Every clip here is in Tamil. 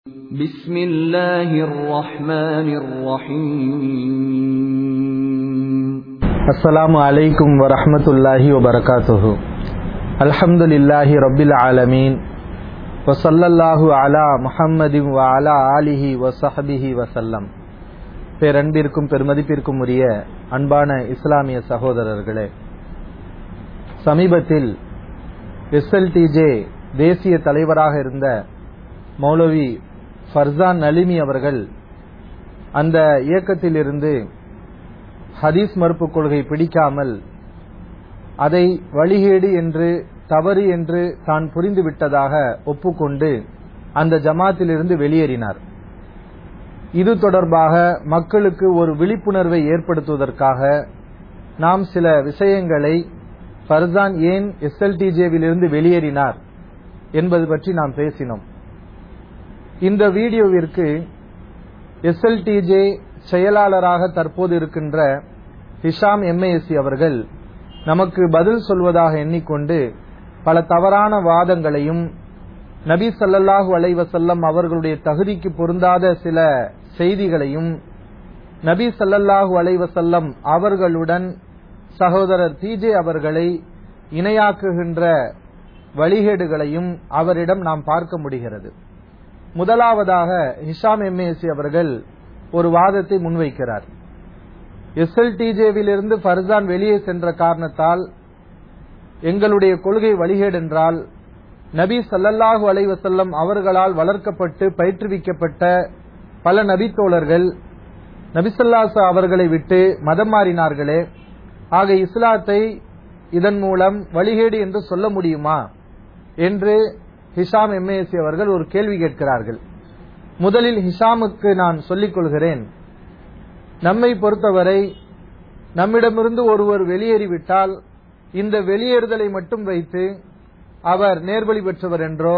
بسم الله الرحمن الرحيم السلام عليكم ورحمة الله وبركاته الحمد لله رب العالمين وصلى الله على محمد وعلى آله وصحبه وسلم பேரன்பிற்கும் பெருமதிப்பிற்கும் உரிய அன்பான இஸ்லாமிய சகோதரர்களே சமீபத்தில் எஸ்எல்டிஜே தேசிய தலைவராக இருந்த மௌலவி ஃபர்சான் நலிமி அவர்கள் அந்த இயக்கத்திலிருந்து ஹதீஸ் மறுப்பு கொள்கை பிடிக்காமல் அதை வழிகேடு என்று தவறு என்று தான் புரிந்துவிட்டதாக ஒப்புக்கொண்டு அந்த ஜமாத்திலிருந்து வெளியேறினார் இது தொடர்பாக மக்களுக்கு ஒரு விழிப்புணர்வை ஏற்படுத்துவதற்காக நாம் சில விஷயங்களை ஃபர்சான் ஏன் எஸ்எல்டிஜேவிலிருந்து வெளியேறினார் என்பது பற்றி நாம் பேசினோம் இந்த வீடியோவிற்கு எஸ்எல்டிஜே செயலாளராக தற்போது இருக்கின்ற ஹிஷாம் எம்ஏஎஸ்சி அவர்கள் நமக்கு பதில் சொல்வதாக எண்ணிக்கொண்டு பல தவறான வாதங்களையும் நபி சல்லல்லாஹு அலைவசல்லம் அவர்களுடைய தகுதிக்கு பொருந்தாத சில செய்திகளையும் நபி சல்லல்லாஹு அலைவசல்லம் அவர்களுடன் சகோதரர் பிஜே அவர்களை இணையாக்குகின்ற வழிகேடுகளையும் அவரிடம் நாம் பார்க்க முடிகிறது முதலாவதாக ஹிஷாம் எம்ஏசி அவர்கள் ஒரு வாதத்தை முன்வைக்கிறார் எஸ்எல்டிஜேவிலிருந்து ஃபர்சான் வெளியே சென்ற காரணத்தால் எங்களுடைய கொள்கை வழிகேடு என்றால் நபி சல்லல்லாஹு அலைவசல்லம் அவர்களால் வளர்க்கப்பட்டு பயிற்றுவிக்கப்பட்ட பல நபித்தோழர்கள் நபிசல்லாசா அவர்களை விட்டு மதம் மாறினார்களே ஆக இஸ்லாத்தை இதன் மூலம் வழிகேடு என்று சொல்ல முடியுமா என்று ஹிஷாம் எம்ஏசி அவர்கள் ஒரு கேள்வி கேட்கிறார்கள் முதலில் ஹிஷாமுக்கு நான் சொல்லிக் கொள்கிறேன் நம்மை பொறுத்தவரை நம்மிடமிருந்து ஒருவர் வெளியேறிவிட்டால் இந்த வெளியேறுதலை மட்டும் வைத்து அவர் நேர்வழி பெற்றவர் என்றோ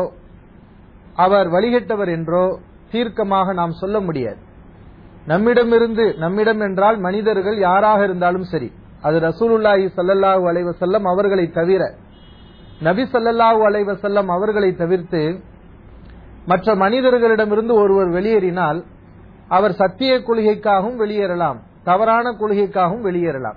அவர் வழிகட்டவர் என்றோ தீர்க்கமாக நாம் சொல்ல முடியாது நம்மிடமிருந்து நம்மிடம் என்றால் மனிதர்கள் யாராக இருந்தாலும் சரி அது ரசூலுல்லாஹி சல்லல்லாஹு அலைவசல்லம் அவர்களை தவிர நபி சல்லல்லாஹு அலைவசல்லம் அவர்களை தவிர்த்து மற்ற மனிதர்களிடமிருந்து ஒருவர் வெளியேறினால் அவர் சத்திய கொள்கைக்காகவும் வெளியேறலாம் தவறான கொள்கைக்காகவும் வெளியேறலாம்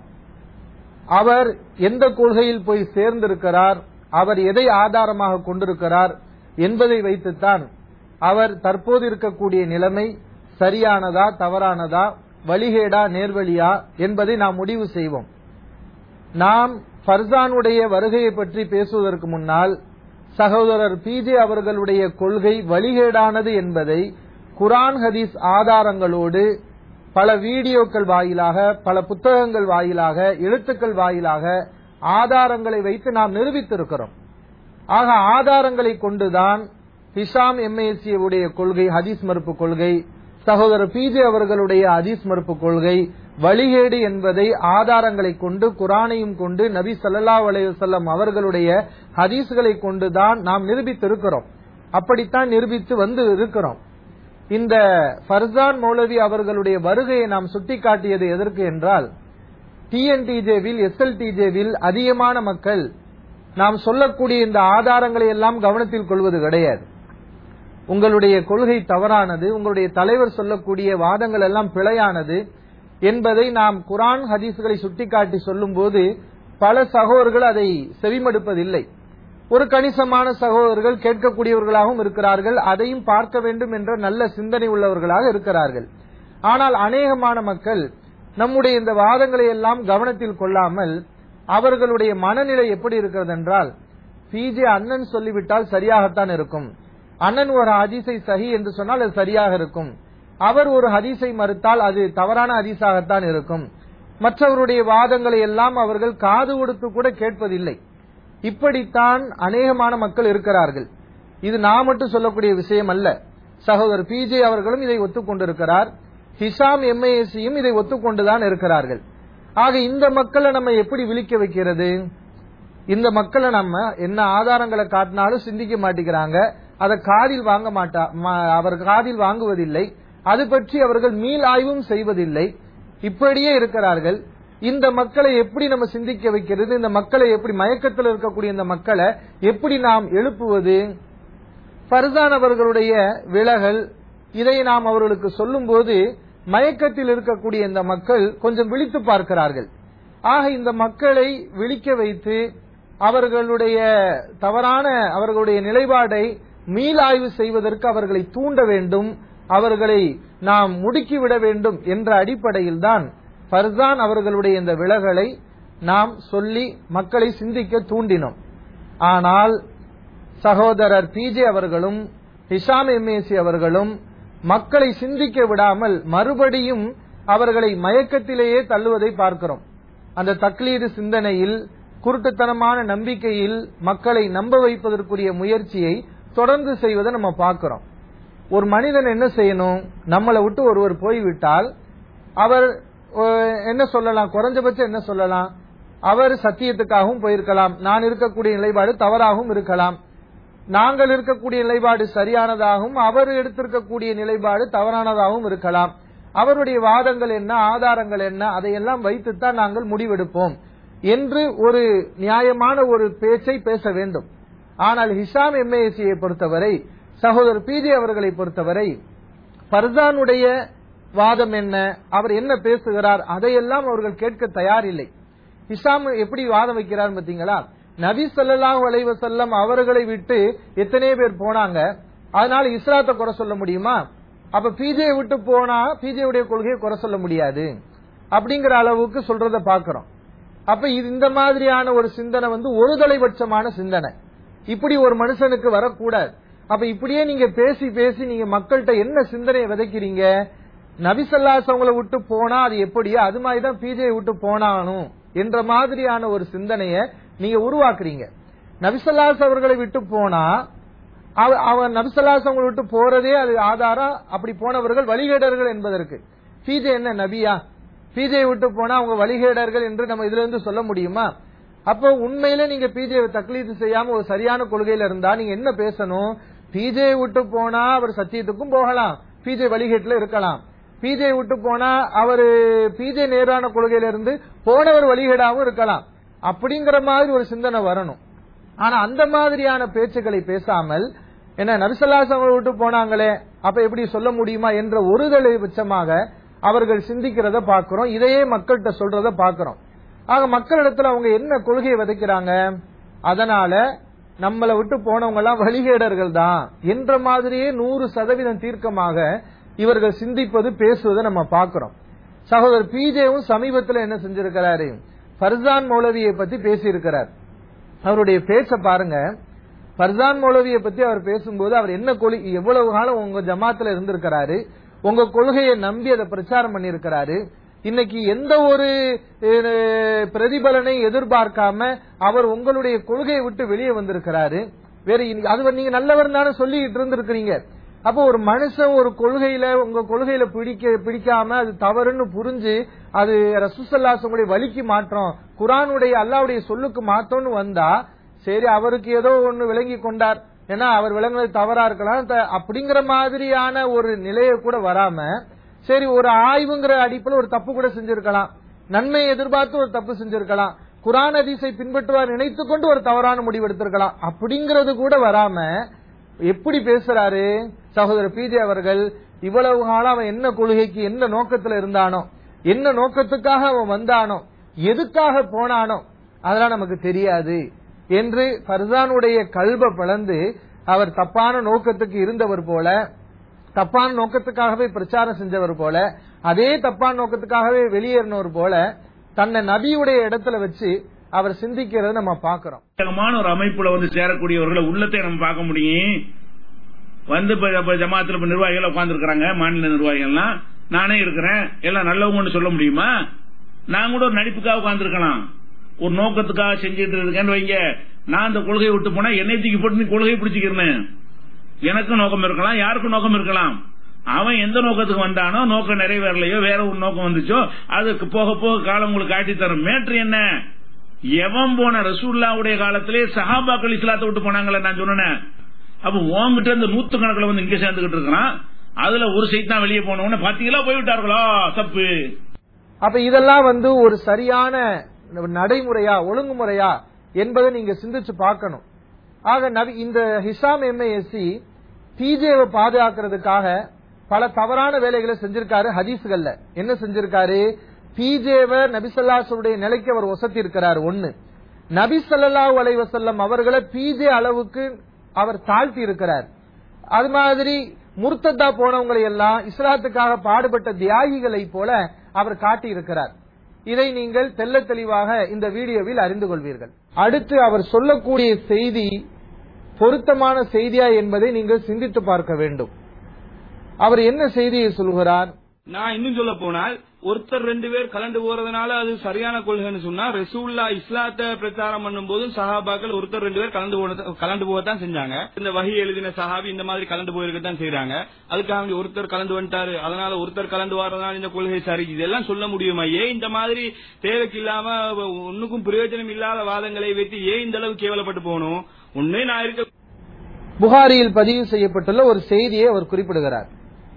அவர் எந்த கொள்கையில் போய் சேர்ந்திருக்கிறார் அவர் எதை ஆதாரமாக கொண்டிருக்கிறார் என்பதை வைத்துத்தான் அவர் தற்போது இருக்கக்கூடிய நிலைமை சரியானதா தவறானதா வழிகேடா நேர்வழியா என்பதை நாம் முடிவு செய்வோம் நாம் ஃபர்சானுடைய வருகையை பற்றி பேசுவதற்கு முன்னால் சகோதரர் பிஜே அவர்களுடைய கொள்கை வழிகேடானது என்பதை குரான் ஹதீஸ் ஆதாரங்களோடு பல வீடியோக்கள் வாயிலாக பல புத்தகங்கள் வாயிலாக எழுத்துக்கள் வாயிலாக ஆதாரங்களை வைத்து நாம் நிரூபித்திருக்கிறோம் ஆக ஆதாரங்களை கொண்டுதான் ஹிஷாம் எம்ஏசி உடைய கொள்கை ஹதீஸ் மறுப்பு கொள்கை சகோதரர் பிஜே அவர்களுடைய ஹதீஸ் மறுப்பு கொள்கை வழிகேடு என்பதை ஆதாரங்களை கொண்டு குரானையும் கொண்டு நபி சல்லா அலையுசல்லம் அவர்களுடைய ஹதீஸ்களை கொண்டுதான் நாம் நிரூபித்திருக்கிறோம் அப்படித்தான் நிரூபித்து வந்து இருக்கிறோம் இந்த ஃபர்சான் மௌலவி அவர்களுடைய வருகையை நாம் சுட்டிக்காட்டியது எதற்கு என்றால் டிஎன்டிஜேவில் எஸ்எல்டிஜேவில் அதிகமான மக்கள் நாம் சொல்லக்கூடிய இந்த ஆதாரங்களை எல்லாம் கவனத்தில் கொள்வது கிடையாது உங்களுடைய கொள்கை தவறானது உங்களுடைய தலைவர் சொல்லக்கூடிய வாதங்கள் எல்லாம் பிழையானது என்பதை நாம் குரான் ஹதீஸ்களை சுட்டிக்காட்டி சொல்லும் போது பல சகோதரர்கள் அதை செவிமடுப்பதில்லை ஒரு கணிசமான சகோதரர்கள் கேட்கக்கூடியவர்களாகவும் இருக்கிறார்கள் அதையும் பார்க்க வேண்டும் என்ற நல்ல சிந்தனை உள்ளவர்களாக இருக்கிறார்கள் ஆனால் அநேகமான மக்கள் நம்முடைய இந்த வாதங்களை எல்லாம் கவனத்தில் கொள்ளாமல் அவர்களுடைய மனநிலை எப்படி இருக்கிறது என்றால் பிஜே அண்ணன் சொல்லிவிட்டால் சரியாகத்தான் இருக்கும் அண்ணன் ஒரு ஹதீஸை சஹி என்று சொன்னால் அது சரியாக இருக்கும் அவர் ஒரு ஹதீஸை மறுத்தால் அது தவறான ஹதீஸாகத்தான் இருக்கும் மற்றவருடைய வாதங்களை எல்லாம் அவர்கள் காது கொடுத்து கூட கேட்பதில்லை இப்படித்தான் அநேகமான மக்கள் இருக்கிறார்கள் இது நான் மட்டும் சொல்லக்கூடிய விஷயம் அல்ல சகோதரர் பிஜே அவர்களும் இதை ஒத்துக்கொண்டிருக்கிறார் ஹிஷாம் எம்ஏசியும் இதை ஒத்துக்கொண்டுதான் இருக்கிறார்கள் ஆக இந்த மக்களை நம்ம எப்படி விழிக்க வைக்கிறது இந்த மக்களை நம்ம என்ன ஆதாரங்களை காட்டினாலும் சிந்திக்க மாட்டேங்கிறாங்க அதை காதில் வாங்க மாட்டா அவர் காதில் வாங்குவதில்லை அது பற்றி அவர்கள் மீள் ஆய்வும் செய்வதில்லை இப்படியே இருக்கிறார்கள் இந்த மக்களை எப்படி நம்ம சிந்திக்க வைக்கிறது இந்த மக்களை எப்படி மயக்கத்தில் இருக்கக்கூடிய இந்த மக்களை எப்படி நாம் எழுப்புவது ஃபர்சான் அவர்களுடைய விலகல் இதை நாம் அவர்களுக்கு சொல்லும்போது மயக்கத்தில் இருக்கக்கூடிய இந்த மக்கள் கொஞ்சம் விழித்து பார்க்கிறார்கள் ஆக இந்த மக்களை விழிக்க வைத்து அவர்களுடைய தவறான அவர்களுடைய நிலைப்பாடை மீளாய்வு செய்வதற்கு அவர்களை தூண்ட வேண்டும் அவர்களை நாம் முடுக்கிவிட வேண்டும் என்ற அடிப்படையில் தான் ஃபர்சான் அவர்களுடைய இந்த விலகலை நாம் சொல்லி மக்களை சிந்திக்க தூண்டினோம் ஆனால் சகோதரர் பிஜே அவர்களும் ஹிஷாம் எம்ஏசி அவர்களும் மக்களை சிந்திக்க விடாமல் மறுபடியும் அவர்களை மயக்கத்திலேயே தள்ளுவதை பார்க்கிறோம் அந்த தக்லீது சிந்தனையில் குருட்டுத்தனமான நம்பிக்கையில் மக்களை நம்ப வைப்பதற்குரிய முயற்சியை தொடர்ந்து செய்வதை நம்ம பார்க்கிறோம் ஒரு மனிதன் என்ன செய்யணும் நம்மளை விட்டு ஒருவர் போய்விட்டால் அவர் அஹ், என்ன சொல்லலாம் குறைஞ்சபட்சம் என்ன சொல்லலாம் அவர் சத்தியத்துக்காகவும் போயிருக்கலாம் நான் இருக்கக்கூடிய நிலைப்பாடு தவறாகவும் இருக்கலாம் நாங்கள் இருக்கக்கூடிய நிலைப்பாடு சரியானதாகவும் அவர் எடுத்திருக்கக்கூடிய நிலைப்பாடு தவறானதாகவும் இருக்கலாம் அவருடைய வாதங்கள் என்ன ஆதாரங்கள் என்ன அதையெல்லாம் வைத்துத்தான் நாங்கள் முடிவெடுப்போம் என்று ஒரு நியாயமான ஒரு பேச்சை பேச வேண்டும் ஆனால் ஹிஷாம் எம்ஏசியை பொறுத்தவரை சகோதரர் பிஜே அவர்களை பொறுத்தவரை பர்சானுடைய வாதம் என்ன அவர் என்ன பேசுகிறார் அதையெல்லாம் அவர்கள் கேட்க தயாரில்லை ஹிஷாம் எப்படி வாதம் வைக்கிறார் பாத்தீங்களா நபி ஸல்லல்லாஹு அலைஹி வஸல்லம் அவர்களை விட்டு எத்தனை பேர் போனாங்க அதனால இஸ்லாத்தை குறை சொல்ல முடியுமா அப்ப பிஜே விட்டு போனா பிஜே உடைய கொள்கையை குறை சொல்ல முடியாது அப்படிங்கிற அளவுக்கு சொல்றத பாக்குறோம் அப்ப இது இந்த மாதிரியான ஒரு சிந்தனை வந்து ஒரு தலைபட்சமான சிந்தனை இப்படி ஒரு மனுஷனுக்கு வரக்கூடாது அப்ப இப்படியே நீங்க பேசி பேசி நீங்க மக்கள்கிட்ட என்ன சிந்தனையை விதைக்கிறீங்க நபிசல்லாஸ் அவங்கள விட்டு போனா அது எப்படியோ அது மாதிரி தான் பிஜே விட்டு போனானும் என்ற மாதிரியான ஒரு சிந்தனையை நீங்க உருவாக்குறீங்க நபிசல்லாஸ் அவர்களை விட்டு போனா அவ- அவன் நபிசல்லாஸ் அவங்களை விட்டு போறதே அது ஆதாரம் அப்படி போனவர்கள் வழிகேடர்கள் என்பதற்கு பிஜே என்ன நபியா பிஜே விட்டு போனா அவங்க வழிகேடர்கள் என்று நம்ம இதுல இருந்து சொல்ல முடியுமா அப்போ உண்மையில நீங்க பிஜே தக்லீது செய்யாம ஒரு சரியான கொள்கையில இருந்தா நீங்க என்ன பேசணும் பிஜே விட்டு போனா அவர் சத்தியத்துக்கும் போகலாம் பிஜே வழிகேட்டுல இருக்கலாம் பிஜே விட்டு போனா அவரு பிஜே நேரான கொள்கையில இருந்து போனவர் வழிகேடாவும் இருக்கலாம் அப்படிங்கிற மாதிரி ஒரு சிந்தனை வரணும் ஆனா அந்த மாதிரியான பேச்சுக்களை பேசாமல் என்ன நபிசல்லாஸ் அவங்களை விட்டு போனாங்களே அப்ப எப்படி சொல்ல முடியுமா என்ற ஒருதலை பட்சமாக அவர்கள் சிந்திக்கிறத பாக்குறோம் இதையே மக்கள்கிட்ட சொல்றத பாக்குறோம் ஆக மக்களிடத்துல அவங்க என்ன கொள்கையை விதைக்கிறாங்க அதனால நம்மளை விட்டு போனவங்க எல்லாம் வழிகேடர்கள் தான் என்ற மாதிரியே நூறு சதவீதம் தீர்க்கமாக இவர்கள் சிந்திப்பது பேசுவதை நம்ம பாக்குறோம் சகோதரர் பிஜேவும் சமீபத்தில் என்ன செஞ்சிருக்கிறாரு ஃபர்சான் மௌலவியை பத்தி பேசியிருக்கிறார் அவருடைய பேச்ச பாருங்க ஃபர்சான் மௌலவியை பத்தி அவர் பேசும்போது அவர் என்ன கொள்கை எவ்வளவு காலம் உங்க ஜமாத்துல இருந்திருக்கிறாரு உங்க கொள்கையை நம்பி அதை பிரச்சாரம் பண்ணியிருக்கிறாரு இன்னைக்கு எந்த ஒரு அஹ், பிரதிபலனை எதிர்பார்க்காம அவர் உங்களுடைய கொள்கையை விட்டு வெளியே வந்திருக்கிறாரு வேற இனி- அது நீங்க நல்லவர் தானே சொல்லிட்டு இருந்திருக்கிறீங்க அப்போ ஒரு மனுஷன் ஒரு கொள்கையில உங்க கொள்கையில பிடிக்க பிடிக்காம அது தவறுன்னு புரிஞ்சு அது ரசூசல்லாசங்களுடைய வழிக்கு மாற்றம் குரானுடைய அல்லாவுடைய சொல்லுக்கு மாற்றம்னு வந்தா சரி அவருக்கு ஏதோ ஒண்ணு விளங்கி கொண்டார் ஏன்னா அவர் விளங்குறது தவறா இருக்கலாம் த- அப்படிங்கிற மாதிரியான ஒரு நிலையை கூட வராம சரி ஒரு ஆய்வுங்கிற அடிப்பில் ஒரு தப்பு கூட செஞ்சிருக்கலாம் நன்மையை எதிர்பார்த்து ஒரு தப்பு செஞ்சிருக்கலாம் குரான் ஹதீஸை பின்பற்றுவார் நினைத்துக் கொண்டு ஒரு தவறான முடிவு எடுத்திருக்கலாம் அப்படிங்கிறது கூட வராம எப்படி பேசுறாரு சகோதரர் பிஜே அவர்கள் இவ்வளவு காலம் அவன் என்ன கொள்கைக்கு என்ன நோக்கத்துல இருந்தானோ என்ன நோக்கத்துக்காக அவன் வந்தானோ எதுக்காக போனானோ அதெல்லாம் நமக்கு தெரியாது என்று ஃபர்சானுடைய கல்ப பிளந்து அவர் தப்பான நோக்கத்துக்கு இருந்தவர் போல தப்பான நோக்கத்துக்காகவே பிரச்சாரம் செஞ்சவர் போல அதே தப்பான நோக்கத்துக்காகவே வெளியேறினவர் போல தன்னை நபியுடைய இடத்துல வச்சு அவர் சிந்திக்கிறத நம்ம பாக்குறோம் வேகமான ஒரு அமைப்புல வந்து சேரக்கூடியவர்களை உள்ளத்தை நம்ம பார்க்க முடியும் வந்து இப்ப இப்ப ஜமாத்துல இப்ப நிர்வாகிகள் உட்கார்ந்து மாநில நிர்வாகிகள்லாம் நானே இருக்கிறேன் எல்லாம் நல்லவங்கன்னு சொல்ல முடியுமா நான் கூட ஒரு நடிப்புக்காக உட்கார்ந்துருக்கலாம் ஒரு நோக்கத்துக்காக செஞ்சுட்டு இருக்கேன்னு வைங்க நான் அந்த கொள்கையை விட்டு போனா என்னை தூக்கி போட்டு நீ கொள்கையை பிடிச்சிக்கிறேன் எனக்கும் நோக்கம் இருக்கலாம் யாருக்கும் நோக்கம் இருக்கலாம் அவன் எந்த நோக்கத்துக்கு வந்தானோ நோக்கம் நிறைவேறலையோ வேற ஒரு நோக்கம் வந்துச்சோ அதுக்கு போக போக காலம் உங்களுக்கு காட்டி தரும் மேட்ரு என்ன எவன் போன ரசூல்லாவுடைய காலத்திலே சஹாபாக்கள் இஸ்லாத்தை விட்டு போனாங்களே நான் சொன்னேன் அப்ப உன்கிட்ட இந்த நூத்து கணக்குல வந்து இங்க சேர்ந்துகிட்டு இருக்கிறான் அதுல ஒரு சைட் தான் வெளியே போனவன பாத்தீங்களா போய்விட்டார்களா தப்பு அப்ப இதெல்லாம் வந்து ஒரு சரியான நடைமுறையா ஒழுங்குமுறையா என்பதை நீங்க சிந்திச்சு பார்க்கணும் ஆக நபி இந்த ஹிஷாம் எம்ஏஎஸ்சி பிஜேவை பாதுகாக்கிறதுக்காக பல தவறான வேலைகளை செஞ்சிருக்காரு ஹதீஸ்கள்ல என்ன செஞ்சிருக்காரு பிஜேவை நபிசல்லாசுடைய நிலைக்கு அவர் ஒசத்தி இருக்கிறார் ஒன்னு நபி ஸல்லல்லாஹு அலைஹி வஸல்லம் அவர்களை பிஜே அளவுக்கு அவர் தாழ்த்தி இருக்கிறார் அது மாதிரி முர்த்ததா போனவங்களை எல்லாம் இஸ்லாத்துக்காக பாடுபட்ட தியாகிகளை போல அவர் காட்டி இருக்கிறார் இதை நீங்கள் தெள்ள தெளிவாக இந்த வீடியோவில் அறிந்து கொள்வீர்கள் அடுத்து அவர் சொல்லக்கூடிய செய்தி பொருத்தமான செய்தியா என்பதை நீங்கள் சிந்தித்து பார்க்க வேண்டும் அவர் என்ன செய்தியை சொல்கிறார் நான் இன்னும் சொல்ல போனால் ஒருத்தர் ரெண்டு பேர் கலந்து போறதுனால அது சரியான கொள்கைன்னு சொன்னா ரசூல்லா இஸ்லாத்தை பிரச்சாரம் பண்ணும் போதும் சஹாபாக்கள் ஒருத்தர் ரெண்டு பேர் கலந்து போனது- கலந்து போகத்தான் செஞ்சாங்க இந்த வகி எழுதின சஹாபி இந்த மாதிரி கலந்து போயிருக்கத்தான் செய்றாங்க அதுக்காக வேண்டி ஒருத்தர் கலந்து வந்துட்டாரு அதனால ஒருத்தர் கலந்து வரதுனால இந்த கொள்கை சரி இதெல்லாம் சொல்ல முடியுமா ஏன் இந்த மாதிரி தேவைக்கு இல்லாம ஒன்னுக்கும் பிரயோஜனம் இல்லாத வாதங்களை வைத்து ஏன் இந்த அளவு கேவலப்பட்டு போகணும் ஒண்ணு நான் இருக்க புகாரியில் பதிவு செய்யப்பட்டுள்ள ஒரு செய்தியை அவர் குறிப்பிடுகிறார்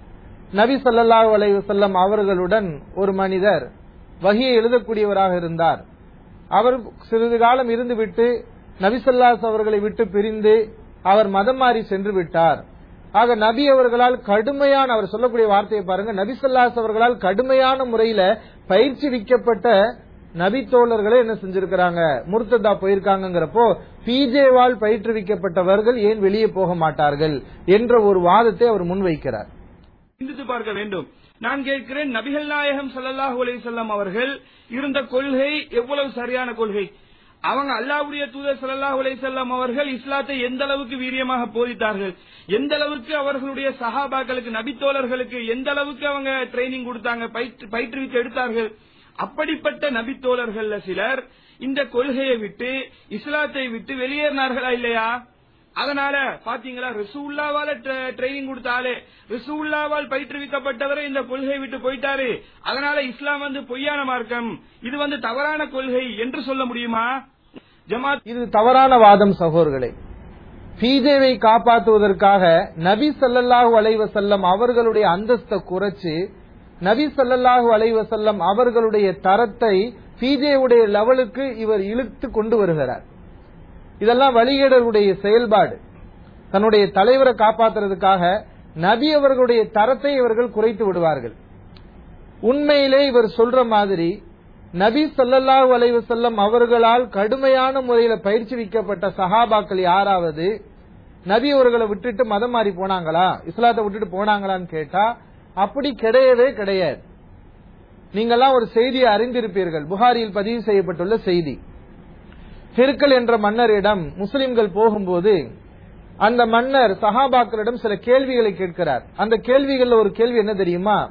நபி ஸல்லல்லாஹு அலைஹி வஸல்லம் அவர்களுடன் ஒரு மனிதர் வகியை எழுதக்கூடியவராக இருந்தார் அவர் சிறிது காலம் இருந்துவிட்டு நபி ஸல்லல்லாஹு அவர்களை விட்டு பிரிந்து அவர் மதம் மாறி சென்று விட்டார் ஆக நபி அவர்களால் கடுமையான அவர் சொல்லக்கூடிய வார்த்தையை பாருங்க நபி ஸல்லல்லாஹு அவர்களால் கடுமையான முறையில பயிற்சிவிக்கப்பட்ட நபி தோழர்களே என்ன செஞ்சிருக்கிறாங்க முர்த்ததா போயிருக்காங்கிறப்போ பிஜேவால் பயிற்றுவிக்கப்பட்டவர்கள் ஏன் வெளியே போக மாட்டார்கள் என்ற ஒரு வாதத்தை அவர் முன்வைக்கிறார் சிந்தித்து பார்க்க வேண்டும் நான் கேட்கிறேன் நபிகள் நாயகம் ஸல்லல்லாஹு அலைஹி வஸல்லம் அவர்கள் இருந்த கொள்கை எவ்வளவு சரியான கொள்கை அவங்க அல்லாஹ்வுடைய தூதர் ஸல்லல்லாஹு அலைஹி வஸல்லம் அவர்கள் இஸ்லாத்தை எந்த அளவுக்கு வீரியமாக போதித்தார்கள் எந்த அளவுக்கு அவர்களுடைய சஹாபாக்களுக்கு நபித்தோழர்களுக்கு எந்த அளவுக்கு அவங்க ட்ரைனிங் கொடுத்தாங்க பயிற்று- பயிற்றுவித்து எடுத்தார்கள் அப்படிப்பட்ட நபித்தோழர்கள்ல சிலர் இந்த கொள்கையை விட்டு இஸ்லாத்தை விட்டு வெளியேறினார்களா இல்லையா அதனால பாத்தீங்களா ரிசூல்லாவால ட்ரைனிங் கொடுத்தாலே ரிசூல்லாவால் பயிற்றுவிக்கப்பட்டவரை இந்த கொள்கை விட்டு போயிட்டாரு அதனால இஸ்லாம் வந்து பொய்யான மார்க்கம் இது வந்து தவறான கொள்கை என்று சொல்ல முடியுமா ஜமாத் இது தவறான வாதம் சகோதரர்களே பிஜேவை காப்பாற்றுவதற்காக நபி ஸல்லல்லாஹு அலைஹி வஸல்லம் அவர்களுடைய அந்தஸ்தை குறைச்சு நபி ஸல்லல்லாஹு அலைஹி வஸல்லம் அவர்களுடைய தரத்தை பிஜேவுடைய லெவலுக்கு இவர் இழுத்து கொண்டு வருகிறார் இதெல்லாம் வழிகேடருடைய செயல்பாடு தன்னுடைய தலைவரை காப்பாத்துறதுக்காக நபி அவர்களுடைய தரத்தை இவர்கள் குறைத்து விடுவார்கள் உண்மையிலே இவர் சொல்ற மாதிரி நபி ஸல்லல்லாஹு அலைஹி வஸல்லம் அவர்களால் கடுமையான முறையில பயிற்சிவிக்கப்பட்ட சஹாபாக்கள் யாராவது நபி அவர்களை விட்டுட்டு மதம் மாறி போனாங்களா இஸ்லாத்தை விட்டுட்டு போனாங்களான்னு கேட்டா அப்படி கிடையவே கிடையாது நீங்கெல்லாம் ஒரு செய்தியை அறிந்திருப்பீர்கள் புகாரியில் பதிவு செய்யப்பட்டுள்ள செய்தி ஹிர்கல் என்ற மன்னரிடம் முஸ்லிம்கள் போகும்போது அந்த மன்னர் சஹாபாக்களிடம் சில கேள்விகளை கேட்கிறார் அந்த கேள்விகள்ல ஒரு கேள்வி என்ன தெரியுமா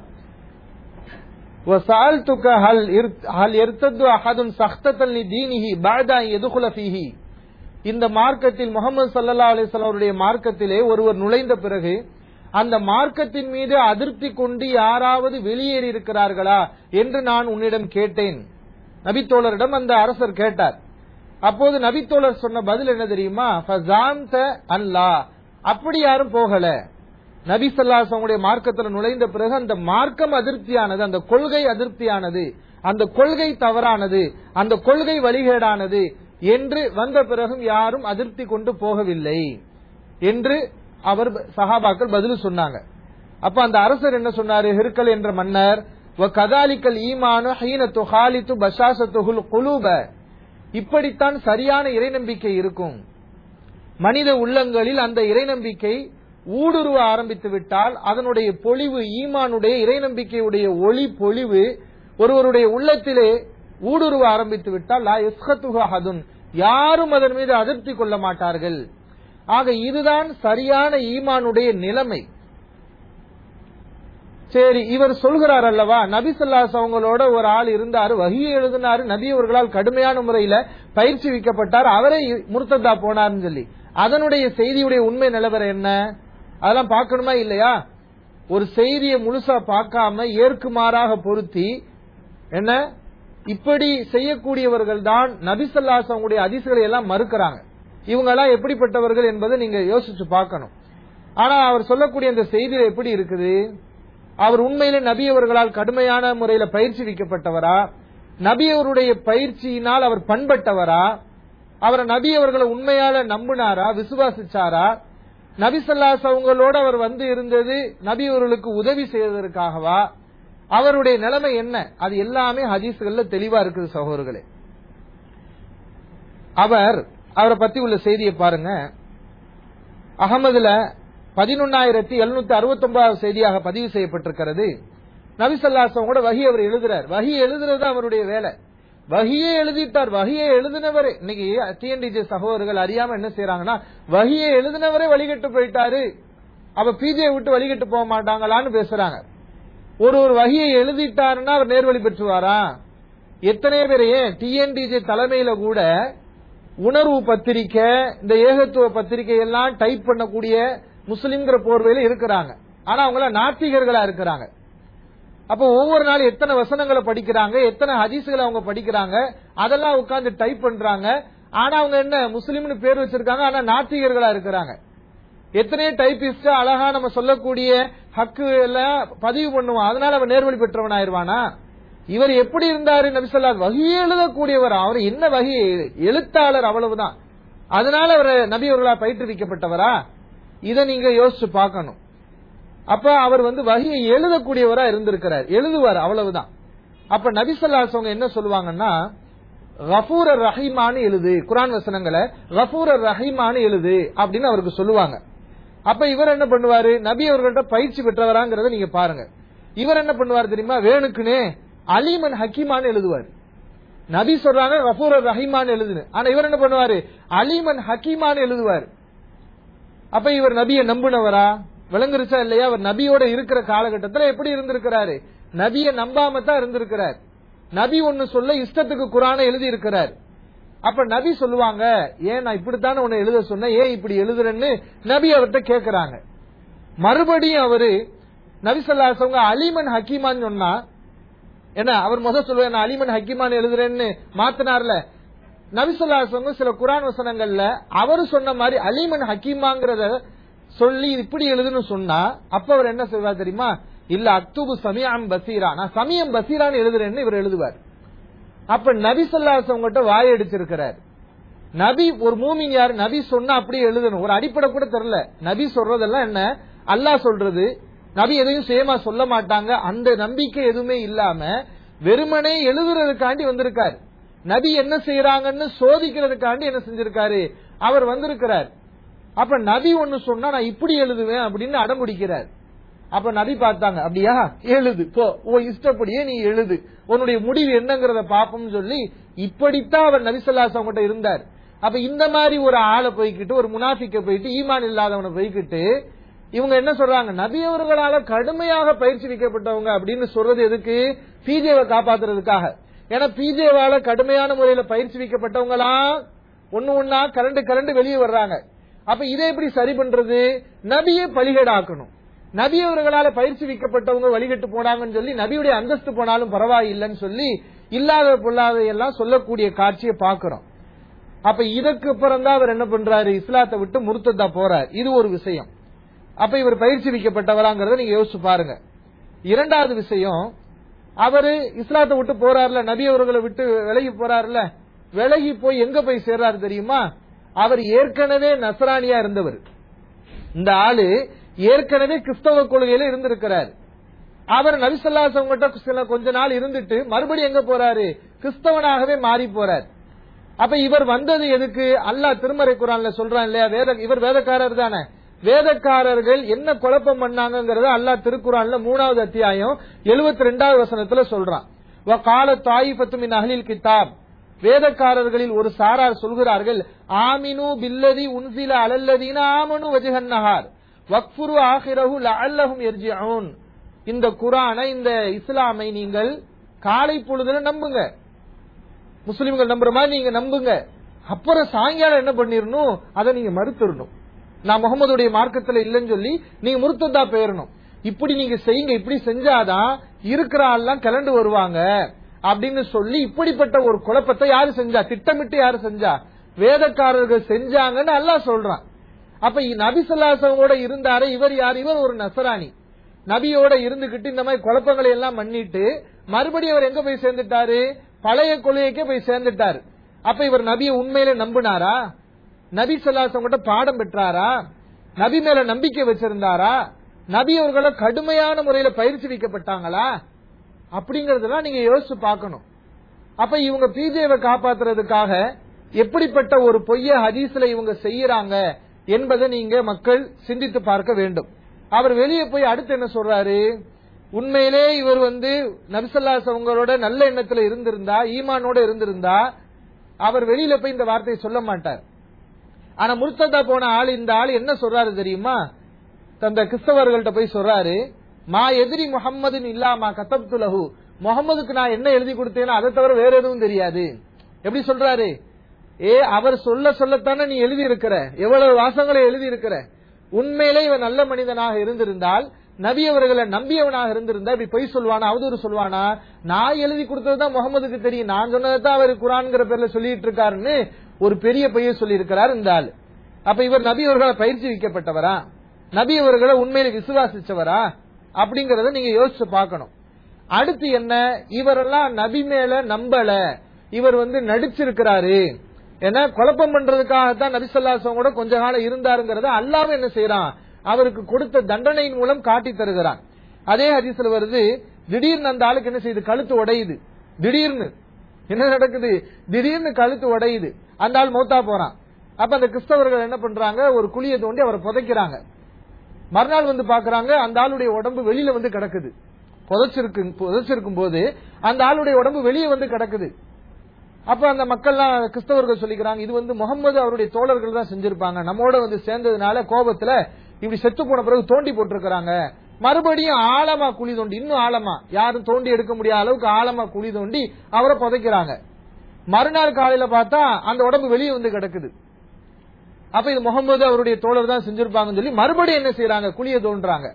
وسألتك هل إر- هل يرتد أحد سخطة لدينه بعد أن يدخل فيه இந்த மார்க்கத்தில் முகமது சல்லா அலிஸ்லாம் அவருடைய மார்க்கத்திலே ஒருவர் நுழைந்த பிறகு அந்த மார்க்கத்தின் மீது அதிருப்தி கொண்டு யாராவது வெளியேறி இருக்கிறார்களா என்று நான் உன்னிடம் கேட்டேன் நபித்தோழரிடம் அந்த அரசர் கேட்டார் அப்போது நபித்தோழர் சொன்ன பதில் என்ன தெரியுமா "ஃபஸாம்த அல்லா அப்படி யாரும் போகல நபி ஸல்லல்லாஹு மார்க்கத்தில் நுழைந்த பிறகு அந்த மார்க்கம் அதிருப்தியானது அந்த கொள்கை அதிருப்தியானது அந்த கொள்கை தவறானது அந்த கொள்கை வழிகேடானது என்று வந்த பிறகும் யாரும் அதிருப்தி கொண்டு போகவில்லை என்று அவர் சஹாபாக்கள் பதில் சொன்னாங்க அப்ப அந்த அரசர் என்ன சொன்னாரு ஹிர்கல் என்ற மன்னர் "வ கதாலிக்கல் ஈமானு ஹீன துஹாலித்து பஷாசத்துஹுல் குலூப இப்படித்தான் சரியான இறைநம்பிக்கை இருக்கும் மனித உள்ளங்களில் அந்த இறைநம்பிக்கை ஊடுருவ ஆரம்பித்து விட்டால் அதனுடைய பொலிவு ஈமானுடைய இறைநம்பிக்கையுடைய ஒளி பொலிவு ஒருவருடைய உள்ளத்திலே ஊடுருவ ஆரம்பித்து விட்டால் லா யஸ்கத்துஹு அஹதுன். யாரும் அதன் மீது அதிருப்தி கொள்ள மாட்டார்கள் ஆக இதுதான் சரியான ஈமானுடைய நிலைமை சரி இவர் சொல்கிறார் அல்லவா நபி ஸல்லல்லாஹு அவங்களோட ஒரு ஆள் இருந்தாரு வகியை எழுதினாரு நபி அவர்களால் கடுமையான முறையில பயிற்சி விக்கப்பட்டார் அவரே முர்த்ததா போனார்னு சொல்லி அதனுடைய செய்தியுடைய உண்மை நிலவரம் என்ன அதெல்லாம் பார்க்கணுமா இல்லையா ஒரு செய்தியை முழுசா பார்க்காம ஏற்குமாறாக பொருத்தி என்ன இப்படி செய்யக்கூடியவர்கள் தான் நபிசல்லாஸ் அவங்களுடைய அதிசயங்களை எல்லாம் மறுக்கிறாங்க இவங்க எல்லாம் எப்படிப்பட்டவர்கள் என்பதை நீங்க யோசிச்சு பார்க்கணும் ஆனா அவர் சொல்லக்கூடிய அந்த செய்தியில எப்படி இருக்குது அவர் உண்மையிலே நபி அவர்களால் கடுமையான முறையில பயிற்சி விக்கப்பட்டவரா நபி அவருடைய பயிற்சியினால் அவர் பண்பட்டவரா அவரை நபி அவர்களை உண்மையால நம்பினாரா விசுவாசிச்சாரா நபிசல்லாஸ் அவங்களோட அவர் வந்து இருந்தது நபி அவர்களுக்கு உதவி செய்வதற்காகவா அவருடைய நிலைமை என்ன அது எல்லாமே ஹதீஸ்கள்ல தெளிவா இருக்குது சகோதரர்களே அவர் அவரை பத்தி உள்ள செய்தியை பாருங்க அகமதுல பதினொன்னாயிரத்தி எழுநூத்தி அறுபத்தி ஒன்பதாவது செய்தியாக பதிவு செய்யப்பட்டிருக்கிறது நபிசல்லாசம் கூட வகி அவர் எழுதுறார் வகி எழுதுறது அவருடைய வேலை வகியே எழுதிட்டார் வகியை எழுதினவரே இன்னைக்கு டிஎன்டிஜே சகோதரர்கள் அறியாம என்ன செய்யறாங்கன்னா வகியை எழுதினவரே வழிகட்டு போயிட்டாரு அப்ப பிஜே விட்டு வழிகட்டு போக மாட்டாங்களான்னு பேசுறாங்க ஒரு ஒரு வகியை எழுதிட்டாருன்னா அவர் நேர்வழி பெற்றுவாரா எத்தனை பேர் ஏன் டிஎன்டிஜே தலைமையில கூட உணர்வு பத்திரிக்கை இந்த ஏகத்துவ பத்திரிகை எல்லாம் டைப் பண்ணக்கூடிய முஸ்லிம்ங்கிற போர்வையில இருக்கிறாங்க ஆனா அவங்கள நாத்திகர்களா இருக்கிறாங்க அப்ப ஒவ்வொரு நாள் எத்தனை வசனங்களை படிக்கிறாங்க எத்தனை ஹதீஸ்களை அவங்க படிக்கிறாங்க அதெல்லாம் உட்கார்ந்து டைப் பண்றாங்க ஆனா அவங்க என்ன முஸ்லிம்னு பேர் வச்சிருக்காங்க ஆனா நாத்திகர்களா இருக்கிறாங்க எத்தனையோ டைபிஸ்ட் அழகா நம்ம சொல்லக்கூடிய ஹக்கு எல்லாம் பதிவு பண்ணுவான் அதனால அவன் நேர்வழி பெற்றவன் ஆயிருவானா இவர் எப்படி இருந்தாரு நபிசல்லா வகி எழுதக்கூடியவர் அவர் என்ன வகி எழுத்தாளர் அவ்வளவுதான் அதனால அவர் நபி அவர்களா பயிற்றுவிக்கப்பட்டவரா இதை நீங்க யோசிச்சு பார்க்கணும் அப்ப அவர் வந்து வகையை எழுதக்கூடியவரா இருந்திருக்கிறார் எழுதுவார் அவ்வளவுதான் அப்ப நபிசல்லாஸ் அவங்க என்ன சொல்லுவாங்கன்னா ரஃபூர் ரஹீமானு எழுது குரான் வசனங்களை ரஃபூர் ரஹீமானு எழுது அப்படின்னு அவருக்கு சொல்லுவாங்க அப்ப இவர் என்ன பண்ணுவாரு நபி அவர்கள்ட்ட பயிற்சி பெற்றவராங்கிறத நீங்க பாருங்க இவர் என்ன பண்ணுவார் தெரியுமா வேணுக்குனே அலிமன் ஹக்கீமான்னு எழுதுவார் நபி சொல்றாங்க ரஃபூர் ரஹீமான் எழுதுன்னு ஆனா இவர் என்ன பண்ணுவாரு அலிமன் ஹக்கீமான்னு எழுதுவார் அப்ப இவர் நபியை நம்புனவரா விளங்குருச்சா இல்லையா அவர் நபியோட இருக்கிற காலகட்டத்தில் எப்படி இருந்திருக்கிறாரு நபியை நம்பாம தான் இருந்திருக்கிறார் நபி ஒன்னு சொல்ல இஷ்டத்துக்கு குரான எழுதி இருக்கிறார் அப்ப நபி சொல்லுவாங்க ஏன் நான் இப்படித்தானே உன்னை எழுத சொன்னேன் ஏன் இப்படி எழுதுறேன்னு நபி அவர்கிட்ட கேக்குறாங்க மறுபடியும் அவரு நபி சொல்லாசவங்க அலிமன் ஹக்கீமான்னு சொன்னா என்ன அவர் முத சொல்லுவேன் நான் அலிமன் ஹக்கீமான் எழுதுறேன்னு மாத்தினார்ல நபிசல்லாசவங்க சில குரான் வசனங்கள்ல அவரு சொன்ன மாதிரி அலிமன் ஹக்கீமாங்கிறத சொல்லி இப்படி எழுதுன்னு சொன்னா அப்ப அவர் என்ன செய்வார் தெரியுமா இல்ல அக்துபு சமியம் பசீரா நான் சமியம் பசீரான்னு எழுதுறேன்னு இவர் எழுதுவார் அப்ப நபி சொல்லாசவங்கிட்ட வாய் அடிச்சிருக்கிறார் நபி ஒரு மூமின் யார் நபி சொன்னா அப்படியே எழுதணும் ஒரு அடிப்படை கூட தெரியல நபி சொல்றதெல்லாம் என்ன அல்லாஹ் சொல்றது நபி எதையும் சேமா சொல்ல மாட்டாங்க அந்த நம்பிக்கை எதுவுமே இல்லாம வெறுமனே எழுதுறதுக்காண்டி வந்திருக்காரு நபி என்ன செய்யறாங்கன்னு சோதிக்கிறதுக்காண்டி என்ன செஞ்சிருக்காரு அவர் வந்திருக்கிறார் அப்ப நபி ஒன்னு சொன்னா நான் இப்படி எழுதுவேன் அப்படின்னு அடம்பிடிக்கிறார் அப்ப நபி பார்த்தாங்க அப்படியா எழுது போ ஓ இஷ்டப்படியே நீ எழுது உன்னுடைய முடிவு என்னங்கறத பாப்போம்னு சொல்லி இப்படித்தான் அவர் நபிசல்லாசம் கிட்ட இருந்தார் அப்ப இந்த மாதிரி ஒரு ஆளை போய்கிட்டு ஒரு முனாஃபிக்க போயிட்டு ஈமான் இல்லாதவனை போய்கிட்டு இவங்க என்ன சொல்றாங்க நபி அவர்களால கடுமையாக பயிற்சி வைக்கப்பட்டவங்க அப்படின்னு சொல்றது எதுக்கு பிஜேவை காப்பாத்துறதுக்காக ஏன்னா பிஜேவால கடுமையான முறையில பயிற்சி வைக்கப்பட்டவங்களாம் ஒண்ணு ஒன்னா கரண்டு கரண்டு வெளியே வர்றாங்க அப்ப இதை எப்படி சரி பண்றது நபியை பலிகேடாக்கணும் நபி அவர்களால பயிற்சி வைக்கப்பட்டவங்க வழிகட்டு போனாங்கன்னு சொல்லி நபியுடைய அந்தஸ்து போனாலும் பரவாயில்லைன்னு சொல்லி இல்லாத பொல்லாத எல்லாம் சொல்லக்கூடிய காட்சியை பாக்குறோம் அப்ப இதற்கு அப்புறம் தான் அவர் என்ன பண்றாரு இஸ்லாத்தை விட்டு முருத்ததா போறார் இது ஒரு விஷயம் அப்ப இவர் பயிற்சி வைக்கப்பட்டவராங்கிறத நீங்க யோசிச்சு பாருங்க இரண்டாவது விஷயம் அவரு இஸ்லாத்தை விட்டு போறாருல நபி அவர்களை விட்டு விலகி போறாருல விலகி போய் எங்க போய் சேர்றாரு தெரியுமா அவர் ஏற்கனவே நசராணியா இருந்தவர் இந்த ஆளு ஏற்கனவே கிறிஸ்தவ கொள்கையில இருந்திருக்கிறார் அவர் நபிசல்லாசவங்கிட்ட சில கொஞ்ச நாள் இருந்துட்டு மறுபடியும் எங்க போறாரு கிறிஸ்தவனாகவே மாறி போறார் அப்ப இவர் வந்தது எதுக்கு அல்லாஹ் திருமறை குரான்ல சொல்றான் இல்லையா வேத இவர் வேதக்காரர் தானே வேதக்காரர்கள் என்ன குழப்பம் பண்ணாங்கிறத அல்லாஹ் திருக்குறான்ல மூணாவது அத்தியாயம் எழுபத்தி ரெண்டாவது வசனத்துல சொல்றான் கால தாயிபத்து மின் அகலில் கிதாப் வேதக்காரர்களில் ஒரு சாரார் சொல்கிறார்கள் ஆமினு பில்லதி உன்சில அலல்லதீன ஆமனு வஜகன்னஹார் வக்ஃபுரு ஆஹிரஹு லஅல்லஹும் யர்ஜிஊன் இந்த குரானை இந்த இஸ்லாமை நீங்கள் காலை பொழுதுல நம்புங்க முஸ்லிம்கள் நம்புற மாதிரி நீங்க நம்புங்க அப்புறம் சாயங்காலம் என்ன பண்ணிரணும் அதை நீங்க மறுத்துடணும் நான் முகமதுடைய மார்க்கத்துல இல்லைன்னு சொல்லி நீங்க முருத்ததா போயிடணும் இப்படி நீங்க செய்யுங்க இப்படி செஞ்சாதான் இருக்கிற ஆள்லாம் கிளண்டு வருவாங்க அப்படின்னு சொல்லி இப்படிப்பட்ட ஒரு குழப்பத்தை யாரு செஞ்சா திட்டமிட்டு யாரு செஞ்சா வேதக்காரர்கள் செஞ்சாங்கன்னு அல்லாஹ் சொல்றான் அப்ப நபிசல்லாசவங்களோட இருந்தாரு இவர் யார் இவர் ஒரு நசராணி நபியோட இருந்துகிட்டு இந்த மாதிரி குழப்பங்களை எல்லாம் பண்ணிட்டு மறுபடியும் அவர் எங்க போய் சேர்ந்துட்டாரு பழைய கொள்கைக்கே போய் சேர்ந்துட்டாரு அப்ப இவர் நபியை உண்மையில நம்பினாரா நபி சொல்லாசம் கிட்ட பாடம் பெற்றாரா நபி மேல நம்பிக்கை வச்சிருந்தாரா நபி அவர்களை கடுமையான முறையில பயிற்சி வைக்கப்பட்டாங்களா அப்படிங்கறதெல்லாம் நீங்க யோசிச்சு பார்க்கணும் அப்ப இவங்க பிஜேவை காப்பாத்துறதுக்காக எப்படிப்பட்ட ஒரு பொய்ய ஹதீஸ்ல இவங்க செய்யறாங்க என்பதை நீங்க மக்கள் சிந்தித்து பார்க்க வேண்டும் அவர் வெளியே போய் அடுத்து என்ன சொல்றாரு உண்மையிலே இவர் வந்து நபிசல்லாஸ் அவங்களோட நல்ல எண்ணத்துல இருந்திருந்தா ஈமானோட இருந்திருந்தா அவர் வெளியில போய் இந்த வார்த்தையை சொல்ல மாட்டார் ஆனா முர்த்ததா போன ஆள் இந்த ஆள் என்ன சொல்றாரு தெரியுமா அந்த கிறிஸ்தவர்கள்ட்ட போய் சொல்றாரு மா எதிரி முகம்மது இல்லாமா கத்தப்து லஹு முகமதுக்கு நான் என்ன எழுதி கொடுத்தேனோ அதை தவிர வேற எதுவும் தெரியாது எப்படி சொல்றாரு ஏ அவர் சொல்ல சொல்லத்தானே நீ எழுதி இருக்கிற எவ்வளவு வாசங்களை எழுதி இருக்கிற உண்மையிலே இவன் நல்ல மனிதனாக இருந்திருந்தால் நபி அவர்களை நம்பியவனாக இருந்திருந்தா இப்படி பொய் சொல்வானா அவதூறு சொல்வானா நான் எழுதி கொடுத்ததுதான் முகமதுக்கு தெரியும் நான் சொன்னதான் அவர் குரான்ங்கிற பேர்ல சொல்லிட்டு இருக்காருன்னு ஒரு பெரிய பொய்ய சொல்லி இருக்கிறார் இந்த ஆள் அப்ப இவர் நபி அவர்களை பயிற்சி வைக்கப்பட்டவரா நபி அவர்களை உண்மையில விசுவாசிச்சவரா அப்படிங்கறத நீங்க யோசிச்சு பார்க்கணும் அடுத்து என்ன இவரெல்லாம் நபி மேல நம்பல இவர் வந்து நடிச்சிருக்கிறாரு ஏன்னா குழப்பம் பண்றதுக்காகத்தான் நபிசல்லாசம் கூட கொஞ்ச காலம் இருந்தாருங்கிறத அல்லாம என்ன செய்யறான் அவருக்கு கொடுத்த தண்டனையின் மூலம் காட்டி தருகிறான் அதே ஹதீஸ்ல வருது திடீர்னு அந்த ஆளுக்கு என்ன செய்யுது கழுத்து உடையுது திடீர்னு என்ன நடக்குது திடீர்னு கழுத்து உடையுது அந்த ஆள் மௌத்தா போறான் அப்ப அந்த கிறிஸ்தவர்கள் என்ன பண்றாங்க ஒரு குழியை தோண்டி அவரை புதைக்கிறாங்க மறுநாள் வந்து பாக்குறாங்க அந்த ஆளுடைய உடம்பு வெளியில வந்து கிடக்குது புதைச்சிருக்கு புதைச்சிருக்கும் போது அந்த ஆளுடைய உடம்பு வெளியே வந்து கிடக்குது அப்ப அந்த மக்கள்லாம் கிறிஸ்தவர்கள் சொல்லிக்கிறாங்க இது வந்து முகமது அவருடைய தோழர்கள் தான் செஞ்சிருப்பாங்க நம்மோட வந்து சேர்ந்ததுனால கோபத்துல இப்படி செத்து போன பிறகு தோண்டி போட்டிருக்கிறாங்க மறுபடியும் ஆழமா குழி தோண்டி இன்னும் ஆழமா யாரும் தோண்டி எடுக்க முடியாத அளவுக்கு ஆழமா குழி தோண்டி அவரை புதைக்கிறாங்க மறுநாள் காலையில பார்த்தா அந்த உடம்பு வெளியே வந்து கிடக்குது அப்ப இது முகமது அவருடைய தோழர் தான் செஞ்சிருப்பாங்கன்னு சொல்லி மறுபடியும் என்ன செய்யறாங்க குழியை தோன்றாங்க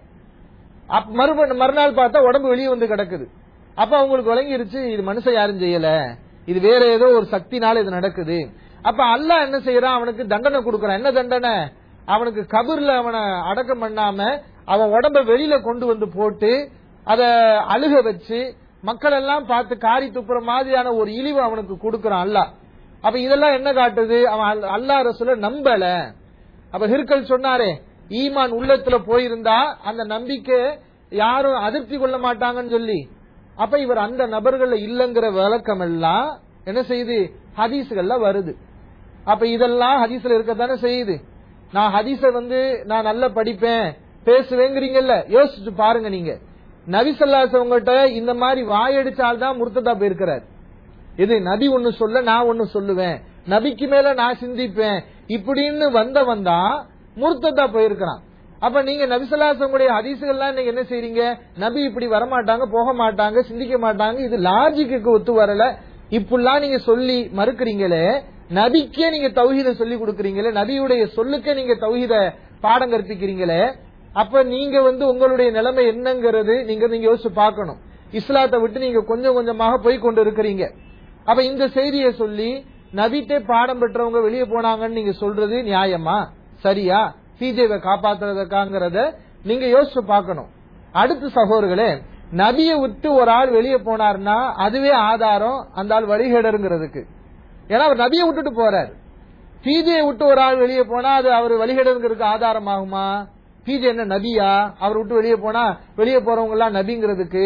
அப்ப மறுபடி மறுநாள் பார்த்தா உடம்பு வெளியே வந்து கிடக்குது அப்ப அவங்களுக்கு விளங்கிருச்சு இது மனுஷன் யாரும் செய்யல இது வேற ஏதோ ஒரு சக்தினால இது நடக்குது அப்ப அல்லாஹ் என்ன செய்யறான் அவனுக்கு தண்டனை கொடுக்கறான் என்ன தண்டனை அவனுக்கு கபர்ல அவனை அடக்கம் பண்ணாம அவன் உடம்ப வெளியில கொண்டு வந்து போட்டு அத அழுக வச்சு மக்கள் எல்லாம் பார்த்து காரி துப்புற மாதிரியான ஒரு இழிவு அவனுக்கு கொடுக்கறான் அல்லாஹ் அப்ப இதெல்லாம் என்ன காட்டுது அவன் அல்லா ரசூல நம்பல அப்ப ஹிர்கல் சொன்னாரே ஈமான் உள்ளத்துல போயிருந்தா அந்த நம்பிக்கை யாரும் அதிருப்தி கொள்ள மாட்டாங்கன்னு சொல்லி அப்ப இவர் அந்த நபர்கள்ல இல்லங்கிற விளக்கம் எல்லாம் என்ன செய்யுது ஹதீஸ்கள்ல வருது அப்ப இதெல்லாம் ஹதீஸ்ல இருக்கத்தானே செய்யுது நான் ஹதீஸ வந்து நான் நல்லா படிப்பேன் பேசுவேங்கிறீங்கல்ல யோசிச்சு பாருங்க நீங்க நபிசல்லாசவங்ககிட்ட இந்த மாதிரி வாயடிச்சால் தான் முர்த்ததா போயிருக்கிறார் இது நபி ஒன்னு சொல்ல நான் ஒன்னு சொல்லுவேன் நபிக்கு மேல நான் சிந்திப்பேன் இப்படின்னு வந்தவன் தான் முர்த்ததா போயிருக்கிறான் அப்ப நீங்க நபிசல்லாசங்களுடைய ஹதீசுகள்லாம் நீங்க என்ன செய்றீங்க நபி இப்படி வரமாட்டாங்க போக மாட்டாங்க சிந்திக்க மாட்டாங்க இது லாஜிக்கு ஒத்து வரல இப்படிலாம் நீங்க சொல்லி மறுக்கிறீங்களே நபிக்கே நீங்க தௌஹீத சொல்லி கொடுக்கறீங்களே நபியுடைய சொல்லுக்கே நீங்க தௌஹீத பாடம் கற்பிக்கிறீங்களே அப்ப நீங்க வந்து உங்களுடைய நிலைமை என்னங்கிறது நீங்க நீங்க யோசிச்சு பார்க்கணும் இஸ்லாத்தை விட்டு நீங்க கொஞ்சம் கொஞ்சமாக போய் கொண்டு இருக்கிறீங்க அப்ப இந்த செய்தியை சொல்லி நபிட்டே பாடம் பெற்றவங்க வெளியே போனாங்கன்னு நீங்க சொல்றது நியாயமா சரியா பிஜேவை காப்பாத்துறதுக்காங்கிறத நீங்க யோசிச்சு பார்க்கணும் அடுத்த சகோதரர்களே நபியை விட்டு ஒரு ஆள் வெளியே போனார்னா அதுவே ஆதாரம் அந்த ஆள் வழிகேடருங்கிறதுக்கு ஏன்னா அவர் நபியை விட்டுட்டு போறார் பிஜே விட்டு ஒரு ஆள் வெளியே போனா அது அவர் வழிகேடருங்கிறதுக்கு ஆதாரம் ஆகுமா பிஜே என்ன நபியா அவர் விட்டு வெளியே போனா வெளியே போறவங்க எல்லாம் நபிங்கிறதுக்கு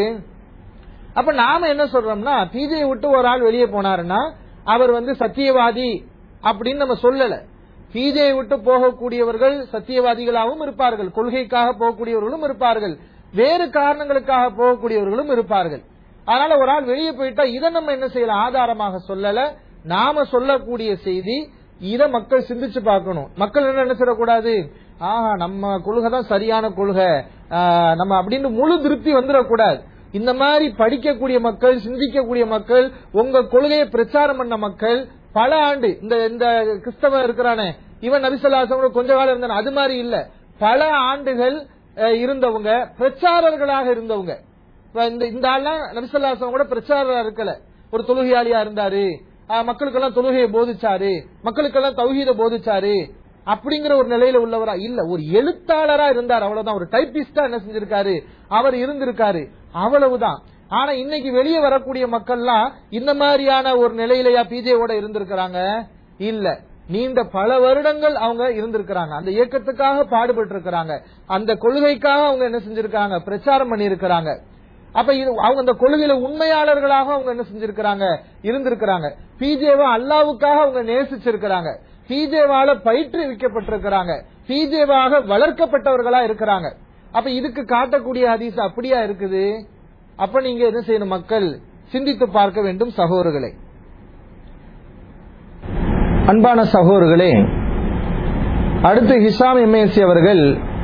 அப்ப நாம என்ன சொல்றோம்னா பிஜே விட்டு ஒரு ஆள் வெளியே போனாருன்னா அவர் வந்து சத்தியவாதி அப்படின்னு நம்ம சொல்லல பிஜே விட்டு போகக்கூடியவர்கள் சத்தியவாதிகளாகவும் இருப்பார்கள் கொள்கைக்காக போகக்கூடியவர்களும் இருப்பார்கள் வேறு காரணங்களுக்காக போகக்கூடியவர்களும் இருப்பார்கள் அதனால ஒரு ஆள் வெளியே போயிட்டா இதை நம்ம என்ன செய்யலாம் ஆதாரமாக சொல்லல நாம சொல்லக்கூடிய செய்தி இத மக்கள் சிந்திச்சு பார்க்கணும் மக்கள் என்ன நினைச்சிடக்கூடாது ஆஹா நம்ம கொள்கை தான் சரியான கொள்கை ஆஹ், நம்ம அப்படின்னு முழு திருப்தி வந்துடக்கூடாது இந்த மாதிரி படிக்கக்கூடிய மக்கள் சிந்திக்கக்கூடிய மக்கள் உங்க கொள்கையை பிரச்சாரம் பண்ண மக்கள் பல ஆண்டு இந்த இந்த கிறிஸ்தவன் இருக்கிறானே இவன் நபிசல்லாசம் கொஞ்ச காலம் இருந்தான் அது மாதிரி இல்ல பல ஆண்டுகள் அஹ், இருந்தவங்க பிரச்சாரர்களாக இருந்தவங்க இப்ப இந்த இந்த ஆள்லாம் நபிசல்லாசம் கூட பிரச்சாரரா இருக்கல ஒரு தொழுகையாளியா இருந்தாரு அஹ், மக்களுக்கெல்லாம் தொழுகையை போதிச்சாரு மக்களுக்கெல்லாம் தௌஹீத போதிச்சாரு அப்படிங்கிற ஒரு நிலையில உள்ளவரா இல்ல ஒரு எழுத்தாளரா இருந்தார் அவ்வளவுதான் ஒரு டைபிஸ்டா என்ன செஞ்சிருக்காரு அவர் இருந்திருக்காரு அவ்வளவுதான் ஆனா இன்னைக்கு வெளியே வரக்கூடிய மக்கள்லாம் இந்த மாதிரியான ஒரு நிலையிலயா பிஜேவோட இருந்திருக்கிறாங்க இல்ல நீண்ட பல வருடங்கள் அவங்க இருந்திருக்கிறாங்க அந்த இயக்கத்துக்காக பாடுபட்டு இருக்கிறாங்க அந்த கொள்கைக்காக அவங்க என்ன செஞ்சிருக்காங்க பிரச்சாரம் பண்ணியிருக்கிறாங்க அப்ப இது அவங்க அந்த கொள்கையில உண்மையாளர்களாக அவங்க என்ன செஞ்சிருக்கிறாங்க இருந்திருக்கிறாங்க பிஜேவா அல்லாவுக்காக அவங்க நேசிச்சிருக்கிறாங்க பிஜேவால பயிற்றுவிக்கப்பட்டிருக்கிறாங்க பிஜேவாக வளர்க்கப்பட்டவர்களா இருக்கிறாங்க அப்ப இதுக்கு காட்டக்கூடிய ஹதீஸ் அப்படியா இருக்குது அப்ப நீங்க என்ன செய்யணும் மக்கள் சிந்தித்து பார்க்க வேண்டும் சகோதரர்களே அன்பான சகோதரர்களே அடுத்து ஹிசாம் எம்ஏசி அவர்கள்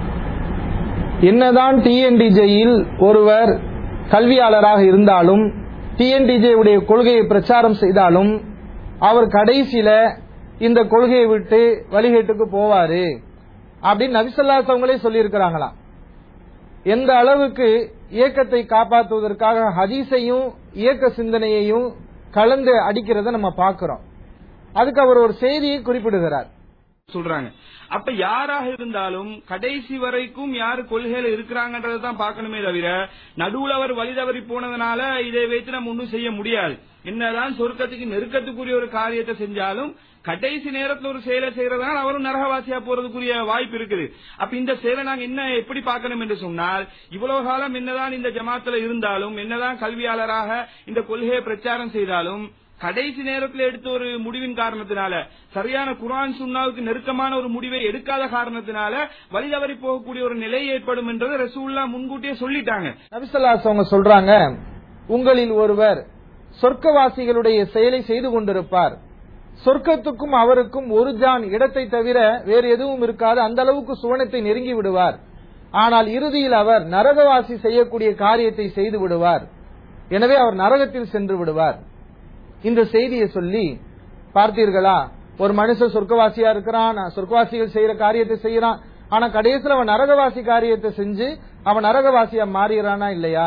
என்னதான் டிஎன்டிஜேயில் ஒருவர் கல்வியாளராக இருந்தாலும் டிஎன்டிஜே உடைய கொள்கையை பிரச்சாரம் செய்தாலும் அவர் கடைசியில இந்த கொள்கையை விட்டு வழிகேட்டுக்கு போவாரு அப்படின்னு நபிசல்லாஸ் அவங்களே சொல்லியிருக்கிறாங்களாம் எந்த அளவுக்கு இயக்கத்தை காப்பாற்றுவதற்காக ஹதீஸையும் இயக்க சிந்தனையையும் கலந்து அடிக்கிறத நம்ம பார்க்கிறோம் அதுக்கு அவர் ஒரு செய்தியை குறிப்பிடுகிறார் சொல்றாங்க அப்ப யாராக இருந்தாலும் கடைசி வரைக்கும் யாரு கொள்கையில இருக்கிறாங்கன்றதை தான் பார்க்கணுமே தவிர நடுவுல அவர் வழி தவறி போனதுனால இதை வைத்து நம்ம ஒன்றும் செய்ய முடியாது என்னதான் சொர்க்கத்துக்கு நெருக்கத்துக்குரிய ஒரு காரியத்தை செஞ்சாலும் கடைசி நேரத்துல ஒரு செயலை செய்யறதுனால அவரும் நரகவாசியா போறதுக்குரிய வாய்ப்பு இருக்குது அப்ப இந்த செயலை நாங்க என்ன எப்படி பார்க்கணும் என்று சொன்னால் இவ்வளவு காலம் என்னதான் இந்த ஜமாத்துல இருந்தாலும் என்னதான் கல்வியாளராக இந்த கொள்கையை பிரச்சாரம் செய்தாலும் கடைசி நேரத்தில் எடுத்த ஒரு முடிவின் காரணத்தினால சரியான குரான் சுன்னாவுக்கு நெருக்கமான ஒரு முடிவை எடுக்காத காரணத்தினால வழி தவறி போகக்கூடிய ஒரு நிலை ஏற்படும் என்றதை ரசூல்லா முன்கூட்டியே சொல்லிட்டாங்க நபிசல்லாஸ் அவங்க சொல்றாங்க உங்களில் ஒருவர் சொர்க்கவாசிகளுடைய செயலை செய்து கொண்டிருப்பார் சொர்க்கத்துக்கும் அவருக்கும் ஒரு ஜான் இடத்தை தவிர வேறு எதுவும் இருக்காது அந்த அளவுக்கு சுவனத்தை நெருங்கி விடுவார் ஆனால் இறுதியில் அவர் நரகவாசி செய்யக்கூடிய காரியத்தை செய்து விடுவார் எனவே அவர் நரகத்தில் சென்று விடுவார் இந்த செய்தியை சொல்லி பார்த்தீர்களா ஒரு மனுஷன் சொர்க்கவாசியா இருக்கிறான் சொர்க்கவாசிகள் செய்யற காரியத்தை செய்யறான் ஆனா கடைசியில் அவன் நரகவாசி காரியத்தை செஞ்சு அவன் நரகவாசியா மாறுகிறானா இல்லையா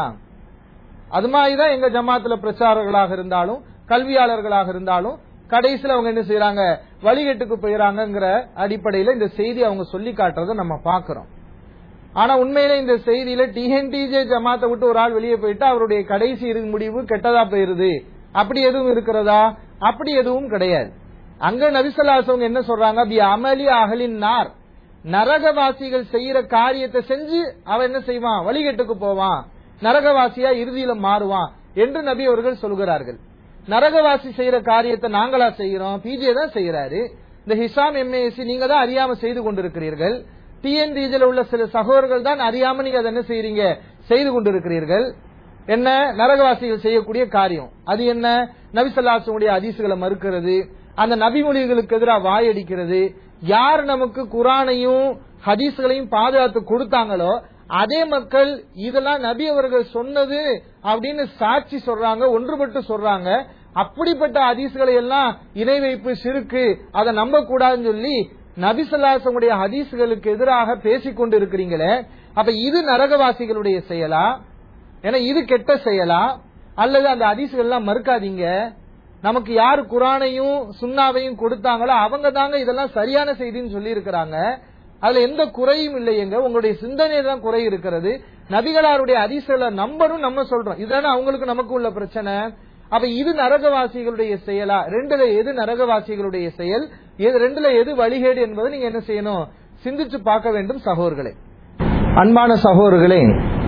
அது மாதிரிதான் எங்க ஜமாத்துல பிரச்சாரர்களாக இருந்தாலும் கல்வியாளர்களாக இருந்தாலும் கடைசியில் அவங்க என்ன செய்யறாங்க வழிகட்டுக்கு போயிறாங்கிற அடிப்படையில இந்த செய்தி அவங்க சொல்லி காட்டுறதை நம்ம பாக்குறோம் ஆனா உண்மையில இந்த செய்தியில டிஎன்டிஜே ஜமாத்தை விட்டு ஒரு ஆள் வெளியே போயிட்டு அவருடைய கடைசி இறு முடிவு கெட்டதா போயிருது அப்படி எதுவும் இருக்கிறதா அப்படி எதுவும் கிடையாது அங்க நபிசல்லாசவங்க என்ன சொல்றாங்க பி அமலி அகலின் நார் நரகவாசிகள் செய்யற காரியத்தை செஞ்சு அவன் என்ன செய்வான் வழிகட்டுக்கு போவான் நரகவாசியா இறுதியில மாறுவான் என்று நபி அவர்கள் சொல்கிறார்கள் நரகவாசி செய்யற காரியத்தை நாங்களா செய்யறோம் பிஜே தான் செய்யறாரு இந்த ஹிசாம் எம்ஏசி நீங்க தான் அறியாம செய்து கொண்டிருக்கிறீர்கள் டிஎன்டிஜில உள்ள சில சகோதரர்கள் தான் அறியாம நீங்க அதை என்ன செய்யறீங்க செய்து கொண்டிருக்கிறீர்கள் என்ன நரகவாசிகள் செய்யக்கூடிய காரியம் அது என்ன நபிசல்லாசனுடைய அதிசுகளை மறுக்கிறது அந்த நபிமொழிகளுக்கு எதிராக வாயடிக்கிறது யார் நமக்கு குரானையும் ஹதீஸ்களையும் பாதுகாத்து கொடுத்தாங்களோ அதே மக்கள் இதெல்லாம் நபி அவர்கள் சொன்னது அப்படின்னு சாட்சி சொல்றாங்க ஒன்றுபட்டு சொல்றாங்க அப்படிப்பட்ட ஹதீஸ்களை எல்லாம் இணை வைப்பு சிறுக்கு அதை நம்ப கூடாதுன்னு சொல்லி நபிசல்லாசனுடைய ஹதீஸ்களுக்கு எதிராக பேசிக் கொண்டு இருக்கிறீங்களே அப்ப இது நரகவாசிகளுடைய செயலா ஏன்னா இது கெட்ட செயலா அல்லது அந்த அதிசுகள் எல்லாம் மறுக்காதீங்க நமக்கு யார் குரானையும் சுண்ணாவையும் கொடுத்தாங்களோ அவங்க தாங்க இதெல்லாம் சரியான செய்தின்னு சொல்லி இருக்கிறாங்க அதுல எந்த குறையும் இல்லையங்க உங்களுடைய சிந்தனை தான் குறை இருக்கிறது நபிகளாருடைய அதிசல நம்பரும் நம்ம சொல்றோம் இதுதானே அவங்களுக்கு நமக்கு உள்ள பிரச்சனை அப்ப இது நரகவாசிகளுடைய செயலா ரெண்டுல எது நரகவாசிகளுடைய செயல் எது ரெண்டுல எது வழிகேடு என்பதை நீங்க என்ன செய்யணும் சிந்திச்சு பார்க்க வேண்டும் சகோதரர்களே அன்பான சகோதரர்களே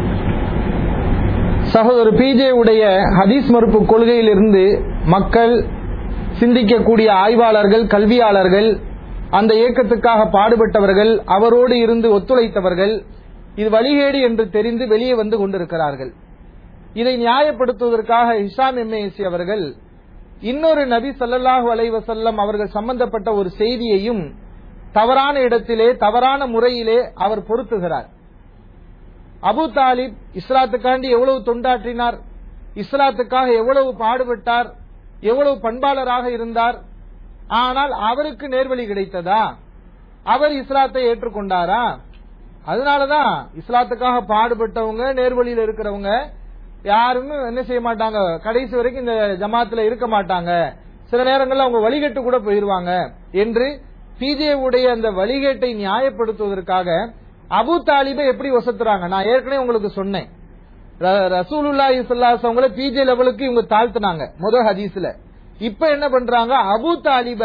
சகோதரர் பிஜே உடைய ஹதீஸ் மறுப்பு கொள்கையிலிருந்து மக்கள் சிந்திக்கக்கூடிய ஆய்வாளர்கள் கல்வியாளர்கள் அந்த இயக்கத்துக்காக பாடுபட்டவர்கள் அவரோடு இருந்து ஒத்துழைத்தவர்கள் இது வழிகேடு என்று தெரிந்து வெளியே வந்து கொண்டிருக்கிறார்கள் இதை நியாயப்படுத்துவதற்காக ஹிஷாம் எம்ஏசி அவர்கள் இன்னொரு நபி சல்லல்லாஹு அலைவசல்லம் அவர்கள் சம்பந்தப்பட்ட ஒரு செய்தியையும் தவறான இடத்திலே தவறான முறையிலே அவர் பொருத்துகிறார் அபு தாலிப் இஸ்லாத்துக்காண்டி எவ்வளவு தொண்டாற்றினார் இஸ்லாத்துக்காக எவ்வளவு பாடுபட்டார் எவ்வளவு பண்பாளராக இருந்தார் ஆனால் அவருக்கு நேர்வழி கிடைத்ததா அவர் இஸ்லாத்தை ஏற்றுக்கொண்டாரா அதனாலதான் இஸ்லாத்துக்காக பாடுபட்டவங்க நேர்வழியில் இருக்கிறவங்க யாருமே என்ன செய்ய மாட்டாங்க கடைசி வரைக்கும் இந்த ஜமாத்துல இருக்க மாட்டாங்க சில நேரங்கள்ல அவங்க வழிகட்டு கூட போயிருவாங்க என்று பிஜே உடைய அந்த வழிகேட்டை நியாயப்படுத்துவதற்காக அபு தாலிபை எப்படி வசத்துறாங்க நான் ஏற்கனவே உங்களுக்கு சொன்னேன் ரசூலுல்லா இஸ்லாஸ் அவங்கள பிஜே லெவலுக்கு இவங்க தாழ்த்தினாங்க முதல் ஹதீஸ்ல இப்ப என்ன பண்றாங்க அபு தாலிப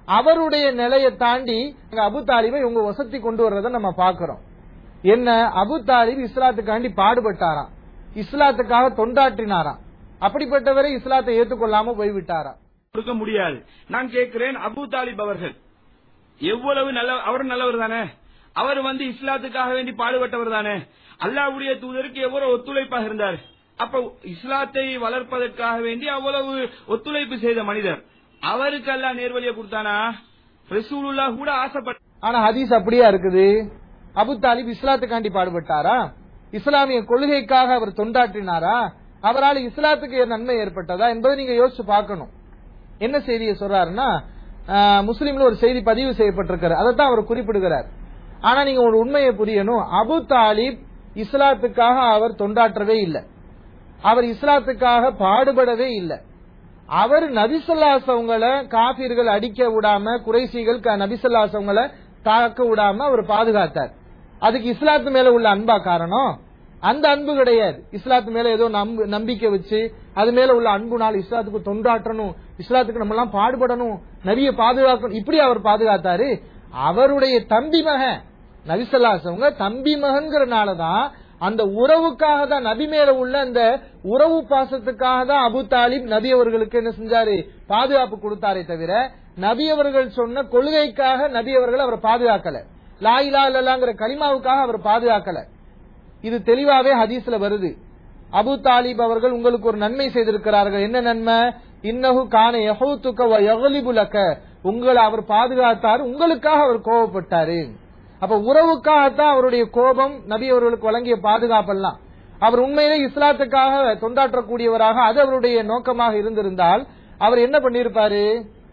அவருடைய நிலையை தாண்டி அங்க அபு தாலிபை இவங்க வசதி கொண்டு வர்றதை நம்ம பாக்குறோம் என்ன அபு தாலிப் இஸ்லாத்துக்காண்டி பாடுபட்டாராம் இஸ்லாத்துக்காக தொண்டாற்றினாராம் அப்படிப்பட்டவரை இஸ்லாத்தை ஏற்றுக்கொள்ளாம போய்விட்டாராம் கொடுக்க முடியாது நான் கேட்கிறேன் அபு தாலிப் அவர்கள் எவ்வளவு நல்ல அவர் நல்லவர் தானே அவர் வந்து இஸ்லாத்துக்காக வேண்டி பாடுபட்டவர் தானே அல்லாவுடைய தூதருக்கு எவ்வளவு ஒத்துழைப்பாக இருந்தார் அப்ப இஸ்லாத்தை வளர்ப்பதற்காக வேண்டி அவ்வளவு ஒத்துழைப்பு செய்த மனிதர் அவருக்கு அல்லாஹ் நேர்வழியை கொடுத்தானா ரசூலுல்லா கூட ஆசைப்பட்ட ஆனா ஹதீஸ் அப்படியா இருக்குது அபு தாலிப் இஸ்லாத்துக்காண்டி பாடுபட்டாரா இஸ்லாமிய கொள்கைக்காக அவர் தொண்டாற்றினாரா அவரால் இஸ்லாத்துக்கு நன்மை ஏற்பட்டதா என்பதை நீங்க யோசிச்சு பார்க்கணும் என்ன செய்தியை சொல்றாருன்னா ஆஹ், முஸ்லிம்ல ஒரு செய்தி பதிவு செய்யப்பட்டிருக்காரு அதைத்தான் அவர் குறிப்பிடுகிறார் ஆனா நீங்க ஒரு உண்மையை புரியணும் அபு தாலிப் இஸ்லாத்துக்காக அவர் தொண்டாற்றவே இல்லை அவர் இஸ்லாத்துக்காக பாடுபடவே இல்லை அவர் நபிசல்லாசவங்களை காபீர்கள் அடிக்க விடாம குறைசிகள் க- நபிசல்லாசவங்களை தாக்க விடாம அவர் பாதுகாத்தார் அதுக்கு இஸ்லாத்து மேல உள்ள அன்பா காரணம் அந்த அன்பு கிடையாது இஸ்லாத்து மேல ஏதோ நம்பு- நம்பிக்கை வச்சு அது மேல உள்ள அன்புனால் இஸ்லாத்துக்கு தொண்டாற்றணும் இஸ்லாத்துக்கு நம்ம எல்லாம் பாடுபடணும் நபியை பாதுகாக்கணும் இப்படி அவர் பாதுகாத்தாரு அவருடைய தம்பி மகன் நபிசல்லாசவங்க தம்பி மகன்கிறனாலதான் அந்த உறவுக்காக தான் நபி மேல உள்ள அந்த உறவு பாசத்துக்காக தான் அபு தாலிப் நபி அவர்களுக்கு என்ன செஞ்சாரு பாதுகாப்பு கொடுத்தாரே தவிர நபி அவர்கள் சொன்ன கொள்கைக்காக நபி அவர்கள் அவரை பாதுகாக்கல லாயிலா இல்லலாங்கிற கலிமாவுக்காக அவர் பாதுகாக்கல இது தெளிவாவே ஹதீஸ்ல வருது அபு தாலிப் அவர்கள் உங்களுக்கு ஒரு நன்மை செய்திருக்கிறார்கள் என்ன நன்மை இன்னஹு கான யஹூத்துக்க வ யக்லிபுலக உங்களை அவர் பாதுகாத்தார் உங்களுக்காக அவர் கோபப்பட்டாரு அப்ப உறவுக்காகத்தான் அவருடைய கோபம் நபி அவர்களுக்கு வழங்கிய பாதுகாப்பெல்லாம் அவர் உண்மையிலே இஸ்லாத்துக்காக தொண்டாற்றக்கூடியவராக அது அவருடைய நோக்கமாக இருந்திருந்தால் அவர் என்ன பண்ணிருப்பாரு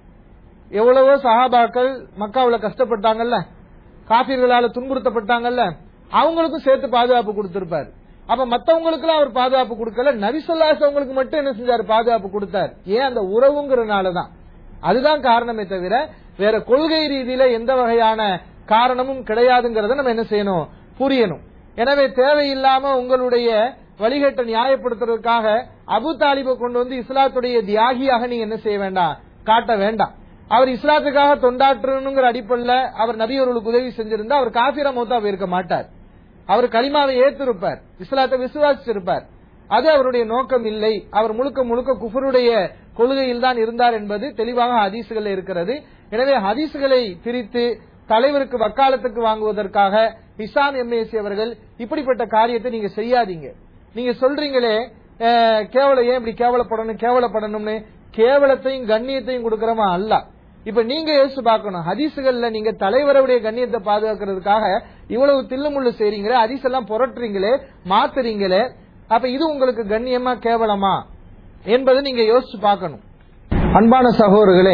எவ்வளவோ சஹாபாக்கள் மக்காவுல கஷ்டப்பட்டாங்கல்ல காபீர்களால துன்புறுத்தப்பட்டாங்கல்ல அவங்களுக்கும் சேர்த்து பாதுகாப்பு கொடுத்திருப்பாரு அப்ப மத்தவங்களுக்கு அவர் பாதுகாப்பு கொடுக்கல நபிசல்லாஸ் அவங்களுக்கு மட்டும் என்ன செஞ்சாரு பாதுகாப்பு கொடுத்தார் ஏன் அந்த உறவுங்கிறனாலதான் அதுதான் காரணமே தவிர வேற கொள்கை ரீதியில எந்த வகையான காரணமும் கிடையாதுங்கிறத நம்ம என்ன செய்யணும் புரியணும் எனவே தேவையில்லாம உங்களுடைய வழிகட்டை நியாயப்படுத்துறதுக்காக அபு தாலிபை கொண்டு வந்து இஸ்லாத்துடைய தியாகியாக நீங்க என்ன செய்ய வேண்டாம் காட்ட வேண்டாம் அவர் இஸ்லாத்துக்காக தொண்டாற்றணுங்கிற அடிப்படையில் அவர் நபி அவர்களுக்கு உதவி செஞ்சிருந்தா அவர் காபிரா மௌத்தா போயிருக்க மாட்டார் அவர் கலிமாவை ஏத்திருப்பார் இஸ்லாத்தை விசுவாசிச்சிருப்பார் அது அவருடைய நோக்கம் இல்லை அவர் முழுக்க முழுக்க குஃபருடைய கொள்கையில் தான் இருந்தார் என்பது தெளிவாக ஹதீசுகள் இருக்கிறது எனவே ஹதீசுகளை பிரித்து தலைவருக்கு வக்காலத்துக்கு வாங்குவதற்காக இசாம் எம்ஏசி அவர்கள் இப்படிப்பட்ட காரியத்தை நீங்க செய்யாதீங்க நீங்க சொல்றீங்களே அஹ், கேவலம் ஏன் இப்படி கேவலப்படணும் கேவலப்படணும்னு கேவலத்தையும் கண்ணியத்தையும் கொடுக்கறமா அல்ல இப்ப நீங்க யோசிச்சு பார்க்கணும் ஹதீசுகள்ல நீங்க தலைவருடைய கண்ணியத்தை பாதுகாக்கிறதுக்காக இவ்வளவு தில்லுமுள்ளு செய்றீங்களே ஹதீஸ் எல்லாம் புரட்டுறீங்களே மாத்துறீங்களே அப்ப இது உங்களுக்கு கண்ணியமா கேவலமா என்பதை நீங்க யோசிச்சு பார்க்கணும் அன்பான சகோதரர்களே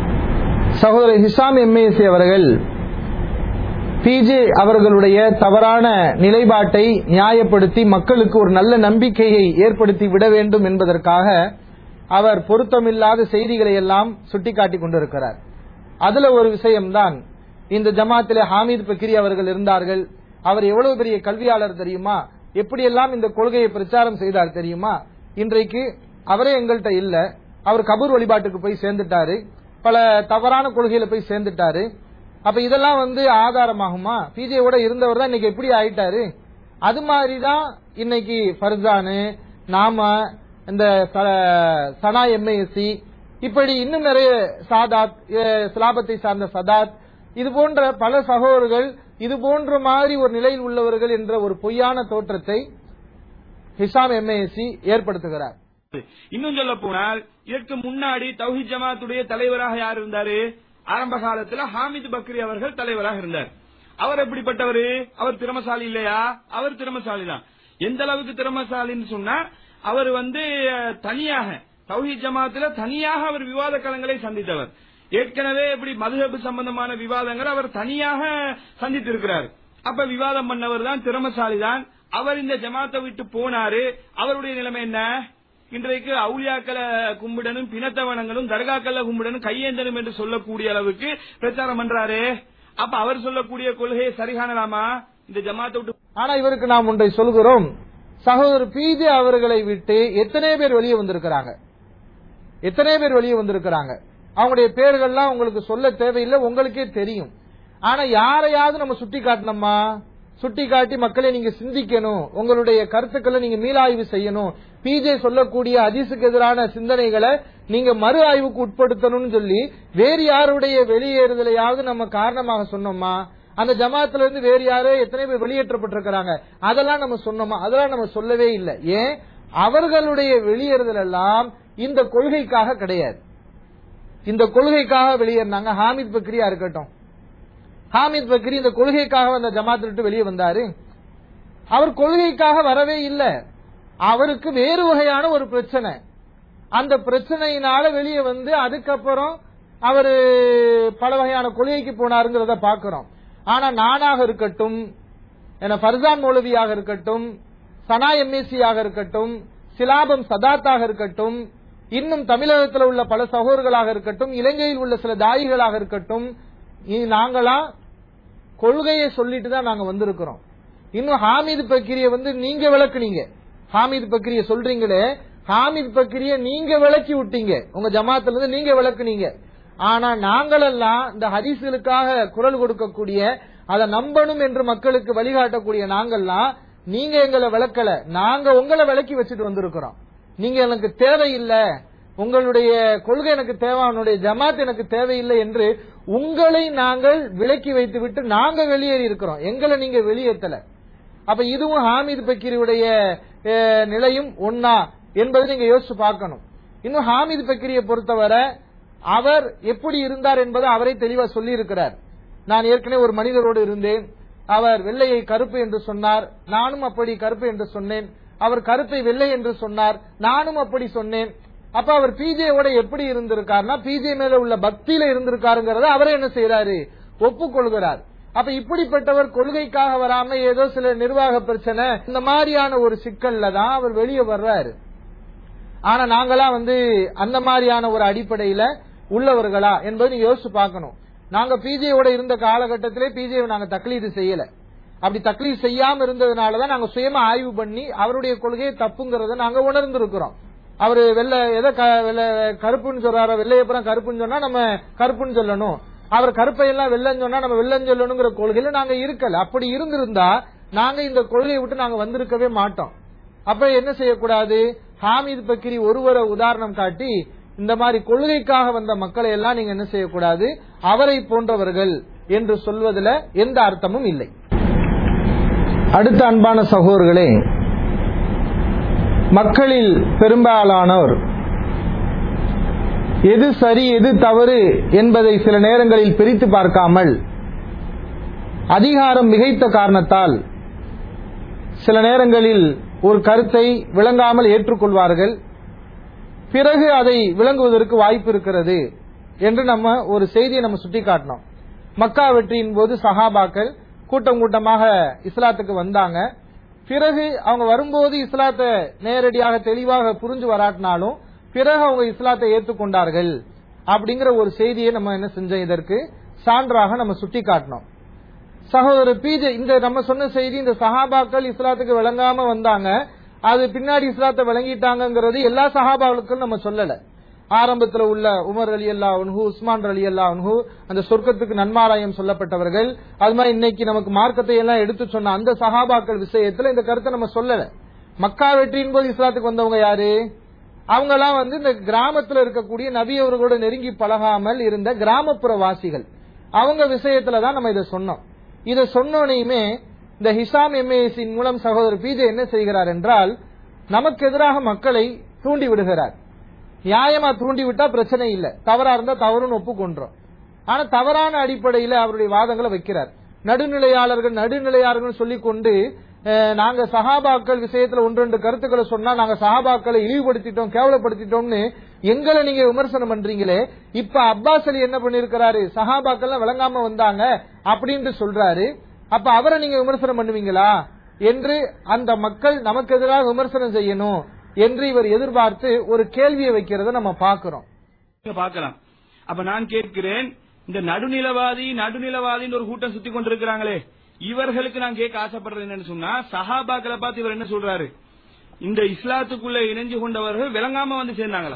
சகோதரர் ஹிசாம் எம்ஏசி அவர்கள் பிஜே அவர்களுடைய தவறான நிலைப்பாட்டை நியாயப்படுத்தி மக்களுக்கு ஒரு நல்ல நம்பிக்கையை ஏற்படுத்தி விட வேண்டும் என்பதற்காக அவர் பொருத்தமில்லாத செய்திகளை எல்லாம் சுட்டிக்காட்டிக் கொண்டிருக்கிறார் அதுல ஒரு விஷயம்தான் இந்த ஜமாத்திலே ஹாமீத் பக்கிரி அவர்கள் இருந்தார்கள் அவர் எவ்வளவு பெரிய கல்வியாளர் தெரியுமா எப்படியெல்லாம் இந்த கொள்கையை பிரச்சாரம் செய்தார் தெரியுமா இன்றைக்கு அவரே எங்கள்கிட்ட இல்ல அவர் கபூர் வழிபாட்டுக்கு போய் சேர்ந்துட்டாரு பல தவறான கொள்கையில போய் சேர்ந்துட்டாரு அப்ப இதெல்லாம் வந்து ஆதாரமாகுமா பிஜேவோட இருந்தவர் தான் இன்னைக்கு எப்படி ஆயிட்டாரு அது மாதிரிதான் இன்னைக்கு ஃபர்சானு நாம இந்த ச- சனா எம்ஐஎஸ்சி இப்படி இன்னும் நிறைய சாதாத் அஹ், சிலாபத்தை சார்ந்த சதாத் இது போன்ற பல சகோதரர்கள் இது போன்ற மாதிரி ஒரு நிலையில் உள்ளவர்கள் என்ற ஒரு பொய்யான தோற்றத்தை ஹிசாம் எம்ஏஎஸ்சி ஏற்படுத்துகிறார் இன்னும் சொல்ல போனால் இதற்கு முன்னாடி தௌஹித் ஜமாத்துடைய தலைவராக யார் இருந்தாரு ஆரம்ப காலத்துல ஹாமித் பக்ரி அவர்கள் தலைவராக இருந்தார் அவர் எப்படிப்பட்டவர் அவர் திறமசாலி இல்லையா அவர் திறமசாலி தான் எந்த அளவுக்கு திறமசாலின்னு சொன்னா அவர் வந்து அஹ், தனியாக தௌஹித் ஜமாத்துல தனியாக அவர் விவாத களங்களை சந்தித்தவர் ஏற்கனவே இப்படி மதுஹபு சம்பந்தமான விவாதங்கள் அவர் தனியாக சந்தித்திருக்கிறார் அப்ப விவாதம் பண்ணவர் தான் திறமசாலி தான் அவர் இந்த ஜமாத்தை விட்டு போனாரு அவருடைய நிலைமை என்ன இன்றைக்கு அவுளியாக்களை கும்பிடணும் பிணத்தவனங்களும் தர்காக்களை கும்பிடணும் கையேந்தனும் என்று சொல்லக்கூடிய அளவுக்கு பிரச்சாரம் பண்றாரு அப்ப அவர் சொல்லக்கூடிய கொள்கையை சரிகாணலாமா இந்த ஜமாத்தை விட்டு ஆனா இவருக்கு நாம் ஒன்றை சொல்கிறோம் சகோதரர் பிஜே அவர்களை விட்டு எத்தனை பேர் வெளியே வந்திருக்கிறாங்க எத்தனை பேர் வெளியே வந்திருக்கிறாங்க அவங்களுடைய பேர்கள்லாம் உங்களுக்கு சொல்ல தேவையில்லை உங்களுக்கே தெரியும் ஆனா யாரையாவது நம்ம சுட்டி காட்டணுமா சுட்டி காட்டி மக்களை நீங்க சிந்திக்கணும் உங்களுடைய கருத்துக்களை நீங்க மீளாய்வு செய்யணும் பிஜே சொல்லக்கூடிய அதிசுக்கு எதிரான சிந்தனைகளை நீங்க மறு ஆய்வுக்கு உட்படுத்தணும்னு சொல்லி வேறு யாருடைய வெளியேறுதலையாவது நம்ம காரணமாக சொன்னோமா அந்த ஜமாத்துல இருந்து வேறு யாரோ எத்தனை பேர் வெளியேற்றப்பட்டிருக்கிறாங்க அதெல்லாம் நம்ம சொன்னோமா அதெல்லாம் நம்ம சொல்லவே இல்லை ஏன் அவர்களுடைய வெளியேறுதல் எல்லாம் இந்த கொள்கைக்காக கிடையாது இந்த கொள்கைக்காக வெளியேறினாங்க ஹாமித் பக்ரியா இருக்கட்டும் ஹாமித் பக்ரி இந்த கொள்கைக்காக அந்த ஜமாத்தை விட்டு வெளியே வந்தாரு அவர் கொள்கைக்காக வரவே இல்லை அவருக்கு வேறு வகையான ஒரு பிரச்சனை அந்த பிரச்சனையினால வெளியே வந்து அதுக்கப்புறம் அவரு பல வகையான கொள்கைக்கு போனாருங்கிறத பாக்குறோம் ஆனா நானாக இருக்கட்டும் என ஃபர்சான் மௌலவியாக இருக்கட்டும் சனா எம்ஏசியாக இருக்கட்டும் சிலாபம் சதாத்தாக இருக்கட்டும் இன்னும் தமிழகத்தில் உள்ள பல சகோதரர்களாக இருக்கட்டும் இலங்கையில் உள்ள சில தாயிகளாக இருக்கட்டும் இ- நாங்களா கொள்கையை சொல்லிட்டு தான் நாங்க வந்திருக்கிறோம் இன்னும் ஹாமிது பக்கிரிய வந்து நீங்க விளக்குனீங்க ஹாமிது பக்கிரிய சொல்றீங்களே ஹாமிது பக்கிரிய நீங்க விளக்கி விட்டீங்க உங்க ஜமாத்துல இருந்து நீங்க விளக்குனீங்க ஆனா நாங்களெல்லாம் இந்த ஹதீஸ்களுக்காக குரல் கொடுக்கக்கூடிய அதை நம்பணும் என்று மக்களுக்கு வழிகாட்டக்கூடிய நாங்கள்லாம் நீங்க எங்களை விளக்கல நாங்க உங்களை விளக்கி வச்சுட்டு வந்திருக்கிறோம் நீங்க எனக்கு தேவையில்லை உங்களுடைய கொள்கை எனக்கு தேவை உன்னுடைய ஜமாத் எனக்கு தேவையில்லை என்று உங்களை நாங்கள் விலக்கி வைத்து விட்டு நாங்க வெளியேறி இருக்கிறோம் எங்களை நீங்க வெளியேற்றல அப்ப இதுவும் ஹாமிது பக்கீரியுடைய அஹ், நிலையும் ஒன்னா என்பதை நீங்க யோசிச்சு பார்க்கணும் இன்னும் ஹாமிது பக்கீரியை பொறுத்தவரை அவர் எப்படி இருந்தார் என்பதை அவரே தெளிவா சொல்லி இருக்கிறார் நான் ஏற்கனவே ஒரு மனிதரோடு இருந்தேன் அவர் வெள்ளையை கருப்பு என்று சொன்னார் நானும் அப்படி கருப்பு என்று சொன்னேன் அவர் கருப்பை வெள்ளை என்று சொன்னார் நானும் அப்படி சொன்னேன் அப்ப அவர் பிஜேவோட எப்படி இருந்திருக்காருன்னா பிஜே மேல உள்ள பக்தியில இருந்திருக்காருங்கிறத அவரே என்ன செய்யறாரு ஒப்புக்கொள்கிறார் அப்ப இப்படிப்பட்டவர் கொள்கைக்காக வராம ஏதோ சில நிர்வாக பிரச்சனை இந்த மாதிரியான ஒரு சிக்கல்ல தான் அவர் வெளியே வர்றாரு ஆனா நாங்களாம் வந்து அந்த மாதிரியான ஒரு அடிப்படையில உள்ளவர்களா என்பதை நீங்க யோசிச்சு பார்க்கணும் நாங்க பிஜேயோட இருந்த காலகட்டத்திலே பிஜே நாங்க தக்லீது செய்யல அப்படி தக்லீது செய்யாம இருந்ததுனாலதான் நாங்க சுயமா ஆய்வு பண்ணி அவருடைய கொள்கையை தப்புங்கிறத நாங்க உணர்ந்திருக்கிறோம் அவரு வெள்ள எதை க- வெள்ளை கருப்புன்னு சொல்றாரோ வெள்ளையப்புறம் கருப்புன்னு சொன்னா நம்ம கருப்புன்னு சொல்லணும் அவர் கருப்பையெல்லாம் வெள்ளன்னு சொன்னா நம்ம வெள்ளன்னு சொல்லணுங்கிற கொள்கையில நாங்க இருக்கல அப்படி இருந்திருந்தா நாங்க இந்த கொள்கையை விட்டு நாங்க வந்திருக்கவே மாட்டோம் அப்ப என்ன செய்யக்கூடாது ஹாமித் பக்கிரி ஒருவரை உதாரணம் காட்டி இந்த மாதிரி கொள்கைக்காக வந்த மக்களை எல்லாம் நீங்க என்ன செய்யக்கூடாது அவரை போன்றவர்கள் என்று சொல்வதில் எந்த அர்த்தமும் இல்லை அடுத்த அன்பான சகோதரர்களே மக்களில் பெரும்பாலானோர் எது சரி எது தவறு என்பதை சில நேரங்களில் பிரித்து பார்க்காமல் அதிகாரம் மிகைத்த காரணத்தால் சில நேரங்களில் ஒரு கருத்தை விளங்காமல் ஏற்றுக்கொள்வார்கள் பிறகு அதை விளங்குவதற்கு வாய்ப்பு இருக்கிறது என்று நம்ம ஒரு செய்தியை நம்ம சுட்டிக்காட்டினோம் மக்கா வெற்றியின் போது சஹாபாக்கள் கூட்டம் கூட்டமாக இஸ்லாத்துக்கு வந்தாங்க பிறகு அவங்க வரும்போது இஸ்லாத்தை நேரடியாக தெளிவாக புரிஞ்சு வராட்டினாலும் பிறகு அவங்க இஸ்லாத்தை ஏற்றுக்கொண்டார்கள் அப்படிங்கிற ஒரு செய்தியை நம்ம என்ன செஞ்சோம் இதற்கு சான்றாக நம்ம சுட்டிக்காட்டினோம் சகோதரர் பிஜே இந்த நம்ம சொன்ன செய்தி இந்த சஹாபாக்கள் இஸ்லாத்துக்கு விளங்காம வந்தாங்க அது பின்னாடி இஸ்லாத்தை விளங்கிட்டாங்கங்கிறது எல்லா சஹாபாக்களுக்கும் நம்ம சொல்லல ஆரம்பத்துல உள்ள உமர் அலி அல்லா உன்ஹு உஸ்மான் அலி அல்லா உன்ஹு அந்த சொர்க்கத்துக்கு நன்மாராயம் சொல்லப்பட்டவர்கள் அது மாதிரி இன்னைக்கு நமக்கு மார்க்கத்தை எல்லாம் எடுத்து சொன்ன அந்த சஹாபாக்கள் விஷயத்துல இந்த கருத்தை நம்ம சொல்லல மக்கா வெற்றியின் போது இஸ்லாத்துக்கு வந்தவங்க யாரு அவங்க எல்லாம் வந்து இந்த கிராமத்துல இருக்கக்கூடிய நபி அவர்களோட நெருங்கி பழகாமல் இருந்த கிராமப்புற வாசிகள் அவங்க விஷயத்துல தான் நம்ம இதை சொன்னோம் இதை சொன்னோனையுமே இந்த ஹிசாம் எம்ஏசின் மூலம் சகோதரர் பிஜே என்ன செய்கிறார் என்றால் நமக்கு எதிராக மக்களை தூண்டி விடுகிறார் நியாயமா தூண்டி விட்டா பிரச்சனை இல்ல தவறா இருந்தா தவறுன்னு ஒப்புக்கொண்டோம் ஆனா தவறான அடிப்படையில அவருடைய வாதங்களை வைக்கிறார் நடுநிலையாளர்கள் நடுநிலையாளர்கள் சொல்லிக் கொண்டு அஹ், நாங்க சஹாபாக்கள் விஷயத்துல ஒன்று ரெண்டு கருத்துக்களை சொன்னா நாங்க சஹாபாக்களை இழிவுபடுத்திட்டோம் கேவலப்படுத்திட்டோம்னு எங்களை நீங்க விமர்சனம் பண்றீங்களே இப்ப அப்பாஸ் அலி என்ன பண்ணிருக்கிறாரு சஹாபாக்கள் விளங்காம வந்தாங்க அப்படின்ட்டு சொல்றாரு அப்ப அவரை நீங்க விமர்சனம் பண்ணுவீங்களா என்று அந்த மக்கள் நமக்கு எதிராக விமர்சனம் செய்யணும் என்று இவர் எதிர்பார்த்து ஒரு கேள்வியை வைக்கிறத நம்ம பார்க்கிறோம் நீங்க பார்க்கலாம் அப்ப நான் கேட்கிறேன் இந்த நடுநிலவாதி நடுநிலவாதின்னு ஒரு கூட்டம் சுத்தி கொண்டிருக்கிறாங்களே இவர்களுக்கு நான் கேட்க ஆசைப்படுறது என்னன்னு சொன்னா சஹாபாக்களை பார்த்து இவர் என்ன சொல்றாரு இந்த இஸ்லாத்துக்குள்ள இணைஞ்சு கொண்டவர்கள் விளங்காம வந்து சேர்ந்தாங்களாம்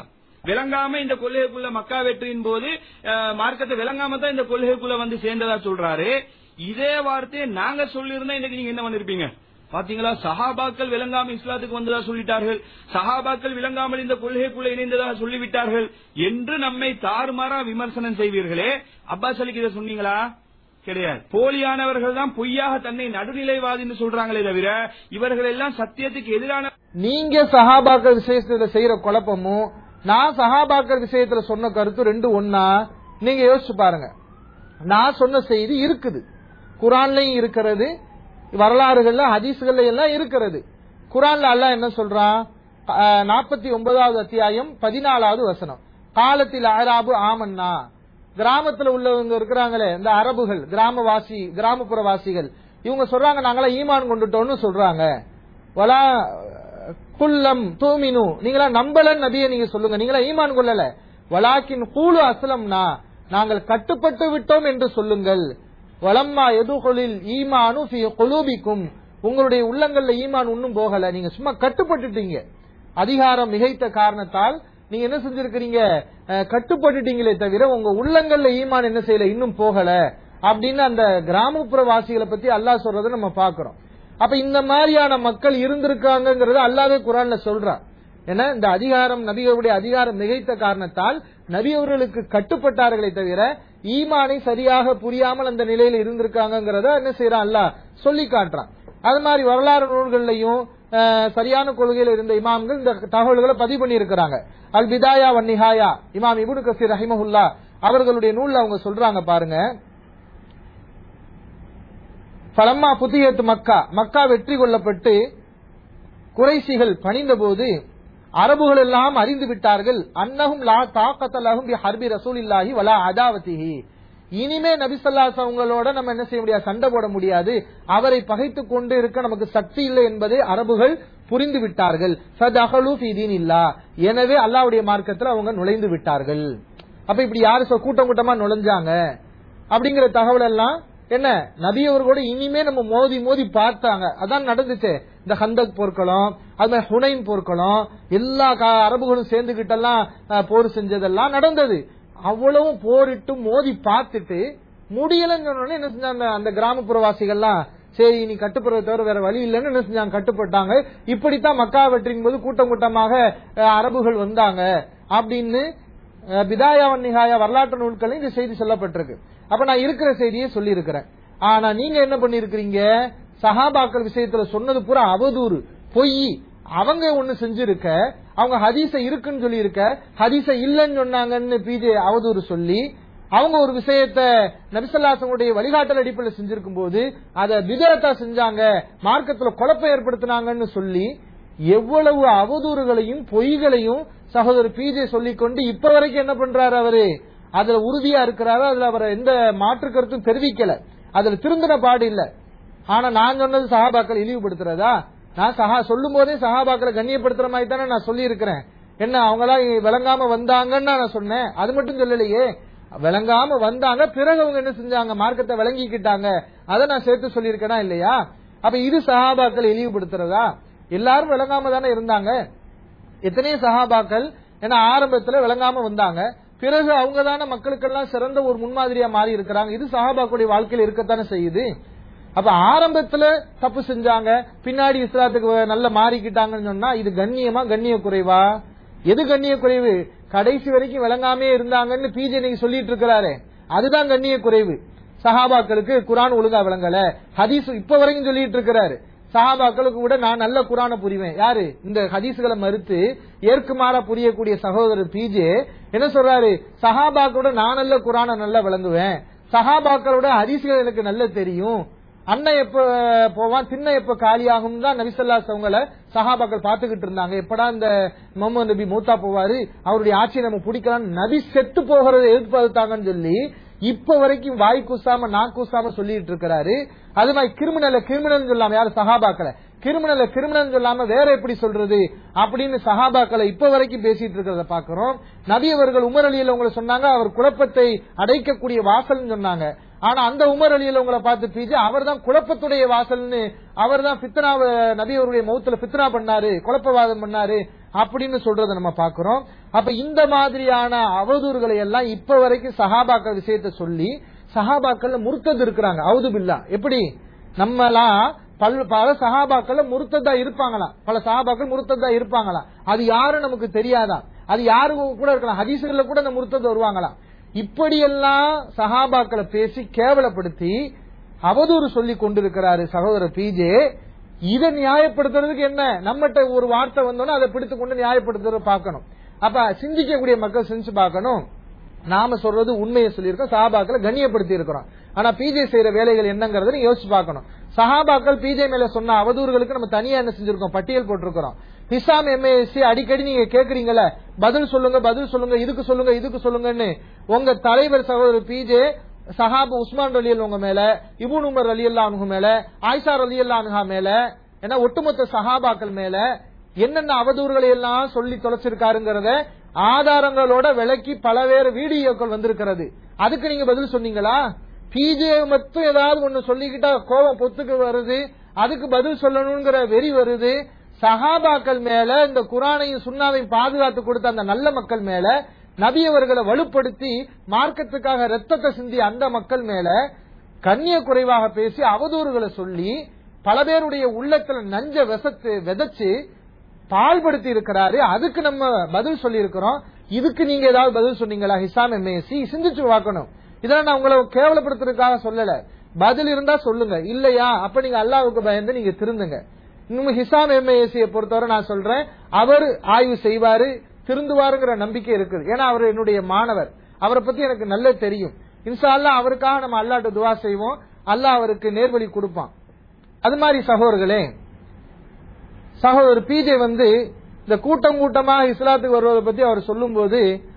விளங்காம இந்த கொள்கைக்குள்ள மக்கா வெற்றியின் போது அஹ், மார்க்கத்தை விளங்காம தான் இந்த கொள்கைக்குள்ள வந்து சேர்ந்ததா சொல்றாரு இதே வார்த்தையை நாங்க சொல்லியிருந்தா இன்னைக்கு நீங்க என்ன பண்ணிருப்பீங்க பாத்தீங்களா சஹாபாக்கள் விளங்காம இஸ்லாத்துக்கு வந்ததா சொல்லிட்டார்கள் சஹாபாக்கள் விளங்காமல் இந்த கொள்கைக்குள்ள இணைந்ததாக சொல்லிவிட்டார்கள் என்று நம்மை தாறுமாறா விமர்சனம் செய்வீர்களே அப்பாஸ் அலிக்கு இதை சொன்னீங்களா கிடையாது போலியானவர்கள் தான் பொய்யாக தன்னை நடுநிலைவாதின்னு சொல்றாங்களே தவிர இவர்கள் எல்லாம் சத்தியத்துக்கு எதிரான நீங்க சஹாபாக்கள் விஷயத்துல செய்யற குழப்பமும் நான் சஹாபாக்கள் விஷயத்துல சொன்ன கருத்து ரெண்டு ஒன்னா நீங்க யோசிச்சு பாருங்க நான் சொன்ன செய்தி இருக்குது குரான்லயும் இருக்கிறது வரலாறுகள்ல ஹதீஸ்கள்ல எல்லாம் இருக்கிறது குரான்ல அல்லாஹ் என்ன சொல்றான் நாற்பத்தி ஒன்பதாவது அத்தியாயம் பதினாலாவது வசனம் காலத்தில் அராபு ஆமன்னா கிராமத்துல உள்ளவங்க இருக்கிறாங்களே இந்த அரபுகள் கிராமவாசி கிராமப்புற வாசிகள் இவங்க சொல்றாங்க நாங்களாம் ஈமான் கொண்டுட்டோம்னு சொல்றாங்க வலா குல்லம் தூமினு நீங்களா நம்பல நபியை நீங்க சொல்லுங்க நீங்களா ஈமான் கொள்ளல வலாக்கின் கூலு அஸ்லம்னா நாங்கள் கட்டுப்பட்டு விட்டோம் என்று சொல்லுங்கள் வலம்மா எதுகொலில் ஈமானு ஃபி குலூபிக்கும் உங்களுடைய உள்ளங்கள்ல ஈமான் ஒன்னும் போகல நீங்க சும்மா கட்டுப்பட்டுட்டீங்க அதிகாரம் மிகைத்த காரணத்தால் நீங்க என்ன செஞ்சிருக்கிறீங்க அஹ், கட்டுப்பட்டுட்டீங்களே தவிர உங்க உள்ளங்கள்ல ஈமான் என்ன செய்யல இன்னும் போகல அப்படின்னு அந்த கிராமப்புற வாசிகளை பத்தி அல்லாஹ் சொல்றதை நம்ம பாக்குறோம் அப்ப இந்த மாதிரியான மக்கள் இருந்திருக்காங்கிறத அல்லாவே குரான்ல சொல்றான் ஏன்னா இந்த அதிகாரம் நபிகளுடைய அதிகாரம் மிகைத்த காரணத்தால் நபி அவர்களுக்கு கட்டுப்பட்டார்களே தவிர ஈமானை சரியாக புரியாமல் அந்த நிலையில இருந்திருக்காங்கிறத என்ன செய்யறான் அல்லாஹ் சொல்லி காட்டுறான் அது மாதிரி வரலாறு நூல்கள்லையும் அஹ், சரியான கொள்கையில் இருந்த இமாம்கள் இந்த தகவல்களை பதிவு பண்ணி இருக்கிறாங்க அல் பிதாயா வன் நிஹாயா இமாம் இபுனு கசீர் ரஹிமஹுல்லா அவர்களுடைய நூல்ல அவங்க சொல்றாங்க பாருங்க பலம்மா புத்தியத்து மக்கா மக்கா வெற்றி கொள்ளப்பட்டு குறைசிகள் பணிந்தபோது அரபுகள் எல்லாம் அறிந்து விட்டார்கள் அன்னஹும் லா தாக்கத்தலகும் பி ஹர்பி ரசூலில்லாஹி வலா அதாவதிஹி இனிமே நபிசல்லாஸ் அவங்களோட நம்ம என்ன செய்ய முடியாது சண்டை போட முடியாது அவரை பகைத்துக் கொண்டு இருக்க நமக்கு சக்தி இல்லை என்பதை அரபுகள் புரிந்து விட்டார்கள் சதஹலு ஃபீ தீனில்லா எனவே அல்லாஹ்வுடைய மார்க்கத்தில் அவங்க நுழைந்து விட்டார்கள் அப்ப இப்படி யாரு சொ- கூட்டம் கூட்டமா நுழைஞ்சாங்க அப்படிங்கிற தகவல் எல்லாம் என்ன நபி அவர்களோட இனிமே நம்ம மோதி மோதி பார்த்தாங்க அதான் நடந்துச்சு இந்த ஹந்தக் போர்க்களம் அது மாதிரி ஹுனைன் போர்க்களம் எல்லா கா- அரபுகளும் சேர்ந்துகிட்டெல்லாம் அஹ், போர் செஞ்சதெல்லாம் நடந்தது அவ்வளவும் போரிட்டு மோதி பார்த்துட்டு முடியலன்னு சொன்ன உடனே என்ன செஞ்சாங்க அந்த கிராமப்புறவாசிகள்லாம் சரி நீ கட்டுப்படுறத தவிர வேற வழி இல்லைன்னு என்ன செஞ்சாங்க கட்டுப்பட்டாங்க இப்படித்தான் மக்கா வெற்றியின் போது கூட்டம் கூட்டமாக அஹ், அரபுகள் வந்தாங்க அப்படின்னு அஹ், பிதாயாவன் நிகாயா வரலாற்று நூல்களில் இந்த செய்தி சொல்லப்பட்டிருக்கு அப்ப நான் இருக்கிற செய்தியை சொல்லி இருக்கிறேன் ஆனா நீங்க என்ன பண்ணிருக்கிறீங்க சஹாபாக்கள் விஷயத்துல சொன்னது பூரா அவதூறு பொய் அவங்க ஒண்ணு செஞ்சிருக்க அவங்க ஹதீஸ இருக்குன்னு சொல்லி இருக்க ஹதீஸ இல்லைன்னு சொன்னாங்கன்னு பிஜே அவதூறு சொல்லி அவங்க ஒரு விஷயத்த நபிசல்லாசனுடைய வழிகாட்டல் அடிப்படையில் செஞ்சிருக்கும் போது அதை விதரத்தா செஞ்சாங்க மார்க்கத்துல குழப்பம் ஏற்படுத்தினாங்கன்னு சொல்லி எவ்வளவு அவதூறுகளையும் பொய்களையும் சகோதரர் பிஜே சொல்லிக்கொண்டு இப்ப வரைக்கும் என்ன பண்றாரு அவரு அதுல உறுதியா இருக்கிறாரு அதுல அவர் எந்த மாற்று கருத்தும் தெரிவிக்கல அதுல திருந்தின பாடு இல்ல ஆனா நான் சொன்னது சஹாபாக்கள் இழிவுபடுத்துறதா நான் சஹா சொல்லும் போதே சஹாபாக்களை கண்ணியப்படுத்துற மாதிரி தானே நான் சொல்லி இருக்கிறேன் என்ன அவங்களா விளங்காம வந்தாங்கன்னு நான் சொன்னேன் அது மட்டும் சொல்லலையே விளங்காம வந்தாங்க பிறகு அவங்க என்ன செஞ்சாங்க மார்க்கத்தை விளங்கிக்கிட்டாங்க அதை நான் சேர்த்து சொல்லியிருக்கேனா இல்லையா அப்ப இது சஹாபாக்கள் இழிவுபடுத்துறதா எல்லாரும் விளங்காம தானே இருந்தாங்க எத்தனையோ சஹாபாக்கள் ஏன்னா ஆரம்பத்துல விளங்காம வந்தாங்க பிறகு அவங்க தானே மக்களுக்கெல்லாம் சிறந்த ஒரு முன்மாதிரியா மாறி இருக்கிறாங்க இது சஹாபாக்களுடைய வாழ்க்கையில இருக்கத்தானே செய்யுது அப்ப ஆரம்பத்துல தப்பு செஞ்சாங்க பின்னாடி இஸ்லாத்துக்கு நல்ல மாறிக்கிட்டாங்கன்னு சொன்னா இது கண்ணியமா கண்ணிய குறைவா எது கண்ணிய குறைவு கடைசி வரைக்கும் விளங்காமே இருந்தாங்கன்னு பிஜே நீங்க சொல்லிட்டு இருக்கிறாரு அதுதான் கண்ணிய குறைவு சஹாபாக்களுக்கு குரான் ஒழுங்கா விளங்கல ஹதீஸ் இப்ப வரைக்கும் சொல்லிட்டு இருக்கிறாரு சஹாபாக்களுக்கு கூட நான் நல்ல குரானை புரிவேன் யாரு இந்த ஹதீஸ்களை மறுத்து ஏற்குமாறா புரியக்கூடிய சகோதரர் பிஜே என்ன சொல்றாரு சஹாபாக்களோட நான் நல்ல குரானை நல்லா விளங்குவேன் சஹாபாக்களோட ஹதீஸ்கள் எனக்கு நல்ல தெரியும் அண்ணன் எப்ப போவான் திண்ண எப்ப காலியாகும் தான் நபிசல்லாஸ் அவங்கள சஹாபாக்கள் பாத்துக்கிட்டு இருந்தாங்க எப்படா இந்த முகமது நபி மூத்தா போவாரு அவருடைய ஆட்சியை நம்ம பிடிக்கலாம் நபி செத்து போகிறத எதிர்பார்த்தாங்கன்னு சொல்லி இப்ப வரைக்கும் வாய் கூசாம நான் கூசாம சொல்லிட்டு இருக்கிறாரு அது மாதிரி கிரிமினல கிரிமினல் சொல்லாம யாரு சஹாபாக்களை கிரிமினல கிரிமினல் சொல்லாம வேற எப்படி சொல்றது அப்படின்னு சஹாபாக்களை இப்ப வரைக்கும் பேசிட்டு இருக்கிறத பாக்குறோம் நபி அவர்கள் உமர் அலியில உங்களை சொன்னாங்க அவர் குழப்பத்தை அடைக்கக்கூடிய வாசல்னு சொன்னாங்க ஆனா அந்த உமர் அலியில உங்களை பார்த்து பிஜே அவர் தான் குழப்பத்துடைய வாசல்னு அவர் தான் பித்னா நபி அவருடைய மௌத்துல பித்னா பண்ணாரு குழப்பவாதம் பண்ணாரு அப்படின்னு சொல்றத நம்ம பாக்குறோம் அப்ப இந்த மாதிரியான அவதூறுகளை எல்லாம் இப்ப வரைக்கும் சஹாபாக்கள் விஷயத்த சொல்லி சஹாபாக்கள்ல முர்த்தது இருக்கிறாங்க அவுது பில்லா எப்படி நம்மலாம் பல் பல சஹாபாக்கள்ல முருத்ததா இருப்பாங்களாம் பல சஹாபாக்கள் முருத்ததா இருப்பாங்களாம் அது யாரும் நமக்கு தெரியாதா அது யாரு கூட இருக்கலாம் ஹதீசுகள்ல கூட அந்த முருத்தது வருவாங்களாம் இப்படியெல்லாம் சஹாபாக்களை பேசி கேவலப்படுத்தி அவதூறு சொல்லி கொண்டிருக்கிறாரு சகோதரர் பிஜே இதை நியாயப்படுத்துறதுக்கு என்ன நம்மகிட்ட ஒரு வார்த்தை வந்தோன்னா அதை பிடித்து கொண்டு நியாயப்படுத்துறத பார்க்கணும் அப்ப சிந்திக்கக்கூடிய மக்கள் செஞ்சு பார்க்கணும் நாம சொல்றது உண்மையை சொல்லியிருக்கோம் சஹாபாக்களை கண்ணியப்படுத்தி இருக்கிறோம் ஆனா பிஜே செய்யற வேலைகள் என்னங்கறத யோசிச்சு பார்க்கணும் சஹாபாக்கள் பிஜே மேல சொன்ன அவதூறுகளுக்கு நம்ம தனியா என்ன செஞ்சிருக்கோம் பட்டியல் போட்டிருக்கிறோம் ஹிசாம் எம்ஏஎஸ்சி அடிக்கடி நீங்க கேக்குறீங்கல்ல பதில் சொல்லுங்க பதில் சொல்லுங்க இதுக்கு சொல்லுங்க இதுக்கு சொல்லுங்கன்னு உங்க தலைவர் சகோதரர் பிஜே சஹாபு உஸ்மான் ரலி உங்க மேல இபுன் உமர் அலி அல்லாஹு மேல ஆயிஷா ரலி அல்லாஹா மேல ஏன்னா ஒட்டுமொத்த சஹாபாக்கள் மேல என்னென்ன அவதூறுகளை எல்லாம் சொல்லி தொலைச்சிருக்காருங்கிறத ஆதாரங்களோட விளக்கி பலவேறு வீடியோக்கள் வந்திருக்கிறது அதுக்கு நீங்க பதில் சொன்னீங்களா பிஜே மட்டும் ஏதாவது ஒண்ணு சொல்லிக்கிட்டா கோபம் பொத்துக்கு வருது அதுக்கு பதில் சொல்லணுங்கிற வெறி வருது சஹாபாக்கள் மேல இந்த குரானையும் சுண்ணாவையும் பாதுகாத்து கொடுத்த அந்த நல்ல மக்கள் மேல நபியவர்களை வலுப்படுத்தி மார்க்கத்துக்காக ரத்தத்தை சிந்தி அந்த மக்கள் மேல கண்ணிய குறைவாக பேசி அவதூறுகளை சொல்லி பல பேருடைய உள்ளத்துல நஞ்ச விசத்து விதைச்சு பால்படுத்தி இருக்கிறாரு அதுக்கு நம்ம பதில் சொல்லி இருக்கிறோம் இதுக்கு நீங்க ஏதாவது பதில் சொன்னீங்களா ஹிசாம் எம்ஏசி சிந்திச்சு பார்க்கணும் இதெல்லாம் நான் உங்களை கேவலப்படுத்துறதுக்காக சொல்லல பதில் இருந்தா சொல்லுங்க இல்லையா அப்ப நீங்க அல்லாவுக்கு பயந்து நீங்க திருந்துங்க இன்னும் ஹிசாம் எம்ஏசியை பொறுத்தவரை நான் சொல்றேன் அவர் ஆய்வு செய்வாரு திருந்துவாருங்கிற நம்பிக்கை இருக்குது ஏன்னா அவர் என்னுடைய மாணவர் அவரை பத்தி எனக்கு நல்ல தெரியும் இன்ஷா அல்லா அவருக்காக நம்ம அல்லாட்ட துவா செய்வோம் அல்லாஹ் அவருக்கு நேர்வழி கொடுப்பான் அது மாதிரி சகோதரர்களே சகோதரர் பிஜே வந்து இந்த கூட்டம் கூட்டமா இஸ்லாத்துக்கு வருவதை பத்தி அவர் சொல்லும்போது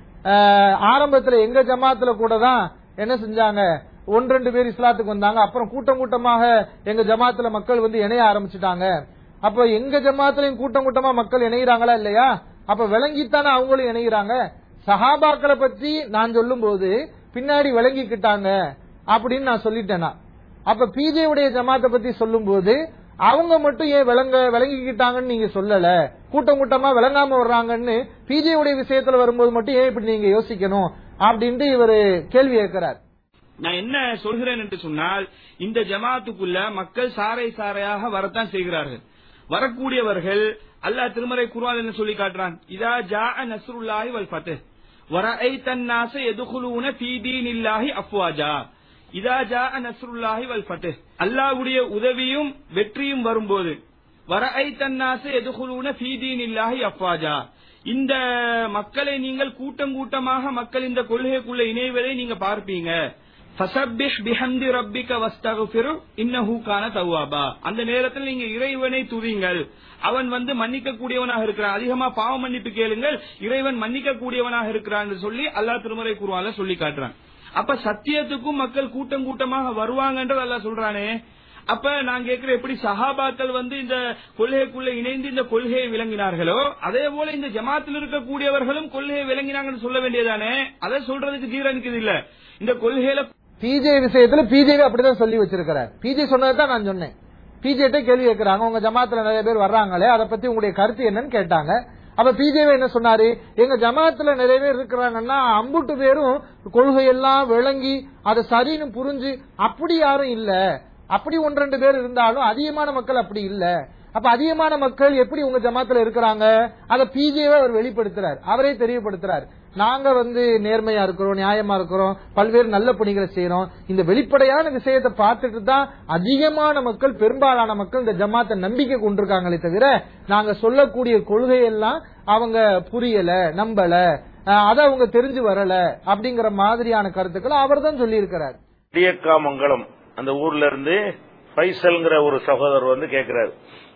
ஆரம்பத்துல எங்க ஜமாத்துல கூட தான் என்ன செஞ்சாங்க ஒன்று ரெண்டு பேர் இஸ்லாத்துக்கு வந்தாங்க அப்புறம் கூட்டம் கூட்டமாக எங்க ஜமாத்துல மக்கள் வந்து இணைய ஆரம்பிச்சுட்டாங்க அப்ப எங்க ஜமாத்துலயும் கூட்டம் கூட்டமா மக்கள் இணைகிறாங்களா இல்லையா அப்ப விளங்கித்தானே அவங்களும் இணைகிறாங்க சஹாபாக்களை பத்தி நான் சொல்லும் போது பின்னாடி விளங்கிக்கிட்டாங்க அப்படின்னு நான் சொல்லிட்டேனா அப்ப பிஜே உடைய ஜமாத்தை பத்தி சொல்லும் போது அவங்க மட்டும் ஏன் விளங்க விளங்கிக்கிட்டாங்கன்னு நீங்க சொல்லல கூட்டம் கூட்டமா விளங்காம வர்றாங்கன்னு பிஜே உடைய விஷயத்துல வரும்போது மட்டும் ஏன் இப்படி நீங்க யோசிக்கணும் அப்படின்ட்டு இவரு கேள்வி கேட்கிறார் நான் என்ன சொல்கிறேன் என்று சொன்னால் இந்த ஜமாத்துக்குள்ள மக்கள் சாறை சாறையாக வரத்தான் செய்கிறார்கள் வரக்கூடியவர்கள் அல்லாஹ் திருமறை குர்ஆன் என்ன சொல்லி காட்டுறான் இதா ஜா நஸ்ருல்லாஹி வல் ஃபத்ஹ் வரஐத الناس يدخلون في دين الله افواجا இதா ஜா நஸ்ருல்லாஹி வல் ஃபத்ஹ் அல்லாஹ்வுடைய உதவியும் வெற்றியும் வரும்போது வரஐத الناس يدخلون في دين الله افواجا இந்த மக்களை நீங்கள் கூட்டம் கூட்டமாக மக்கள் இந்த கொள்கைக்குள்ள இணைவதை நீங்க பார்ப்பீங்க ஃபசப்பிஹ் பிஹம்தி ரப்பிக வஸ்தக்ஃபிரு இன்னஹு கான தவ்வாபா அந்த நேரத்தில் நீங்க இறைவனை துதிங்கள் அவன் வந்து மன்னிக்க கூடியவனாக இருக்கிறான் அதிகமா பாவ மன்னிப்பு கேளுங்கள் இறைவன் மன்னிக்க கூடியவனாக இருக்கிறான் சொல்லி அல்லாஹ் திருமறை குருவால சொல்லி காட்டுறான் அப்ப சத்தியத்துக்கும் மக்கள் கூட்டம் கூட்டமாக வருவாங்கன்றது அல்லாஹ் சொல்றானே அப்ப நான் கேட்கிறேன் எப்படி சஹாபாக்கள் வந்து இந்த கொள்கைக்குள்ள இணைந்து இந்த கொள்கையை விளங்கினார்களோ அதே போல இந்த ஜமாத்தில் இருக்கக்கூடியவர்களும் கொள்கையை விளங்கினாங்கன்னு சொல்ல வேண்டியதானே அதை சொல்றதுக்கு ஜீரணிக்குது இல்ல இந்த கொள்கையில பிஜே விஷயத்துல பிஜேவி அப்படிதான் சொல்லி வச்சிருக்கிறார் பிஜே சொன்னதுதான் நான் சொன்னேன் பிஜேட்ட கேள்வி கேட்கிறாங்க உங்க ஜமாத்துல நிறைய பேர் வர்றாங்களே அதை பத்தி உங்களுடைய கருத்து என்னன்னு கேட்டாங்க அப்ப பிஜேவி என்ன சொன்னாரு எங்க ஜமாத்துல நிறைய பேர் இருக்கிறாங்கன்னா அம்புட்டு பேரும் கொள்கையெல்லாம் விளங்கி அதை சரின்னு புரிஞ்சு அப்படி யாரும் இல்ல அப்படி ஒன்று ரெண்டு பேர் இருந்தாலும் அதிகமான மக்கள் அப்படி இல்ல அப்ப அதிகமான மக்கள் எப்படி உங்க ஜமாத்துல இருக்கிறாங்க அதை பிஜேவே அவர் வெளிப்படுத்துறார் அவரே தெரியப்படுத்துறார் நாங்க வந்து நேர்மையா இருக்கிறோம் நியாயமா இருக்கிறோம் பல்வேறு நல்ல பணிகளை செய்யறோம் இந்த வெளிப்படையான விஷயத்தை பார்த்துட்டு தான் அதிகமான மக்கள் பெரும்பாலான மக்கள் இந்த ஜமாத்தை நம்பிக்கை கொண்டிருக்காங்களே தவிர நாங்க சொல்லக்கூடிய கொள்கையெல்லாம் அவங்க புரியல நம்பல அதை அவங்க தெரிஞ்சு வரல அப்படிங்கிற மாதிரியான கருத்துக்களை அவர் தான் சொல்லி இருக்கிறார் டியக்காமங்கலம் அந்த ஊர்ல இருந்து ஃபைசல்ங்கிற ஒரு சகோதரர் வந்து கேட்கிறார்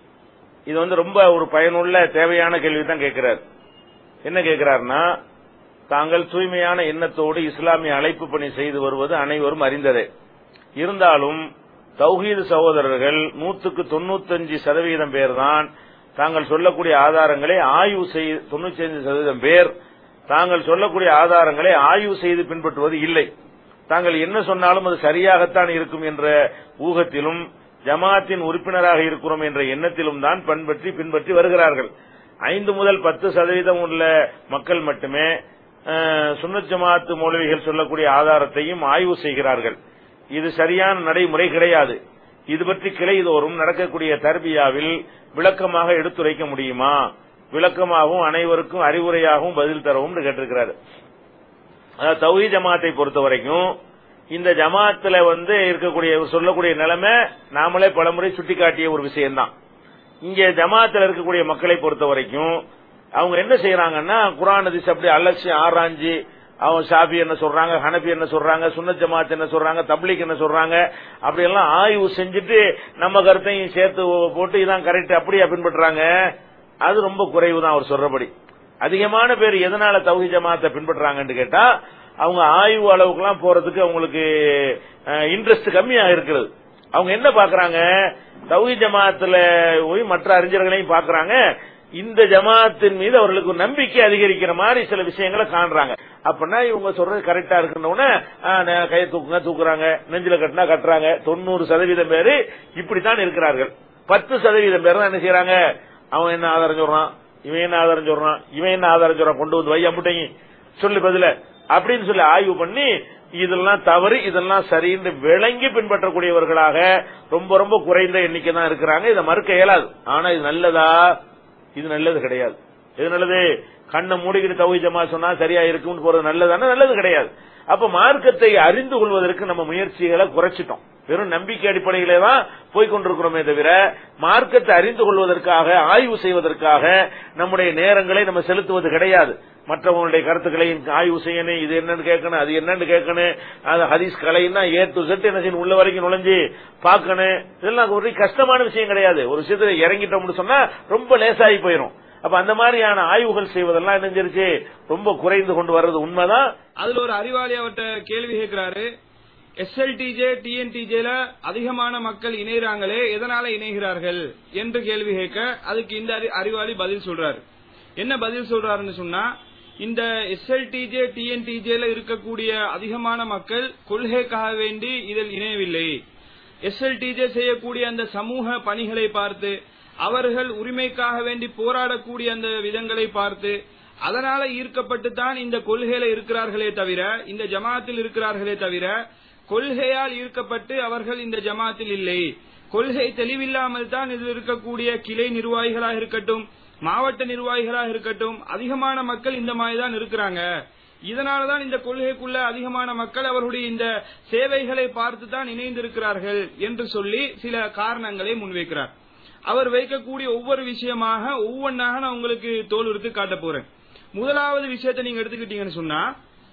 இது வந்து ரொம்ப ஒரு பயனுள்ள தேவையான கேள்வி தான் கேட்கிறார் என்ன கேட்கிறாருன்னா தாங்கள் தூய்மையான எண்ணத்தோடு இஸ்லாமிய அழைப்பு பணி செய்து வருவது அனைவரும் அறிந்ததே இருந்தாலும் தௌஹீது சகோதரர்கள் நூத்துக்கு தொண்ணூத்தஞ்சு சதவீதம் பேர் தான் தாங்கள் சொல்லக்கூடிய ஆதாரங்களை ஆய்வு செய்து தொண்ணூத்தி அஞ்சு சதவீதம் பேர் தாங்கள் சொல்லக்கூடிய ஆதாரங்களை ஆய்வு செய்து பின்பற்றுவது இல்லை தாங்கள் என்ன சொன்னாலும் அது சரியாகத்தான் இருக்கும் என்ற ஊகத்திலும் ஜமாத்தின் உறுப்பினராக இருக்கிறோம் என்ற எண்ணத்திலும் தான் பண்பற்றி பின்பற்றி வருகிறார்கள் ஐந்து முதல் பத்து சதவீதம் உள்ள மக்கள் மட்டுமே அஹ், சுன்னத் ஜமாத்து மௌலவிகள் சொல்லக்கூடிய ஆதாரத்தையும் ஆய்வு செய்கிறார்கள் இது சரியான நடைமுறை கிடையாது இது பற்றி கிளைதோறும் நடக்கக்கூடிய தர்பியாவில் விளக்கமாக எடுத்துரைக்க முடியுமா விளக்கமாகவும் அனைவருக்கும் அறிவுரையாகவும் பதில் தரவும் கேட்டிருக்கிறாரு அதாவது தௌஹி ஜமாத்தை பொறுத்த வரைக்கும் இந்த ஜமாத்துல வந்து இருக்கக்கூடிய சொல்லக்கூடிய நிலைமை நாமளே பலமுறை சுட்டிக்காட்டிய ஒரு விஷயம்தான் இங்க ஜமாத்துல இருக்கக்கூடிய மக்களை பொறுத்த வரைக்கும் அவங்க என்ன செய்யறாங்கன்னா குரான் ஹதீஸ் அப்படி அலட்சியம் ஆராய்ஞ்சு அவங்க ஷாஃபி என்ன சொல்றாங்க ஹனபி என்ன சொல்றாங்க சுன்னத் ஜமாத் என்ன சொல்றாங்க தப்லீக் என்ன சொல்றாங்க அப்படி எல்லாம் ஆய்வு செஞ்சுட்டு நம்ம கருத்தையும் சேர்த்து போட்டு இதான் கரெக்ட் அப்படியா பின்பற்றுறாங்க அது ரொம்ப குறைவு தான் அவர் சொல்றபடி அதிகமான பேர் எதனால தௌஹி ஜமாத்தை பின்பற்றுறாங்கன்னு கேட்டா அவங்க ஆய்வு அளவுக்குலாம் போறதுக்கு அவங்களுக்கு இன்ட்ரெஸ்ட் கம்மியா இருக்கிறது அவங்க என்ன பாக்குறாங்க தௌஹி ஜமாத்துல போய் மற்ற அறிஞர்களையும் பாக்குறாங்க இந்த ஜமாத்தின் மீது அவர்களுக்கு ஒரு நம்பிக்கை அதிகரிக்கிற மாதிரி சில விஷயங்களை காண்றாங்க அப்படின்னா இவங்க சொல்றது கரெக்டா இருக்குன்னு கையை தூக்குங்க தூக்குறாங்க நெஞ்சில கட்டினா கட்டுறாங்க தொண்ணூறு சதவீதம் பேரு இப்படித்தான் இருக்கிறார்கள் பத்து சதவீதம் பேர் தான் என்ன செய்யறாங்க அவன் என்ன ஆதாரம் சொல்றான் இவன் என்ன ஆதாரம் சொல்றான் இவன் என்ன ஆதாரம் சொல்றான் கொண்டு வந்து வை அம்புட்டைங்க சொல்லு பதில அப்படின்னு சொல்லி ஆய்வு பண்ணி இதெல்லாம் தவறு இதெல்லாம் சரின்னு விளங்கி பின்பற்றக்கூடியவர்களாக ரொம்ப ரொம்ப குறைந்த எண்ணிக்கை தான் இருக்கிறாங்க இதை மறுக்க இயலாது ஆனா இது நல்லதா இது நல்லது கிடையாது இது நல்லது கண்ணை மூடிக்கிட்டு தவி ஜமா சொன்னா சரியா இருக்கும்னு போறது நல்லதானா நல்லது கிடையாது அப்ப மார்க்கத்தை அறிந்து கொள்வதற்கு நம்ம முயற்சிகளை குறைச்சிட்டோம் வெறும் நம்பிக்கை அடிப்படையிலே தான் போய்கொண்டிருக்கிறோமே தவிர மார்க்கத்தை அறிந்து கொள்வதற்காக ஆய்வு செய்வதற்காக நம்முடைய நேரங்களை நம்ம செலுத்துவது கிடையாது மற்றவங்களுடைய கருத்துக்களை ஆய்வு செய்யணும் இது என்னன்னு கேட்கணும் அது என்னன்னு கேட்கணும் அது ஹதீஸ் கலைன்னா ஏ டு செட் என்ன செய்யணும் உள்ள வரைக்கும் நுழைஞ்சு பார்க்கணும் இதெல்லாம் ஒரு கஷ்டமான விஷயம் கிடையாது ஒரு விஷயத்துல இறங்கிட்டோம்னு சொன்னா ரொம்ப லேசாகி போயிடும் அப்ப அந்த மாதிரியான ஆய்வுகள் செய்வதெல்லாம் என்னஞ்சிருச்சு ரொம்ப குறைந்து கொண்டு வர்றது உண்மைதான் அதுல ஒரு அறிவாளி அவர்கிட்ட கேள்வி கேட்கிறாரு எஸ்எல்டிஜே டிஎன்டிஜேல அதிகமான மக்கள் இணைகிறாங்களே எதனால இணைகிறார்கள் என்று கேள்வி கேட்க அதுக்கு இந்த அறி- அறிவாளி பதில் சொல்றாரு என்ன பதில் சொல்றாருன்னு சொன்னா இந்த எஸ்எல்டிஜே டிஎன்டிஜேல இருக்கக்கூடிய அதிகமான மக்கள் கொள்கைக்காக வேண்டி இதில் இணையவில்லை எஸ்எல்டிஜே செய்யக்கூடிய அந்த சமூக பணிகளை பார்த்து அவர்கள் உரிமைக்காக வேண்டி போராடக்கூடிய அந்த விதங்களை பார்த்து அதனால ஈர்க்கப்பட்டு தான் இந்த கொள்கையில இருக்கிறார்களே தவிர இந்த ஜமாத்தில் இருக்கிறார்களே தவிர கொள்கையால் ஈர்க்கப்பட்டு அவர்கள் இந்த ஜமாத்தில் இல்லை கொள்கை தெளிவில்லாமல் தான் இதில் இருக்கக்கூடிய கிளை நிர்வாகிகளாக இருக்கட்டும் மாவட்ட நிர்வாகிகளாக இருக்கட்டும் அதிகமான மக்கள் இந்த மாதிரி தான் இருக்கிறாங்க இதனாலதான் இந்த கொள்கைக்குள்ள அதிகமான மக்கள் அவர்களுடைய இந்த சேவைகளை பார்த்து தான் இணைந்திருக்கிறார்கள் என்று சொல்லி சில காரணங்களை முன்வைக்கிறார் அவர் வைக்கக்கூடிய ஒவ்வொரு விஷயமாக ஒவ்வொன்றாக நான் உங்களுக்கு தோலுறுத்து காட்ட போறேன் முதலாவது விஷயத்தை நீங்க எடுத்துக்கிட்டீங்கன்னு சொன்னா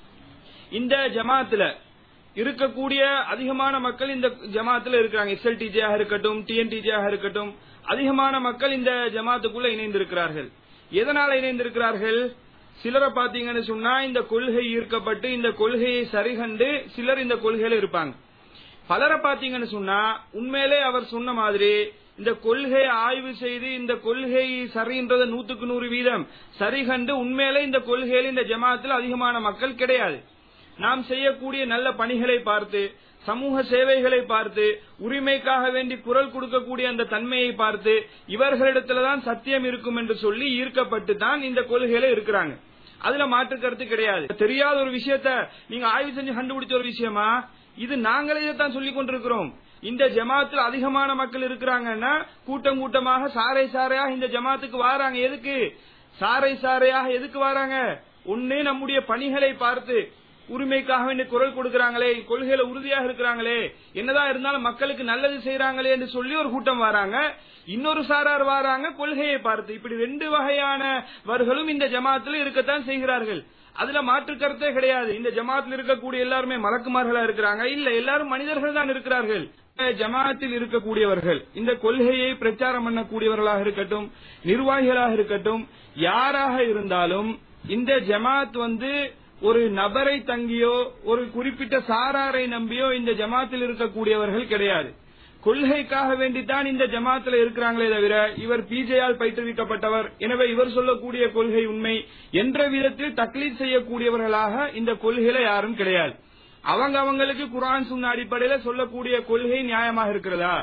இந்த ஜமாத்துல இருக்கக்கூடிய அதிகமான மக்கள் இந்த ஜமாத்துல இருக்கிறாங்க எஸ்எல்டிஜே ஆக இருக்கட்டும் டிஎன்டிஜே ஆக இருக்கட்டும் அதிகமான மக்கள் இந்த ஜமாத்துக்குள்ள இணைந்திருக்கிறார்கள் எதனால இணைந்திருக்கிறார்கள் சிலரை பாத்தீங்கன்னு சொன்னா இந்த கொள்கை ஈர்க்கப்பட்டு இந்த கொள்கையை சரிகண்டு சிலர் இந்த கொள்கையில இருப்பாங்க பலரை பாத்தீங்கன்னு சொன்னா உண்மையிலே அவர் சொன்ன மாதிரி இந்த கொள்கையை ஆய்வு செய்து இந்த கொள்கை சரின்றத நூத்துக்கு நூறு வீதம் சரி கண்டு உண்மையிலே இந்த கொள்கையில இந்த ஜமாத்தில் அதிகமான மக்கள் கிடையாது நாம் செய்யக்கூடிய நல்ல பணிகளை பார்த்து சமூக சேவைகளை பார்த்து உரிமைக்காக வேண்டி குரல் கொடுக்கக்கூடிய அந்த தன்மையை பார்த்து இவர்களிடத்துலதான் சத்தியம் இருக்கும் என்று சொல்லி ஈர்க்கப்பட்டு தான் இந்த கொள்கையில இருக்கிறாங்க அதுல மாற்று கருத்து கிடையாது தெரியாத ஒரு விஷயத்த நீங்க ஆய்வு செஞ்சு கண்டுபிடிச்ச ஒரு விஷயமா இது நாங்களே இதைத்தான் சொல்லிக் கொண்டிருக்கிறோம் இந்த ஜமாத்தில் அதிகமான மக்கள் இருக்கிறாங்கன்னா கூட்டம் கூட்டமாக சாறை சாறையாக இந்த ஜமாத்துக்கு வாராங்க எதுக்கு சாறை சாறையாக எதுக்கு வராங்க ஒன்னே நம்முடைய பணிகளை பார்த்து உரிமைக்காக வேண்டி குரல் கொடுக்கறாங்களே கொள்கையில உறுதியாக இருக்கிறாங்களே என்னதான் இருந்தாலும் மக்களுக்கு நல்லது செய்யறாங்களே என்று சொல்லி ஒரு கூட்டம் வராங்க இன்னொரு சாரார் வராங்க கொள்கையை பார்த்து இப்படி ரெண்டு வகையானவர்களும் இந்த ஜமாத்துல இருக்கத்தான் செய்கிறார்கள் அதுல மாற்று கருத்தே கிடையாது இந்த ஜமாத்தில் இருக்கக்கூடிய எல்லாருமே மலக்குமார்களா இருக்கிறாங்க இல்ல எல்லாரும் மனிதர்கள் தான் இருக்கிறார்கள் இந்த ஜமாத்தில் இருக்கக்கூடியவர்கள் இந்த கொள்கையை பிரச்சாரம் பண்ணக்கூடியவர்களாக இருக்கட்டும் நிர்வாகிகளாக இருக்கட்டும் யாராக இருந்தாலும் இந்த ஜமாத் வந்து ஒரு நபரை தங்கியோ ஒரு குறிப்பிட்ட சாராரை நம்பியோ இந்த ஜமாத்தில் இருக்கக்கூடியவர்கள் கிடையாது கொள்கைக்காக வேண்டித்தான் இந்த ஜமாத்துல இருக்கிறாங்களே தவிர இவர் பிஜேயால் பயிற்றுவிக்கப்பட்டவர் எனவே இவர் சொல்லக்கூடிய கொள்கை உண்மை என்ற விதத்தில் தக்லீத் செய்யக்கூடியவர்களாக இந்த கொள்கையில யாரும் கிடையாது அவங்க அவங்களுக்கு குரான் சுன்ன அடிப்படையில சொல்லக்கூடிய கொள்கை நியாயமாக இருக்கிறதா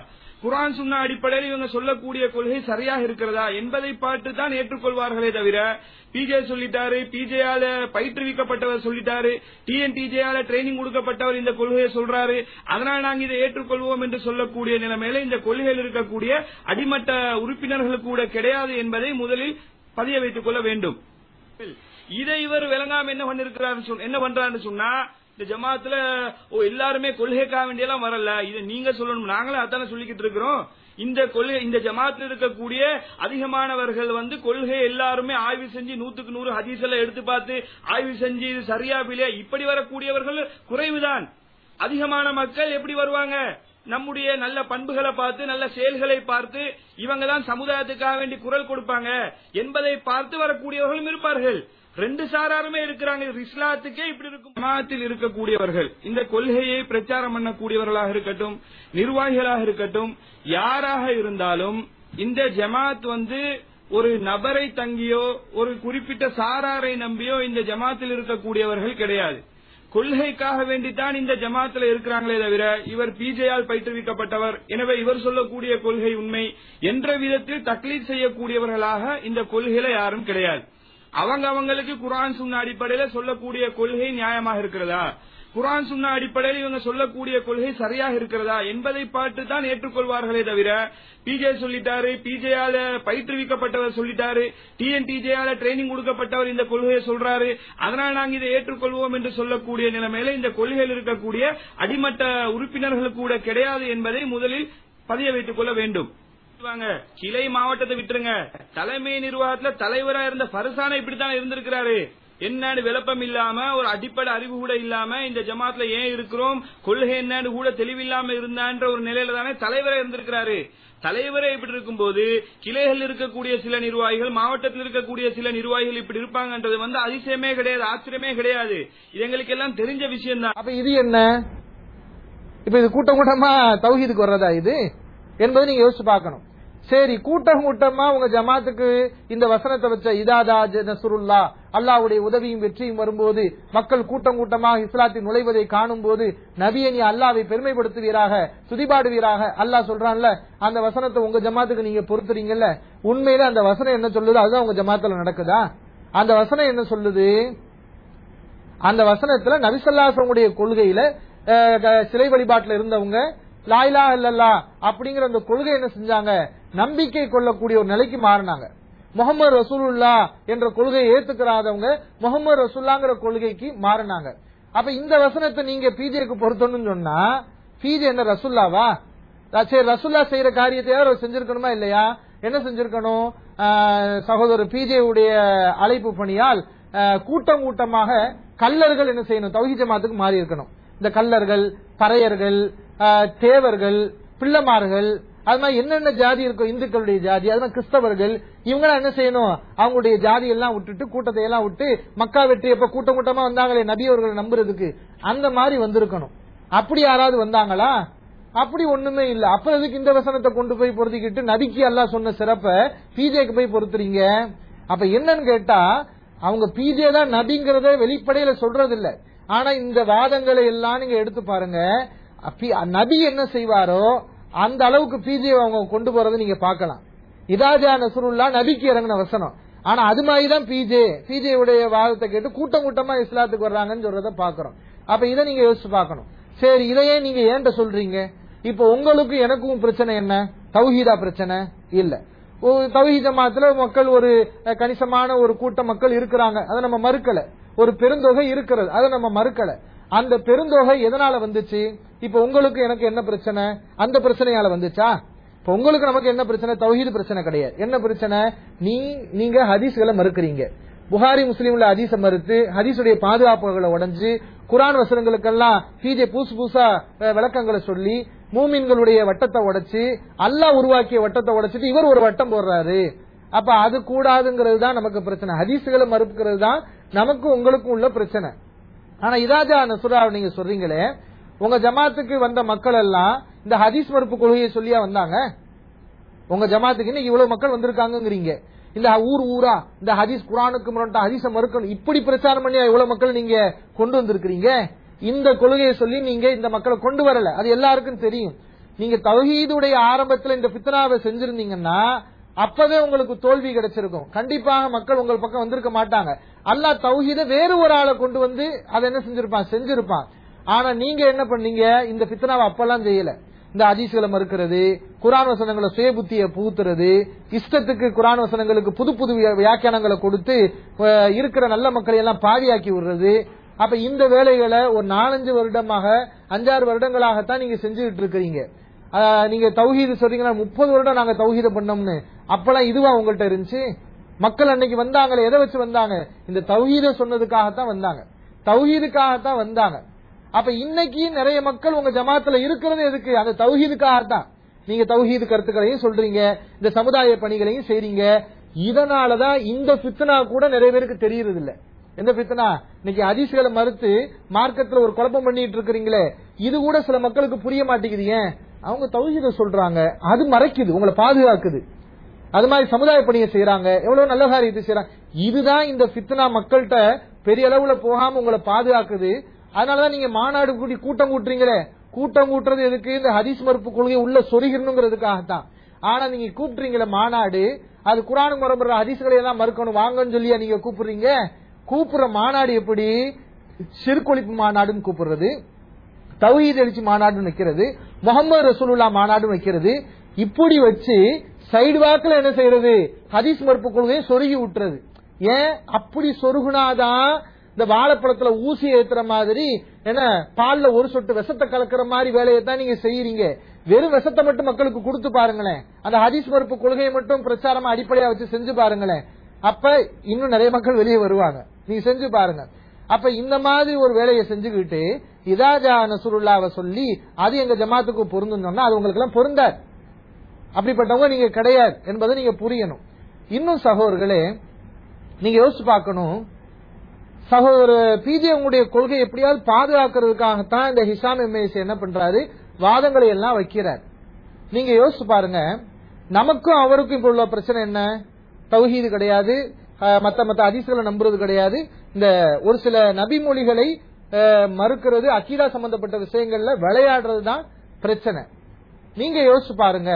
குரான் சுன்னா அடிப்படையில் இவங்க சொல்லக்கூடிய கொள்கை சரியாக இருக்கிறதா என்பதை பார்த்து தான் ஏற்றுக்கொள்வார்களே தவிர பிஜே சொல்லிட்டாரு பிஜேயால பயிற்றுவிக்கப்பட்டவர் சொல்லிட்டாரு டிஎன்டிஜேயால ட்ரைனிங் கொடுக்கப்பட்டவர் இந்த கொள்கையை சொல்றாரு அதனால் நாங்க இதை ஏற்றுக்கொள்வோம் என்று சொல்லக்கூடிய நிலைமையில இந்த கொள்கையில் இருக்கக்கூடிய அடிமட்ட உறுப்பினர்கள் கூட கிடையாது என்பதை முதலில் பதிய வைத்துக் கொள்ள வேண்டும் இதை இவர் விளங்காம என்ன பண்ணிருக்கிறாரு சொன்ன- என்ன பண்றாருன்னு சொன்னா இந்த ஜமாத்துல ஓ எல்லாருமே கொள்கைக்காக வேண்டியெல்லாம் வரல இதை நீங்க சொல்லணும் நாங்களும் அதான சொல்லிக்கிட்டு இருக்கிறோம் இந்த கொள்கை இந்த ஜமாத்தில் இருக்கக்கூடிய அதிகமானவர்கள் வந்து கொள்கை எல்லாருமே ஆய்வு செஞ்சு நூத்துக்கு நூறு ஹதீஸ் எல்லாம் எடுத்து பார்த்து ஆய்வு செஞ்சு இது சரியா பிள்ளையா இப்படி வரக்கூடியவர்கள் குறைவுதான் அதிகமான மக்கள் எப்படி வருவாங்க நம்முடைய நல்ல பண்புகளை பார்த்து நல்ல செயல்களை பார்த்து இவங்க தான் சமுதாயத்துக்காக வேண்டி குரல் கொடுப்பாங்க என்பதை பார்த்து வரக்கூடியவர்களும் இருப்பார்கள் ரெண்டு சாராருமே இருக்கிறாங்க இது இஸ்லாத்துக்கே இப்படி இருக்கும் ஜமாத்தில் இருக்கக்கூடியவர்கள் இந்த கொள்கையை பிரச்சாரம் பண்ணக்கூடியவர்களாக இருக்கட்டும் நிர்வாகிகளாக இருக்கட்டும் யாராக இருந்தாலும் இந்த ஜமாத் வந்து ஒரு நபரை தங்கியோ ஒரு குறிப்பிட்ட சாராரை நம்பியோ இந்த ஜமாத்தில் இருக்கக்கூடியவர்கள் கிடையாது கொள்கைக்காக வேண்டித்தான் இந்த ஜமாத்துல இருக்கிறாங்களே தவிர இவர் பிஜேயால் பயிற்றுவிக்கப்பட்டவர் எனவே இவர் சொல்லக்கூடிய கொள்கை உண்மை என்ற விதத்தில் தக்லீத் செய்யக்கூடியவர்களாக இந்த கொள்கையில யாரும் கிடையாது அவங்க அவங்களுக்கு குரான் சுன்ன அடிப்படையில சொல்லக்கூடிய கொள்கை நியாயமாக இருக்கிறதா குரான் சுன்ன அடிப்படையில் இவங்க சொல்லக்கூடிய கொள்கை சரியாக இருக்கிறதா என்பதை பார்த்து தான் ஏற்றுக்கொள்வார்களே தவிர பிஜே சொல்லிட்டாரு பிஜேயால பயிற்றுவிக்கப்பட்டவர் சொல்லிட்டாரு டிஎன்டிஜேயால ட்ரைனிங் கொடுக்கப்பட்டவர் இந்த கொள்கையை சொல்றாரு அதனால் நாங்க இதை ஏற்றுக்கொள்வோம் என்று சொல்லக்கூடிய நிலைமையில இந்த கொள்கையில் இருக்கக்கூடிய அடிமட்ட உறுப்பினர்கள் கூட கிடையாது என்பதை முதலில் பதிய வைத்துக் கொள்ள வேண்டும் வாங்க கிளை மாவட்டத்தை விட்டுருங்க தலைமை நிர்வாகத்துல தலைவரா இருந்த பரிசான இப்படித்தான் இருந்திருக்கிறாரு என்னன்னு விளப்பம் இல்லாம ஒரு அடிப்படை அறிவு கூட இல்லாம இந்த ஜமாத்ல ஏன் இருக்கிறோம் கொள்கை என்னன்னு கூட தெளிவில்லாம இருந்தான்ற ஒரு நிலையில தானே தலைவரா இருந்திருக்கிறாரு தலைவரே இப்படி இருக்கும்போது கிளைகள் இருக்கக்கூடிய சில நிர்வாகிகள் மாவட்டத்தில் இருக்கக்கூடிய சில நிர்வாகிகள் இப்படி இருப்பாங்கன்றது வந்து அதிசயமே கிடையாது ஆச்சரியமே கிடையாது இது எங்களுக்கு எல்லாம் தெரிஞ்ச விஷயம் தான் அப்ப இது என்ன இப்ப இது கூட்டம் கூட்டமா தௌஹீதுக்கு வர்றதா இது என்பதை நீங்க யோசிச்சு பார்க்கணும் சரி கூட்டம் கூட்டமா உங்க ஜமாத்துக்கு இந்த வசனத்தை வச்ச இதாதா நசுருல்லா அல்லாவுடைய உதவியும் வெற்றியும் வரும்போது மக்கள் கூட்டம் கூட்டமாக இஸ்லாத்தில் நுழைவதை காணும் போது நபியை நீ அல்லாவை பெருமைப்படுத்துவீராக துதிபாடுவீராக அல்லாஹ் சொல்றான்ல அந்த வசனத்தை உங்க ஜமாத்துக்கு நீங்க பொறுத்துறீங்கல்ல உண்மையில அந்த வசனம் என்ன சொல்லுது அதுதான் உங்க ஜமாத்துல நடக்குதா அந்த வசனம் என்ன சொல்லுது அந்த வசனத்துல நபிசல்லாசனுடைய கொள்கையில அஹ், க- சிலை வழிபாட்டுல இருந்தவங்க லாயிலா இல்லல்லா அப்படிங்கிற அந்த கொள்கை என்ன செஞ்சாங்க நம்பிக்கை கொள்ளக்கூடிய ஒரு நிலைக்கு மாறினாங்க முகமது ரசூலுல்லா என்ற கொள்கையை ஏத்துக்கிறாதவங்க முகமது ரசூல்லாங்கிற கொள்கைக்கு மாறினாங்க அப்ப இந்த வசனத்தை நீங்க பிஜேக்கு பொருத்தணும்னு சொன்னா பிஜே என்ன ரசூல்லாவா அஹ் சரி ரசூல்லா செய்யற காரியத்தை அவர் செஞ்சிருக்கணுமா இல்லையா என்ன செஞ்சிருக்கணும் அஹ் சகோதரர் பிஜே உடைய அழைப்பு பணியால் அஹ் கூட்டம் கூட்டமாக கல்லர்கள் என்ன செய்யணும் தௌஹி ஜமாத்துக்கு மாறி இருக்கணும் இந்த கல்லர்கள் பறையர்கள் அஹ் தேவர்கள் பிள்ளைமார்கள் அது மாதிரி என்னென்ன ஜாதி இருக்கும் இந்துக்களுடைய ஜாதி அது மாதிரி கிறிஸ்தவர்கள் இவங்களாம் என்ன செய்யணும் அவங்களுடைய ஜாதி எல்லாம் விட்டுட்டு கூட்டத்தை எல்லாம் விட்டு மக்கா வெற்றி எப்ப கூட்டம் கூட்டமா வந்தாங்களே நபி அவர்களை நம்புறதுக்கு அந்த மாதிரி வந்திருக்கணும் அப்படி யாராவது வந்தாங்களா அப்படி ஒண்ணுமே இல்ல அப்புறம் எதுக்கு இந்த வசனத்தை கொண்டு போய் பொருத்திக்கிட்டு நபிக்கு அல்லாஹ் சொன்ன சிறப்ப பிஜேக்கு போய் பொருத்துறீங்க அப்ப என்னன்னு கேட்டா அவங்க பிஜே தான் நபிங்கிறத வெளிப்படையில சொல்றது இல்ல ஆனா இந்த வாதங்களை எல்லாம் நீங்க எடுத்து பாருங்க பி- நபி என்ன செய்வாரோ அந்த அளவுக்கு பிஜே அவங்க கொண்டு போறதை நீங்க பார்க்கலாம் இதாஜா நசருல்லா நபிக்கு இறங்கின வசனம் ஆனா அது மாதிரி தான் பிஜே பிஜே உடைய வாதத்தை கேட்டு கூட்டம் கூட்டமா இஸ்லாத்துக்கு வர்றாங்கன்னு சொல்றத பாக்குறோம் அப்ப இதை நீங்க யோசிச்சு பார்க்கணும் சரி இதையே நீங்க ஏன்ட்ட சொல்றீங்க இப்ப உங்களுக்கு எனக்கும் பிரச்சனை என்ன தௌஹீதா பிரச்சனை இல்ல ஒரு தௌஹீ ஜமாத்துல மக்கள் ஒரு அஹ், கணிசமான ஒரு கூட்ட மக்கள் இருக்கிறாங்க அதை நம்ம மறுக்கல ஒரு பெருந்தொகை இருக்கிறது அதை நம்ம மறுக்கல அந்த பெருந்தொகை எதனால வந்துச்சு இப்ப உங்களுக்கு எனக்கு என்ன பிரச்சனை அந்த பிரச்சனையால வந்துச்சா இப்ப உங்களுக்கு நமக்கு என்ன பிரச்சனை தௌஹீது பிரச்சனை கிடையாது என்ன பிரச்சனை நீ நீங்க ஹதீஸ்களை மறுக்கிறீங்க புகாரி முஸ்லீம்ல ஹதீஸ மறுத்து ஹதீஸுடைய பாதுகாப்புகளை உடைஞ்சு குரான் வசனங்களுக்கெல்லாம் பிஜே புதுசு புதுசா அஹ், விளக்கங்களை சொல்லி மூமின்களுடைய வட்டத்தை உடைச்சு அல்லாஹ் உருவாக்கிய வட்டத்தை உடைச்சிட்டு இவர் ஒரு வட்டம் போடுறாரு அப்ப அது கூடாதுங்கிறது தான் நமக்கு பிரச்சனை ஹதீஸுகளை மறுக்கிறது தான் நமக்கு உங்களுக்கும் உள்ள பிரச்சனை ஆனா இதாஜா நசுரா நீங்க சொல்றீங்களே உங்க ஜமாத்துக்கு வந்த மக்கள் எல்லாம் இந்த ஹதீஸ் மறுப்பு கொள்கையை சொல்லியா வந்தாங்க உங்க ஜமாத்துக்கு இன்னைக்கு இவ்வளவு மக்கள் வந்திருக்காங்கங்கிறீங்க இந்த ஊர் ஊரா இந்த ஹதீஸ் குரானுக்கு முரண்டா ஹதீஸ மறுக்கணும் இப்படி பிரச்சாரம் பண்ணி இவ்வளவு மக்கள் நீங்க கொண்டு வந்திருக்கிறீங்க இந்த கொள்கையை சொல்லி நீங்க இந்த மக்களை கொண்டு வரல அது எல்லாருக்கும் தெரியும் நீங்க தௌஹீதுடைய ஆரம்பத்துல இந்த ஃபித்னாவை செஞ்சிருந்தீங்கன்னா அப்பவே உங்களுக்கு தோல்வி கிடைச்சிருக்கும் கண்டிப்பாக மக்கள் உங்கள் பக்கம் வந்திருக்க மாட்டாங்க அல்லாஹ் தௌஹீத வேறு ஒரு ஆளை கொண்டு வந்து அதை என்ன செஞ்சிருப்பான் செஞ்சிருப்பான் ஆனா நீங்க என்ன பண்ணீங்க இந்த ஃபித்னாவை அப்பெல்லாம் செய்யல இந்த ஹதீஸ்களை மறுக்கிறது குரான் வசனங்களை சுய புத்தியை புகுத்துறது இஷ்டத்துக்கு குரான் வசனங்களுக்கு புது புது வியா- வியாக்கியானங்களை கொடுத்து அஹ், இருக்கிற நல்ல மக்களை எல்லாம் பாதியாக்கி விடுறது அப்ப இந்த வேலைகளை ஒரு நாலஞ்சு வருடமாக அஞ்சாறு வருடங்களாகத்தான் நீங்க செஞ்சுக்கிட்டு இருக்கிறீங்க அஹ், நீங்க தௌஹீது சொல்றீங்கன்னா முப்பது வருடம் நாங்க தௌஹீத பண்ணோம்னு அப்பெல்லாம் இதுவா உங்கள்ட்ட இருந்துச்சு மக்கள் அன்னைக்கு வந்தாங்களே எதை வச்சு வந்தாங்க இந்த தௌஹீத சொன்னதுக்காகத்தான் வந்தாங்க தௌஹீதுக்காகத்தான் வந்தாங்க அப்ப இன்னைக்கு நிறைய மக்கள் உங்க ஜமாத்துல இருக்கிறது எதுக்கு அந்த தௌஹீதுக்காகத்தான் நீங்க தௌஹீது கருத்துக்களையும் சொல்றீங்க இந்த சமுதாய பணிகளையும் செய்றீங்க இதனாலதான் இந்த ஃபித்னா கூட நிறைய பேருக்கு தெரியறது இல்ல எந்த ஃபித்னா இன்னைக்கு ஹதீஸ்களை மறுத்து மார்க்கத்துல ஒரு குழப்பம் பண்ணிட்டு இருக்கிறீங்களே இது கூட சில மக்களுக்கு புரிய மாட்டேங்குது ஏன் அவங்க தௌஹீத சொல்றாங்க அது மறைக்குது உங்களை பாதுகாக்குது அது மாதிரி சமுதாய பணியை செய்யறாங்க எவ்வளவு நல்ல காரியத்தை செய்யறாங்க இதுதான் இந்த ஃபித்னா மக்கள்கிட்ட பெரிய அளவுல போகாம உங்களை பாதுகாக்குது அதனாலதான் நீங்க மாநாடு கூட்டி கூட்டம் கூட்டுறீங்களே கூட்டம் கூட்டுறது எதுக்கு இந்த ஹதீஸ் மறுப்பு கொள்கை உள்ள சொருகிடணுங்கிறதுக்காகத்தான் ஆனா நீங்க கூப்பிடுறீங்களே மாநாடு அது குரானு முறப்படுற ஹதீஸ்களை எல்லாம் மறுக்கணும் வாங்கன்னு சொல்லியா நீங்க கூப்பிடுறீங்க கூப்பிடுற மாநாடு எப்படி சிறுகொழிப்பு மாநாடுன்னு கூப்பிடுறது தௌஹீத் எழுச்சி மாநாடு வைக்கிறது முகமது ரசூலுல்லா மாநாடு வைக்கிறது இப்படி வச்சு சைடு வாக்குல என்ன செய்யறது ஹதீஸ் மறுப்பு கொள்கையை சொருகி விட்டுறது ஏன் அப்படி சொருகுனாதான் இந்த வாழைப்பழத்துல ஊசி ஏத்துற மாதிரி என்ன பால்ல ஒரு சொட்டு விஷத்தை கலக்கிற மாதிரி வேலையை தான் நீங்க செய்யறீங்க வெறும் விஷத்தை மட்டும் மக்களுக்கு கொடுத்து பாருங்களேன் அந்த ஹதீஸ் மறுப்பு கொள்கையை மட்டும் பிரச்சாரமா அடிப்படையா வச்சு செஞ்சு பாருங்களேன் அப்ப இன்னும் நிறைய மக்கள் வெளியே வருவாங்க நீங்க செஞ்சு பாருங்க அப்ப இந்த மாதிரி ஒரு வேலையை செஞ்சுக்கிட்டு இதாஜா நசுருல்லாவை சொல்லி அது எங்க ஜமாத்துக்கு பொருந்தும் சொன்னா அது உங்களுக்கு எல்லாம் பொருந்தாது அப்படிப்பட்டவங்க நீங்க கிடையாது என்பதை நீங்க புரியணும் இன்னும் சகோதரர்களே நீங்க யோசிச்சு பார்க்கணும் சகோதரர் பிஜே உங்களுடைய கொள்கை எப்படியாவது பாதுகாக்கிறதுக்காகத்தான் இந்த ஹிசாம் எம்ஏசி என்ன பண்றாரு வாதங்களை எல்லாம் வைக்கிறார் நீங்க யோசிச்சு பாருங்க நமக்கும் அவருக்கும் இப்ப உள்ள பிரச்சனை என்ன தௌஹீது கிடையாது அஹ், மத்த மத்த அதிசயங்களை நம்புறது கிடையாது இந்த ஒரு சில நபிமொழிகளை அஹ், மறுக்கிறது அக்கீதா சம்பந்தப்பட்ட விஷயங்கள்ல விளையாடுறது தான் பிரச்சனை நீங்க யோசிச்சு பாருங்க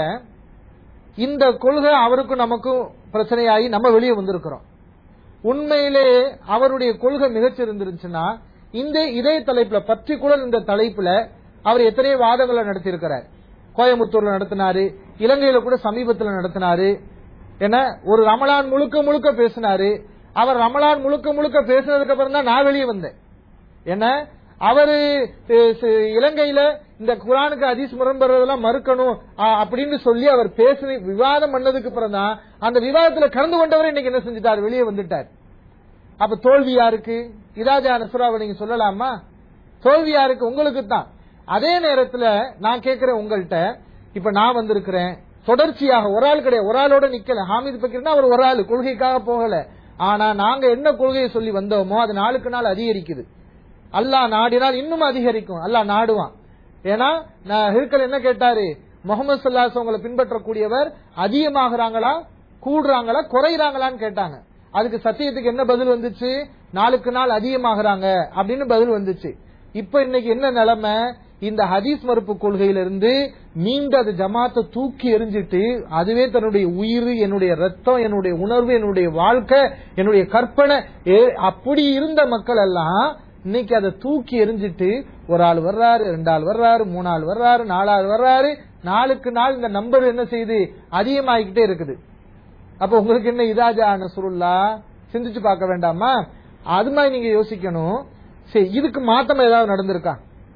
இந்த கொள்கை அவருக்கும் நமக்கும் பிரச்சனையாகி நம்ம வெளியே வந்திருக்கிறோம் உண்மையிலே அவருடைய கொள்கை மிகச்சிருந்துருச்சுன்னா இந்த இதே தலைப்புல பர்டிகுலர் இந்த தலைப்புல அவர் எத்தனையோ வாதங்களை நடத்தியிருக்கிறார் கோயம்புத்தூர்ல நடத்தினாரு இலங்கையில கூட சமீபத்துல நடத்தினாரு என்ன ஒரு ரமலான் முழுக்க முழுக்க பேசினாரு அவர் ரமலான் முழுக்க முழுக்க பேசினதுக்கு அப்புறம் தான் நான் வெளியே வந்தேன் என்ன அவரு அஹ், சி- இலங்கையில இந்த குரானுக்கு அதிஸ் முரண்படுறதெல்லாம் மறுக்கணும் ஆ, அப்படின்னு சொல்லி அவர் பேசி விவாதம் பண்ணதுக்கு அப்புறம் தான் அந்த விவாதத்துல கலந்து கொண்டவர் இன்னைக்கு என்ன செஞ்சுட்டார் வெளியே வந்துட்டார் அப்ப தோல்வி யாருக்கு இராஜா நசுராவை நீங்க சொல்லலாமா தோல்வி யாருக்கு உங்களுக்கு தான் அதே நேரத்துல நான் கேட்கிறேன் உங்கள்கிட்ட இப்ப நான் வந்திருக்கிறேன் தொடர்ச்சியாக ஒரு ஆள் கிடையாது ஒரு ஆளோட நிக்கல ஹாமித் பக்கீர்னா அவர் ஒரு ஆள் கொள்கைக்காக போகல ஆனா நாங்க என்ன கொள்கையை சொல்லி வந்தோமோ அது நாளுக்கு நாள் அதிகரிக்குது அல்லாஹ் நாடினால் இன்னும் அதிகரிக்கும் அல்லாஹ் நாடுவான் ஏன்னா நான் ஹிர்கல் என்ன கேட்டாரு முகமது சல்லாஸ் உங்களை பின்பற்றக்கூடியவர் அதிகமாகறாங்களா கூடுறாங்களா குறைறாங்களான்னு கேட்டாங்க அதுக்கு சத்தியத்துக்கு என்ன பதில் வந்துச்சு நாளுக்கு நாள் அதிகமாகறாங்க அப்படின்னு பதில் வந்துச்சு இப்ப இன்னைக்கு என்ன நிலைமை இந்த ஹதீஸ் மறுப்பு கொள்கையிலிருந்து மீண்டும் அது ஜமாத்தை தூக்கி எறிஞ்சிட்டு அதுவே தன்னுடைய உயிர் என்னுடைய ரத்தம் என்னுடைய உணர்வு என்னுடைய வாழ்க்கை என்னுடைய கற்பனை ஏ- அப்படி இருந்த மக்கள் எல்லாம் இன்னைக்கு அதை தூக்கி எறிஞ்சிட்டு ஒரு ஆள் வர்றாரு ரெண்டு ஆள் வர்றாரு மூணு ஆள் வர்றாரு நாலு ஆள் வர்றாரு நாளுக்கு நாள் இந்த நம்பர் என்ன செய்யுது அதிகமாகிக்கிட்டே இருக்குது அப்ப உங்களுக்கு என்ன இதாஜா நசுருல்லா சிந்திச்சு பார்க்க வேண்டாமா அது மாதிரி நீங்க யோசிக்கணும் சரி இதுக்கு மாத்தம் ஏதாவது நடந்திருக்கா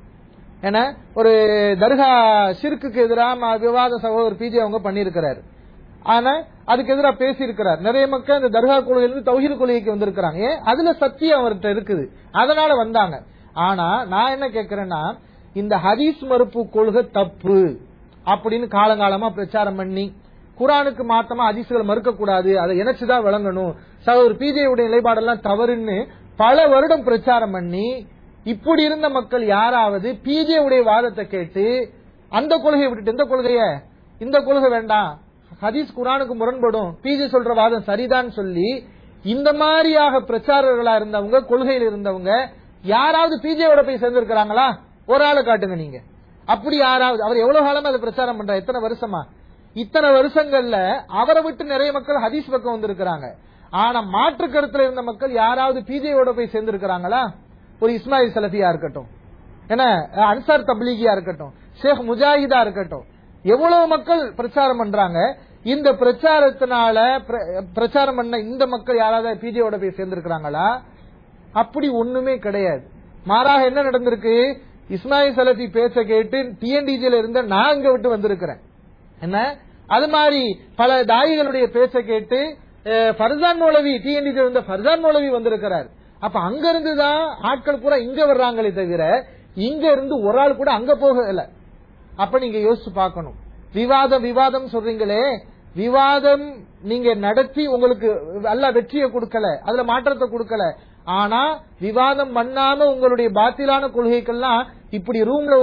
ஏன்னா ஒரு தர்கா ஷிர்க்குக்கு எதிராக விவாத சகோதரர் பிஜே அவங்க பண்ணியிருக்கிறாரு ஆனா அதுக்கு எதிராக பேசியிருக்கிறார் நிறைய மக்கள் இந்த தர்கா கொள்கையிலிருந்து தௌஹீத் கொள்கைக்கு வந்திருக்கிறாங்க ஏன் அதுல சத்தியம் அவர்கிட்ட இருக்குது அதனால வந்தாங்க ஆனா நான் என்ன கேக்குறேன்னா இந்த ஹதீஸ் மறுப்பு கொள்கை தப்பு அப்படின்னு காலங்காலமா பிரச்சாரம் பண்ணி குரானுக்கு மாத்தமா ஹதீஸ்களை மறுக்க கூடாது அதை இணைச்சுதான் விளங்கணும் சகோதரர் பிஜே உடைய நிலைப்பாடெல்லாம் தவறுன்னு பல வருடம் பிரச்சாரம் பண்ணி இப்படி இருந்த மக்கள் யாராவது பிஜே உடைய வாதத்தை கேட்டு அந்த கொள்கையை விட்டுட்டு இந்த கொள்கைய இந்த கொள்கை வேண்டாம் ஹதீஸ் குரானுக்கு முரண்படும் பிஜே சொல்ற வாதம் சரிதான் சொல்லி இந்த மாதிரியாக பிரச்சாரர்களா இருந்தவங்க கொள்கையில் இருந்தவங்க யாராவது பிஜேவோட போய் சேர்ந்திருக்கிறாங்களா ஒரு ஆளை காட்டுங்க நீங்க அப்படி யாராவது அவர் எவ்வளவு காலமா அதை பிரச்சாரம் பண்றார் எத்தனை வருஷமா இத்தனை வருஷங்கள்ல அவரை விட்டு நிறைய மக்கள் ஹதீஸ் பக்கம் வந்திருக்கிறாங்க ஆனா மாற்று கருத்துல இருந்த மக்கள் யாராவது பிஜேயோட போய் சேர்ந்திருக்கிறாங்களா ஒரு இஸ்மாயில் சலஃபியா இருக்கட்டும் என்ன அன்சார் தப்லீகியா இருக்கட்டும் ஷேக் முஜாஹிதா இருக்கட்டும் எவ்வளவு மக்கள் பிரச்சாரம் பண்றாங்க இந்த பிரச்சாரத்தினால பிர- பிரச்சாரம் பண்ண இந்த மக்கள் யாராவது பிஜேயோட போய் சேர்ந்திருக்கிறாங்களா அப்படி ஒண்ணுமே கிடையாது மாறாக என்ன நடந்திருக்கு இஸ்மாயில் சலஃபி பேச்ச கேட்டு டிஎன்டிஜில இருந்த நான் இங்க விட்டு வந்திருக்கிறேன் என்ன அது மாதிரி பல தாயிகளுடைய பேச்ச கேட்டு அஹ், ஃபர்சான் மௌலவி டிஎன்டிஜி இருந்த ஃபர்சான் மௌலவி வந்திருக்கிறார் அப்ப அங்க இருந்து தான் ஆட்கள் பூரா இங்க வர்றாங்களே தவிர இங்க இருந்து ஒரு ஆள் கூட அங்க போகல அப்ப நீங்க யோசிச்சு பார்க்கணும் விவாதம் விவாதம் சொல்றீங்களே விவாதம் நீங்க நடத்தி உங்களுக்கு அல்ல வெற்றியை கொடுக்கல அதுல மாற்றத்தை கொடுக்கல ஆனா விவாதம் பண்ணாம உங்களுடைய பாத்திலான கொள்கைக்கெல்லாம் இப்படி ரூம்ல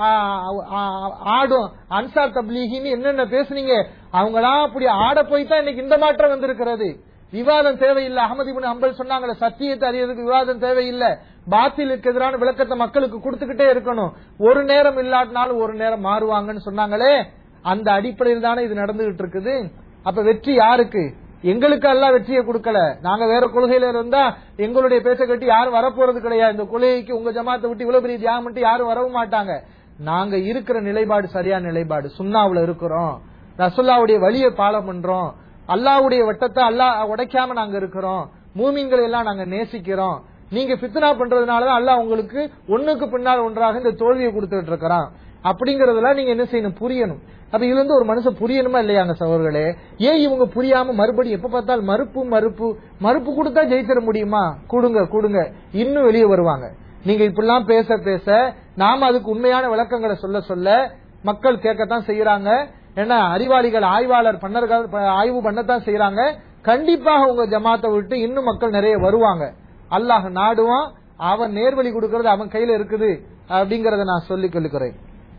ஆடும் அன்சார் தப்லீகின்னு என்னென்ன பேசுனீங்க அவங்களா அப்படி ஆட போய் தான் இன்னைக்கு இந்த மாற்றம் வந்திருக்கிறது விவாதம் தேவையில்லை அகமது இப்னு ஹம்பல் சொன்னாங்களே சத்தியத்தை அறியறதுக்கு விவாதம் தேவையில்லை பாத்திலுக்கு எதிரான விளக்கத்தை மக்களுக்கு கொடுத்துக்கிட்டே இருக்கணும் ஒரு நேரம் இல்லாட்டினாலும் ஒரு நேரம் மாறுவாங்கன்னு சொன்னாங்களே அந்த அடிப்படையில் தானே இது நடந்துகிட்டு இருக்குது அப்ப வெற்றி யாருக்கு எங்களுக்கு எல்லாம் வெற்றியை கொடுக்கல நாங்க வேற கொள்கையில இருந்தா எங்களுடைய பேச்சை கட்டி யாரும் வரப்போறது கிடையாது இந்த கொள்கைக்கு உங்க ஜமாத்தை விட்டு இவ்வளவு பெரிய தியாகம் பண்ணிட்டு யாரும் வரவும் மாட்டாங்க நாங்க இருக்கிற நிலைப்பாடு சரியான நிலைப்பாடு சுண்ணாவுல இருக்கிறோம் ரசுல்லாவுடைய வழியை பாலம் பண்றோம் அல்லாவுடைய வட்டத்தை அல்லாஹ் உடைக்காம நாங்க இருக்கிறோம் மூமீன்களை எல்லாம் நாங்க நேசிக்கிறோம் நீங்க பித்னா பண்றதுனாலதான் அல்லாஹ் உங்களுக்கு ஒண்ணுக்கு பின்னால் ஒன்றாக இந்த தோல்வியை கொடுத்துட்டு இருக்கிறான் அப்படிங்கறதெல்லாம் நீங்க என்ன செய்யணும் புரியணும் அப்ப இதுல இருந்து ஒரு மனுஷன் புரியணுமா இல்லையாங்க சகோதரர்களே ஏன் இவங்க புரியாம மறுபடியும் எப்ப பார்த்தாலும் மறுப்பு மறுப்பு மறுப்பு கொடுத்தா ஜெயிச்சிட முடியுமா கொடுங்க கொடுங்க இன்னும் வெளியே வருவாங்க நீங்க இப்படிலாம் பேச பேச நாம அதுக்கு உண்மையான விளக்கங்களை சொல்ல சொல்ல மக்கள் கேட்கத்தான் செய்யறாங்க ஏன்னா அறிவாளிகள் ஆய்வாளர் பண்ணர்கள் ப- ஆய்வு பண்ணத்தான் செய்யறாங்க கண்டிப்பாக உங்க ஜமாத்தை விட்டு இன்னும் மக்கள் நிறைய வருவாங்க அல்லாஹ் நாடுவான் அவன் நேர்வழி கொடுக்கறது அவன் கையில இருக்குது அப்படிங்கறத நான் சொல்லிக் கொள்கிறேன்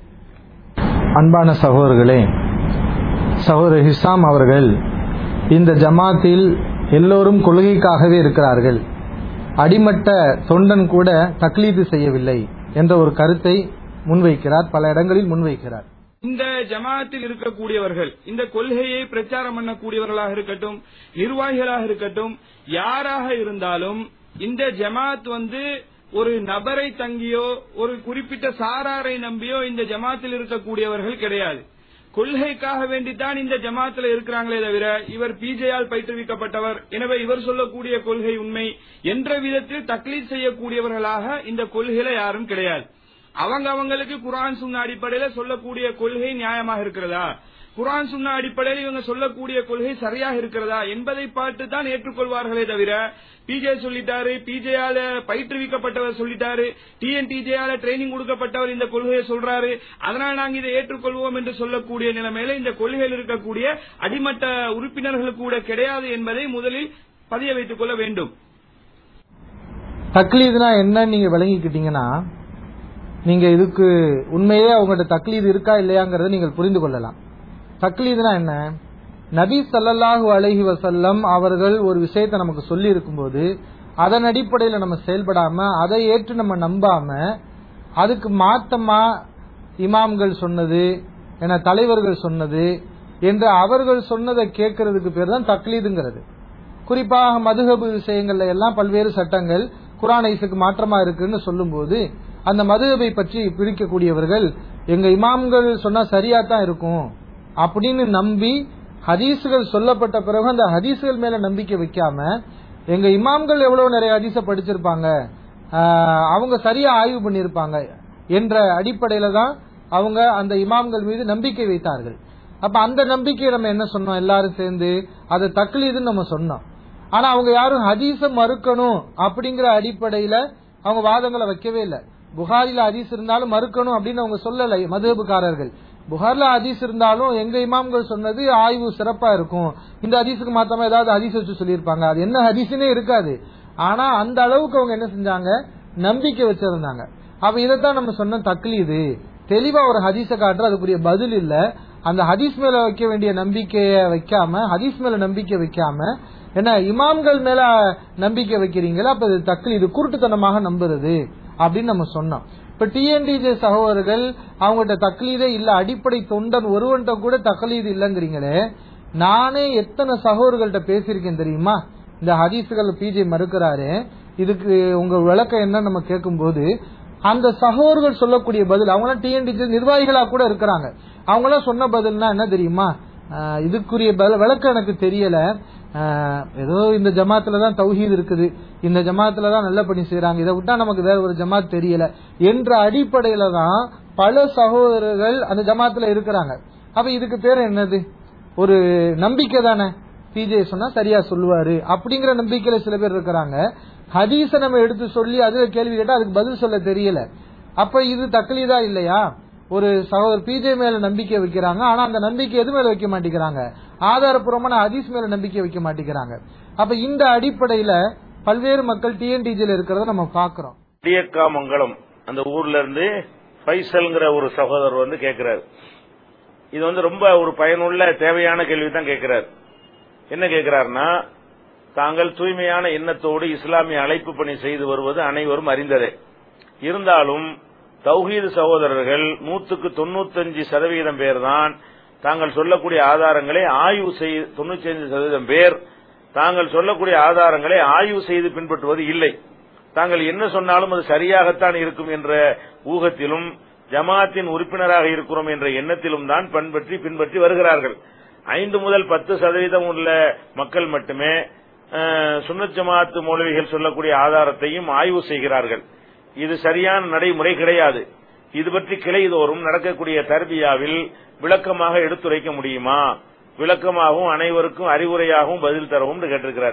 அன்பான சகோதரர்களே சகோதரர் ஹிசாம் அவர்கள் இந்த ஜமாத்தில் எல்லோரும் கொள்கைக்காகவே இருக்கிறார்கள் அடிமட்ட தொண்டன் கூட தக்லீது செய்யவில்லை என்ற ஒரு கருத்தை முன்வைக்கிறார் பல இடங்களில் முன்வைக்கிறார் இந்த ஜமாத்தில் இருக்கக்கூடியவர்கள் இந்த கொள்கையை பிரச்சாரம் பண்ணக்கூடியவர்களாக இருக்கட்டும் நிர்வாகிகளாக இருக்கட்டும் யாராக இருந்தாலும் இந்த ஜமாத் வந்து ஒரு நபரை தங்கியோ ஒரு குறிப்பிட்ட சாராரை நம்பியோ இந்த ஜமாத்தில் இருக்கக்கூடியவர்கள் கிடையாது கொள்கைக்காக வேண்டித்தான் இந்த ஜமாத்துல இருக்கிறாங்களே தவிர இவர் பிஜேயால் பயிற்றுவிக்கப்பட்டவர் எனவே இவர் சொல்லக்கூடிய கொள்கை உண்மை என்ற விதத்தில் தக்லீத் செய்யக்கூடியவர்களாக இந்த கொள்கையில யாரும் கிடையாது அவங்க அவங்களுக்கு குரான் சுண்ண அடிப்படையில சொல்லக்கூடிய கொள்கை நியாயமாக இருக்கிறதா குரான் சுண்ண அடிப்படையில் இவங்க சொல்லக்கூடிய கொள்கை சரியாக இருக்கிறதா என்பதை பார்த்து தான் ஏற்றுக்கொள்வார்களே தவிர பிஜே சொல்லிட்டாரு பிஜேயால பயிற்றுவிக்கப்பட்டவர் சொல்லிட்டாரு டிஎன்டிஜேயால ட்ரைனிங் கொடுக்கப்பட்டவர் இந்த கொள்கையை சொல்றாரு அதனால் நாங்க இதை ஏற்றுக்கொள்வோம் என்று சொல்லக்கூடிய நிலைமையில இந்த கொள்கையில் இருக்கக்கூடிய அடிமட்ட உறுப்பினர்கள் கூட கிடையாது என்பதை முதலில் பதிய வைத்துக் கொள்ள வேண்டும் தக்லீதுனா என்னன்னு நீங்க விளங்கிக்கிட்டீங்கன்னா நீங்க இதுக்கு உண்மையே அவங்கள்ட்ட தக்லீது இருக்கா இல்லையாங்கிறத நீங்கள் புரிந்து கொள்ளலாம் தக்லீதுனா என்ன நபி ஸல்லல்லாஹு அலைஹி வஸல்லம் அவர்கள் ஒரு விஷயத்தை நமக்கு சொல்லி இருக்கும்போது அதன் அடிப்படையில் நம்ம செயல்படாம அதை ஏற்று நம்ம நம்பாம அதுக்கு மாத்தமா இமாம்கள் சொன்னது என தலைவர்கள் சொன்னது என்று அவர்கள் சொன்னதை கேட்கறதுக்கு பேர் தான் தக்லீதுங்கிறது குறிப்பாக மதுஹபு விஷயங்கள்ல எல்லாம் பல்வேறு சட்டங்கள் குரான் ஐசுக்கு மாற்றமா இருக்குன்னு சொல்லும்போது அந்த மதுஹபை பற்றி பிடிக்கக்கூடியவர்கள் எங்க இமாம்கள் சொன்னா சரியா தான் இருக்கும் அப்படின்னு நம்பி ஹதீசுகள் சொல்லப்பட்ட பிறகு அந்த ஹதீசுகள் மேல நம்பிக்கை வைக்காம எங்க இமாம்கள் எவ்வளவு நிறைய ஹதீஸ படிச்சிருப்பாங்க ஆஹ், அவங்க சரியா ஆய்வு பண்ணியிருப்பாங்க என்ற அடிப்படையில தான் அவங்க அந்த இமாம்கள் மீது நம்பிக்கை வைத்தார்கள் அப்ப அந்த நம்பிக்கையை நம்ம என்ன சொன்னோம் எல்லாரும் சேர்ந்து அது தக்லீதுன்னு நம்ம சொன்னோம் ஆனா அவங்க யாரும் ஹதீஸ மறுக்கணும் அப்படிங்கிற அடிப்படையில அவங்க வாதங்களை வைக்கவே இல்லை புகாரில ஹதீஸ் இருந்தாலும் மறுக்கணும் அப்படின்னு அவங்க சொல்லலை மதுஹபுக்காரர்கள் புகார்ல ஹதீஸ் இருந்தாலும் எங்க இமாம்கள் சொன்னது ஆய்வு சிறப்பா இருக்கும் இந்த ஹதீஸுக்கு மாத்தமா ஏதாவது ஹதீஸ் வச்சு சொல்லியிருப்பாங்க அது என்ன ஹதீஸ்னே இருக்காது ஆனா அந்த அளவுக்கு அவங்க என்ன செஞ்சாங்க நம்பிக்கை வச்சிருந்தாங்க அப்ப இதைத்தான் நம்ம சொன்ன தக்லீது தெளிவா ஒரு ஹதீஸ காட்டுற அதுக்குரிய பதில் இல்ல அந்த ஹதீஸ் மேல வைக்க வேண்டிய நம்பிக்கைய வைக்காம ஹதீஸ் மேல நம்பிக்கை வைக்காம என்ன இமாம்கள் மேல நம்பிக்கை வைக்கிறீங்களா அப்ப இது தக்லீது குருட்டுத்தனமாக நம்புறது அப்படின்னு நம்ம சொன்னோம் இப்ப டிஎன்டிஜே சகோதரர்கள் அவங்ககிட்ட தக்லீதே இல்ல அடிப்படை தொண்டன் ஒருவன்ட்ட கூட தக்லீது இல்லங்கிறீங்களே நானே எத்தனை சகோதரர்கள்ட்ட பேசியிருக்கேன் தெரியுமா இந்த ஹதீசுகள் பிஜே மறுக்கிறாரு இதுக்கு உங்க விளக்கம் என்ன நம்ம கேட்கும்போது அந்த சகோதரர்கள் சொல்லக்கூடிய பதில் அவங்க டிஎன்டிஜே நிர்வாகிகளா கூட இருக்கிறாங்க அவங்க எல்லாம் சொன்ன பதில்னா என்ன தெரியுமா ஆஹ் இதுக்குரிய பல- விளக்கம் எனக்கு தெரியல ஆஹ் ஏதோ இந்த ஜமாத்துல தான் தௌஹீத் இருக்குது இந்த ஜமாத்துல தான் நல்ல பணி செய்றாங்க இதை விட்டா நமக்கு வேற ஒரு ஜமாத் தெரியல என்ற அடிப்படையில தான் பல சகோதரர்கள் அந்த ஜமாத்துல இருக்கிறாங்க அப்ப இதுக்கு பேர் என்னது ஒரு நம்பிக்கை தானே பிஜே சொன்னா சரியா சொல்லுவாரு அப்படிங்கிற நம்பிக்கையில சில பேர் இருக்கிறாங்க ஹதீஸ நம்ம எடுத்து சொல்லி அதுல கேள்வி கேட்டா அதுக்கு பதில் சொல்ல தெரியல அப்ப இது தக்லீதா இல்லையா ஒரு சகோதரர் பிஜே மேல நம்பிக்கை வைக்கிறாங்க ஆனா அந்த நம்பிக்கை எது மேல வைக்க மாட்டேங்கிறாங்க ஆதாரப்பூர்வமான ஹதீஸ் மேல நம்பிக்கை வைக்க மாட்டேங்கிறாங்க அப்ப இந்த அடிப்படையில பல்வேறு மக்கள் டிஎன்டிஜில இருக்கிறத நம்ம பாக்குறோம் மங்கலம் அந்த ஊர்ல இருந்து ஃபைசல்ங்கிற ஒரு சகோதரர் வந்து கேட்கிறாரு இது வந்து ரொம்ப ஒரு பயனுள்ள தேவையான கேள்வி தான் கேட்கிறார் என்ன கேட்கிறாருன்னா தாங்கள் தூய்மையான எண்ணத்தோடு இஸ்லாமிய அழைப்பு பணி செய்து வருவது அனைவரும் அறிந்ததே இருந்தாலும் தௌஹீது சகோதரர்கள் நூத்துக்கு தொண்ணூத்தஞ்சு சதவீதம் பேர் தான் தாங்கள் சொல்லக்கூடிய ஆதாரங்களை ஆய்வு செய்து தொண்ணூத்தி அஞ்சு சதவீதம் பேர் தாங்கள் சொல்லக்கூடிய ஆதாரங்களை ஆய்வு செய்து பின்பற்றுவது இல்லை தாங்கள் என்ன சொன்னாலும் அது சரியாகத்தான் இருக்கும் என்ற ஊகத்திலும் ஜமாத்தின் உறுப்பினராக இருக்கிறோம் என்ற எண்ணத்திலும் தான் பண்பற்றி பின்பற்றி வருகிறார்கள் ஐந்து முதல் பத்து சதவீதம் உள்ள மக்கள் மட்டுமே அஹ், சுன்னத் ஜமாத்து மௌலவிகள் சொல்லக்கூடிய ஆதாரத்தையும் ஆய்வு செய்கிறார்கள் இது சரியான நடைமுறை கிடையாது இது பற்றி கிளைதோறும் நடக்கக்கூடிய தர்பியாவில் விளக்கமாக எடுத்துரைக்க முடியுமா விளக்கமாகவும் அனைவருக்கும் அறிவுரையாகவும் பதில் தரவும் கேட்டிருக்கிறார்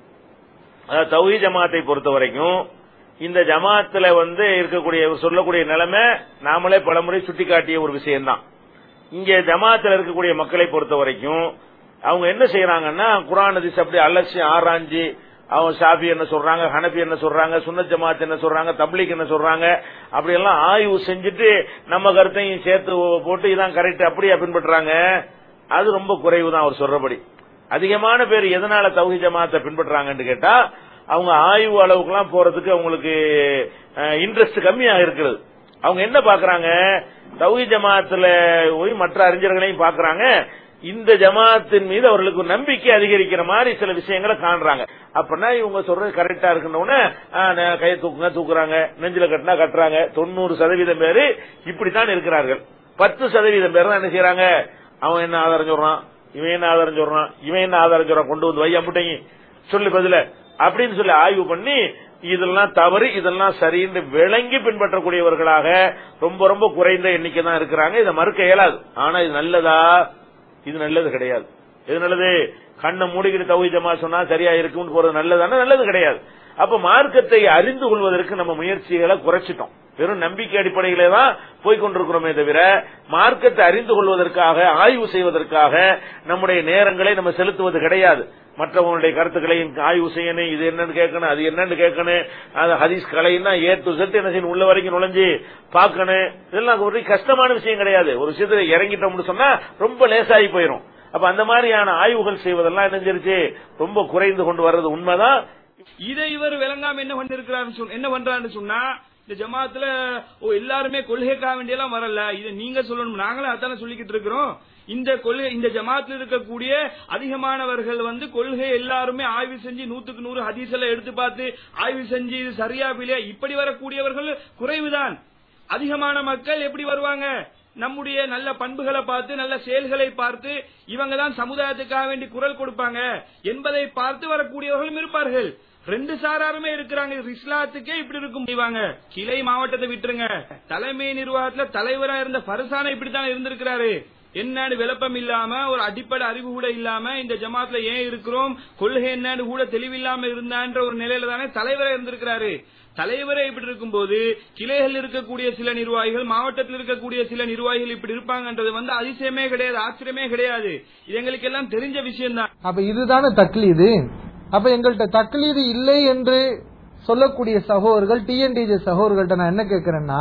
அதாவது தௌஹி ஜமாத்தை பொறுத்த வரைக்கும் இந்த ஜமாத்துல வந்து இருக்கக்கூடிய சொல்லக்கூடிய நிலைமை நாமளே பலமுறை சுட்டிக்காட்டிய ஒரு விஷயம்தான் இங்க ஜமாத்துல இருக்கக்கூடிய மக்களை பொறுத்த வரைக்கும் அவங்க என்ன செய்யறாங்கன்னா குரான் ஹதீஸ் அப்படி அலட்சி ஆராய்ஞ்சு அவங்க ஷாஃபி என்ன சொல்றாங்க ஹனபி என்ன சொல்றாங்க சுன்னத் ஜமாத் என்ன சொல்றாங்க தப்லீக் என்ன சொல்றாங்க அப்படி எல்லாம் ஆய்வு செஞ்சுட்டு நம்ம கருத்தையும் சேர்த்து போட்டு இதான் கரெக்ட் அப்படியா பின்பற்றுறாங்க அது ரொம்ப குறைவு தான் அவர் சொல்றபடி அதிகமான பேர் எதனால தௌஹி ஜமாத்தை பின்பற்றுறாங்கன்னு கேட்டா அவங்க ஆய்வு அளவுக்குலாம் போறதுக்கு அவங்களுக்கு இன்ட்ரெஸ்ட் கம்மியா இருக்கிறது அவங்க என்ன பாக்குறாங்க தௌஹி ஜமாத்துல போய் மற்ற அறிஞர்களையும் பாக்குறாங்க இந்த ஜமாத்தின் மீது அவர்களுக்கு ஒரு நம்பிக்கை அதிகரிக்கிற மாதிரி சில விஷயங்களை காண்றாங்க அப்படின்னா இவங்க சொல்றது கரெக்டா இருக்கணும்னு கையை தூக்குங்க தூக்குறாங்க நெஞ்சில கட்டினா கட்டுறாங்க தொண்ணூறு சதவீதம் பேரு இப்படித்தான் இருக்கிறார்கள் பத்து சதவீதம் பேர் தான் என்ன செய்யறாங்க அவன் என்ன ஆதாரம் சொல்றான் இவன் என்ன ஆதாரம் சொல்றான் இவன் என்ன ஆதாரம் சொல்றான் கொண்டு வந்து வை அம்பிட்டங்க சொல்லு பதில அப்படின்னு சொல்லி ஆய்வு பண்ணி இதெல்லாம் தவறு இதெல்லாம் சரின்னு விளங்கி பின்பற்றக்கூடியவர்களாக ரொம்ப ரொம்ப குறைந்த எண்ணிக்கை தான் இருக்கிறாங்க இதை மறுக்க இயலாது ஆனா இது நல்லதா இது நல்லது கிடையாது எது நல்லது கண்ணை மூடிக்கிட்டு தவி ஜமா சொன்னா சரியா இருக்கும்னு போறது நல்லதானா நல்லது கிடையாது அப்ப மார்க்கத்தை அறிந்து கொள்வதற்கு நம்ம முயற்சிகளை குறைச்சிட்டோம் வெறும் நம்பிக்கை அடிப்படையிலே தான் போய்கொண்டிருக்கிறோமே தவிர மார்க்கத்தை அறிந்து கொள்வதற்காக ஆய்வு செய்வதற்காக நம்முடைய நேரங்களை நம்ம செலுத்துவது கிடையாது மற்றவங்களுடைய கருத்துக்களை ஆய்வு செய்யணும் இது என்னன்னு கேட்கணும் அது என்னன்னு கேட்கணும் அது ஹதீஸ் கலைன்னா ஏ டு செட் என்ன செய்யணும் உள்ள வரைக்கும் நுழைஞ்சு பார்க்கணும் இதெல்லாம் ஒரு கஷ்டமான விஷயம் கிடையாது ஒரு விஷயத்துல இறங்கிட்டோம்னு சொன்னா ரொம்ப லேசாகி போயிடும் அப்ப அந்த மாதிரியான ஆய்வுகள் செய்வதெல்லாம் என்ன ரொம்ப குறைந்து கொண்டு வர்றது உண்மைதான் இதை இவர் விளங்காம என்ன பண்ணிருக்கிறாரு என்ன பண்றாருன்னு சொன்னா இந்த ஜமாத்துல ஓ எல்லாருமே கொள்கைக்காக வேண்டியெல்லாம் வரல இதை நீங்க சொல்லணும் நாங்களும் அதான சொல்லிக்கிட்டு இருக்கிறோம் இந்த கொள்கை இந்த ஜமாத்துல இருக்கக்கூடிய அதிகமானவர்கள் வந்து கொள்கை எல்லாருமே ஆய்வு செஞ்சு நூத்துக்கு நூறு ஹதீஸ் எல்லாம் எடுத்து பார்த்து ஆய்வு செஞ்சு இது சரியா பிள்ளையா இப்படி வரக்கூடியவர்கள் குறைவுதான் அதிகமான மக்கள் எப்படி வருவாங்க நம்முடைய நல்ல பண்புகளை பார்த்து நல்ல செயல்களை பார்த்து இவங்க தான் சமுதாயத்துக்காக வேண்டி குரல் கொடுப்பாங்க என்பதை பார்த்து வரக்கூடியவர்களும் இருப்பார்கள் ரெண்டு சாராருமே இருக்கிறாங்க இஸ்லாத்துக்கே இப்படி இருக்கும் செய்வாங்க கிளை மாவட்டத்தை விட்டுருங்க தலைமை நிர்வாகத்துல தலைவரா இருந்த பரசான இப்படித்தான் இருந்திருக்கிறாரு என்னன்னு விளப்பம் இல்லாம ஒரு அடிப்படை அறிவு கூட இல்லாம இந்த ஜமாத்ல ஏன் இருக்கிறோம் கொள்கை என்னன்னு கூட தெளிவில்லாம இருந்தான்ற ஒரு நிலையில தானே தலைவரா இருந்திருக்கிறாரு தலைவரே இப்படி இருக்கும்போது கிளைகள் இருக்கக்கூடிய சில நிர்வாகிகள் மாவட்டத்தில் இருக்கக்கூடிய சில நிர்வாகிகள் இப்படி இருப்பாங்கன்றது வந்து அதிசயமே கிடையாது ஆச்சரியமே கிடையாது இது எங்களுக்கு எல்லாம் தெரிஞ்ச விஷயம் தான் அப்ப இதுதானே தக்லீது அப்ப எங்கள்கிட்ட தக்லீது இல்லை என்று சொல்லக்கூடிய சகோதரர்கள் டிஎன்டிஜே சகோதரர்கள்ட்ட நான் என்ன கேட்கிறேன்னா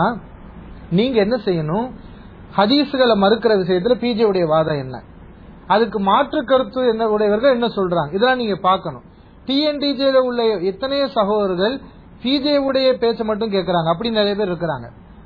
நீங்க என்ன செய்யணும் ஹதீஸுகளை மறுக்கிற விஷயத்துல பிஜே உடைய வாதம் என்ன அதுக்கு மாற்று கருத்து என்ன உடையவர்கள் என்ன சொல்றாங்க இதெல்லாம் நீங்க பார்க்கணும் டிஎன்டிஜேல உள்ள எத்தனையோ சகோதரர்கள் பிஜே உடைய பேச்ச மட்டும் கேட்கறாங்க அப்படி நிறைய பேர் இருக்கிறாங்க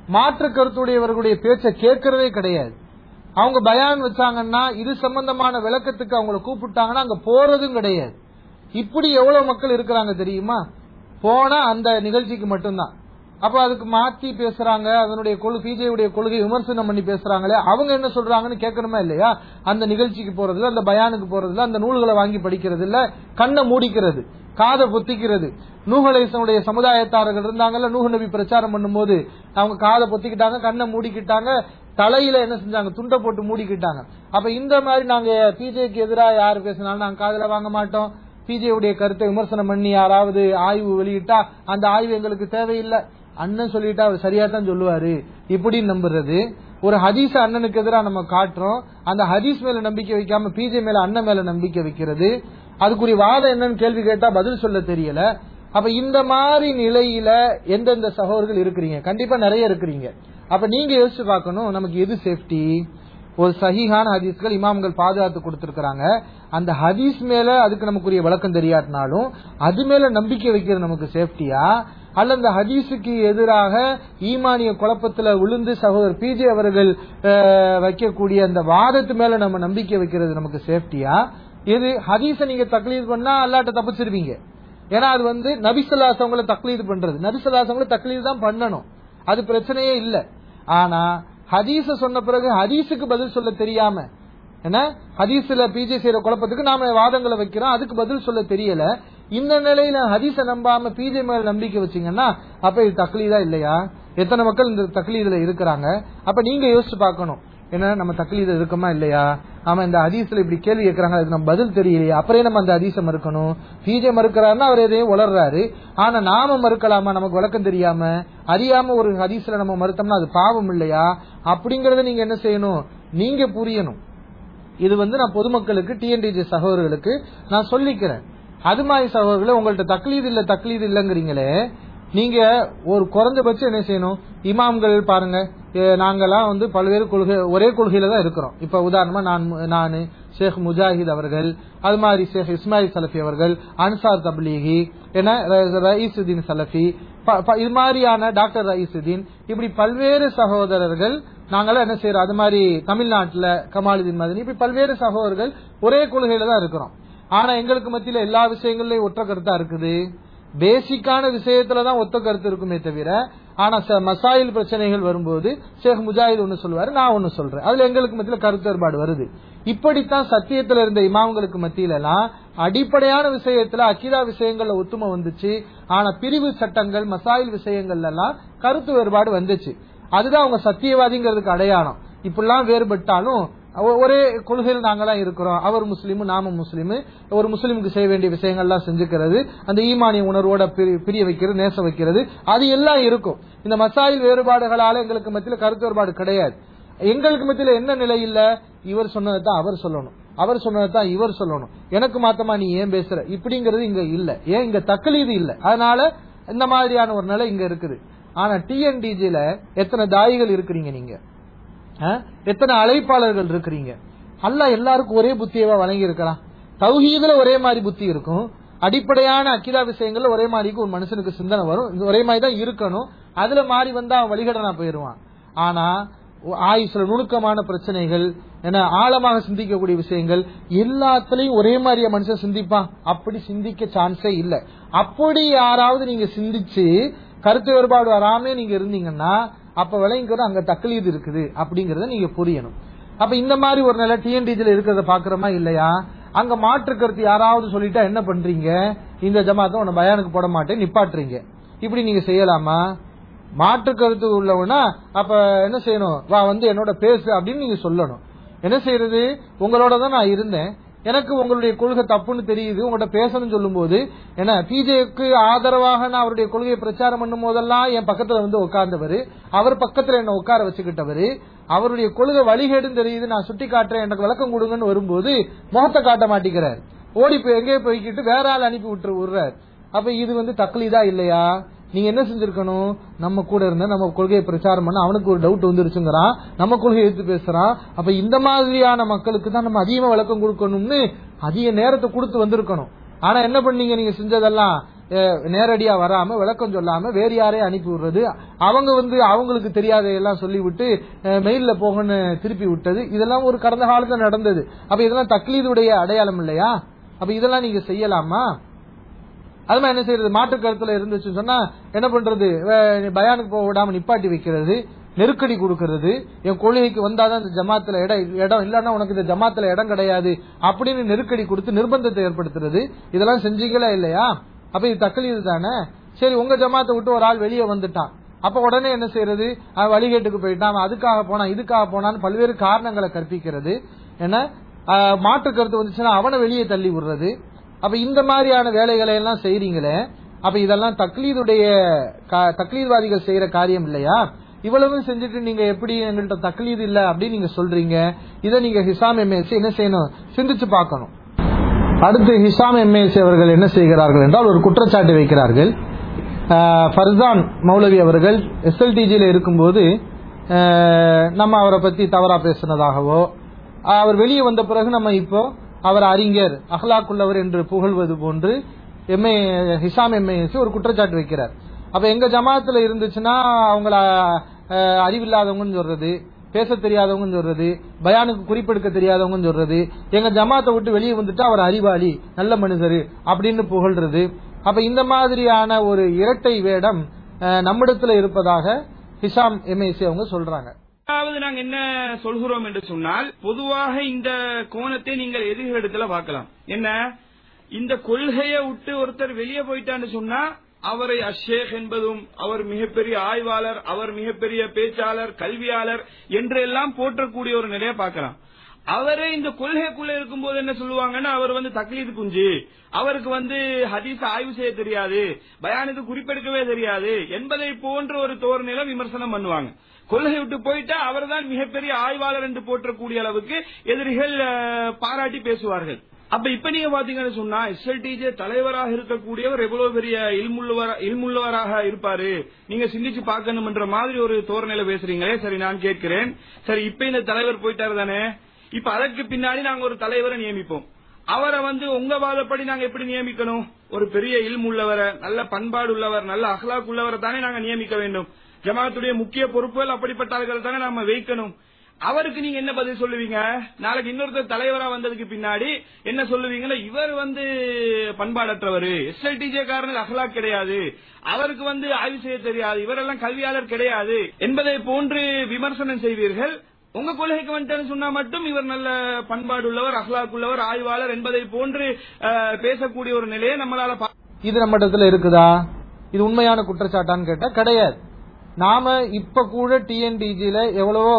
மாற்று கருத்துடையவர்களுடைய பேச்சை கேட்கறதே கிடையாது அவங்க பயான் வச்சாங்கன்னா இது சம்பந்தமான விளக்கத்துக்கு அவங்கள கூப்பிட்டாங்கன்னா அங்க போறதும் கிடையாது இப்படி எவ்வளவு மக்கள் இருக்கிறாங்க தெரியுமா போனா அந்த நிகழ்ச்சிக்கு மட்டும்தான் அப்ப அதுக்கு மாத்தி பேசுறாங்க அதனுடைய கொள்கை பிஜேயுடைய கொள்கை விமர்சனம் பண்ணி பேசுறாங்களே அவங்க என்ன சொல்றாங்கன்னு கேட்கணுமா இல்லையா அந்த நிகழ்ச்சிக்கு போறதுல அந்த பயானுக்கு போறதுல அந்த நூல்களை வாங்கி படிக்கிறது இல்ல கண்ணை மூடிக்கிறது காதை பொத்திக்கிறது நூகலேசனுடைய சமுதாயத்தாரர்கள் இருந்தாங்கல்ல நூக நபி பிரச்சாரம் பண்ணும்போது அவங்க காதை பொத்திக்கிட்டாங்க கண்ணை மூடிக்கிட்டாங்க தலையில என்ன செஞ்சாங்க துண்டை போட்டு மூடிக்கிட்டாங்க அப்ப இந்த மாதிரி நாங்க பிஜேக்கு எதிராக யார் பேசினாலும் நாங்க காதுல வாங்க மாட்டோம் பிஜே உடைய கருத்தை விமர்சனம் பண்ணி யாராவது ஆய்வு வெளியிட்டா அந்த ஆய்வு எங்களுக்கு தேவையில்லை அண்ணன் சொல்லிட்டா அவர் சரியா தான் சொல்லுவாரு இப்படி நம்புறது ஒரு ஹதீஸ் அண்ணனுக்கு எதிராக நம்ம காட்டுறோம் அந்த ஹதீஸ் மேல நம்பிக்கை வைக்காம பிஜே மேல அண்ணன் மேல நம்பிக்கை வைக்கிறது அதுக்குரிய வாதம் என்னன்னு கேள்வி கேட்டா பதில் சொல்ல தெரியல அப்ப இந்த மாதிரி நிலையில எந்தெந்த சகோதரர்கள் இருக்கிறீங்க கண்டிப்பா நிறைய இருக்கிறீங்க அப்ப நீங்க யோசிச்சு பார்க்கணும் நமக்கு எது சேஃப்டி ஒரு சஹீஹான ஹதீஸ்கள் இமாம்கள் பாதுகாத்து கொடுத்திருக்கிறாங்க அந்த ஹதீஸ் மேல அதுக்கு நமக்குரிய விளக்கம் தெரியாட்டினாலும் அது மேல நம்பிக்கை வைக்கிறது நமக்கு சேஃப்டியா அல்ல அந்த ஹதீஸுக்கு எதிராக ஈமானிய குழப்பத்துல விழுந்து சகோதரர் பிஜே அவர்கள் அஹ், வைக்கக்கூடிய அந்த வாதத்து மேல நம்ம நம்பிக்கை வைக்கிறது நமக்கு சேஃப்டியா இது ஹதீஸ நீங்க தக்லீத் பண்ணா அல்லாட்ட தப்பிச்சிருவீங்க ஏன்னா அது வந்து நபிசல்லாசவங்களை தக்லீது பண்றது நபிசல்லாசவங்களை தக்லீது தான் பண்ணணும் அது பிரச்சனையே இல்ல ஆனா ஹதீஸ சொன்ன பிறகு ஹதீஸுக்கு பதில் சொல்ல தெரியாம என்ன ஹதீஸ்ல பிஜே செய்யற குழப்பத்துக்கு நாம வாதங்களை வைக்கிறோம் அதுக்கு பதில் சொல்ல தெரியல இந்த நிலையில ஹதீஸ நம்பாம பிஜே மேல நம்பிக்கை வச்சீங்கன்னா அப்ப இது தக்லீதா இல்லையா எத்தனை மக்கள் இந்த தக்லீதுல இருக்கிறாங்க அப்ப நீங்க யோசிச்சு பார்க்கணும் என்ன நம்ம தக்லீது இருக்கமா இல்லையா ஆமா இந்த ஹதீஸ்ல இப்படி கேள்வி கேட்கறாங்க அதுக்கு நம்ம பதில் தெரியலையே அப்புறம் நம்ம அந்த ஹதீஸை மறுக்கணும் பிஜே மறுக்கிறாருன்னா அவர் எதையும் உளர்றாரு ஆனா நாம மறுக்கலாமா நமக்கு விளக்கம் தெரியாம அறியாம ஒரு ஹதீஸ்ல நம்ம மறுத்தோம்னா அது பாவம் இல்லையா அப்படிங்கறத நீங்க என்ன செய்யணும் நீங்க புரியணும் இது வந்து நான் பொதுமக்களுக்கு டிஎன்டிஜி சகோதரர்களுக்கு நான் சொல்லிக்கிறேன் அது மாதிரி சகோதரர்களே உங்கள்ட்ட தக்லீது இல்ல தக்லீது இல்லங்கிறீங்களே நீங்க ஒரு குறைஞ்சபட்சம் என்ன செய்யணும் இமாம்கள் பாருங்க எ, நாங்கெல்லாம் வந்து பல்வேறு கொள்கை ஒரே கொள்கையில தான் இருக்கிறோம் இப்ப உதாரணமா நான் நான் ஷேக் முஜாஹித் அவர்கள் அது மாதிரி ஷேக் இஸ்மாயில் சலஃபி அவர்கள் அன்சார் தப்லீகி என ர- ரயீசுதீன் சலஃபி ப- ப- இது மாதிரியான டாக்டர் ரயீசுதீன் இப்படி பல்வேறு சகோதரர்கள் நாங்களாம் என்ன செய்யறோம் அது மாதிரி தமிழ்நாட்டுல கமாலுதீன் மதனி இப்படி பல்வேறு சகோதரர்கள் ஒரே கொள்கையில தான் இருக்கிறோம் ஆனா எங்களுக்கு மத்தியில எல்லா விஷயங்கள்லயும் ஒற்ற கருத்தா இருக்குது பேசிக்கான விஷயத்துல தான் ஒத்த கருத்து இருக்குமே தவிர ஆனா ச- மசாயில் பிரச்சனைகள் வரும்போது ஷேக் முஜாஹித் ஒன்னு சொல்லுவாரு நான் ஒன்னு சொல்றேன் அதுல எங்களுக்கு மத்தியில கருத்து வேறுபாடு வருது இப்படித்தான் சத்தியத்துல இருந்த இமாம்களுக்கு மத்தியில எல்லாம் அடிப்படையான விஷயத்துல அக்கிதா விஷயங்கள்ல ஒத்துமை வந்துச்சு ஆனா பிரிவு சட்டங்கள் மசாயில் விஷயங்கள்ல எல்லாம் கருத்து வேறுபாடு வந்துச்சு அதுதான் அவங்க சத்தியவாதிங்கிறதுக்கு அடையாளம் இப்படிலாம் வேறுபட்டாலும் ஒ- ஒரே கொள்கையில் நாங்களாம் இருக்கிறோம் அவர் முஸ்லீமு நாம முஸ்லீமு ஒரு முஸ்லீமுக்கு செய்ய வேண்டிய விஷயங்கள்லாம் செஞ்சுக்கிறது அந்த ஈமானிய உணர்வோட பிரி- பிரிய வைக்கிறது நேச வைக்கிறது அது எல்லாம் இருக்கும் இந்த மசாயில் வேறுபாடுகளால எங்களுக்கு மத்தியில கருத்து வேறுபாடு கிடையாது எங்களுக்கு மத்தியில என்ன நிலை இல்ல இவர் சொன்னதை தான் அவர் சொல்லணும் அவர் சொன்னதை தான் இவர் சொல்லணும் எனக்கு மாத்தமா நீ ஏன் பேசுற இப்படிங்கிறது இங்க இல்ல ஏன் இங்க தக்கலீது இல்ல அதனால இந்த மாதிரியான ஒரு நிலை இங்க இருக்குது ஆனா டிஎன்டிஜில எத்தனை தாயிகள் இருக்கிறீங்க நீங்க ஆ? எத்தனை அழைப்பாளர்கள் இருக்கிறீங்க அல்லாஹ் எல்லாருக்கும் ஒரே புத்தியவா வழங்கி இருக்கிறான் தௌஹீதுல ஒரே மாதிரி புத்தி இருக்கும் அடிப்படையான அக்கிதா விஷயங்கள்ல ஒரே மாதிரி ஒரு மனுஷனுக்கு சிந்தனை வரும் இது ஒரே மாதிரி தான் இருக்கணும் அதுல மாறி வந்தா அவன் வழிகடனா போயிருவான் ஆனா ஆயுசுல நுணுக்கமான பிரச்சனைகள் என ஆழமாக சிந்திக்கக்கூடிய விஷயங்கள் எல்லாத்துலயும் ஒரே மாதிரியா மனுஷன் சிந்திப்பான் அப்படி சிந்திக்க சான்ஸே இல்ல அப்படி யாராவது நீங்க சிந்திச்சு கருத்து வேறுபாடு வராம நீங்க இருந்தீங்கன்னா அப்ப விளைங்கிறது அங்க தக்லீது இருக்குது அப்படிங்கறத நீங்க புரியணும் அப்ப இந்த மாதிரி ஒரு நிலை டிஎன்டிஜில இருக்கிறத பாக்குறோமா இல்லையா அங்க மாற்று கருத்து யாராவது சொல்லிட்டா என்ன பண்றீங்க இந்த ஜமாத்தை உன்னை பயானுக்கு போட மாட்டேன் நிப்பாட்டுறீங்க இப்படி நீங்க செய்யலாமா மாற்று கருத்து உள்ளவனா அப்ப என்ன செய்யணும் வா வந்து என்னோட பேசு அப்படின்னு நீங்க சொல்லணும் என்ன செய்யறது உங்களோட தான் நான் இருந்தேன் எனக்கு உங்களுடைய கொள்கை தப்புன்னு தெரியுது உங்கள்ட்ட பேசணும்னு சொல்லும்போது என்ன பிஜேக்கு ஆதரவாக நான் அவருடைய கொள்கையை பிரச்சாரம் பண்ணும் போதெல்லாம் என் பக்கத்துல வந்து உட்கார்ந்தவர் அவர் பக்கத்துல என்ன உட்கார வச்சுக்கிட்டவர் அவருடைய கொள்கை வழிகேடுன்னு தெரியுது நான் சுட்டி காட்டுறேன் எனக்கு விளக்கம் கொடுங்கன்னு வரும்போது முகத்தை காட்ட மாட்டேங்கிறார் ஓடி போய் எங்கேயோ போய்கிட்டு வேற ஆள் அனுப்பி விட்டு விடுறார் அப்ப இது வந்து தக்லீதா இல்லையா நீங்க என்ன செஞ்சிருக்கணும் நம்ம கூட இருந்த நம்ம கொள்கையை பிரச்சாரம் பண்ண அவனுக்கு ஒரு டவுட் வந்துருச்சுங்கிறான் நம்ம கொள்கையை எடுத்து பேசுறான் அப்ப இந்த மாதிரியான மக்களுக்கு தான் நம்ம அதிகமா விளக்கம் கொடுக்கணும்னு அதிக நேரத்தை கொடுத்து வந்திருக்கணும் ஆனா என்ன பண்ணீங்க நீங்க செஞ்சதெல்லாம் அஹ், நேரடியா வராம விளக்கம் சொல்லாம வேறு யாரையும் அனுப்பி விடுறது அவங்க வந்து அவங்களுக்கு தெரியாத எல்லாம் சொல்லிவிட்டு அஹ், மெயில்ல போகன்னு திருப்பி விட்டது இதெல்லாம் ஒரு கடந்த காலத்துல நடந்தது அப்ப இதெல்லாம் தக்லீதுடைய அடையாளம் இல்லையா அப்ப இதெல்லாம் நீங்க செய்யலாமா அது மாதிரி என்ன செய்யறது மாற்று கருத்துல இருந்துச்சுன்னு சொன்னா என்ன பண்றது அஹ் பயானுக்கு போக விடாம நிப்பாட்டி வைக்கிறது நெருக்கடி கொடுக்கறது என் கொள்கைக்கு வந்தாதான் இந்த ஜமாத்துல இடம் இடம் இல்லன்னா உனக்கு இந்த ஜமாத்துல இடம் கிடையாது அப்படின்னு நெருக்கடி கொடுத்து நிர்பந்தத்தை ஏற்படுத்துறது இதெல்லாம் செஞ்சீங்களா இல்லையா அப்ப இது தக்கலீது தானே சரி உங்க ஜமாத்தை விட்டு ஒரு ஆள் வெளியே வந்துட்டான் அப்ப உடனே என்ன செய்யறது அவன் வழிகேட்டுக்கு போயிட்டான் அவன் அதுக்காக போனான் இதுக்காக போனான்னு பல்வேறு காரணங்களை கற்பிக்கிறது என்ன ஆஹ் மாற்று கருத்து வந்துச்சுன்னா அவனை வெளியே தள்ளி விடுறது அப்ப இந்த மாதிரியான வேலைகளை எல்லாம் செய்றீங்களே அப்ப இதெல்லாம் தக்லீதுடைய கா- தக்லீத்வாதிகள் செய்யற காரியம் இல்லையா இவ்வளவு செஞ்சுட்டு நீங்க எப்படி எங்கள்கிட்ட தக்லீது இல்ல அப்படின்னு நீங்க சொல்றீங்க இதை நீங்க ஹிசாம் எம்ஏசி என்ன செய்யணும் சிந்திச்சு பார்க்கணும் அடுத்து ஹிசாம் எம்ஏசி அவர்கள் என்ன செய்கிறார்கள் என்றால் ஒரு குற்றச்சாட்டு வைக்கிறார்கள் ஆஹ் ஃபர்சான் மௌலவி அவர்கள் எஸ்எல்டிஜியில் இருக்கும்போது ஆஹ் நம்ம அவரை பத்தி தவறா பேசினதாகவோ அவர் வெளியே வந்த பிறகு நம்ம இப்போ அவர் அறிஞர் அஹ்லாக்குள்ளவர் என்று புகழ்வது போன்று எம்ஏ ஹிசாம் எம்ஏஎஸ் ஒரு குற்றச்சாட்டு வைக்கிறார் அப்ப எங்க ஜமாத்துல இருந்துச்சுன்னா அவங்கள அஹ், அறிவில்லாதவங்கன்னு சொல்றது பேச தெரியாதவங்கன்னு சொல்றது பயானுக்கு குறிப்பெடுக்க தெரியாதவங்கன்னு சொல்றது எங்க ஜமாத்தை விட்டு வெளியே வந்துட்டு அவர் அறிவாளி நல்ல மனிதர் அப்படின்னு புகழ்றது அப்ப இந்த மாதிரியான ஒரு இரட்டை வேடம் அஹ், நம்மிடத்துல இருப்பதாக ஹிசாம் எம்ஏசி அவங்க சொல்றாங்க அதாவது நாங்க என்ன சொல்கிறோம் என்று சொன்னால் பொதுவாக இந்த கோணத்தை நீங்கள் எதிர்களிடத்துல பார்க்கலாம் என்ன இந்த கொள்கையை விட்டு ஒருத்தர் வெளியே போயிட்டான்னு சொன்னா அவரை அஷேக் என்பதும் அவர் மிகப்பெரிய ஆய்வாளர் அவர் மிகப்பெரிய பேச்சாளர் கல்வியாளர் என்றெல்லாம் போற்றக்கூடிய ஒரு நிலையை பார்க்கலாம் அவரே இந்த கொள்கைக்குள்ள இருக்கும்போது என்ன சொல்லுவாங்கன்னா அவர் வந்து தக்லீது குஞ்சு அவருக்கு வந்து ஹதீஸ் ஆய்வு செய்ய தெரியாது பயானுக்கு குறிப்பெடுக்கவே தெரியாது என்பதை போன்ற ஒரு தோரணையில விமர்சனம் பண்ணுவாங்க கொள்கை விட்டு போயிட்டா அவர்தான் மிகப்பெரிய ஆய்வாளர் என்று போற்றக்கூடிய அளவுக்கு எதிரிகள் அஹ், பாராட்டி பேசுவார்கள் அப்ப இப்ப நீங்க பாத்தீங்கன்னு சொன்னா எஸ்எல்டிஜே தலைவராக இருக்கக்கூடியவர் எவ்வளவு பெரிய இல்முள்ளவரா- இல்முள்ளவராக இருப்பாரு நீங்க சிந்திச்சு பார்க்கணும்ன்ற மாதிரி ஒரு தோரணையில பேசுறீங்களே சரி நான் கேட்கிறேன் சரி இப்ப இந்த தலைவர் போயிட்டாரு தானே இப்ப அதற்கு பின்னாடி நாங்க ஒரு தலைவரை நியமிப்போம் அவரை வந்து உங்க வாதப்படி நாங்க எப்படி நியமிக்கணும் ஒரு பெரிய இல்முள்ளவரை நல்ல பண்பாடு உள்ளவர் நல்ல அஹ்லாக் உள்ளவரை தானே நாங்க நியமிக்க வேண்டும் ஜமாத்துடைய முக்கிய பொறுப்புகள் அப்படிப்பட்ட ஆள்களை தானே நாம வைக்கணும் அவருக்கு நீங்க என்ன பதில் சொல்லுவீங்க நாளைக்கு இன்னொருத்தர் தலைவரா வந்ததுக்கு பின்னாடி என்ன சொல்லுவீங்கன்னா இவர் வந்து பண்பாடற்றவர் எஸ்எல்டிஜே காரனுக்கு அகலாக் கிடையாது அவருக்கு வந்து ஆய்வு செய்ய தெரியாது இவரெல்லாம் கல்வியாளர் கிடையாது என்பதை போன்று விமர்சனம் செய்வீர்கள் உங்க கொள்கைக்கு வந்துட்டேன்னு சொன்னா மட்டும் இவர் நல்ல பண்பாடு உள்ளவர் அகலாக் உள்ளவர் ஆய்வாளர் என்பதை போன்று அஹ், பேசக்கூடிய ஒரு நிலையை நம்மளால பா- இது நம்ம இடத்துல இருக்குதா இது உண்மையான குற்றச்சாட்டான்னு கேட்டா கிடையாது நாம இப்ப கூட டிஎன்டிஜில எவ்வளவோ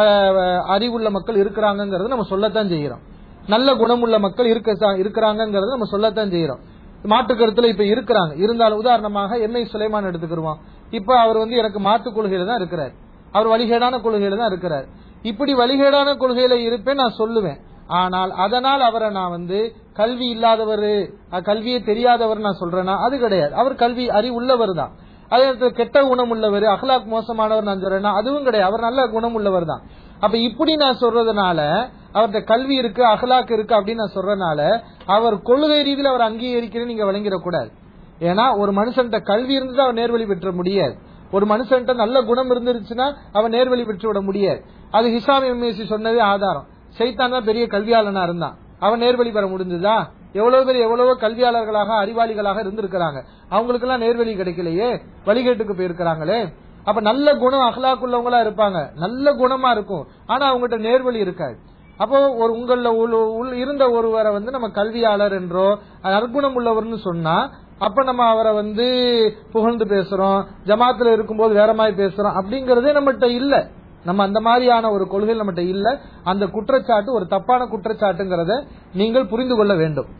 க- அறிவுள்ள மக்கள் இருக்கிறாங்கங்கறத நம்ம சொல்லத்தான் செய்யறோம் நல்ல குணமுள்ள மக்கள் இருக்க இருக்கிறாங்கங்கறத நம்ம சொல்லத்தான் செய்யறோம் மாற்று கருத்துல இப்ப இருக்கிறாங்க இருந்தாலும் உதாரணமாக எம்ஐ சுலைமான் எடுத்துக்கிருவோம் இப்ப அவர் வந்து எனக்கு மாற்று கொள்கையில தான் இருக்கிறார் அவர் வழிகேடான கொள்கையில தான் இருக்கிறார் இப்படி வழிகேடான கொள்கையில இருப்பேன் நான் சொல்லுவேன் ஆனால் அதனால் அவரை நான் வந்து கல்வி இல்லாதவர் கல்வியே தெரியாதவர் நான் சொல்றேன்னா அது கிடையாது அவர் கல்வி அறிவுள்ளவர் தான் அதே நேரத்துல கெட்ட குணம் உள்ளவர் அகலாக் மோசமானவர் நான் சொல்றேன்னா அதுவும் கிடையாது அவர் நல்ல குணம் உள்ளவர் தான் அப்ப இப்படி நான் சொல்றதுனால அவர்கிட்ட கல்வி இருக்கு அகலாக் இருக்கு அப்படின்னு நான் சொல்றதுனால அவர் கொள்கை ரீதியில் அவர் அங்கீகரிக்கிறேன்னு நீங்க விளங்கிடக்கூடாது ஏன்னா ஒரு மனுஷன்கிட்ட கல்வி இருந்து அவர் நேர்வழி பெற்ற முடியாது ஒரு மனுஷன்கிட்ட நல்ல குணம் இருந்துருச்சுன்னா அவன் நேர்வழி பெற்று விட முடியாது அது ஹிசாம் எம்ஏசி சொன்னதே ஆதாரம் சைத்தான் தான் பெரிய கல்வியாளனா இருந்தான் அவன் நேர்வழி பெற முடிஞ்சதா எவ்வளவு பேர் எவ்வளவோ கல்வியாளர்களாக அறிவாளிகளாக இருந்திருக்கிறாங்க அவங்களுக்கு எல்லாம் நேர்வழி கிடைக்கலையே வழிகேட்டுக்கு போயிருக்கிறாங்களே அப்ப நல்ல குணம் அகலாக்குள்ளவங்களா இருப்பாங்க நல்ல குணமா இருக்கும் ஆனா அவங்ககிட்ட நேர்வழி இருக்காது அப்போ ஒரு உங்கள உள்- உள் இருந்த ஒருவரை வந்து நம்ம கல்வியாளர் என்றோ நற்குணம் உள்ளவர்னு சொன்னா அப்ப நம்ம அவரை வந்து புகழ்ந்து பேசுறோம் ஜமாத்துல இருக்கும்போது வேற மாதிரி பேசுறோம் அப்படிங்கறதே நம்மகிட்ட இல்ல நம்ம அந்த மாதிரியான ஒரு கொள்கை நம்மகிட்ட இல்ல அந்த குற்றச்சாட்டு ஒரு தப்பான குற்றச்சாட்டுங்கிறத நீங்கள் புரிந்து கொள்ள வேண்டும்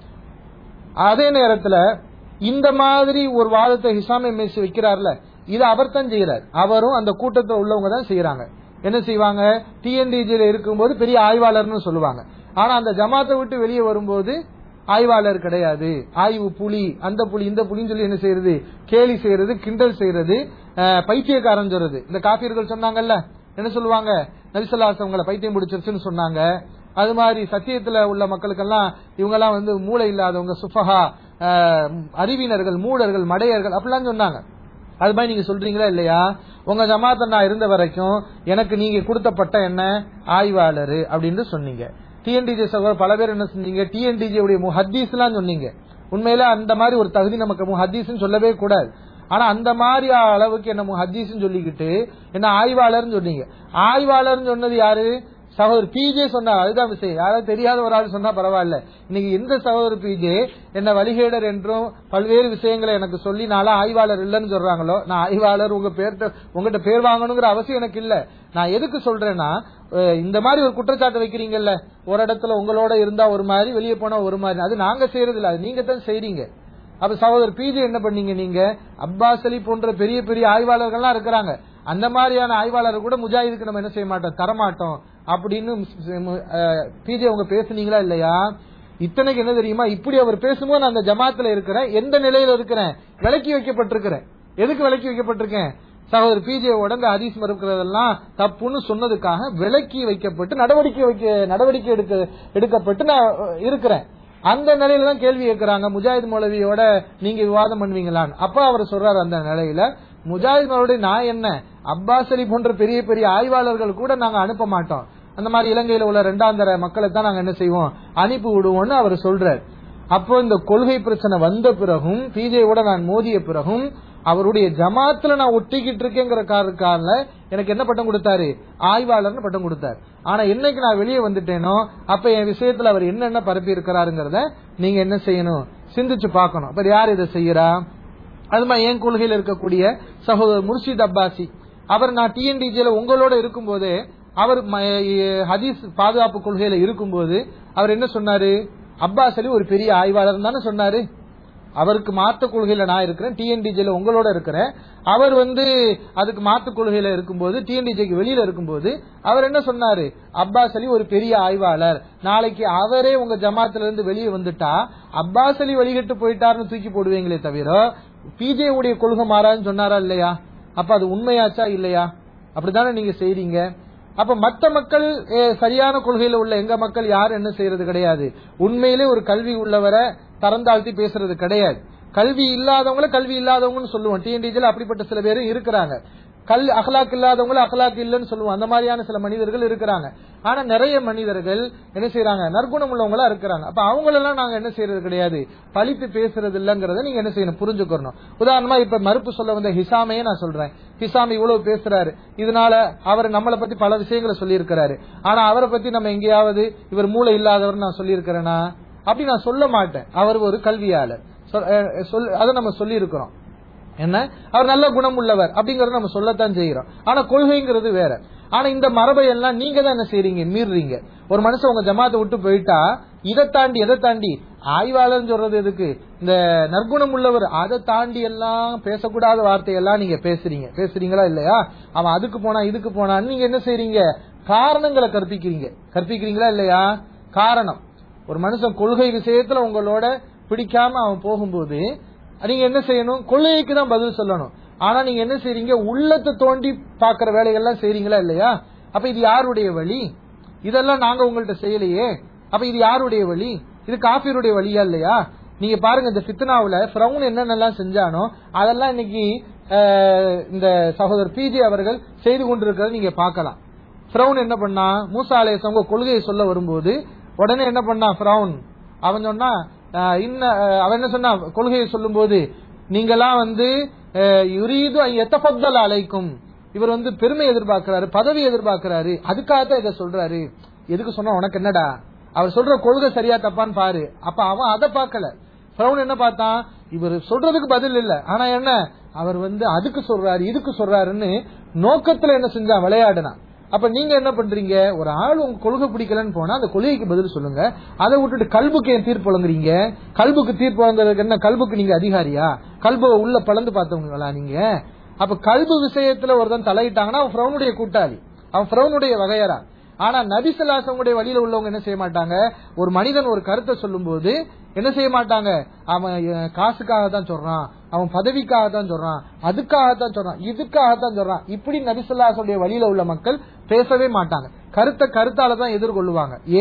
அதே நேரத்துல இந்த மாதிரி ஒரு வாதத்தை ஹிசாம் எம்எஸ்சி வைக்கிறார்ல இது அவர் தான் செய்யறார் அவரும் அந்த கூட்டத்தில் உள்ளவங்க தான் செய்யறாங்க என்ன செய்வாங்க டிஎன்டிஜில இருக்கும்போது பெரிய ஆய்வாளர்னு சொல்லுவாங்க ஆனா அந்த ஜமாத்தை விட்டு வெளியே வரும்போது ஆய்வாளர் கிடையாது ஆய்வு புலி அந்த புலி இந்த புலின்னு சொல்லி என்ன செய்யறது கேலி செய்யறது கிண்டல் செய்யறது அஹ், பைத்தியக்காரன் சொல்றது இந்த காபியர்கள் சொன்னாங்கல்ல என்ன சொல்லுவாங்க நபிசல்லாஸ் அவங்கள பைத்தியம் பிடிச்சிருச்சுன்னு சொன்னாங்க அது மாதிரி சத்தியத்துல உள்ள மக்களுக்கெல்லாம் இவங்க எல்லாம் வந்து மூளை இல்லாதவங்க சுஃபஹா அஹ், அறிவினர்கள் மூடர்கள் மடையர்கள் அப்படிலாம் சொன்னாங்க அது மாதிரி நீங்க சொல்றீங்களா இல்லையா உங்க ஜமாத்த நான் இருந்த வரைக்கும் எனக்கு நீங்க கொடுத்த பட்டம் என்ன ஆய்வாளர் அப்படின்னு சொன்னீங்க டிஎன்டிஜே சகோதரர் பல பேர் என்ன செஞ்சீங்க டிஎன்டிஜே உடைய முஹத்தீஸ் எல்லாம் சொன்னீங்க உண்மையில அந்த மாதிரி ஒரு தகுதி நமக்கு முஹத்தீஸ்னு சொல்லவே கூடாது ஆனா அந்த மாதிரி அளவுக்கு என்ன முஹத்தீஸ்னு சொல்லிக்கிட்டு என்ன ஆய்வாளர்னு சொன்னீங்க ஆய்வாளர்னு சொன்னது யாரு சகோதரர் பிஜே சொன்னார் அதுதான் விஷயம் யாராவது தெரியாத ஒரு ஆள் சொன்னா பரவாயில்ல இன்னைக்கு எந்த சகோதரர் பிஜே என்ன வழிகேடர் என்றும் பல்வேறு விஷயங்களை எனக்கு சொல்லி நாளா ஆய்வாளர் இல்லைன்னு சொல்றாங்களோ நான் ஆய்வாளர் உங்க பேர்ட்ட உங்ககிட்ட பேர் வாங்கணுங்கிற அவசியம் எனக்கு இல்ல நான் எதுக்கு சொல்றேன்னா அஹ், இந்த மாதிரி ஒரு குற்றச்சாட்டு வைக்கிறீங்கல்ல ஒரு இடத்துல உங்களோட இருந்தா ஒரு மாதிரி வெளியே போனா ஒரு மாதிரி அது நாங்க செய்யறது இல்ல அது நீங்க தான் செய்றீங்க அப்ப சகோதரர் பிஜே என்ன பண்ணீங்க நீங்க அப்பாஸ் அலி போன்ற பெரிய பெரிய ஆய்வாளர்கள்லாம் இருக்கிறாங்க அந்த மாதிரியான ஆய்வாளர் கூட முஜாஹிதுக்கு நம்ம என்ன செய்ய மாட்டோம் தரமாட்டோம் அப்படின்னு பிஜே அவங்க பேசுனீங்களா இல்லையா இத்தனைக்கு என்ன தெரியுமா இப்படி அவர் பேசும்போது நான் அந்த ஜமாத்துல இருக்கிறேன் எந்த நிலையில இருக்கிறேன் விலக்கி வைக்கப்பட்டிருக்கிறேன் எதுக்கு விலக்கி வைக்கப்பட்டிருக்கேன் சகோதரர் பிஜேவோட இந்த ஹதீஸ் மறுக்கிறதெல்லாம் தப்புன்னு சொன்னதுக்காக விலக்கி வைக்கப்பட்டு நடவடிக்கை வைக்க நடவடிக்கை எடுக்க எடுக்கப்பட்டு நான் அஹ், இருக்கிறேன் அந்த நிலையில தான் கேள்வி கேட்கறாங்க முஜாஹித் மௌலவியோட நீங்க விவாதம் பண்ணுவீங்களான்னு அப்ப அவர் சொல்றாரு அந்த நிலையில முஜாஹித் மௌலவி நான் என்ன அப்பாஸ் அலி போன்ற பெரிய பெரிய ஆய்வாளர்கள் கூட நாங்க அனுப்ப மாட்டோம் அந்த மாதிரி இலங்கையில உள்ள இரண்டாம் தர மக்களை தான் நாங்க என்ன செய்வோம் அனுப்பி விடுவோம்னு அவர் சொல்றாரு அப்போ இந்த கொள்கை பிரச்சனை வந்த பிறகும் பிஜேவோட நான் மோதிய பிறகும் அவருடைய ஜமாத்துல நான் ஒட்டிக்கிட்டு இருக்கேங்கிற காரணத்தால எனக்கு என்ன பட்டம் கொடுத்தாரு ஆய்வாளர்னு பட்டம் கொடுத்தாரு ஆனா என்னைக்கு நான் வெளியே வந்துட்டேனோ அப்ப என் விஷயத்துல அவர் என்னென்ன பரப்பி இருக்கிறாருங்கிறத நீங்க என்ன செய்யணும் சிந்திச்சு பார்க்கணும் அப்ப யார் இதை செய்யறா அது மாதிரி என் கொள்கையில இருக்கக்கூடிய சகோதரர் முர்ஷித் அப்பாசி அவர் நான் டிஎன்டிஜில உங்களோட இருக்கும்போது அவர் ம- ஹதீஸ் பாதுகாப்பு கொள்கையில இருக்கும்போது அவர் என்ன சொன்னாரு அப்பாஸ் அலி ஒரு பெரிய ஆய்வாளர் தானே சொன்னாரு அவருக்கு மாற்று கொள்கையில நான் இருக்கிறேன் டிஎன்டிஜில உங்களோட இருக்கிறேன் அவர் வந்து அதுக்கு மாற்று கொள்கையில இருக்கும்போது டிஎன்டிஜிக்கு வெளியில இருக்கும்போது அவர் என்ன சொன்னாரு அப்பாஸ் அலி ஒரு பெரிய ஆய்வாளர் நாளைக்கு அவரே உங்க ஜமாத்துல இருந்து வெளியே வந்துட்டா அப்பாஸ் அலி வழிகட்டு போயிட்டாருன்னு தூக்கி போடுவீங்களே தவிர பிஜே உடைய கொள்கை மாறான்னு சொன்னாரா இல்லையா அப்ப அது உண்மையாச்சா இல்லையா அப்படித்தானே நீங்க செய்றீங்க அப்ப மத்த மக்கள் அஹ், சரியான கொள்கையில உள்ள எங்க மக்கள் யாரும் என்ன செய்யறது கிடையாது உண்மையிலே ஒரு கல்வி உள்ளவரை தரந்தாழ்த்தி பேசுறது கிடையாது கல்வி இல்லாதவங்கள கல்வி இல்லாதவங்கன்னு சொல்லுவோம் டிஎன்டிஜில அப்படிப்பட்ட சில பேர் இருக்கிறாங்க கல் அகலாக் இல்லாதவங்கள அகலாக் இல்லைன்னு சொல்லுவோம் அந்த மாதிரியான சில மனிதர்கள் இருக்கிறாங்க ஆனா நிறைய மனிதர்கள் என்ன செய்யறாங்க நற்குணம் உள்ளவங்களா இருக்கிறாங்க அப்ப அவங்களெல்லாம் நாங்க என்ன செய்யறது கிடையாது பழித்து பேசுறது இல்லங்கறத நீங்க என்ன செய்யணும் புரிஞ்சுக்கணும் உதாரணமா இப்ப மறுப்பு சொல்ல வந்த ஹிசாமையே நான் சொல்றேன் ஹிசாம் இவ்வளவு பேசுறாரு இதனால அவர் நம்மளை பத்தி பல விஷயங்களை சொல்லியிருக்கிறாரு ஆனா அவரை பத்தி நம்ம எங்கேயாவது இவர் மூளை இல்லாதவர் நான் சொல்லியிருக்கிறேனா அப்படி நான் சொல்ல மாட்டேன் அவர் ஒரு கல்வியாளர் சொல்- அஹ் சொல்- அதை நம்ம சொல்லி இருக்கிறோம் என்ன அவர் நல்ல குணம் உள்ளவர் அப்படிங்கறத நம்ம சொல்லத்தான் செய்யறோம் ஆனா கொள்கைங்கிறது வேற ஆனா இந்த மரபை எல்லாம் நீங்க தான் என்ன செய்றீங்க மீறுறீங்க ஒரு மனுஷன் உங்க ஜமாத்தை விட்டு போயிட்டா இதை தாண்டி எதை தாண்டி ஆய்வாளர்னு சொல்றது எதுக்கு இந்த நற்குணம் உள்ளவர் அதை தாண்டி எல்லாம் பேசக்கூடாத வார்த்தையெல்லாம் நீங்க பேசுறீங்க பேசுறீங்களா இல்லையா அவன் அதுக்கு போனா இதுக்கு போனான்னு நீங்க என்ன செய்றீங்க காரணங்களை கற்பிக்கிறீங்க கற்பிக்கிறீங்களா இல்லையா காரணம் ஒரு மனுஷன் கொள்கை விஷயத்துல உங்களோட பிடிக்காம அவன் போகும்போது நீங்க என்ன செய்யணும் கொள்கைக்கு தான் பதில் சொல்லணும் ஆனா நீங்க என்ன செய்றீங்க உள்ளத்தை தோண்டி பாக்குற வேலைகள்லாம் செய்றீங்களா இல்லையா அப்ப இது யாருடைய வழி இதெல்லாம் நாங்க உங்கள்ட்ட செய்யலையே அப்ப இது யாருடைய வழி இது காஃபியருடைய வழியா இல்லையா நீங்க பாருங்க இந்த ஃபித்னாவுல ஃபிரௌன் என்னென்னலாம் செஞ்சானோ அதெல்லாம் இன்னைக்கு அஹ், இந்த சகோதரர் பிஜே அவர்கள் செய்து கொண்டிருக்கிறத நீங்க பார்க்கலாம் ஃபிரௌன் என்ன பண்ணா மூசா அலைஹிஸ்ஸலாம் உங்க கொள்கையை சொல்ல வரும்போது உடனே என்ன பண்ணா ஃபிரௌன் அவன் சொன்னா அஹ், இன்ன அஹ், அவன் என்ன சொன்னா கொள்கையை சொல்லும்போது நீங்கெல்லாம் வந்து அஹ், யுரீது அன் யத்தஃபத்தல் அலைக்கும் இவர் வந்து பெருமை எதிர்பார்க்கிறாரு பதவி எதிர்பார்க்கிறாரு அதுக்காகத்தான் இதை சொல்றாரு எதுக்கு சொன்னா உனக்கு என்னடா அவர் சொல்ற கொள்கை சரியா தப்பான்னு பாரு அப்ப அவன் அதை பார்க்கல பிரவுன் என்ன பார்த்தான் இவர் சொல்றதுக்கு பதில் இல்ல ஆனா என்ன அவர் வந்து அதுக்கு சொல்றாரு இதுக்கு சொல்றாருன்னு நோக்கத்துல என்ன செஞ்சான் விளையாடுனான் அப்ப நீங்க என்ன பண்றீங்க ஒரு ஆள் உங்க கொள்கை பிடிக்கலன்னு போனா அந்த கொள்கைக்கு பதில் சொல்லுங்க அதை விட்டுட்டு கல்புக்கு ஏன் தீர்ப்பு வழங்குறீங்க கல்புக்கு தீர்ப்பு வழங்குறதுக்கு என்ன கல்புக்கு நீங்க அதிகாரியா கல்பை உள்ள பலந்து பார்த்தவங்களா நீங்க அப்ப கல்பு விஷயத்துல ஒருத்தன் தலையிட்டாங்கன்னா அவன் ஃப்ரௌனுடைய கூட்டாளி அவன் ஃப்ரௌனுடைய வகையறா ஆனா நபிசல்லாசங்களுடைய வழியில உள்ளவங்க என்ன செய்ய மாட்டாங்க ஒரு மனிதன் ஒரு கருத்தை சொல்லும்போது என்ன செய்ய மாட்டாங்க அவன் அஹ், காசுக்காக தான் சொல்றான் அவன் பதவிக்காக தான் சொல்றான் அதுக்காக தான் சொல்றான் இதுக்காக தான் சொல்றான் இப்படி நபிசல்லாசனுடைய வழியில உள்ள மக்கள் பேசவே மாட்டாங்க கருத்தை கருத்தால தான் எதிர்கொள்ளுவாங்க ஏன்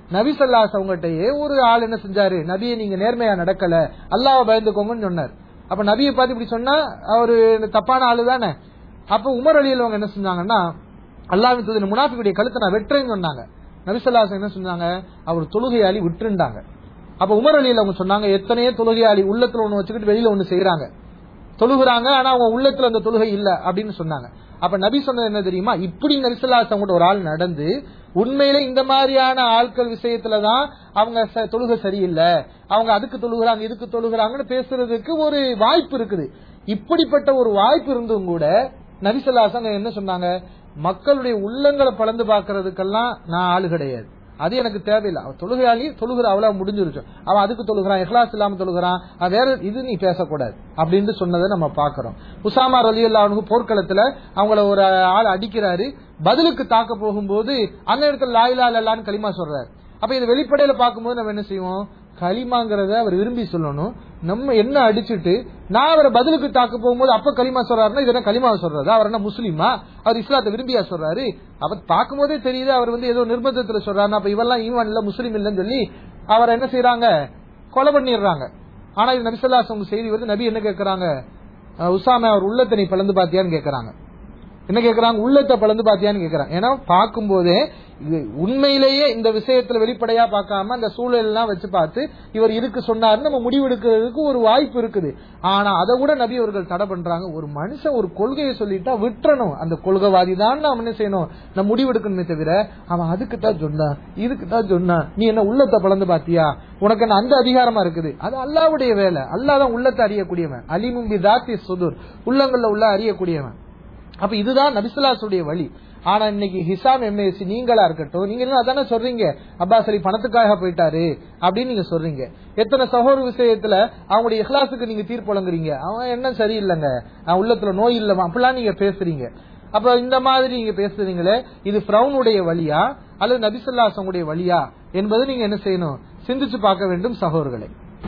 நபி ஸல்லல்லாஹு அவங்ககிட்டயே ஒரு ஆள் என்ன செஞ்சாரு நபியை நீங்க நேர்மையா நடக்கல அல்லாஹ்வை பயந்துக்கோங்கன்னு சொன்னார் அப்ப நபியை பார்த்து இப்படி சொன்னா அவரு தப்பான ஆளு தானே அப்ப உமர் அலியில் அவங்க என்ன செஞ்சாங்கன்னா அல்லாஹ்வின் தூதர் முனாஃபிக்குடைய கழுத்தை நான் வெட்டுறேன்னு சொன்னாங்க நபி ஸல்லல்லாஹு அலைஹி என்ன சொன்னாங்க அவர் தொழுகையாளி விட்டுருந்தாங்க அப்ப உமர் அலியில் அவங்க சொன்னாங்க எத்தனையோ தொழுகையாளி உள்ளத்துல ஒண்ணு வச்சுக்கிட்டு வெளியில ஒண்ணு செய்யறாங்க தொழுகிறாங்க ஆனா அவங்க உள்ளத்துல அந்த தொழுகை இல்ல அப்படின்னு சொன்னாங்க அப்ப நபி சொன்னது என்ன தெரியுமா இப்படி நபிசல்லாசம் கூட ஒரு ஆள் நடந்து உண்மையில இந்த மாதிரியான ஆட்கள் விஷயத்துலதான் அவங்க ச- தொழுகை சரியில்லை அவங்க அதுக்கு தொழுகிறாங்க இதுக்கு தொழுகிறாங்கன்னு பேசுறதுக்கு ஒரு வாய்ப்பு இருக்குது இப்படிப்பட்ட ஒரு வாய்ப்பு இருந்தும் கூட நபிசல்லாசம் என்ன சொன்னாங்க மக்களுடைய உள்ளங்களை பலந்து பாக்குறதுக்கெல்லாம் நான் ஆளு கிடையாது அது எனக்கு தேவையில்லை அவன் தொழுகையாளி தொழுகிற அவ்வளவு முடிஞ்சிருச்சு அவன் அதுக்கு தொழுகிறான் இஹ்லாஸ் இல்லாம தொழுகிறான் அவன் வேற இது நீ பேசக்கூடாது அப்படின்னு சொன்னதை நம்ம பாக்குறோம் உசாமா ரலி அல்லாஹ்வுக்கு போர்க்களத்துல அவங்கள ஒரு ஆள் அடிக்கிறாரு பதிலுக்கு தாக்க போகும்போது அந்த இடத்துல லாயிலா இல்லான்னு களிமா சொல்றாரு அப்ப இது வெளிப்படையில பார்க்கும்போது நம்ம என்ன செய்வோம் களிமாங்கிறத அவர் விரும்பி சொல்லணும் நம்ம என்ன அடிச்சிட்டு நான் அவரை பதிலுக்கு தாக்க போகும்போது அப்ப களிமா சொல்றாருன்னா இது என்ன களிமா சொல்றாரு அவர் என்ன முஸ்லீமா அவர் இஸ்லாத்தை விரும்பியா சொல்றாரு அவர் பார்க்கும்போதே தெரியுது அவர் வந்து ஏதோ நிர்பந்தத்துல சொல்றாரு அப்ப இவெல்லாம் ஈவான் இல்ல முஸ்லீம் இல்லைன்னு சொல்லி அவரை என்ன செய்யறாங்க கொலை பண்ணிடுறாங்க ஆனா இது நபிசல்லாசம் செய்தி வருது நபி என்ன கேக்குறாங்க அஹ் உசாமா அவர் உள்ளத்தை நீ பிளந்து பாத்தியான்னு கேக்குறாங்க என்ன கேக்குறாங்க உள்ளத்தை பிளந்து பாத்தியான்னு கேக்குறாங்க ஏன்னா பார்க்கும்போதே இது உண்மையிலேயே இந்த விஷயத்துல வெளிப்படையா பார்க்காம அந்த சூழல் எல்லாம் வச்சு பார்த்து இவர் இதுக்கு சொன்னாரு நம்ம முடிவெடுக்கிறதுக்கு ஒரு வாய்ப்பு இருக்குது ஆனா அதை கூட நபி அவர்கள் தடை பண்றாங்க ஒரு மனுஷன் ஒரு கொள்கையை சொல்லிட்டா விட்டுறணும் அந்த கொள்கைவாதி தான் நாம் என்ன செய்யணும் நம்ம முடிவெடுக்கணுமே தவிர அவன் அதுக்கு தான் சொன்னான் இதுக்கு தான் சொன்னான் நீ என்ன உள்ளத்தை பிளந்து பாத்தியா உனக்கு என்ன அந்த அதிகாரமா இருக்குது அது அல்லாவுடைய வேலை அல்லாஹ் தான் உள்ளத்தை அறியக்கூடியவன் அலிமும்பி தாத்தி சுதுர் உள்ளங்கள்ல உள்ள அறியக்கூடியவன் அப்ப இதுதான் நபிசுல்லாசுடைய வழி ஆனா இன்னைக்கு ஹிசாம் எம்ஏசி நீங்களா இருக்கட்டும் நீங்க என்ன அதானே சொல்றீங்க அப்பாஸ் அலி பணத்துக்காக போயிட்டாரு அப்படின்னு நீங்க சொல்றீங்க எத்தனை சகோதர விஷயத்துல அவங்களுடைய இஹ்லாசுக்கு நீங்க தீர்ப்பு வழங்குறீங்க அவன் என்ன சரியில்லைங்க அவன் உள்ளத்துல நோய் இல்லமா அப்படிலாம் நீங்க பேசுறீங்க அப்ப இந்த மாதிரி நீங்க பேசுறீங்களே இது ஃப்ரௌனுடைய வழியா அல்லது நபிசுல்லாசனுடைய வழியா என்பது நீங்க என்ன செய்யணும் சிந்திச்சு பார்க்க வேண்டும் சகோதரர்களே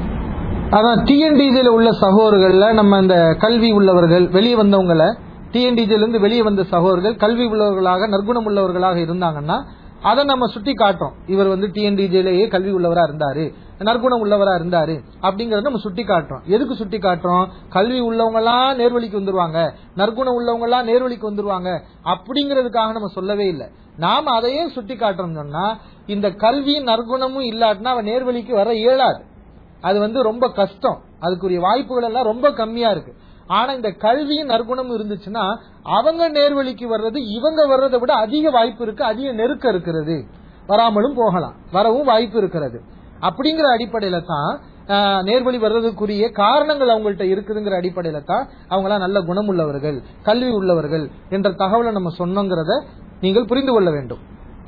அதான் டிஎன்டிஜில உள்ள சகோதரர்கள்ல நம்ம இந்த கல்வி உள்ளவர்கள் வெளியே வந்தவங்களை டிஎன்டிஜில இருந்து வெளியே வந்த சகோதரர்கள் கல்வி உள்ளவர்களாக நற்குணம் உள்ளவர்களாக இருந்தாங்கன்னா அதை நம்ம சுட்டி காட்டுறோம் இவர் வந்து டிஎன்டிஜிலேயே கல்வி உள்ளவரா இருந்தாரு நற்குணம் உள்ளவரா இருந்தாரு அப்படிங்கறத நம்ம சுட்டி காட்டுறோம் எதுக்கு சுட்டி காட்டுறோம் கல்வி உள்ளவங்க எல்லாம் நேர்வழிக்கு வந்துருவாங்க நற்குணம் உள்ளவங்க எல்லாம் நேர்வழிக்கு வந்துருவாங்க அப்படிங்கறதுக்காக நம்ம சொல்லவே இல்லை நாம அதையே சுட்டி காட்டுறோம் சொன்னா இந்த கல்வியும் நற்குணமும் இல்லாட்டினா அவன் நேர்வழிக்கு வர இயலாது அது வந்து ரொம்ப கஷ்டம் அதுக்குரிய வாய்ப்புகள் எல்லாம் ரொம்ப கம்மியா இருக்கு ஆனா இந்த கல்வியும் நற்குணமும் இருந்துச்சுன்னா அவங்க நேர்வழிக்கு வர்றது இவங்க வர்றதை விட அதிக வாய்ப்பு இருக்கு அதிக நெருக்கம் இருக்கிறது வராமலும் போகலாம் வரவும் வாய்ப்பு இருக்கிறது அப்படிங்கிற அடிப்படையில தான் ஆஹ், நேர்வழி வர்றதுக்குரிய காரணங்கள் அவங்கள்ட்ட இருக்குதுங்கிற அடிப்படையில தான் அவங்களாம் நல்ல குணம் உள்ளவர்கள் கல்வி உள்ளவர்கள் என்ற தகவலை நம்ம சொன்னோங்கிறத நீங்கள் புரிந்து கொள்ள வேண்டும்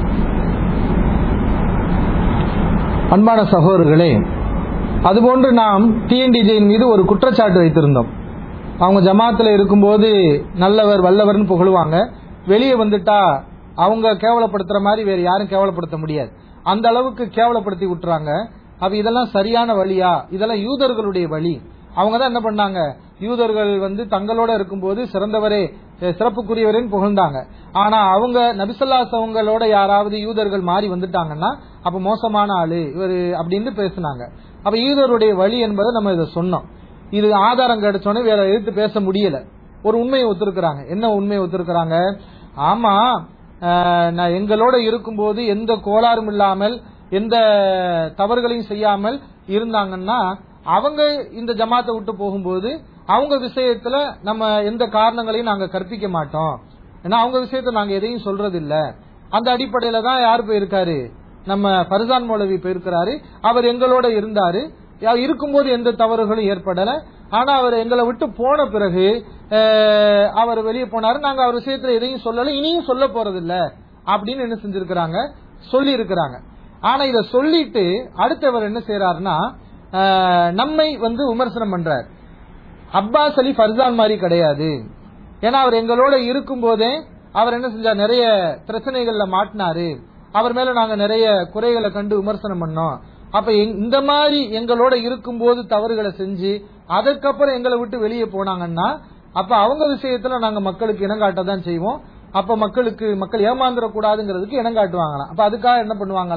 அன்பான சகோதரர்களே அதுபோன்று நாம் டிஎன்டிஜியின் மீது ஒரு குற்றச்சாட்டு வைத்திருந்தோம் அவங்க ஜமாத்துல இருக்கும்போது நல்லவர் வல்லவர்னு புகழுவாங்க வெளியே வந்துட்டா அவங்க கேவலப்படுத்துற மாதிரி வேற யாரும் கேவலப்படுத்த முடியாது அந்த அளவுக்கு கேவலப்படுத்தி விட்டுறாங்க அப்ப இதெல்லாம் சரியான வழியா இதெல்லாம் யூதர்களுடைய வழி அவங்க தான் என்ன பண்ணாங்க யூதர்கள் வந்து தங்களோட இருக்கும்போது சிறந்தவரே அஹ், சிறப்புக்குரியவரேன்னு புகழ்ந்தாங்க ஆனா அவங்க நபிசல்லாஸ் அவங்களோட யாராவது யூதர்கள் மாறி வந்துட்டாங்கன்னா அப்ப மோசமான ஆளு இவரு அப்படின்னு பேசுனாங்க அப்ப யூதருடைய வழி என்பதை நம்ம இதை சொன்னோம் இது ஆதாரம் கிடைச்சோன்னே வேற எதிர்த்து பேச முடியல ஒரு உண்மையை ஒத்துருக்கிறாங்க என்ன உண்மையை ஒத்துருக்கிறாங்க ஆமா அஹ், நான் எங்களோட இருக்கும்போது எந்த கோளாறும் இல்லாமல் எந்த தவறுகளையும் செய்யாமல் இருந்தாங்கன்னா அவங்க இந்த ஜமாத்தை விட்டு போகும்போது அவங்க விஷயத்துல நம்ம எந்த காரணங்களையும் நாங்க கற்பிக்க மாட்டோம் ஏன்னா அவங்க விஷயத்துல நாங்க எதையும் சொல்றது இல்ல அந்த அடிப்படையில தான் யார் போயிருக்காரு நம்ம ஃபர்சான் மௌலவி போயிருக்கிறாரு அவர் எங்களோட இருந்தாரு யா- இருக்கும்போது எந்த தவறுகளும் ஏற்படல ஆனா அவர் எங்களை விட்டு போன பிறகு அஹ், அவர் வெளியே போனாரு நாங்க அவர் விஷயத்துல எதையும் சொல்லல இனியும் சொல்ல போறது இல்ல அப்படின்னு என்ன செஞ்சிருக்கிறாங்க சொல்லி இருக்கிறாங்க ஆனா இத சொல்லிட்டு அடுத்தவர் என்ன செய்யறாருன்னா அஹ், நம்மை வந்து விமர்சனம் பண்றார் அப்பாஸ் அலி ஃபர்சான் மாதிரி கிடையாது ஏன்னா அவர் எங்களோட இருக்கும் போதே அவர் என்ன செஞ்சார் நிறைய பிரச்சனைகள்ல மாட்டினாரு அவர் மேல நாங்க நிறைய குறைகளை கண்டு விமர்சனம் பண்ணோம் அப்ப எங்- இந்த மாதிரி எங்களோட இருக்கும்போது தவறுகளை செஞ்சு அதுக்கப்புறம் எங்களை விட்டு வெளியே போனாங்கன்னா அப்ப அவங்க விஷயத்துல நாங்க மக்களுக்கு இனம் காட்ட தான் செய்வோம் அப்ப மக்களுக்கு மக்கள் ஏமாந்துடக்கூடாதுங்கிறதுக்கு இனம் காட்டுவாங்களாம் அப்ப அதுக்காக என்ன பண்ணுவாங்களாம்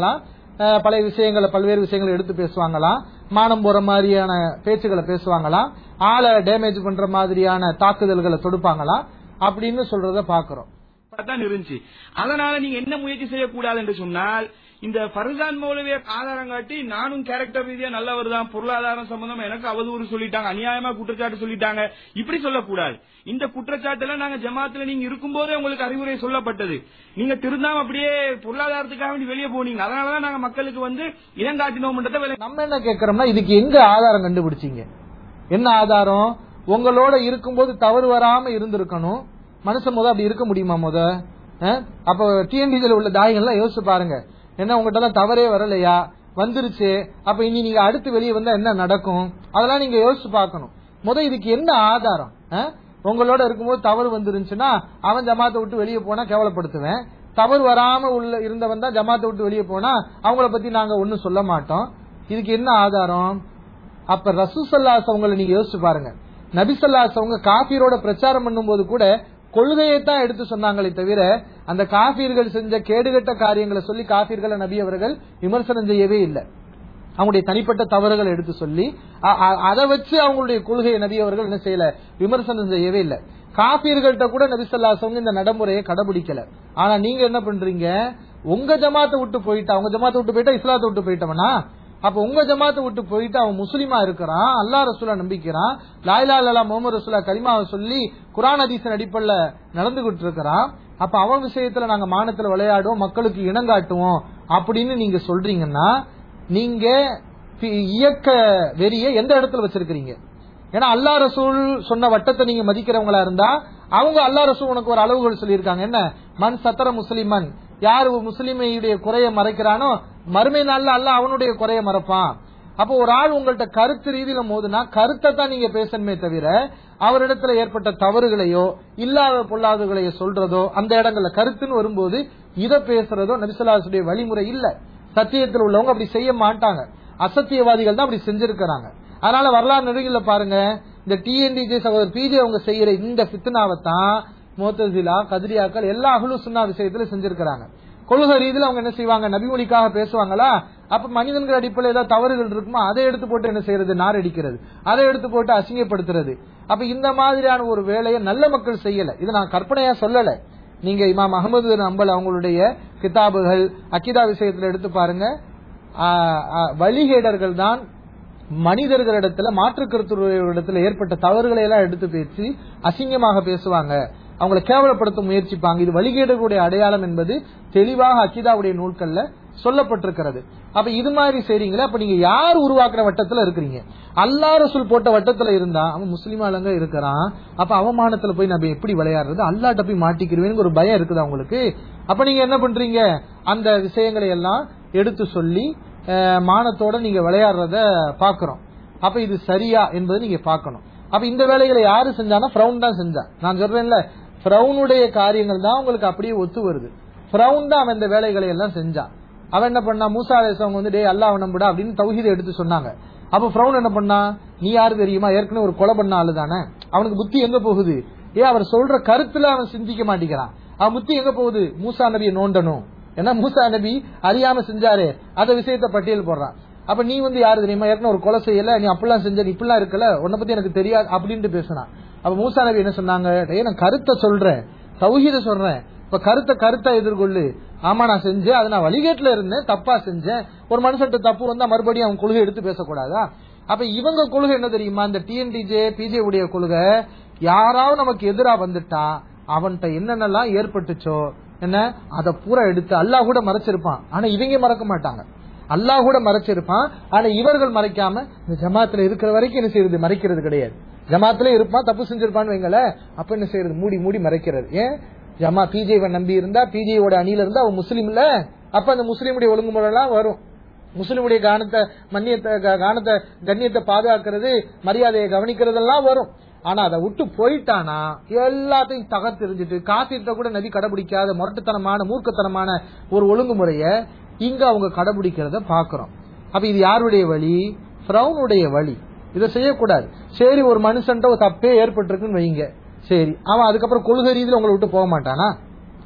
அஹ், பழைய விஷயங்களை பல்வேறு விஷயங்களை எடுத்து பேசுவாங்களாம் மானம் போற மாதிரியான பேச்சுகளை பேசுவாங்களாம் ஆளை டேமேஜ் பண்ற மாதிரியான தாக்குதல்களை தொடுப்பாங்களாம் அப்படின்னு சொல்றத பாக்குறோம் தான் இருந்துச்சு அதனால நீங்க என்ன முயற்சி செய்யக்கூடாது என்று சொன்னால் இந்த ஃபர்சான் மௌலவிய ஆதாரம் காட்டி நானும் கேரக்டர் ரீதியா நல்லவர் தான் பொருளாதாரம் சம்பந்தமா எனக்கு அவதூறு சொல்லிட்டாங்க அநியாயமா குற்றச்சாட்டு சொல்லிட்டாங்க இப்படி சொல்லக்கூடாது இந்த குற்றச்சாட்டுல நாங்க ஜமாத்துல நீங்க இருக்கும்போதே உங்களுக்கு அறிவுரை சொல்லப்பட்டது நீங்க திருந்தாம அப்படியே பொருளாதாரத்துக்காக வேண்டி வெளியே போனீங்க அதனாலதான் நாங்க மக்களுக்கு வந்து இனம் காட்டினோம்ன்றத விளக்கி- நம்ம என்ன கேக்குறோம்னா இதுக்கு எங்க ஆதாரம் கண்டுபிடிச்சீங்க என்ன ஆதாரம் உங்களோட இருக்கும்போது தவறு வராம இருந்திருக்கணும் மனுஷன் முத அப்படி இருக்க முடியுமா முத அஹ்? அப்ப டிஎன்டிஜில உள்ள தாயங்கள்லாம் யோசிச்சு பாருங்க என்ன உங்ககிட்ட தான் தவறே வரலையா வந்துருச்சு அப்ப இனி நீங்க அடுத்து வெளியே வந்தா என்ன நடக்கும் அதெல்லாம் நீங்க யோசிச்சு பார்க்கணும் முத இதுக்கு என்ன ஆதாரம் அஹ்? உங்களோட இருக்கும்போது தவறு வந்துருந்துச்சுன்னா அவன் ஜமாத்தை விட்டு வெளியே போனா கேவலப்படுத்துவேன் தவறு வராம உள்ள இருந்தவன் தான் ஜமாத்தை விட்டு வெளியே போனா அவங்கள பத்தி நாங்க ஒன்னும் சொல்ல மாட்டோம் இதுக்கு என்ன ஆதாரம் அப்ப ரசூசல்லாஸ் அவங்களை நீங்க யோசிச்சு பாருங்க நபிசல்லாஸ் அவங்க காபீரோட பிரச்சாரம் பண்ணும்போது கூட கொள்கையை தான் எடுத்து சொன்னாங்களே தவிர அந்த காபீர்கள் செஞ்ச கேடுகட்ட காரியங்களை சொல்லி காபீர்களை நபி அவர்கள் விமர்சனம் செய்யவே இல்லை அவங்களுடைய தனிப்பட்ட தவறுகளை எடுத்து சொல்லி அ- அ- அதை வச்சு அவங்களுடைய கொள்கையை நபி அவர்கள் என்ன செய்யல விமர்சனம் செய்யவே இல்லை காபீர்கள்ட்ட கூட நபிசல்லாசவங்க இந்த நடைமுறையை கடைபிடிக்கல ஆனா நீங்க என்ன பண்றீங்க உங்க ஜமாத்தை விட்டு போயிட்டா உங்க ஜமாத்தை விட்டு போயிட்டா இஸ்லாத்தை விட்டு போயிட்டவனா அப்ப உங்க ஜமாத்தை விட்டு போயிட்டு அவன் முஸ்லீமா இருக்கிறான் அல்லா ரசூலா நம்பிக்கிறான் லாயிலா அல்லா முகமது ரசூலா கலிமாவை சொல்லி குரான் ஹதீஸின் அடிப்படையில நடந்துகிட்டு இருக்கிறான் அப்ப அவன் விஷயத்துல நாங்க மானத்துல விளையாடுவோம் மக்களுக்கு இனங்காட்டுவோம் அப்படின்னு நீங்க சொல்றீங்கன்னா நீங்க பி- இயக்க வெறிய எந்த இடத்துல வச்சிருக்கிறீங்க ஏன்னா அல்லா ரசூல் சொன்ன வட்டத்தை நீங்க மதிக்கிறவங்களா இருந்தா அவங்க அல்லா ரசூல் உனக்கு ஒரு அளவுகள் சொல்லியிருக்காங்க என்ன மண் சத்தர முஸ்லிமன் யார் ஒரு முஸ்லிமையுடைய குறைய மறைக்கிறானோ மறுமை நாள்ல அல்லாஹ் அவனுடைய குறைய மறைப்பான் அப்போ ஒரு ஆள் உங்கள்ட்ட கருத்து ரீதியில மோதுனா கருத்தை தான் நீங்க பேசணுமே தவிர அவரிடத்துல ஏற்பட்ட தவறுகளையோ இல்லாத பொல்லாதகளையோ சொல்றதோ அந்த இடங்கள்ல கருத்துன்னு வரும்போது இத பேசுறதோ நபிசல்லாசுடைய வழிமுறை இல்ல சத்தியத்தில் உள்ளவங்க அப்படி செய்ய மாட்டாங்க அசத்தியவாதிகள் தான் அப்படி செஞ்சிருக்கிறாங்க அதனால வரலாறு நெருங்கில பாருங்க இந்த டிஎன்டிஜே சகோதரர் பிஜே அவங்க செய்யற இந்த பித்னாவை தான் மோத்தசிலா கதிரியாக்கள் எல்லா அகலு சுன்னா விஷயத்துல செஞ்சிருக்கிறாங்க கொள்கை ரீதியில அவங்க என்ன செய்வாங்க நபிமொழிக்காக பேசுவாங்களா அப்ப மனிதன்கள் அடிப்படையில் ஏதாவது தவறுகள் இருக்குமா அதை எடுத்து போட்டு என்ன செய்யறது நார் அடிக்கிறது அதை எடுத்து போட்டு அசிங்கப்படுத்துறது அப்ப இந்த மாதிரியான ஒரு வேலையை நல்ல மக்கள் செய்யல இது நான் கற்பனையா சொல்லல நீங்க இமாம் அகமது பின் அம்பல் அவங்களுடைய கிதாபுகள் அக்கிதா விஷயத்துல எடுத்து பாருங்க ஆ, ஆ, வழிகேடர்கள் தான் மனிதர்களிடத்துல மாற்று கருத்துடையவர்களிடத்துல ஏற்பட்ட தவறுகளை எல்லாம் எடுத்து பேசி அசிங்கமாக பேசுவாங்க அவங்களை கேவலப்படுத்த முயற்சிப்பாங்க இது வழிகேடர்களுடைய அடையாளம் என்பது தெளிவாக அக்கிதாவுடைய நூல்கள்ல சொல்லப்பட்டிருக்கிறது அப்ப இது மாதிரி செய்றீங்களே அப்ப நீங்க யார் உருவாக்குற வட்டத்துல இருக்கிறீங்க அல்லா ரசூல் போட்ட வட்டத்துல இருந்தா அவன் முஸ்லீம் ஆளுங்க இருக்கிறான் அப்ப அவமானத்துல போய் நம்ம எப்படி விளையாடுறது அல்லாட்ட போய் மாட்டிக்கிறவேன்னு ஒரு பயம் இருக்குதா உங்களுக்கு அப்ப நீங்க என்ன பண்றீங்க அந்த விஷயங்களை எல்லாம் எடுத்து சொல்லி அஹ், மானத்தோட நீங்க விளையாடுறத பாக்குறோம் அப்ப இது சரியா என்பதை நீங்க பார்க்கணும் அப்ப இந்த வேலைகளை யாரு செஞ்சானா ஃப்ரௌன் தான் செஞ்சான் நான் சொல்றேன்ல ஃப்ரௌனுடைய காரியங்கள் தான் உங்களுக்கு அப்படியே ஒத்து வருது ஃப்ரௌன் தான் அவன் இந்த வேலைகளை எல்லாம் செஞ்சான் அவன் என்ன பண்ணா மூசா அலிஸ்லாம் வந்து டே அல்லாஹ் நம்புடா அப்படின்னு தௌஹீதை எடுத்து சொன்னாங்க அப்ப ஃப்ரௌன் என்ன பண்ணா நீ யாரு தெரியுமா ஏற்கனவே ஒரு கொலை பண்ண ஆளு தானே அவனுக்கு புத்தி எங்க போகுது ஏ அவர் சொல்ற கருத்துல அவன் சிந்திக்க மாட்டேங்கிறான் அவன் புத்தி எங்க போகுது மூசா நபியை நோண்டணும் ஏன்னா மூசா நபி அறியாம செஞ்சாரு அந்த விஷயத்த பட்டியல் போடுறான் அப்ப நீ வந்து யாரு தெரியுமா ஏற்கனவே ஒரு கொலை செய்யல நீ அப்படிலாம் செஞ்ச நீ இப்படிலாம் இருக்கல உன்னை பத்தி எனக்கு தெரியாது அப்படின்ட்டு பேசினான் அப்ப மூசா நபி என்ன சொன்னாங்க "டேய், நான் கருத்தை சொல்றேன் தௌஹீத சொல்றேன் இப்ப கருத்தை கருத்தா எதிர்கொள்ளு ஆமா நான் செஞ்சேன் அதை நான் வழிகேட்டுல இருந்தேன் தப்பா செஞ்சேன் ஒரு மனுஷன்ட்ட தப்பு வந்தா மறுபடியும் அவன் கொள்கை எடுத்து பேசக்கூடாதா அப்ப இவங்க கொள்கை என்ன தெரியுமா இந்த டிஎன்டிஜே பிஜே உடைய கொள்கை யாராவது நமக்கு எதிரா வந்துட்டா அவன்கிட்ட என்னென்னலாம் ஏற்பட்டுச்சோ என்ன அதை பூரா எடுத்து அல்லாஹ் கூட மறைச்சிருப்பான் ஆனா இவங்க மறக்க மாட்டாங்க அல்லாஹ் கூட மறைச்சிருப்பான் ஆனா இவர்கள் மறைக்காம இந்த ஜமாத்துல இருக்கிற வரைக்கும் என்ன செய்யறது மறைக்கிறது கிடையாது ஜமாத்துல இருப்பான் தப்பு செஞ்சிருப்பான்னு வைங்களேன் அப்ப என்ன செய்யறது மூடி மூடி மறைக்கிறது ஏன் ஜமா பிஜேவை நம்பி இருந்தா பிஜேவோட அணியில இருந்தா அவன் முஸ்லீம் இல்ல அப்ப அந்த முஸ்லீமுடைய ஒழுங்குமுறை எல்லாம் வரும் முஸ்லிமுடைய கானத்தை மன்னியத்தை க- கானத்தை கண்ணியத்தை பாதுகாக்கிறது மரியாதையை கவனிக்கிறதெல்லாம் வரும் ஆனா அதை விட்டு போயிட்டானா எல்லாத்தையும் தகர்த்தெறிஞ்சிட்டு காசிட்ட கூட நபி கடைபிடிக்காத முரட்டுத்தனமான மூர்க்கத்தனமான ஒரு ஒழுங்குமுறைய இங்க அவங்க கடைபிடிக்கிறத பாக்குறோம் அப்ப இது யாருடைய வழி ஃப்ரௌனுடைய வழி இதை செய்யக்கூடாது சரி ஒரு மனுஷன்ட்ட ஒரு தப்பே ஏற்பட்டிருக்குன்னு வைங்க சரி அவன் அதுக்கப்புறம் கொள்கை ரீதியில உங்களை விட்டு போக மாட்டானா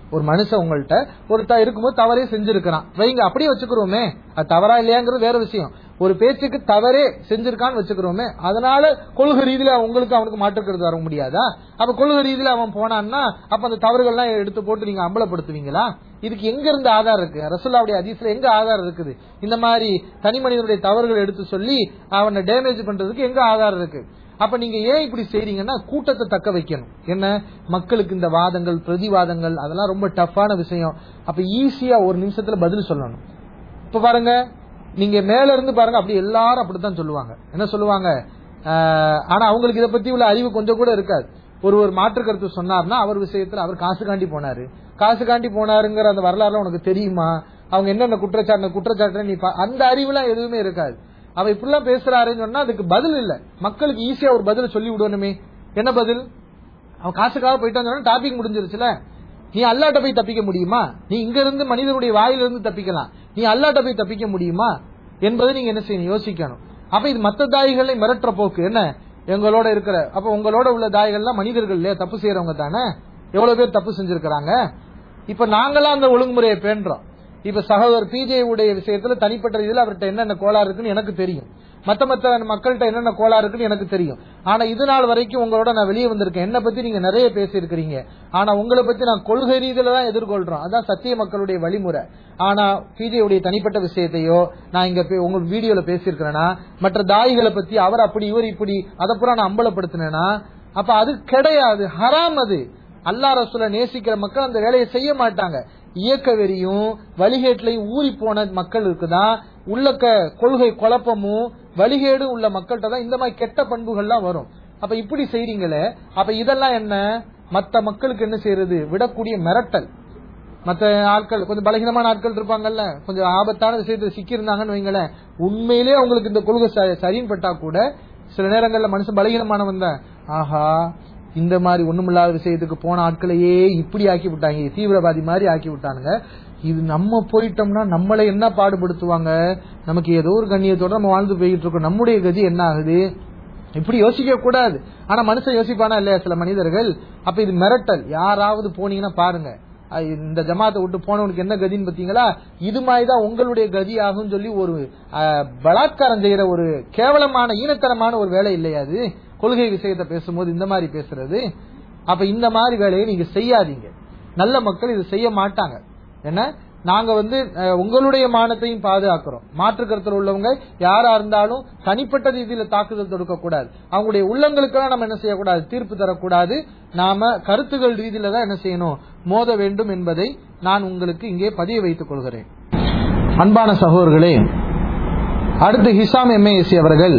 ஒரு மனுஷன் உங்கள்ட்ட ஒரு த- இருக்கும்போது தவறே செஞ்சிருக்கிறான் வைங்க அப்படியே வச்சுக்கிறோமே அது தவறா இல்லையாங்கிறது வேற விஷயம் ஒரு பேச்சுக்கு தவறே செஞ்சிருக்கான்னு வச்சுக்கிறோமே அதனால கொள்கை ரீதியில உங்களுக்கு அவனுக்கு மாற்றுக்கிறது வர முடியாதா அப்ப கொள்கை ரீதியில அவன் போனான்னா அப்ப அந்த தவறுகள்லாம் எடுத்து போட்டு நீங்க அம்பலப்படுத்துவீங்களா இதுக்கு எங்க இருந்து ஆதாரம் இருக்கு ரசுல்லாவுடைய அதிசல எங்க ஆதாரம் இருக்குது இந்த மாதிரி தனி மனிதனுடைய தவறுகள் எடுத்து சொல்லி அவனை டேமேஜ் பண்றதுக்கு எங்க ஆதாரம் இருக்கு அப்ப நீங்க ஏன் இப்படி செய்றீங்கன்னா கூட்டத்தை தக்க வைக்கணும் என்ன மக்களுக்கு இந்த வாதங்கள் பிரதிவாதங்கள் அதெல்லாம் ரொம்ப டஃப்பான விஷயம் அப்ப ஈஸியா ஒரு நிமிஷத்துல பதில் சொல்லணும் இப்ப பாருங்க நீங்க மேல இருந்து பாருங்க அப்படி எல்லாரும் அப்படித்தான் சொல்லுவாங்க என்ன சொல்லுவாங்க ஆஹ், ஆனா அவங்களுக்கு இதை பத்தி உள்ள அறிவு கொஞ்சம் கூட இருக்காது ஒரு ஒரு மாற்று கருத்து சொன்னார்னா அவர் விஷயத்துல அவர் காசு காண்டி போனாரு காசு காண்டி போனாருங்கிற அந்த வரலாறுலாம் உனக்கு தெரியுமா அவங்க என்னென்ன குற்றச்சாட்டு குற்றச்சாட்டு நீ பா- அந்த அறிவுலாம் எதுவுமே இருக்காது அவ இப்படிலாம் பேசுறாருன்னு சொன்னா அதுக்கு பதில் இல்ல மக்களுக்கு ஈஸியா ஒரு பதில் சொல்லி விடணுமே என்ன பதில் அவன் காசுக்காக போயிட்டு வந்தாலும் டாபிக் முடிஞ்சிருச்சுல நீ அல்லாட்ட போய் தப்பிக்க முடியுமா நீ இங்க இருந்து மனிதனுடைய வாயிலிருந்து தப்பிக்கலாம் நீ அல்லாட்ட போய் தப்பிக்க முடியுமா என்பதை நீங்க என்ன செய்யணும் யோசிக்கணும் அப்ப இது மத்த தாய்களை மிரட்டுற போக்கு என்ன எங்களோட இருக்கிற அப்ப உங்களோட உள்ள தாய்கள்லாம் மனிதர்கள் இல்லையா தப்பு செய்யறவங்க தானே எவ்வளவு பேர் தப்பு செஞ்சிருக்கிறாங்க இப்ப நாங்களாம் அந்த ஒழுங்குமுறையை பேணுறோம் இப்ப சகோதரர் பிஜே உடைய விஷயத்துல தனிப்பட்ட ரீதியில் அவர்கிட்ட என்னென்ன கோளாறு இருக்குன்னு எனக்கு தெரியும் மத்த மத்த மக்கள்கிட்ட என்னென்ன கோளாறு இருக்குன்னு எனக்கு தெரியும் ஆனா இது நாள் வரைக்கும் உங்களோட நான் வெளியே வந்திருக்கேன் என்ன பத்தி நீங்க நிறைய பேசியிருக்கிறீங்க ஆனா உங்களை பத்தி நான் கொள்கை ரீதியில தான் எதிர்கொள்றோம் அதான் சத்திய மக்களுடைய வழிமுறை ஆனா பிஜே உடைய தனிப்பட்ட விஷயத்தையோ நான் இங்க பே- உங்க வீடியோல பேசியிருக்கிறேன்னா மற்ற தாய்களை பத்தி அவர் அப்படி இவர் இப்படி அதை பூரா நான் அம்பலப்படுத்தினேன்னா அப்ப அது கிடையாது ஹராம் அது அல்லா ரசூலை நேசிக்கிற மக்கள் அந்த வேலையை செய்ய மாட்டாங்க இயக்க வெறியும் வழிகேட்டிலையும் ஊறி போன மக்கள் இருக்குதான் உள்ள க- கொள்கை குழப்பமும் வழிகேடும் உள்ள மக்கள்கிட்ட தான் இந்த மாதிரி கெட்ட பண்புகள்லாம் வரும் அப்ப இப்படி செய்றீங்களே அப்ப இதெல்லாம் என்ன மத்த மக்களுக்கு என்ன செய்யறது விடக்கூடிய மிரட்டல் மத்த ஆட்கள் கொஞ்சம் பலகீனமான ஆட்கள் இருப்பாங்கல்ல கொஞ்சம் ஆபத்தான விஷயத்துல சிக்கி இருந்தாங்கன்னு வைங்களேன் உண்மையிலேயே அவங்களுக்கு இந்த கொள்கை ச- சரின்னு பட்டா கூட சில நேரங்கள்ல மனுஷன் பலகீனமானவன் தான் ஆஹா இந்த மாதிரி ஒண்ணுமில்லாத விஷயத்துக்கு போன ஆட்களையே இப்படி ஆக்கி விட்டாங்க தீவிரவாதி மாதிரி ஆக்கி விட்டானுங்க இது நம்ம போயிட்டோம்னா நம்மளை என்ன பாடுபடுத்துவாங்க நமக்கு ஏதோ ஒரு கண்ணியத்தோட நம்ம வாழ்ந்து போயிட்டு இருக்கோம் நம்முடைய கதி என்ன ஆகுது இப்படி யோசிக்க கூடாது ஆனா மனுஷன் யோசிப்பானா இல்லையா சில மனிதர்கள் அப்ப இது மிரட்டல் யாராவது போனீங்கன்னா பாருங்க அஹ் இந்த ஜமாத்தை விட்டு போனவனுக்கு என்ன கதின்னு பாத்தீங்களா இது மாதிரிதான் உங்களுடைய கதி ஆகும் சொல்லி ஒரு அஹ், பலாத்காரம் செய்யற ஒரு கேவலமான ஈனத்தனமான ஒரு வேலை இல்லையா அது கொள்கை விஷயத்தை பேசும்போது இந்த மாதிரி பேசுறது அப்ப இந்த மாதிரி வேலையை நீங்க செய்யாதீங்க நல்ல மக்கள் இது செய்ய மாட்டாங்க என்ன நாங்க வந்து அஹ், உங்களுடைய மானத்தையும் பாதுகாக்கிறோம் மாற்று கருத்தில் உள்ளவங்க யாரா இருந்தாலும் தனிப்பட்ட ரீதியில தாக்குதல் தொடுக்க கூடாது அவங்களுடைய உள்ளங்களுக்கெல்லாம் நம்ம என்ன செய்யக்கூடாது தீர்ப்பு தரக்கூடாது நாம கருத்துகள் ரீதியில தான் என்ன செய்யணும் மோத வேண்டும் என்பதை நான் உங்களுக்கு இங்கே பதிய வைத்துக் கொள்கிறேன் அன்பான சகோதரர்களே அடுத்து ஹிசாம் எம்ஏஎஸ்சி அவர்கள்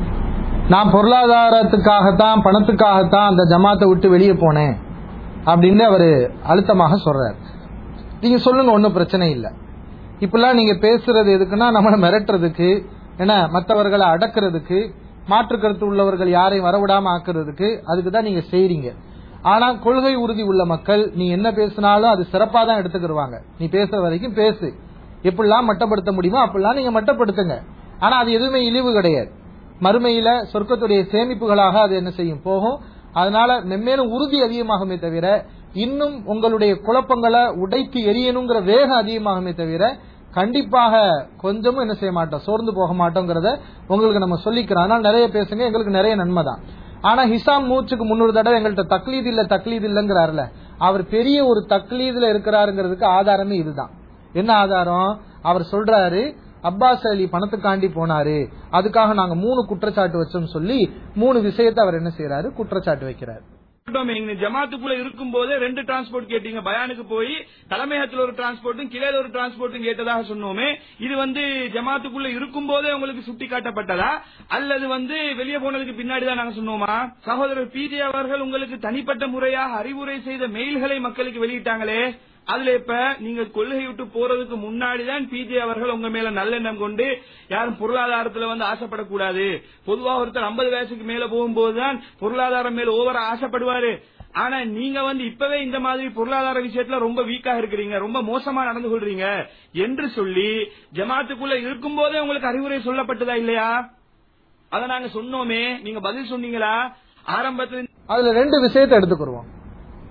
நான் பொருளாதாரத்துக்காகத்தான் பணத்துக்காகத்தான் அந்த ஜமாத்தை விட்டு வெளியே போனேன் அப்படின்னு அவரு அழுத்தமாக சொல்றாரு நீங்க சொல்லுங்க ஒன்னும் பிரச்சனை இல்ல இப்பெல்லாம் நீங்க பேசுறது எதுக்குன்னா நம்மளை மிரட்டுறதுக்கு என்ன மற்றவர்களை அடக்குறதுக்கு மாற்று கருத்து உள்ளவர்கள் யாரையும் வரவிடாம ஆக்குறதுக்கு அதுக்கு தான் நீங்க செய்றீங்க ஆனா கொள்கை உறுதி உள்ள மக்கள் நீ என்ன பேசினாலும் அது சிறப்பா தான் எடுத்துக்கிடுவாங்க நீ பேசுற வரைக்கும் பேசு எப்படிலாம் மட்டப்படுத்த முடியுமோ அப்படிலாம் நீங்க மட்டப்படுத்துங்க ஆனா அது எதுவுமே இழிவு கிடையாது மறுமையில சொர்க்கத்துடைய சேமிப்புகளாக அது என்ன செய்யும் போகும் அதனால மென்மேலும் உறுதி அதிகமாகுமே தவிர இன்னும் உங்களுடைய குழப்பங்களை உடைத்து எரியணுங்கிற வேகம் அதிகமாகுமே தவிர கண்டிப்பாக கொஞ்சமும் என்ன செய்ய மாட்டோம் சோர்ந்து போக மாட்டோங்கிறத உங்களுக்கு நம்ம சொல்லிக்கிறோம் அதனால நிறைய பேசுங்க எங்களுக்கு நிறைய நன்மை தான் ஆனா ஹிசாம் மூச்சுக்கு முன்னூறு தடவை எங்கள்கிட்ட தக்லீத் இல்ல தக்லீத் இல்லங்கிறாருல அவர் பெரிய ஒரு தக்லீதுல இருக்கிறாருங்கிறதுக்கு ஆதாரமே இதுதான் என்ன ஆதாரம் அவர் சொல்றாரு அப்பாஸ் அலி பணத்துக்காண்டி போனாரு அதுக்காக நாங்க மூணு குற்றச்சாட்டு வச்சோம் சொல்லி மூணு விஷயத்தை அவர் என்ன செய்யறாரு குற்றச்சாட்டு வைக்கிறார் இருக்கட்டும், எங்க ஜமாத்துக்குள்ள இருக்கும் போதே ரெண்டு டிரான்ஸ்போர்ட் கேட்டீங்க பயானுக்கு போய் தலைமையகத்துல ஒரு டிரான்ஸ்போர்ட்டும் கிளையில ஒரு டிரான்ஸ்போர்ட்டும் கேட்டதாக சொன்னோமே இது வந்து ஜமாத்துக்குள்ள இருக்கும் போதே உங்களுக்கு சுட்டி காட்டப்பட்டதா அல்லது வந்து வெளியே போனதுக்கு பின்னாடி தான் நாங்க சொன்னோமா சகோதரர் பிஜே அவர்கள் உங்களுக்கு தனிப்பட்ட முறையாக அறிவுரை செய்த மெயில்களை மக்களுக்கு வெளியிட்டாங்களே அதுல இப்ப நீங்க கொள்கை விட்டு போறதுக்கு முன்னாடி தான் பிஜே அவர்கள் உங்க மேல நல்லெண்ணம் கொண்டு யாரும் பொருளாதாரத்துல வந்து ஆசைப்படக்கூடாது பொதுவா ஒருத்தர் 50 வயசுக்கு மேல போகும்போதுதான் பொருளாதாரம் மேல ஓவரா ஆசைப்படுவாரு ஆனா நீங்க வந்து இப்பவே இந்த மாதிரி பொருளாதார விஷயத்துல ரொம்ப வீக்கா இருக்கிறீங்க ரொம்ப மோசமா நடந்து கொள்றீங்க என்று சொல்லி ஜமாத்துக்குள்ள இருக்கும் போதே உங்களுக்கு அறிவுரை சொல்லப்பட்டதா இல்லையா அத நாங்க சொன்னோமே நீங்க பதில் சொன்னீங்களா ஆரம்பத்துல அதுல ரெண்டு விஷயத்தை எடுத்துக்கிடுவோம்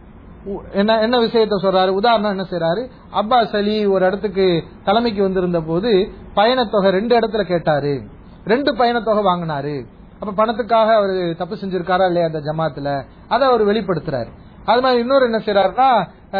உ- என்ன என்ன விஷயத்த சொல்றாரு உதாரணம் என்ன செய்றாரு அப்பாஸ் அலி ஒரு இடத்துக்கு தலைமைக்கு வந்திருந்த போது பயணத்தொகை ரெண்டு இடத்துல கேட்டாரு ரெண்டு பயணத்தொகை வாங்கினாரு அப்ப பணத்துக்காக அவர் தப்பு செஞ்சிருக்காரா இல்லையா அந்த ஜமாத்துல அதை அவர் வெளிப்படுத்துறாரு அது மாதிரி இன்னொரு என்ன செய்யறாருன்னா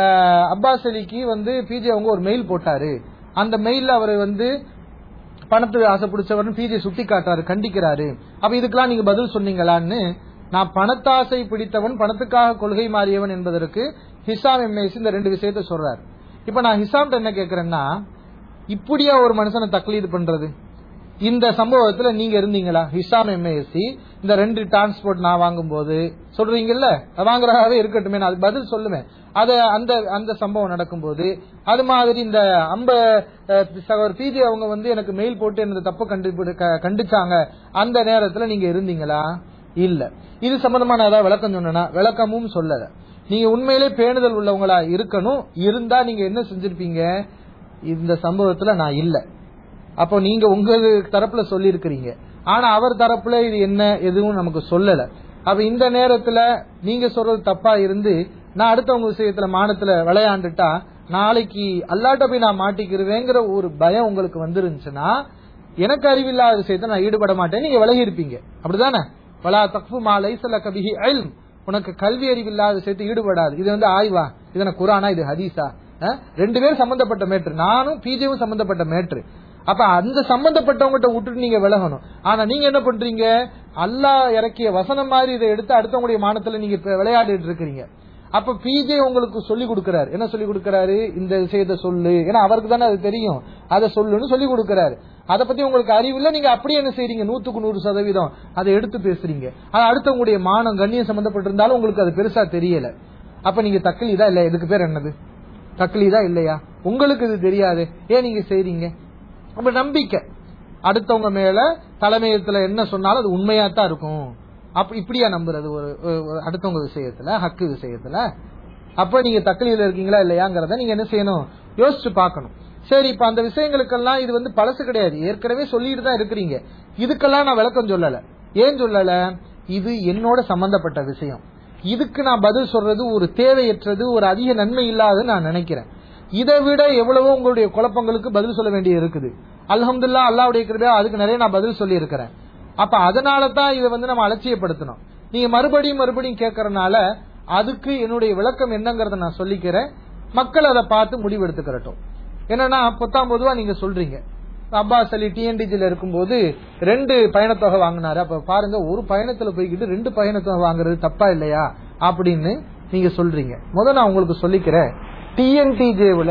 அப்பாஸ் அலிக்கு வந்து பிஜே அவங்க ஒரு மெயில் போட்டாரு அந்த மெயில்ல அவர் வந்து பணத்துக்கு ஆசை பிடிச்சவர்னு பிஜே சுட்டி காட்டுறாரு கண்டிக்கிறாரு அப்ப இதுக்கெல்லாம் நீங்க பதில் சொன்னீங்களான்னு நான் பணத்தாசை பிடித்தவன் பணத்துக்காக கொள்கை மாறியவன் என்பதற்கு ஹிசாம் எம்ஏசி இந்த ரெண்டு விஷயத்த சொல்றாரு இப்ப நான் ஹிசாம்கிட்ட என்ன கேக்குறேன்னா இப்படியா ஒரு மனுஷனை தக்லீது பண்றது இந்த சம்பவத்துல நீங்க இருந்தீங்களா ஹிசாம் எம்ஏஎஸ்சி இந்த ரெண்டு டிரான்ஸ்போர்ட் நான் வாங்கும்போது சொல்றீங்கல்ல அது வாங்குறதாவே இருக்கட்டுமே நான் அது பதில் சொல்லுவேன் அத அந்த அந்த சம்பவம் நடக்கும்போது அது மாதிரி இந்த அம்ப அஹ், சகோதரர் பிஜி அவங்க வந்து எனக்கு மெயில் போட்டு எனக்கு தப்பு கண்டு கண்டிச்சாங்க அந்த நேரத்துல நீங்க இருந்தீங்களா இல்ல இது சம்பந்தமா நான் ஏதாவது விளக்கம் சொன்னேன்னா விளக்கமும் சொல்லல நீங்க உண்மையிலே பேணுதல் உள்ளவங்களா இருக்கணும் இருந்தா நீங்க என்ன செஞ்சிருப்பீங்க இந்த சம்பவத்துல நான் இல்ல அப்போ நீங்க உங்க தரப்புல சொல்லி இருக்கிறீங்க ஆனா அவர் தரப்புல இது என்ன எதுவும் நமக்கு சொல்லல அப்ப இந்த நேரத்துல நீங்க சொல்றது தப்பா இருந்து நான் அடுத்தவங்க விஷயத்துல மானத்துல விளையாண்டுட்டா நாளைக்கு அல்லாட்ட போய் நான் மாட்டிக்கிருவேங்கிற ஒரு பயம் உங்களுக்கு வந்துருந்துச்சுன்னா எனக்கு அறிவில்லாத விஷயத்த நான் ஈடுபட மாட்டேன் நீங்க விலகி இருப்பீங்க அப்படிதானே வலா தக்ஃபு மா லைஸ கபிஹி இல்ம் உனக்கு கல்வி அறிவில்லாத விஷயத்தை ஈடுபடாது இது வந்து ஆய்வா இது என்ன குரானா இது ஹதீஸா அஹ்? ரெண்டு பேரும் சம்பந்தப்பட்ட மேட்ரு நானும் பிஜேவும் சம்பந்தப்பட்ட மேட்ரு அப்ப அந்த சம்பந்தப்பட்டவங்ககிட்ட விட்டுட்டு நீங்க விலகணும் ஆனா நீங்க என்ன பண்றீங்க அல்லாஹ் இறக்கிய வசனம் மாதிரி இதை எடுத்து அடுத்தவங்களுடைய மானத்துல நீங்க இப்ப விளையாடிட்டு இருக்கிறீங்க அப்ப பிஜே உங்களுக்கு சொல்லி கொடுக்கறாரு என்ன சொல்லி கொடுக்கறாரு இந்த விஷயத்த சொல்லு ஏன்னா அவருக்கு தானே அது தெரியும் அதை சொல்லுன்னு சொல்லி கொடுக்கறாரு அதை பத்தி உங்களுக்கு அறிவு இல்ல நீங்க அப்படியே என்ன செய்றீங்க நூத்துக்கு நூறு சதவீதம் அதை எடுத்து பேசுறீங்க அது அடுத்தவங்களுடைய மானம் கண்ணியம் சம்பந்தப்பட்டிருந்தாலும் உங்களுக்கு அது பெருசா தெரியல அப்ப நீங்க தக்லீதா இல்ல இதுக்கு பேர் என்னது தக்லீதா இல்லையா உங்களுக்கு இது தெரியாது ஏன் நீங்க செய்றீங்க அப்ப நம்பிக்கை அடுத்தவங்க மேல தலைமையத்துல என்ன சொன்னாலும் அது உண்மையா தான் இருக்கும் அப்ப இப்படியா நம்புறது ஒரு ஒரு அடுத்தவங்க விஷயத்துல ஹக்கு விஷயத்துல அப்ப நீங்க தக்லீதுல இருக்கீங்களா இல்லையாங்கிறத நீங்க என்ன செய்யணும் யோசிச்சு பார்க்கணும் சரி இப்ப அந்த விஷயங்களுக்கெல்லாம் இது வந்து பழசு கிடையாது ஏற்கனவே சொல்லிட்டு தான் இருக்கிறீங்க இதுக்கெல்லாம் நான் விளக்கம் சொல்லல ஏன் சொல்லல இது என்னோட சம்பந்தப்பட்ட விஷயம் இதுக்கு நான் பதில் சொல்றது ஒரு தேவையற்றது ஒரு அதிக நன்மை இல்லாதன்னு நான் நினைக்கிறேன் இதை விட எவ்வளவோ உங்களுடைய குழப்பங்களுக்கு பதில் சொல்ல வேண்டியது இருக்குது அல்ஹம்துல்லா அல்லாவுடைய கிருபையா அதுக்கு நிறைய நான் பதில் சொல்லி இருக்கிறேன் அப்ப அதனால தான் இதை வந்து நம்ம அலட்சியப்படுத்தணும் நீங்க மறுபடியும் மறுபடியும் கேட்கறதுனால அதுக்கு என்னுடைய விளக்கம் என்னங்கறத நான் சொல்லிக்கிறேன் மக்கள் அதை பார்த்து முடிவு எடுத்துக்கிறட்டும் என்னன்னா பத்தாம் பொதுவா நீங்க சொல்றீங்க அப்பாஸ் அலி டிஎன்டிஜில இருக்கும்போது ரெண்டு பயணத்தொகை வாங்கினாரு அப்ப பாருங்க ஒரு பயணத்துல போய்கிட்டு ரெண்டு பயணத்தொகை வாங்குறது தப்பா இல்லையா அப்படின்னு நீங்க சொல்றீங்க முதல்ல நான் உங்களுக்கு சொல்லிக்கிறேன் டிஎன்டிஜேவுல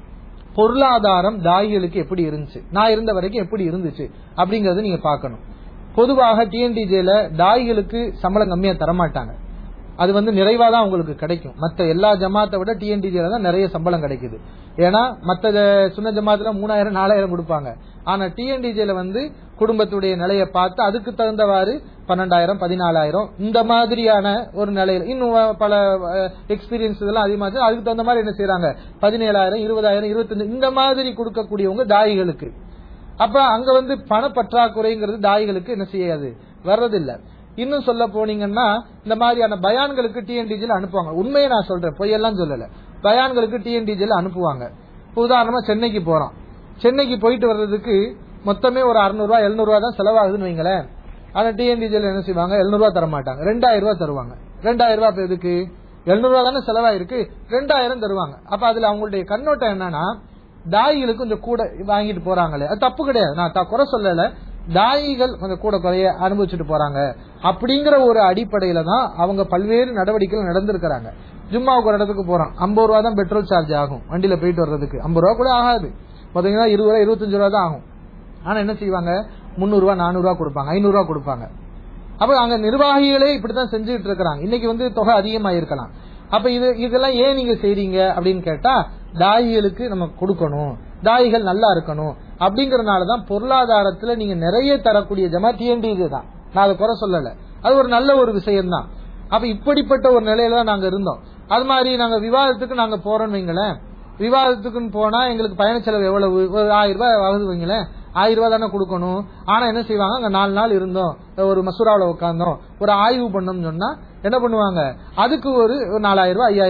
பொருளாதாரம் தாயிகளுக்கு எப்படி இருந்துச்சு நான் இருந்த வரைக்கும் எப்படி இருந்துச்சு அப்படிங்கறது நீங்க பார்க்கணும் பொதுவாக டிஎன்டிஜேல தாயிகளுக்கு சம்பளம் கம்மியா தரமாட்டாங்க அது வந்து நிறைவா தான் உங்களுக்கு கிடைக்கும் மத்த எல்லா ஜமாத்தை விட டிஎன்டிஜில தான் நிறைய சம்பளம் கிடைக்குது ஏன்னா மத்த ஜ- சுன்ன ஜமாத்துல மூணாயிரம் நாலாயிரம் கொடுப்பாங்க ஆனா டிஎன்டிஜில வந்து குடும்பத்துடைய நிலையை பார்த்து அதுக்கு தகுந்தவாறு பன்னெண்டாயிரம் பதினாலாயிரம் இந்த மாதிரியான ஒரு நிலையில இன்னும் வ- பல எக்ஸ்பீரியன்ஸ் இதெல்லாம் அதிகமாச்சு அதுக்கு தகுந்த மாதிரி என்ன செய்யறாங்க பதினேழாயிரம் இருபதாயிரம் இருபத்தஞ்சு இந்த மாதிரி கொடுக்கக்கூடியவங்க தாயிகளுக்கு அப்ப அங்க வந்து பண பற்றாக்குறைங்கிறது தாய்களுக்கு என்ன செய்யாது வர்றதில்ல இன்னும் சொல்ல போனீங்கன்னா இந்த மாதிரியான பயான்களுக்கு டிஎன்டிஜில அனுப்புவாங்க உண்மையை நான் சொல்றேன் பொய்யெல்லாம் சொல்லல பயான்களுக்கு டிஎன்டிஜில அனுப்புவாங்க இப்ப உதாரணமா சென்னைக்கு போறோம் சென்னைக்கு போயிட்டு வர்றதுக்கு மொத்தமே ஒரு 600 ரூபாய் 700 ரூபாய் தான் செலவாகுதுன்னு வைங்களேன் ஆனா டிஎன்டிஜில என்ன செய்வாங்க 700 ரூபாய் தர மாட்டாங்க ரெண்டாயிரம் ரூபாய் தருவாங்க ரெண்டாயிரம் ரூபாய் அப்ப எதுக்கு 700 ரூபாய் தானே செலவாயிருக்கு ரெண்டாயிரம் தருவாங்க அப்ப அதுல அவங்களுடைய கண்ணோட்டம் என்னன்னா தாயிகளுக்கு கொஞ்சம் கூட வாங்கிட்டு போறாங்களே அது தப்பு கிடையாது நான் த- குறை சொல்லல தாயிகள் கொஞ்சம் கூட குறைய அனுபவிச்சுட்டு போறாங்க அப்படிங்கிற ஒரு அடிப்படையில தான் அவங்க பல்வேறு நடவடிக்கைகள் நடந்திருக்கிறாங்க ஜும்மாவுக்கு ஒரு இடத்துக்கு போறோம் ஐம்பது ரூபா தான் பெட்ரோல் சார்ஜ் ஆகும் வண்டியில போயிட்டு வர்றதுக்கு ஐம்பது ரூபா கூட ஆகாது பாத்தீங்கன்னா இருபது ரூபா இருபத்தஞ்சு ரூபா தான் ஆகும் ஆனா என்ன செய்வாங்க முந்நூறு ரூபா நானூறு ரூபா கொடுப்பாங்க ஐநூறு ரூபா கொடுப்பாங்க அப்ப அங்க நிர்வாகிகளே இப்படித்தான் செஞ்சுட்டு இருக்கிறாங்க இன்னைக்கு வந்து தொகை அதிகமா இருக்கலாம் அப்ப இது இதெல்லாம் ஏன் நீங்க செய்றீங்க அப்படின்னு கேட்டா தாயிகளுக்கு நம்ம கொடுக்கணும் தாயிகள் நல்லா இருக்கணும் அப்படிங்கறதுனாலதான் பொருளாதாரத்துல நீங்க நிறைய தரக்கூடிய ஜமா டிஎன்டி தான் நான் அதை குறை சொல்லல அது ஒரு நல்ல ஒரு விஷயம் தான் அப்ப இப்படிப்பட்ட ஒரு நிலையில தான் நாங்க இருந்தோம் அது மாதிரி நாங்க விவாதத்துக்கு நாங்க போறோம்னு வைங்களேன் விவாதத்துக்குன்னு போனா எங்களுக்கு பயண செலவு எவ்வளவு ஒரு ஆயிரம் ரூபாய் ஆகுது வைங்களேன் ஆயிரம் ரூபாய் தானே கொடுக்கணும் ஆனா என்ன செய்வாங்க அங்க நாலு நாள் இருந்தோம் ஒரு மசூராவில் உட்கார்ந்தோம் ஒரு ஆய்வு பண்ணோம்னு சொன்னா என்ன பண்ணுவாங்க அதுக்கு ஒரு நாலாயிரம் ரூபாய் ஐயாயிரம் ரூபாய்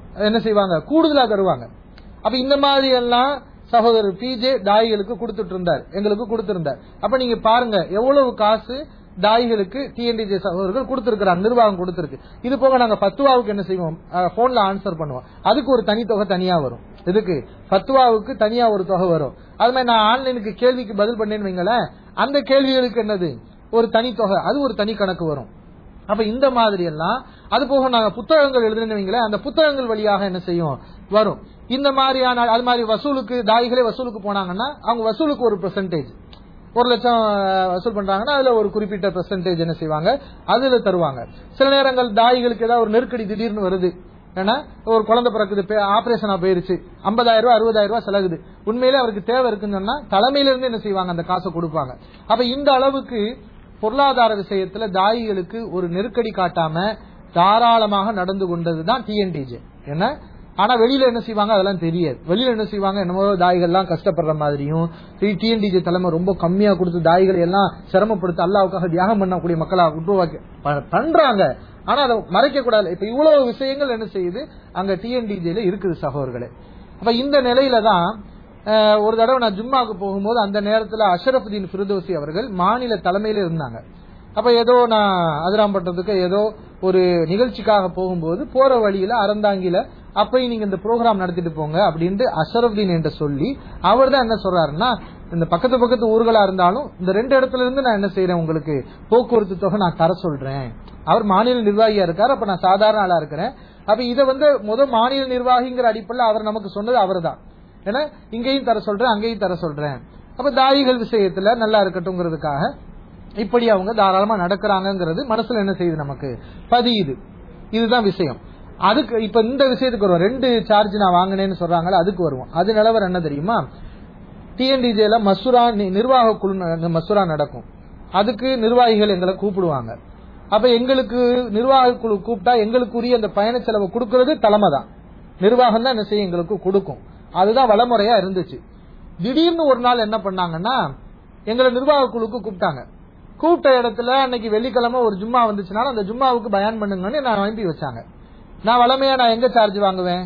என்ன செய்வாங்க கூடுதலா தருவாங்க அப்ப இந்த மாதிரி எல்லாம் சகோதரர் பிஜே தாய்களுக்கு கொடுத்துட்டு இருந்தார் எங்களுக்கு கொடுத்திருந்தார் அப்ப நீங்க பாருங்க எவ்வளவு காசு தாய்களுக்கு டிஎன்டிஜே சகோதரர்கள் கொடுத்திருக்கிறாங்க நிர்வாகம் கொடுத்திருக்கு இது போக நாங்க பத்துவாவுக்கு என்ன செய்வோம் போன்ல ஆன்சர் பண்ணுவோம் அதுக்கு ஒரு தனி தொகை தனியா வரும் இதுக்கு பத்துவாவுக்கு தனியா ஒரு தொகை வரும் அது மாதிரி நான் ஆன்லைனுக்கு கேள்விக்கு பதில் பண்ணேன்னு வைங்களேன் அந்த கேள்விகளுக்கு என்னது ஒரு தனி தொகை அது ஒரு தனி கணக்கு வரும் அப்ப இந்த மாதிரி எல்லாம் அது போக நாங்க புத்தகங்கள் எழுதுனீங்களே அந்த புத்தகங்கள் வழியாக என்ன செய்யும் வரும் இந்த மாதிரியான அது மாதிரி வசூலுக்கு தாய்களே வசூலுக்கு போனாங்கன்னா அவங்க வசூலுக்கு ஒரு பெர்சன்டேஜ் ஒரு லட்சம் அஹ், வசூல் பண்றாங்கன்னா அதுல ஒரு குறிப்பிட்ட பெர்சன்டேஜ் என்ன செய்வாங்க அதுல தருவாங்க சில நேரங்கள் தாய்களுக்கு ஏதாவது ஒரு நெருக்கடி திடீர்னு வருது ஏன்னா ஒரு குழந்தை பிறக்குது ஆபரேஷனா போயிருச்சு ஐம்பதாயிரம் ரூபாய் அறுபதாயிரம் ரூபாய் செலகுது உண்மையிலே அவருக்கு தேவை இருக்குன்னு சொன்னா தலைமையில இருந்து என்ன செய்வாங்க அந்த காசை கொடுப்பாங்க அப்ப இந்த அளவுக்கு பொருளாதார விஷயத்துல தாயிகளுக்கு ஒரு நெருக்கடி காட்டாம தாராளமாக நடந்து கொண்டதுதான் டிஎன்டிஜே என்ன ஆனா வெளியில என்ன செய்வாங்க அதெல்லாம் தெரியாது வெளியில என்ன செய்வாங்க என்னமோ தாய்கள் எல்லாம் கஷ்டப்படுற மாதிரியும் டிஎன்டிஜே தலைமை ரொம்ப கம்மியா கொடுத்து தாய்களை எல்லாம் சிரமப்படுத்தி அல்லாவுக்காக தியாகம் பண்ணக்கூடிய மக்களா உருவாக்கி ப- பண்றாங்க ஆனா அதை மறைக்க கூடாது இப்ப இவ்வளவு விஷயங்கள் என்ன செய்யுது அங்க டிஎன்டிஜேல இருக்குது சகோதரர்களே அப்ப இந்த நிலையில தான் அஹ், ஒரு தடவை நான் ஜும்மாக்கு போகும்போது அந்த நேரத்துல அஷரஃபுதீன் ஃபிரதோசி அவர்கள் மாநில தலைமையில இருந்தாங்க அப்ப ஏதோ நான் அதிராம்பட்டத்துக்கு ஏதோ ஒரு நிகழ்ச்சிக்காக போகும்போது போற வழியில அறந்தாங்கில அப்பயும் நீங்க இந்த ப்ரோக்ராம் நடத்திட்டு போங்க அப்படின்ட்டு அஷரஃபுதீன் என்று சொல்லி அவர் தான் என்ன சொல்றாருன்னா இந்த பக்கத்து பக்கத்து ஊர்களா இருந்தாலும் இந்த ரெண்டு இடத்துல இருந்து நான் என்ன செய்யறேன் உங்களுக்கு போக்குவரத்து தொகை நான் தர சொல்றேன் அவர் மாநில நிர்வாகியா இருக்காரு அப்ப நான் சாதாரண ஆளா இருக்கிறேன் அப்ப இதை வந்து முத மாநில நிர்வாகிங்கிற அடிப்படையில் அவர் நமக்கு சொன்னது அவர்தான் ஏன்னா இங்கேயும் தர சொல்றேன் அங்கேயும் தர சொல்றேன் அப்ப தாயிகள் விஷயத்துல நல்லா இருக்கட்டும்ங்கிறதுக்காக இப்படி அவங்க தாராளமா நடக்கிறாங்கங்கிறது மனசுல என்ன செய்யுது நமக்கு பதியுது இதுதான் விஷயம் அதுக்கு இப்ப இந்த விஷயத்துக்கு வருவோம் ரெண்டு சார்ஜ் நான் வாங்கினேன்னு சொல்றாங்கல்ல அதுக்கு வருவோம் அது நிலவரம் என்ன தெரியுமா டிஎன்டிஜேல மசூரா நி- நிர்வாக குழு ந- மசூரா நடக்கும் அதுக்கு நிர்வாகிகள் எங்களை கூப்பிடுவாங்க அப்ப எங்களுக்கு நிர்வாக குழு கூப்பிட்டா எங்களுக்குரிய அந்த பயண செலவு கொடுக்கறது தலைமை தான் நிர்வாகம் தான் என்ன செய்யும் எங்களுக்கு கொடுக்கும் அதுதான் வளமுறையா இருந்துச்சு திடீர்னு ஒரு நாள் என்ன பண்ணாங்கன்னா எங்களை நிர்வாக குழுக்கு கூப்பிட்டாங்க கூப்பிட்ட இடத்துல அன்னைக்கு வெள்ளிக்கிழமை ஒரு ஜும்மா வந்துச்சுனால அந்த ஜும்மாவுக்கு பயான் பண்ணுங்கன்னு நான் அனுப்பி வச்சாங்க நான் வளமையா நான் எங்க சார்ஜ் வாங்குவேன்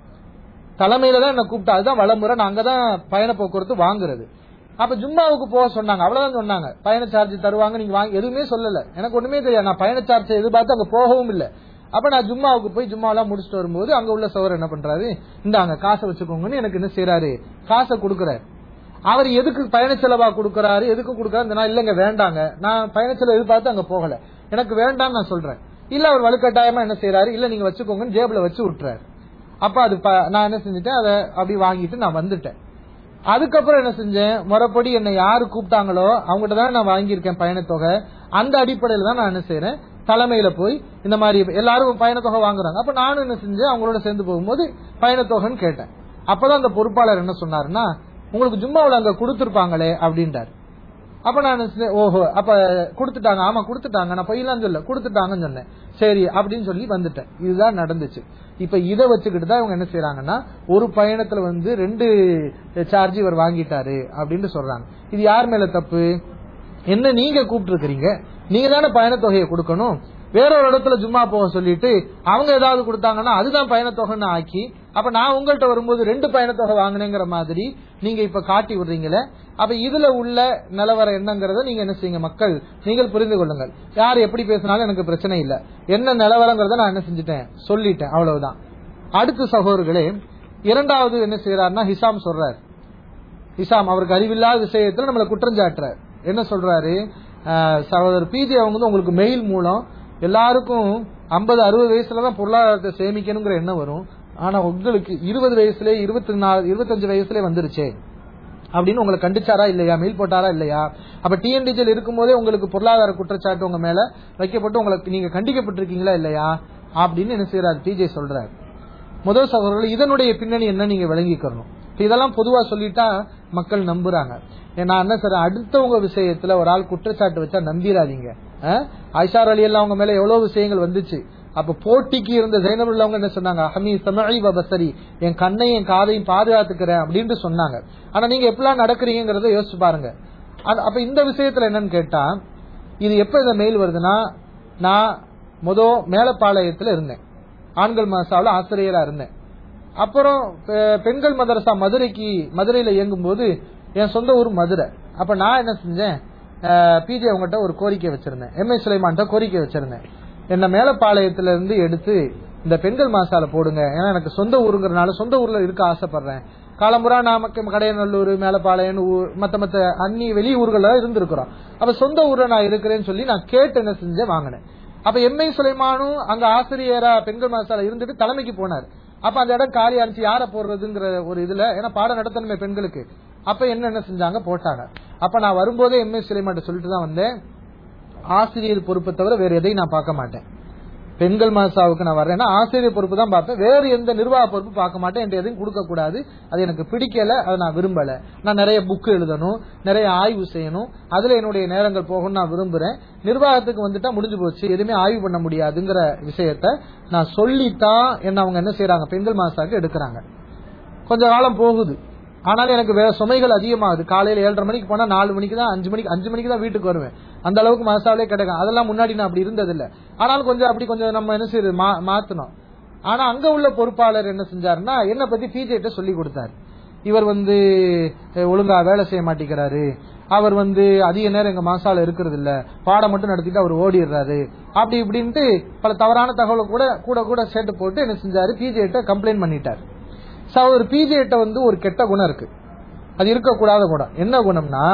தலைமையில தான் என்ன கூப்பிட்டா அதுதான் வளமுறை நாங்க தான் பயண போக்குவரத்து வாங்குறது அப்ப ஜும்மாவுக்கு போக சொன்னாங்க அவ்வளவுதான் சொன்னாங்க பயண சார்ஜ் தருவாங்க நீங்க வாங்க எதுவுமே சொல்லல எனக்கு ஒண்ணுமே தெரியாது நான் பயண சார்ஜ் எதிர்பார்த்து அங்க போகவும் இல்ல அப்ப நான் ஜும்மாவுக்கு போய் ஜும்மாலாம் முடிச்சுட்டு வரும்போது அங்க உள்ள சவர் என்ன பண்றாரு இந்தாங்க காசை வச்சுக்கோங்கன்னு எனக்கு என்ன செய்யறாரு காசை கொடுக்கறாரு அவர் எதுக்கு பயண செலவா கொடுக்கறாரு எதுக்கு கொடுக்கறாரு நான் இல்லங்க வேண்டாங்க நான் பயண செலவு எதிர்பார்த்து அங்க போகல எனக்கு வேண்டாம்னு நான் சொல்றேன் இல்ல அவர் வலுக்கட்டாயமா என்ன செய்யறாரு இல்ல நீங்க வச்சுக்கோங்கன்னு ஜேபுல வச்சு விட்டுறாரு அப்ப அது ப- நான் என்ன செஞ்சுட்டேன் அதை அப்படி வாங்கிட்டு நான் வந்துட்டேன் அதுக்கப்புறம் என்ன செஞ்சேன் முறைப்படி என்னை யாரு கூப்பிட்டாங்களோ அவங்ககிட்ட தான் நான் வாங்கியிருக்கேன் பயணத்தொகை அந்த அடிப்படையில தான் நான் என்ன செய்யறேன் தலைமையில போய் இந்த மாதிரி எல்லாரும் பயணத்தொகை வாங்குறாங்க அப்ப நானும் என்ன செஞ்சேன் அவங்களோட சேர்ந்து போகும்போது பயணத்தொகைன்னு கேட்டேன் அப்பதான் அந்த பொறுப்பாளர் என்ன சொன்னாருன்னா உங்களுக்கு ஜும்மாவுல அங்க கொடுத்திருப்பாங்களே அப்படின்றாரு அப்ப நான் நினைச்சேன், ஓஹோ அப்ப கொடுத்துட்டாங்க ஆமா கொடுத்துட்டாங்க நான் பொய்யலாம் சொல்ல கொடுத்துட்டாங்கன்னு சொன்னேன் சரி அப்படின்னு சொல்லி வந்துட்டேன் இதுதான் நடந்துச்சு இப்ப இதை வச்சுக்கிட்டு தான் இவங்க என்ன செய்யறாங்கன்னா ஒரு பயணத்துல வந்து ரெண்டு சார்ஜ் இவர் வாங்கிட்டாரு அப்படின்னு சொல்றாங்க இது யார் மேல தப்பு என்ன நீங்க கூப்பிட்டு இருக்கிறீங்க நீங்க தானே பயணத்தொகையை கொடுக்கணும் வேற ஒரு இடத்துல ஜும்மா போக சொல்லிட்டு அவங்க ஏதாவது கொடுத்தாங்கன்னா அதுதான் பயணத்தொகைன்னு ஆக்கி அப்ப நான் உங்கள்கிட்ட வரும்போது ரெண்டு பயணத்தொகை வாங்கினேங்கிற மாதிரி நீங்க இப்ப காட்டி விடுறீங்களே அப்ப இதுல உள்ள நிலவரம் என்னங்கறத நீங்க என்ன செய்யுங்க மக்கள் நீங்கள் புரிந்து கொள்ளுங்கள் யார் எப்படி பேசினாலும் எனக்கு பிரச்சனை இல்ல என்ன நிலவரங்கிறத நான் என்ன செஞ்சுட்டேன் சொல்லிட்டேன் அவ்வளவுதான் அடுத்த சகோதரர்களே இரண்டாவது என்ன செய்யறாருன்னா ஹிசாம் சொல்றாரு ஹிசாம் அவருக்கு அறிவில்லாத விஷயத்துல நம்மள குற்றம் சாட்டுறாரு என்ன சொல்றாரு அஹ், சகோதரர் பிஜே அவங்க வந்து உங்களுக்கு மெயில் மூலம் எல்லாருக்கும் ஐம்பது அறுபது வயசுல தான் பொருளாதாரத்தை சேமிக்கணுங்கிற எண்ணம் வரும் ஆனா உங்களுக்கு இருபது வயசுல இருபத்தி நாலு இருபத்தஞ்சு வயசுல வந்துருச்சே அப்படின்னு உங்களை கண்டிச்சாரா இல்லையா மெயில் போட்டாரா இல்லையா அப்ப டிஎன்டிஜில் இருக்கும்போதே உங்களுக்கு பொருளாதார குற்றச்சாட்டு உங்க மேல வைக்கப்பட்டு உங்களுக்கு நீங்க கண்டிக்கப்பட்டிருக்கீங்களா இல்லையா அப்படின்னு என்ன செய்யறாரு டிஜே சொல்றாரு முதல் சகோதரர்கள் இதனுடைய பின்னணி என்ன நீங்க விளங்கிக்கணும் இப்ப இதெல்லாம் பொதுவா சொல்லிட்டா மக்கள் நம்புறாங்க ஏ, நான் என்ன சார் அடுத்தவங்க விஷயத்துல ஒரு ஆள் குற்றச்சாட்டு வச்சா நம்பிராதீங்க அஹ்? ஐஷார் அலி எல்லாம் அவங்க மேல எவ்வளவு விஷயங்கள் வந்துச்சு அப்ப போட்டிக்கு இருந்த ஜெயினபுல் அவங்க என்ன சொன்னாங்க ஹமி சமழி பசரி என் கண்ணையும் என் காதையும் பாதுகாத்துக்கிறேன் அப்படின்ட்டு சொன்னாங்க ஆனா நீங்க எப்படிலாம் நடக்கிறீங்கிறத யோசிச்சு பாருங்க அது- அப்ப இந்த விஷயத்துல என்னன்னு கேட்டா இது எப்ப இந்த மெயில் வருதுன்னா நான் முத மேலப்பாளையத்துல இருந்தேன் ஆண்கள் மதரசாவில் ஆசிரியரா இருந்தேன் அப்புறம் பெ- பெண்கள் மதரசா மதுரைக்கு மதுரையில இயங்கும் போது என் சொந்த ஊர் மதுரை அப்ப நான் என்ன செஞ்சேன் பிஜே உங்ககிட்ட ஒரு கோரிக்கை வச்சிருந்தேன் எம் எஸ் சுலைமான்ட்ட கோரிக்கை வச்சிருந்தேன் என்ன மேலப்பாளையத்துல இருந்து எடுத்து இந்த பெண்கள் மாசால போடுங்க ஏன்னா எனக்கு சொந்த ஊருங்கிறனால சொந்த ஊர்ல இருக்க ஆசைப்படுறேன் காலம்புரா நாமக்கு கடையநல்லூர் மேலப்பாளையம் ஊர் மத்த மத்த அன்னி வெளி ஊர்கள்ல இருந்திருக்கிறோம் அப்ப சொந்த ஊர்ல நான் இருக்கிறேன்னு சொல்லி நான் கேட்டு என்ன செஞ்சேன் வாங்கினேன் அப்ப எம்ஐ சுலைமானும் அங்க ஆசிரியரா பெண்கள் மதரசால இருந்துட்டு தலைமைக்கு போனார் அப்ப அந்த இடம் காலி அனுப்பிச்சு யார போடுறதுங்கிற ஒரு இதுல ஏன்னா பாடம் நடத்தணுமே பெண்களுக்கு அப்ப என்ன என்ன செஞ்சாங்க போட்டாங்க அப்ப நான் வரும்போதே எம்ஏ சுலைமான்ட்ட சொல்லிட்டு தான் வந்தேன் ஆசிரியர் பொறுப்பை தவிர வேற எதையும் நான் பார்க்க மாட்டேன் பெண்கள் மதசாவுக்கு நான் வர்றேன்னா ஆசிரியர் பொறுப்பு தான் பார்ப்பேன் வேறு எந்த நிர்வாக பொறுப்பு பார்க்க மாட்டேன் என்கிட்ட எதையும் கொடுக்க கூடாது அது எனக்கு பிடிக்கல அதை நான் விரும்பல நான் நிறைய புக் எழுதணும் நிறைய ஆய்வு செய்யணும் அதுல என்னுடைய நேரங்கள் போகணும்னு நான் விரும்புறேன் நிர்வாகத்துக்கு வந்துட்டா முடிஞ்சு போச்சு எதுவுமே ஆய்வு பண்ண முடியாதுங்கிற விஷயத்த நான் சொல்லித்தான் என்ன அவங்க என்ன செய்யறாங்க பெண்கள் மாசாக்கு எடுக்கிறாங்க கொஞ்ச காலம் போகுது ஆனாலும் எனக்கு வேற சுமைகள் அதிகமாகுது காலையில ஏழரை மணிக்கு போனா நாலு மணிக்கு தான் அஞ்சு மணிக்கு அஞ்சு மணிக்கு தான் வீட்டுக்கு வருவேன் அந்த அளவுக்கு மசாலே கிடைக்கும் அதெல்லாம் முன்னாடி நான் அப்படி இருந்ததில்ல ஆனாலும் கொஞ்சம் அப்படி கொஞ்சம் நம்ம என்ன செய்யுது மா- மாத்தணும் ஆனா அங்க உள்ள பொறுப்பாளர் என்ன செஞ்சாருன்னா என்ன பத்தி பிஜேட்ட சொல்லி கொடுத்தாரு இவர் வந்து அஹ், ஒழுங்கா வேலை செய்ய மாட்டேங்கிறாரு அவர் வந்து அதிக நேரம் எங்க மாசால இருக்கிறது இல்ல பாடம் மட்டும் நடத்திட்டு அவர் ஓடிடுறாரு அப்படி இப்படின்ட்டு பல தவறான தகவலை கூட கூட கூட சேர்த்து போட்டு என்ன செஞ்சாரு பிஜேட்ட கம்ப்ளைண்ட் பண்ணிட்டார் சோ ஒரு பிஜேட்ட வந்து ஒரு கெட்ட குணம் இருக்கு அது இருக்கக்கூடாத குணம் என்ன குணம்னா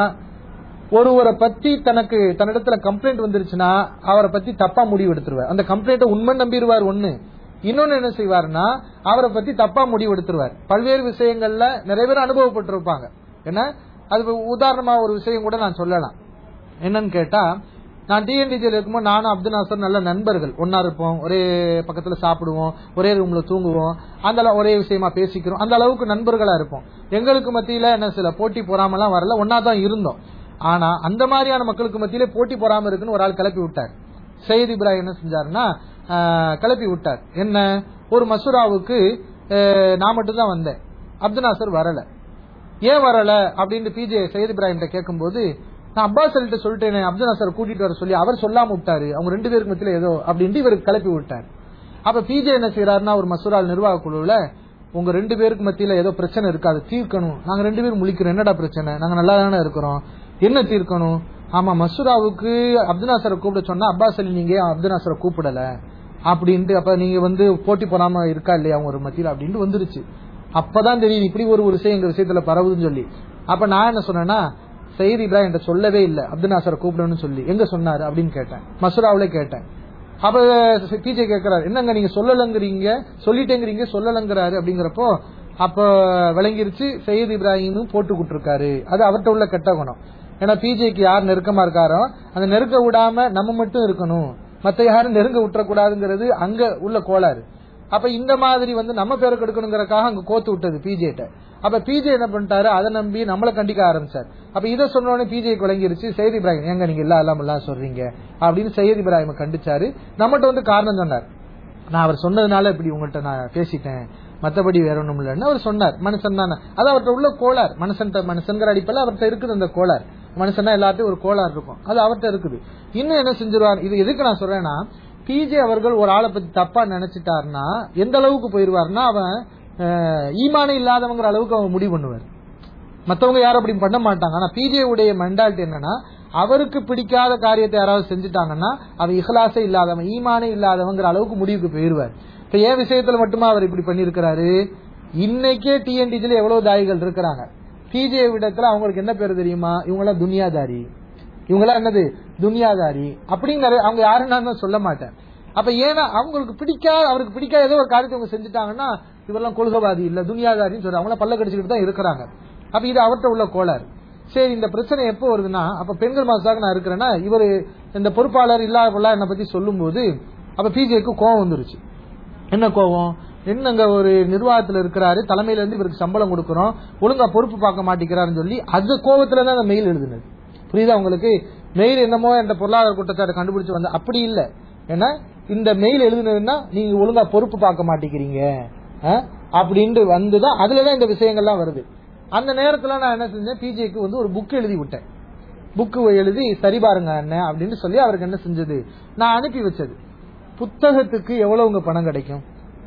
ஒருவரை பத்தி தனக்கு தன்னிடத்துல கம்ப்ளைண்ட் வந்துருச்சுன்னா அவரை பத்தி தப்பா முடிவு எடுத்துருவார் அந்த கம்ப்ளைண்ட்டை உண்மை நம்பிடுவார் ஒண்ணு இன்னொன்னு என்ன செய்வாருன்னா அவரை பத்தி தப்பா முடிவு எடுத்துருவார் பல்வேறு விஷயங்கள்ல நிறைய பேர் அனுபவப்பட்டிருப்பாங்க என்ன அது இப்ப உதாரணமா ஒரு விஷயம் கூட நான் சொல்லலாம் என்னன்னு கேட்டா நான் டிஎன்டிஜியில் இருக்கும்போது நானும் அப்துல் நாசர் நல்ல நண்பர்கள் ஒன்னா இருப்போம் ஒரே பக்கத்துல சாப்பிடுவோம் ஒரே ரூம்ல தூங்குவோம் அந்த அளவு ஒரே விஷயமா பேசிக்கிறோம் அந்த அளவுக்கு நண்பர்களா இருப்போம் எங்களுக்கு மத்தியில என்ன சில போட்டி பொறாமலாம் வரல ஒன்னா தான் இருந்தோம் ஆனா அந்த மாதிரியான மக்களுக்கு மத்தியில போட்டி பொறாம இருக்குன்னு ஒரு ஆள் கிளப்பி விட்டார் சையத் இப்ராஹிம் என்ன செஞ்சாருன்னா ஆஹ், கிளப்பி விட்டார் என்ன ஒரு மசூராவுக்கு ஆஹ், நான் மட்டும் தான் வந்தேன் அப்துல் நாசர் வரல ஏன் வரல அப்படின்னு பிஜே சையத் இப்ராஹிம் கேட்கும்போது நான் அப்பாஸ் அலிட்ட சொல்லிட்டேனே அப்துல் நாசர் கூட்டிட்டு வர சொல்லி அவர் சொல்லாம விட்டாரு அவங்க ரெண்டு பேருக்கு மத்தியில ஏதோ அப்படின்ட்டு இவருக்கு கிளப்பி விட்டார் அப்ப பிஜே என்ன செய்யறாருன்னா ஒரு மசூரால் நிர்வாக குழுவுல உங்க ரெண்டு பேருக்கு மத்தியில ஏதோ பிரச்சனை இருக்காது தீர்க்கணும் நாங்க ரெண்டு பேரும் முழிக்கிறோம் என்னடா பிரச்சனை நாங்க நல்லா தானே இருக்கிறோம் என்ன தீர்க்கணும் ஆமா மசூராவுக்கு அப்துல் நாசரை கூப்பிட சொன்னா அப்பாஸ் அலி நீங்க ஏன் அப்துல் நாசரை கூப்பிடல அப்படின்ட்டு அப்ப நீங்க வந்து போட்டி போடாம இருக்கா இல்லையா அவங்க ஒரு மத்தியில அப்படின்ட்டு வந்துருச்சு அப்பதான் தெரியும் இப்படி ஒரு ஒரு விஷயம் எங்க விஷயத்துல பரவுதுன்னு சொல்லி அப்ப நான் என்ன சொன்னேன்னா சையத் இப்ராஹிம் என்கிட்ட சொல்லவே இல்ல அப்துல் நாசரை கூப்பிடணும்னு சொல்லி எங்க சொன்னாரு அப்படின்னு கேட்டேன் மசூராவிலே கேட்டேன் அப்ப பிஜே கேக்குறாரு என்னங்க நீங்க சொல்லலங்கிறீங்க சொல்லிட்டேங்கிறீங்க சொல்லலங்கிறாரு அப்படிங்கிறப்போ அப்ப விளங்கிருச்சு சையத் இப்ராஹிமும் போட்டு கொடுத்திருக்காரு அது அவர்கிட்ட உள்ள கெட்ட குணம் ஏன்னா பிஜேக்கு யார் நெருக்கமா இருக்காரோ அந்த நெருக்க விடாம நம்ம மட்டும் இருக்கணும் மத்த யாரும் நெருங்க விட்டுறக்கூடாதுங்கிறது அங்க உள்ள கோளாறு அப்ப இந்த மாதிரி வந்து நம்ம பேருக்கு எடுக்கணுங்கிறக்காக அங்க கோத்து விட்டது பிஜேட்ட அப்ப பிஜே என்ன பண்ணிட்டாரு அதை நம்பி நம்மள கண்டிக்க ஆரம்பிச்சார் அப்ப இதை சொன்ன உடனே பிஜே விளங்கிருச்சு சையத் இப்ராஹிம் எங்க நீங்க இல்ல எல்லாம் எல்லாம் சொல்றீங்க அப்படின்னு சையத் இப்ராஹிம கண்டிச்சாரு நம்மகிட்ட வந்து காரணம் சொன்னார் நான் அவர் சொன்னதுனால இப்படி உங்கள்கிட்ட நான் பேசிட்டேன் மத்தபடி வேற ஒண்ணும் இல்லைன்னு அவர் சொன்னார் மனுஷன் தானே அது அவர்கிட்ட உள்ள கோளார் மனுஷன் மனுஷங்கிற அடிப்படையில் அவர்கிட்ட இருக்குது அந்த கோளார் மனுஷனா எல்லாத்தையும் ஒரு கோளார் இருக்கும் அது அவர்கிட்ட இருக்குது இன்னும் என்ன செஞ்சிருவார் இது எதுக்கு நான் சொல்றேன்னா பிஜே அவர்கள் ஒரு ஆளை பத்தி தப்பா நினைச்சிட்டாருன்னா எந்த அளவுக்கு போயிருவாருன்னா அவன் அஹ், ஈமானே இல்லாதவங்கிற அளவுக்கு அவன் முடிவு பண்ணுவார் மத்தவங்க யாரும் அப்படி பண்ண மாட்டாங்க ஆனா பிஜே உடைய மென்டாலிட்டி என்னன்னா அவருக்கு பிடிக்காத காரியத்தை யாராவது செஞ்சுட்டாங்கன்னா அவன் இஹ்லாசே இல்லாதவன் ஈமானே இல்லாதவங்கிற அளவுக்கு முடிவுக்கு போயிருவார் இப்ப ஏன் விஷயத்துல மட்டுமா அவர் இப்படி பண்ணிருக்கிறாரு இன்னைக்கே டிஎன்டிஜில எவ்வளவு தாயிகள் இருக்கிறாங்க பிஜே விடத்துல அவங்களுக்கு என்ன பேர் தெரியுமா இவங்களாம் துனியாதாரி இவங்களாம் என்னது துனியாதாரி அப்படிங்கிற அவங்க யாருன்னு நான் சொல்ல மாட்டேன் அப்ப ஏன்னா அவங்களுக்கு பிடிக்காத அவருக்கு பிடிக்காத ஏதோ ஒரு காரியத்தை அவங்க செஞ்சுட்டாங்கன்னா இவரெல்லாம் கொள்கவாதி இல்ல துனியாதாரின்னு சொல்றாங்க அவங்களாம் பல்ல கடிச்சுக்கிட்டு தான் இருக்கிறாங்க அப்ப இது அவர்கிட்ட உள்ள கோளாறு சரி இந்த பிரச்சனை எப்போ வருதுன்னா அப்ப பெண்கள் மாசாக நான் இருக்கிறேன்னா இவர் இந்த பொறுப்பாளர் இல்லாத என்னை பத்தி சொல்லும்போது அப்ப பிஜேக்கு கோவம் வந்துருச்சு என்ன கோவம் என்னங்க ஒரு நிர்வாகத்துல இருக்கிறாரு தலைமையில இருந்து இவருக்கு சம்பளம் கொடுக்கறோம் ஒழுங்கா பொறுப்பு பார்க்க மாட்டேங்கிறாருன்னு சொல்லி அது கோவத்துல தான் அந்த மெயில் எழுதுனது புரியுதா உங்களுக்கு மெயில் என்னமோ என்ற பொருளாதார குற்றச்சாட்டை கண்டுபிடிச்சு வந்த அப்படி இல்ல ஏன்னா இந்த மெயில் எழுதுனதுன்னா நீங்க ஒழுங்கா பொறுப்பு பார்க்க மாட்டேங்கிறீங்க அஹ், அப்படின்ட்டு வந்துதான் அதுலதான் இந்த விஷயங்கள்லாம் வருது அந்த நேரத்துல நான் என்ன செஞ்சேன் பிஜேக்கு வந்து ஒரு புக் எழுதி விட்டேன் புக்கு எழுதி சரி பாருங்க அண்ணன் அப்படின்னு சொல்லி அவருக்கு என்ன செஞ்சது நான் அனுப்பி வச்சது புத்தகத்துக்கு எவ்வளவு உங்க பணம் கிடைக்கும்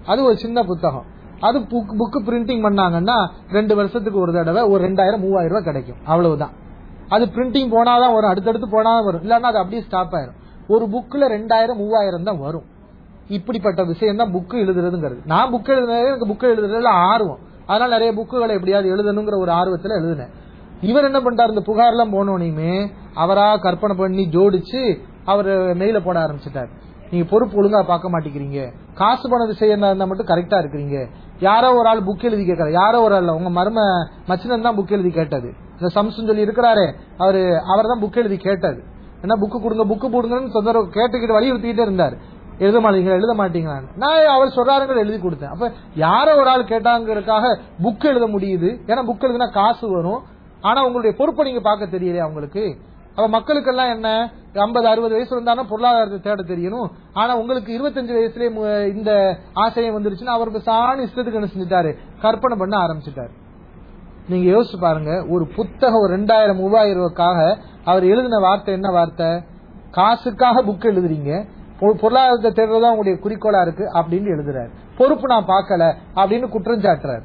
அது ஒரு சின்ன புத்தகம் அது புக் பிரிண்டிங் பண்ணாங்கன்னா ரெண்டு வருஷத்துக்கு ஒரு தடவை ஒரு ரெண்டாயிரம் மூவாயிரம் ரூபாய் கிடைக்கும் அவ்வளவுதான் அது பிரிண்டிங் போனாதான் வரும் அடுத்தடுத்து போனாதான் வரும் இல்லன்னா அது அப்படியே ஸ்டாப் ஆயிரும் ஒரு புக்ல ரெண்டாயிரம் மூவாயிரம் தான் வரும் இப்படிப்பட்ட விஷயம் தான் புக்கு எழுதுறதுங்கிறது நான் புக் எழுதுனது எனக்கு புக்கு எழுதுறதுல ஆர்வம் அதனால நிறைய புக்குகளை எப்படியாவது எழுதணுங்கிற ஒரு ஆர்வத்துல எழுதினேன் இவர் என்ன பண்ணிட்டார் இந்த புகார்லாம் போனோனையுமே அவரா கற்பனை பண்ணி ஜோடிச்சு அவர் மெயில போட ஆரம்பிச்சிட்டார் நீங்க பொறுப்பு ஒழுங்கா பார்க்க மாட்டேங்கிறீங்க காசு பண விஷயம் இருந்தா மட்டும் கரெக்டா இருக்கிறீங்க யாரோ ஒரு ஆள் புக் எழுதி கேட்கறாரு யாரோ ஒரு ஆள் உங்க மரும மச்சினன் தான் புக் எழுதி கேட்டது இந்த சம்சுன்னு சொல்லி இருக்கிறாரே அவரு அவர் தான் புக் எழுதி கேட்டது என்ன புக்கு கொடுங்க புக்கு போடுங்கன்னு தொந்தரவு கேட்டுக்கிட்டு வலியுறுத்திக்கிட்டே இருந்தார் எழுத மாட்டீங்களா எழுத மாட்டீங்களான்னு நான் அவர் சொல்றாருங்க எழுதி கொடுத்தேன் அப்ப யாரோ ஒரு ஆள் கேட்டாங்கிறதுக்காக புக் எழுத முடியுது ஏன்னா புக் எழுதுனா காசு வரும் ஆனா உங்களுடைய பொறுப்பை நீங்க பார்க்க தெரியலையா உங்களுக்கு அப்ப மக்களுக்கெல்லாம் என்ன ஐம்பது அறுபது வயசு இருந்தாலும் பொருளாதாரத்தை தேட தெரியணும் ஆனா உங்களுக்கு இருபத்தஞ்சு வயசுலயே மு- இந்த ஆசையம் வந்துருச்சுன்னா அவருக்கு சாணி இஷ்டத்துக்கு என்ன செஞ்சுட்டாரு கற்பனை பண்ண ஆரம்பிச்சுட்டாரு நீங்க யோசிச்சு பாருங்க ஒரு புத்தகம் ஒரு ரெண்டாயிரம் மூவாயிரம் ரூபாய்க்காக அவர் எழுதின வார்த்தை என்ன வார்த்தை காசுக்காக புக் எழுதுறீங்க பொ- பொருளாதாரத்தை தேடுறதா உங்களுடைய குறிக்கோளா இருக்கு அப்படின்னு எழுதுறாரு பொறுப்பு நான் பார்க்கல அப்படின்னு குற்றம் சாட்டுறாரு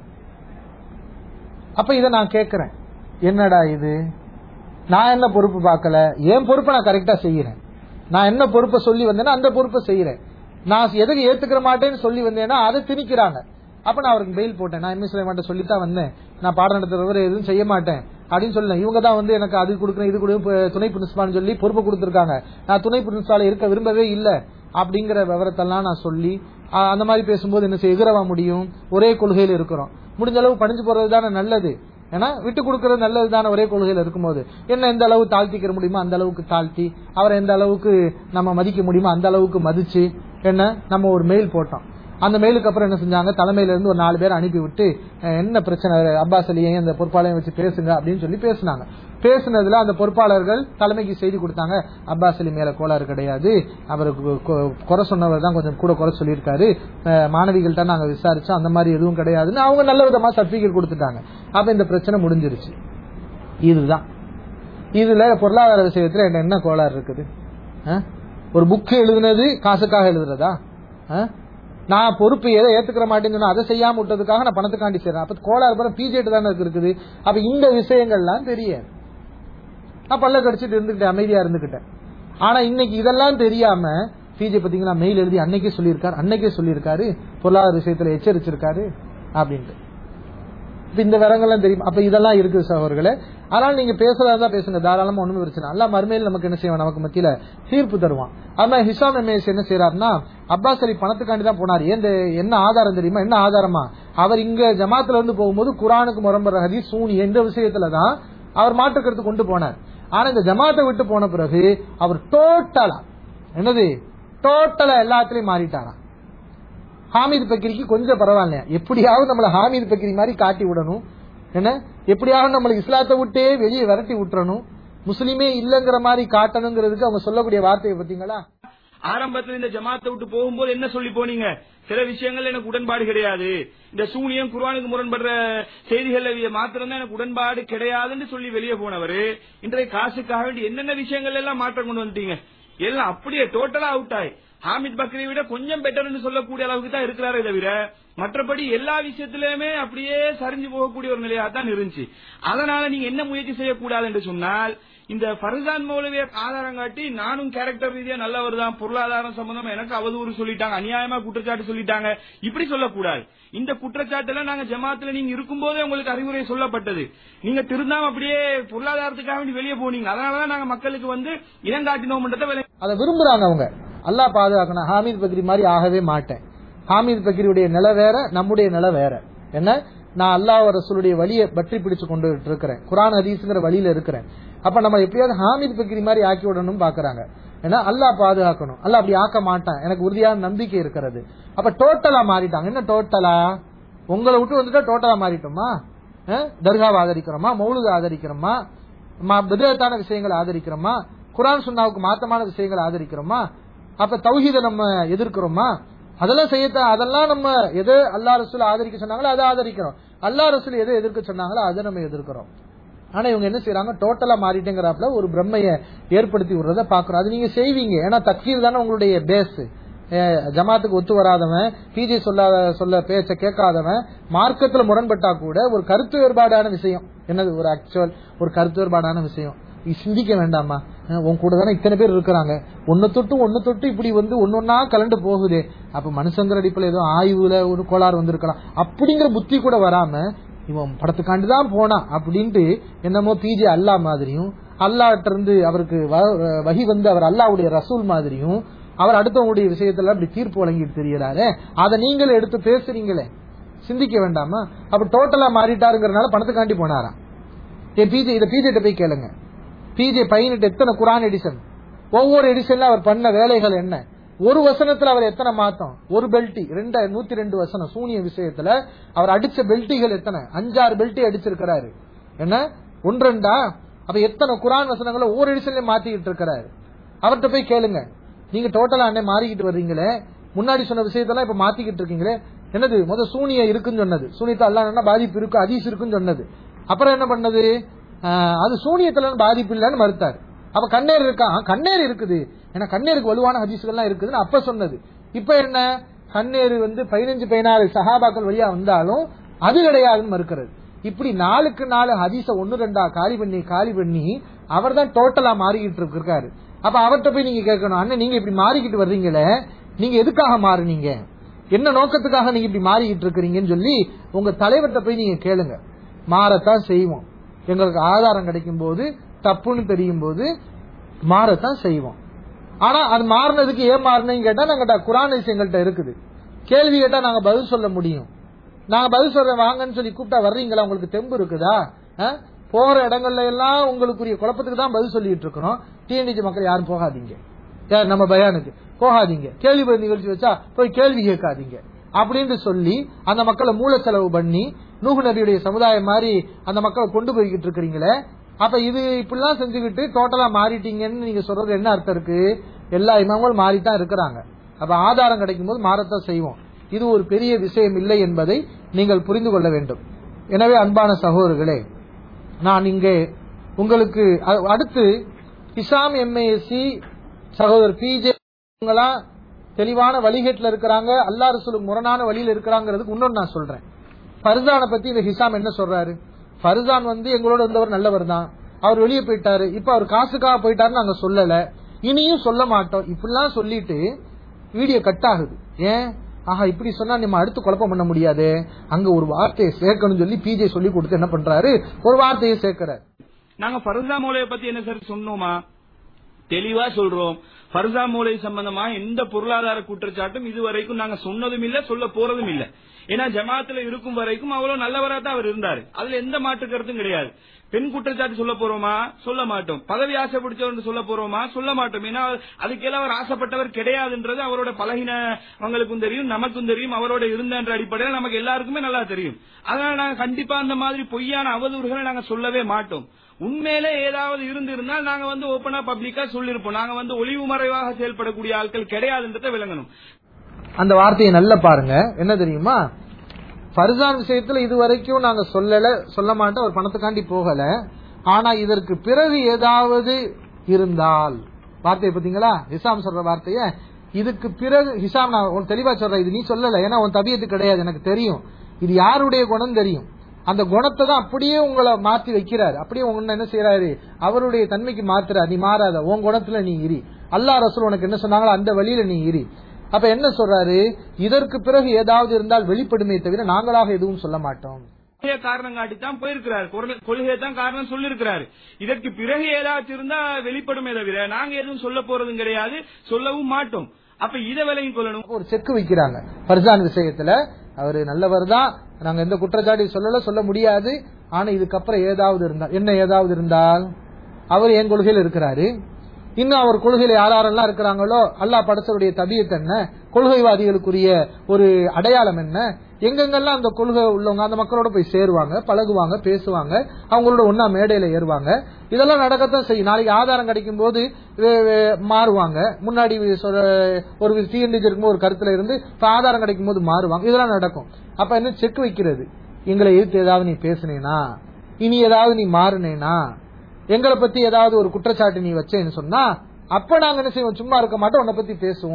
அப்ப இதை நான் கேக்குறேன் என்னடா இது நான் என்ன பொறுப்பு பார்க்கல என் பொறுப்பை நான் கரெக்டா செய்யறேன் நான் என்ன பொறுப்பை சொல்லி வந்தேன்னா அந்த பொறுப்பை செய்யறேன் நான் எதுக்கு ஏத்துக்கிற மாட்டேன்னு சொல்லி வந்தேன்னா அதை திணிக்கிறாங்க அப்ப நான் அவருக்கு பெயில் போட்டேன் நான் எம்எஸ் மாட்டேன் சொல்லித்தான் வந்தேன் நான் பாடம் நடத்துறவர் எதுவும் செய்ய மாட்டேன் அப்படின்னு சொல்லல இவங்க தான் வந்து எனக்கு அது கொடுக்கணும் இது கொடு இப்ப துணை பிரின்சிபால்னு சொல்லி பொறுப்பு கொடுத்திருக்காங்க நான் துணை பிரின்சிபால இருக்க விரும்பவே இல்ல அப்படிங்கிற விவரத்தெல்லாம் நான் சொல்லி ஆ, அந்த மாதிரி பேசும்போது என்ன செய்ய எதிரவா முடியும் ஒரே கொள்கையில இருக்கிறோம் முடிஞ்ச அளவு பணிஞ்சு போறது தானே நல்லது ஏன்னா விட்டு கொடுக்கறது நல்லது தானே ஒரே கொள்கையில இருக்கும்போது என்ன எந்த அளவு தாழ்த்திக்கிற முடியுமோ அந்த அளவுக்கு தாழ்த்தி அவரை எந்த அளவுக்கு நம்ம மதிக்க முடியுமோ அந்த அளவுக்கு மதிச்சு என்ன நம்ம ஒரு மெயில் போட்டோம் அந்த மெயிலுக்கு அப்புறம் என்ன செஞ்சாங்க தலைமையில இருந்து ஒரு நாலு பேர் அனுப்பி விட்டு அஹ், என்ன பிரச்சனை அப்பாஸ் அலியையும் அந்த பொறுப்பாளையம் வச்சு பேசுங்க அப்படின்னு சொல்லி பேசுனாங்க பேசுனதுல அந்த பொறுப்பாளர்கள் தலைமைக்கு செய்தி கொடுத்தாங்க அப்பாஸ் அலி மேல கோளாறு கிடையாது அவருக்கு கொ- குறை சொன்னவர் தான் கொஞ்சம் கூட குறை சொல்லியிருக்காரு அஹ், மாணவிகள்ட்ட நாங்க விசாரிச்சோம் அந்த மாதிரி எதுவும் கிடையாதுன்னு அவங்க நல்ல விதமா சர்டிபிகேட் கொடுத்துட்டாங்க அப்ப இந்த பிரச்சனை முடிஞ்சிருச்சு இதுதான் இதுல பொருளாதார விஷயத்துல என்ன- என்ன கோளாறு இருக்குது அஹ்? ஒரு புக் எழுதுனது காசுக்காக எழுதுறதா அஹ்? நான் பொறுப்பு எதை ஏத்துக்கிற மாட்டேன்னு சொன்னா அதை செய்யாம விட்டதுக்காக நான் பணத்துக்காண்டி செய்றேன் அப்ப கோளாறு பிறகு பிஜேட்டு தானே இருக்குது அப்ப இந்த விஷயங்கள்லாம் தெரியாது நான் பல்ல கடிச்சிட்டு இருந்துகிட்டேன் அமைதியா இருந்துகிட்டேன் ஆனா இன்னைக்கு இதெல்லாம் தெரியாம பிஜே பாத்தீங்களா மெயில் எழுதி அன்னைக்கே சொல்லியிருக்காரு அன்னைக்கே சொல்லியிருக்காரு பொருளாதார விஷயத்துல எச்சரிச்சிருக்காரு அப்படின்ட்டு இப்ப இந்த விவரங்கள்லாம் தெரியும் அப்ப இதெல்லாம் இருக்குது சகோதரர்களே அதனால நீங்க பேசுறதா இருந்தா பேசுங்க தாராளமா ஒண்ணும் பிரச்சனை அல்ல மறுமையில் நமக்கு என்ன செய்வான் நமக்கு மத்தியில தீர்ப்பு தருவான் அது மாதிரி ஹிசாம் எம்ஏஎஸ் என்ன செய்யறாருன்னா அப்பாஸ் அலி பணத்துக்காண்டி தான் போனார் ஏன் இந்த என்ன ஆதாரம் தெரியுமா என்ன ஆதாரமா அவர் இங்க ஜமாத்துல இருந்து போகும்போது குரானுக்கு முரம்புற ஹதீஸ் சூனி எந்த விஷயத்துல தான் அவர் மாற்றுக்கருத்து கொண்டு போனார் ஆனா இந்த ஜமாத்தை விட்டு போன பிறகு அவர் டோட்டலா என்னது டோட்டலா எல்லாத்துலயும் மாறிட்டாராம் ஹாமித் பக்கிரிக்கு கொஞ்சம் பரவாயில்லையா எப்படியாவது நம்மள ஹாமித் பக்கிரி மாதிரி காட்டி விடணும் என்ன எப்படியாவது நம்மள இஸ்லாத்தை விட்டே வெளியே விரட்டி விட்டுறணும் முஸ்லிமே இல்லங்கிற மாதிரி காட்டணுங்கிறதுக்கு அவங்க சொல்லக்கூடிய வார்த்தையை பாத்தீங்களா ஆரம்பத்துல இந்த ஜமாத்தை விட்டு போகும்போது என்ன சொல்லி போனீங்க சில விஷயங்கள் எனக்கு உடன்பாடு கிடையாது இந்த சூனியம் குர்ஆனுக்கு முரண்படுற செய்திகள் மாத்திரம் தான் எனக்கு உடன்பாடு கிடையாதுன்னு சொல்லி வெளியே போனவர் இன்றைய காசுக்காக வேண்டி என்னென்ன விஷயங்கள் எல்லாம் மாற்றம் கொண்டு வந்துட்டீங்க எல்லாம் அப்படியே டோட்டலா அவுட் ஆயி ஹாமித் பக்ரியை விட கொஞ்சம் பெட்டர்னு சொல்லக்கூடிய அளவுக்கு தான் இருக்கிறாரே தவிர மற்றபடி எல்லா விஷயத்திலுமே அப்படியே சரிஞ்சு போகக்கூடிய ஒரு நிலையா தான் இருந்துச்சு அதனால நீங்க என்ன முயற்சி செய்யக்கூடாது என்று சொன்னால் இந்த ஃபர்சான் மௌலவிய ஆதாரம் காட்டி நானும் கேரக்டர் ரீதியா நல்லவர் தான் பொருளாதாரம் சம்பந்தமா எனக்கு அவதூறு சொல்லிட்டாங்க அநியாயமா குற்றச்சாட்டு சொல்லிட்டாங்க இப்படி சொல்லக்கூடாது இந்த குற்றச்சாட்டுல நாங்க ஜமாத்துல நீங்க இருக்கும்போதே உங்களுக்கு அறிவுரை சொல்லப்பட்டது நீங்க திருந்தாம அப்படியே பொருளாதாரத்துக்காக வேண்டி வெளியே போனீங்க அதனாலதான் நாங்க மக்களுக்கு வந்து இனங்காட்டினோம்ன்றதை விளங்கி அதை விரும்புறாங்க அவங்க அல்லாஹ் பாதுகாக்கணும் ஹாமித் பக்ரி மாதிரி ஆகவே மாட்டேன் ஹாமித் பக்ரியுடைய நிலை வேற நம்முடைய நிலை வேற என்ன நான் அல்லாஹ் ரசூலுடைய வழியை பற்றி பிடிச்சு கொண்டு இருக்கிறேன் குரான் ஹதீஸ்ங்கிற வழியில இருக்கிறேன் அப்ப நம்ம எப்படியாவது ஹாமித் பக்ரி மாதிரி ஆக்கி விடணும் பாக்குறாங்க ஏன்னா அல்லாஹ் பாதுகாக்கணும் அல்லாஹ் அப்படி ஆக்க மாட்டான் எனக்கு உறுதியான நம்பிக்கை இருக்கிறது அப்ப டோட்டலா மாறிட்டாங்க என்ன டோட்டலா உங்களை விட்டு வந்துட்டா டோட்டலா மாறிட்டோமா அஹ்? தர்காவை ஆதரிக்கிறோமா மௌலுக ஆதரிக்கிறோமா விதத்தான விஷயங்களை ஆதரிக்கிறோமா குரான் சுன்னாவுக்கு மாத்தமான விஷயங்களை ஆதரிக்கிறோமா அப்ப தௌஹீத நம்ம எதிர்க்கிறோமா அதெல்லாம் செய்யத்தான் அதெல்லாம் நம்ம எது அல்லா ரசூல் ஆதரிக்க சொன்னாங்களோ அதை ஆதரிக்கிறோம் அல்லா ரசூல் எதை எதிர்க்க சொன்னாங்களோ அதை நம்ம எதிர்க்கிறோம் ஆனா இவங்க என்ன செய்யறாங்க டோட்டலா மாறிட்டேங்கிறாப்ல ஒரு பிரம்மைய ஏற்படுத்தி விடுறத பாக்குறோம் அது நீங்க செய்வீங்க ஏன்னா தக்ஃபீர் தானே உங்களுடைய பேஸ் அஹ், ஜமாத்துக்கு ஒத்து வராதவன் பிஜே சொல்லாத சொல்ல பேச்ச கேட்காதவன் மார்க்கத்துல முரண்பட்டா கூட ஒரு கருத்து வேறுபாடான விஷயம் என்னது ஒரு ஆக்சுவல் ஒரு கருத்து வேறுபாடான விஷயம் நீ சிந்திக்க வேண்டாமா அஹ், உன் கூட தானே இத்தனை பேர் இருக்கிறாங்க ஒன்னு தொட்டு ஒன்னு தொட்டு இப்படி வந்து ஒன்னொன்னா கலண்டு போகுதே அப்ப மனுஷங்கிற அடிப்படையில் ஏதோ ஆய்வுல ஒரு கோளாறு வந்திருக்கலாம் அப்படிங்கிற புத்தி கூட வராம இவன் படத்துக்காண்டி தான் போனான் அப்படின்ட்டு என்னமோ பிஜே அல்லா மாதிரியும் அல்லாட்ட இருந்து அவருக்கு வ- வகி வந்து அவர் அல்லாவுடைய ரசூல் மாதிரியும் அவர் அடுத்தவங்களுடைய விஷயத்துல அப்படி தீர்ப்பு வழங்கிட்டு தெரியறாரு அதை நீங்களே எடுத்து பேசுறீங்களே சிந்திக்க வேண்டாமா அப்ப டோட்டலா மாறிட்டாருங்கிறனால பணத்துக்காண்டி போனாராம் ஏ பிஜே இதை பிஜேட்ட போய் கேளுங்க பிஜே பையன்கிட்ட எத்தனை குரான் எடிஷன் ஒவ்வொரு எடிஷன்ல அவர் பண்ண வேலைகள் என்ன ஒரு வசனத்துல அவர் எத்தனை மாத்தம் ஒரு பெல்ட்டி ரெண்டு நூத்தி ரெண்டு வசனம் சூனிய விஷயத்துல அவர் அடிச்ச பெல்ட்டிகள் எத்தனை அஞ்சாறு பெல்ட்டி அடிச்சிருக்கிறாரு என்ன ஒன்றெண்டா அப்ப எத்தனை குரான் வசனங்களை ஒவ்வொரு எடிஷன்லயும் மாத்திக்கிட்டு இருக்கிறாரு அவர்கிட்ட போய் கேளுங்க நீங்க டோட்டலா அண்ணே மாறிக்கிட்டு வர்றீங்களே முன்னாடி சொன்ன விஷயத்தெல்லாம் இப்ப மாத்திக்கிட்டு இருக்கீங்களே என்னது முத சூனிய இருக்குன்னு சொன்னது சூனியத்தை அல்லா பாதிப்பு இருக்கு அதீஸ் இருக்குன்னு சொன்னது அப்புறம் என்ன பண்ணது ஆஹ், அது சூனியத்துல பாதிப்பு இல்லைன்னு மறுத்தார் அப்ப கண்ணேர் இருக்கா ஆ, கண்ணேர் இருக்குது ஏன்னா கண்ணேருக்கு வலுவான ஹதீஸ்கள்லாம் இருக்குதுன்னு அப்ப சொன்னது இப்ப என்ன கண்ணேர் வந்து பதினஞ்சு பதினாறு சஹாபாக்கள் வழியா வந்தாலும் அது கிடையாதுன்னு மறுக்கிறது இப்படி நாளுக்கு நாலு ஹதீஸ ஒன்னு ரெண்டா காலி பண்ணி காலி பண்ணி அவர் தான் டோட்டலா மாறிக்கிட்டு இருக்காரு அப்ப அவர்கிட்ட போய் நீங்க கேட்கணும் அண்ணன் நீங்க இப்படி மாறிக்கிட்டு வர்றீங்களே நீங்க எதுக்காக மாறுனீங்க என்ன நோக்கத்துக்காக நீங்க இப்படி மாறிக்கிட்டு இருக்கிறீங்கன்னு சொல்லி உங்க தலைவர்கிட்ட போய் நீங்க கேளுங்க மாறத்தான் செய்வோம் எங்களுக்கு ஆதாரம் கிடைக்கும் போது தப்புன்னு தெரியும் போது மாறத்தான் செய்வோம் ஆனா அது மாறினதுக்கு ஏன் மாறினீங்க கேட்டா நாங்க குரான் எங்கள்கிட்ட இருக்குது கேள்வி கேட்டா நாங்க பதில் சொல்ல முடியும் நாங்க பதில் சொல்ற வாங்கன்னு சொல்லி கூப்பிட்டா வர்றீங்களா உங்களுக்கு தெம்பு இருக்குதா ஆ? போற இடங்கள்ல எல்லாம் உங்களுக்குரிய குழப்பத்துக்கு தான் பதில் சொல்லிட்டு இருக்கிறோம் டிஎன்டிஜி மக்கள் யாரும் போகாதீங்க யார் நம்ம பயானுக்கு போகாதீங்க கேள்வி பதில் நிகழ்ச்சி வச்சா போய் கேள்வி கேட்காதீங்க அப்படின்னு சொல்லி அந்த மக்களை மூலச்செலவு பண்ணி நூகு நபியுடைய சமுதாயம் மாதிரி அந்த மக்களை கொண்டு போய்கிட்டு இருக்கிறீங்களே அப்ப இது இப்படிலாம் செஞ்சுக்கிட்டு டோட்டலா மாறிட்டீங்கன்னு நீங்க சொல்றது என்ன அர்த்தம் இருக்கு எல்லா இமாம்களும் மாறித்தான் இருக்கிறாங்க அப்ப ஆதாரம் கிடைக்கும் போது மாறத்தான் செய்வோம் இது ஒரு பெரிய விஷயம் இல்லை என்பதை நீங்கள் புரிந்து கொள்ள வேண்டும் எனவே அன்பான சகோதரர்களே நான் இங்கே உங்களுக்கு அ- அடுத்து இசாம் எம்ஏஎஸ்சி சகோதரர் பிஜே இவங்கெல்லாம் தெளிவான வழிகேட்டில் இருக்கிறாங்க அல்லா ரசூலுக்கு முரணான வழியில் இருக்கிறாங்கிறதுக்கு இன்னொன்னு நான் சொல்றேன் ஃபர்சானை பத்தி இந்த ஹிசாம் என்ன சொல்றாரு ஃபர்சான் வந்து எங்களோட இருந்தவர் நல்லவர் தான் அவர் வெளியே போயிட்டாரு இப்ப அவர் காசுக்காக போயிட்டாருன்னு நாங்க சொல்லல இனியும் சொல்ல மாட்டோம் இப்படிலாம் சொல்லிட்டு வீடியோ கட் ஆகுது ஏன் ஆஹா இப்படி சொன்னா நம்ம அடுத்து குழப்பம் பண்ண முடியாது அங்க ஒரு வார்த்தையை சேர்க்கணும்னு சொல்லி பிஜே சொல்லி கொடுத்து என்ன பண்றாரு ஒரு வார்த்தையை சேர்க்கிறார் நாங்க ஃபர்சா மூலையை பத்தி என்ன சார் சொன்னோமா தெளிவா சொல்றோம் ஃபர்சா மூலை சம்பந்தமா எந்த பொருளாதார குற்றச்சாட்டும் இதுவரைக்கும் நாங்க சொன்னதும் இல்ல சொல்ல போறதும் இல்ல ஏன்னா ஜமாத்துல இருக்கும் வரைக்கும் அவ்வளவு நல்லவரா தான் அவர் இருந்தாரு அதுல எந்த மாற்று கருத்தும் கிடையாது பெண் குற்றச்சாட்டு சொல்ல போறோமா சொல்ல மாட்டோம் பதவி ஆசை பிடிச்சவர் சொல்ல போறோமா சொல்ல மாட்டோம் ஏன்னா அதுக்கெல்லாம் அவர் ஆசைப்பட்டவர் கிடையாதுன்றது அவரோட பழகினவங்களுக்கும் தெரியும் நமக்கும் தெரியும் அவரோட இருந்தன்ற அடிப்படையில் நமக்கு எல்லாருக்குமே நல்லா தெரியும் அதனால நாங்க கண்டிப்பா அந்த மாதிரி பொய்யான அவதூறுகளை நாங்க சொல்லவே மாட்டோம் உண்மையிலே ஏதாவது இருந்திருந்தால் நாங்க வந்து ஓப்பனா பப்ளிக்கா சொல்லிருப்போம் நாங்க வந்து ஒளிவு மறைவாக செயல்படக்கூடிய ஆட்கள் கிடையாதுன்றதை விளங்கணும் அந்த வார்த்தையை நல்லா பாருங்க என்ன தெரியுமா ஃபர்சான் விஷயத்துல இது வரைக்கும் நாங்க சொல்லல சொல்ல மாட்டோம் ஒரு பணத்துக்காண்டி போகல ஆனா இதற்கு பிறகு ஏதாவது இருந்தால் வார்த்தையை பாத்தீங்களா ஹிசாம் சொல்ற வார்த்தைய இதுக்கு பிறகு ஹிசாம் நான் உன் தெளிவா சொல்றேன் இது நீ சொல்லல ஏன்னா உன் தபியத்து கிடையாது எனக்கு தெரியும் இது யாருடைய குணம் தெரியும் அந்த குணத்தை தான் அப்படியே உங்களை மாத்தி வைக்கிறாரு அப்படியே உன்னை என்ன செய்யறாரு அவருடைய தன்மைக்கு மாத்துறாரு நீ மாறாத உன் குணத்துல நீ இரி அல்லாஹ் ரசூல் உனக்கு என்ன சொன்னாங்களோ அந்த வழியில நீ இரி அப்ப என்ன சொல்றாரு இதற்கு பிறகு ஏதாவது இருந்தால் வெளிப்படுமே தவிர நாங்களாக எதுவும் சொல்ல மாட்டோம் கொள்கையை காரணம் காட்டி தான் போயிருக்கிறார் கொள்கையை தான் காரணம் சொல்லிருக்கிறாரு இதற்கு பிறகு ஏதாச்சும் இருந்தா வெளிப்படுமே தவிர நாங்க எதுவும் சொல்ல போறதும் கிடையாது சொல்லவும் மாட்டோம் அப்ப இதை விலையும் கொள்ளணும் ஒரு செக் வைக்கிறாங்க ஃபர்சான் விஷயத்துல அவரு நல்லவர் தான் நாங்க எந்த குற்றச்சாட்டு சொல்லல சொல்ல முடியாது ஆனா இதுக்கப்புறம் ஏதாவது இருந்தால் என்ன ஏதாவது இருந்தால் அவர் என் கொள்கையில் இருக்கிறாரு இன்னும் அவர் கொள்கையில யாரெல்லாம் இருக்கிறாங்களோ அல்லாஹ் படைச்சவருடைய தபியத் என்ன கொள்கைவாதிகளுக்குரிய ஒரு அடையாளம் என்ன எங்கெங்கெல்லாம் அந்த கொள்கை உள்ளவங்க அந்த மக்களோட போய் சேருவாங்க பழகுவாங்க பேசுவாங்க அவங்களோட ஒன்னா மேடையில ஏறுவாங்க இதெல்லாம் நடக்கத்தான் செய்யும் நாளைக்கு ஆதாரம் கிடைக்கும் போது வே- வே- மாறுவாங்க முன்னாடி சொல்ற ஒரு டிஎன்டிஜி இருக்கும்போது ஒரு கருத்துல இருந்து இப்ப ஆதாரம் கிடைக்கும் போது மாறுவாங்க இதெல்லாம் நடக்கும் அப்ப என்ன செக் வைக்கிறது எங்களை எதிர்த்து ஏதாவது நீ பேசுனேனா இனி ஏதாவது நீ மாறுனேனா எங்களை பத்தி ஏதாவது ஒரு குற்றச்சாட்டு நீ வச்சேன்னு சொன்னா அப்ப நாங்க என்ன செய்வோம் சும்மா இருக்க மாட்டோம் உன்னை பத்தி பேசுவோம்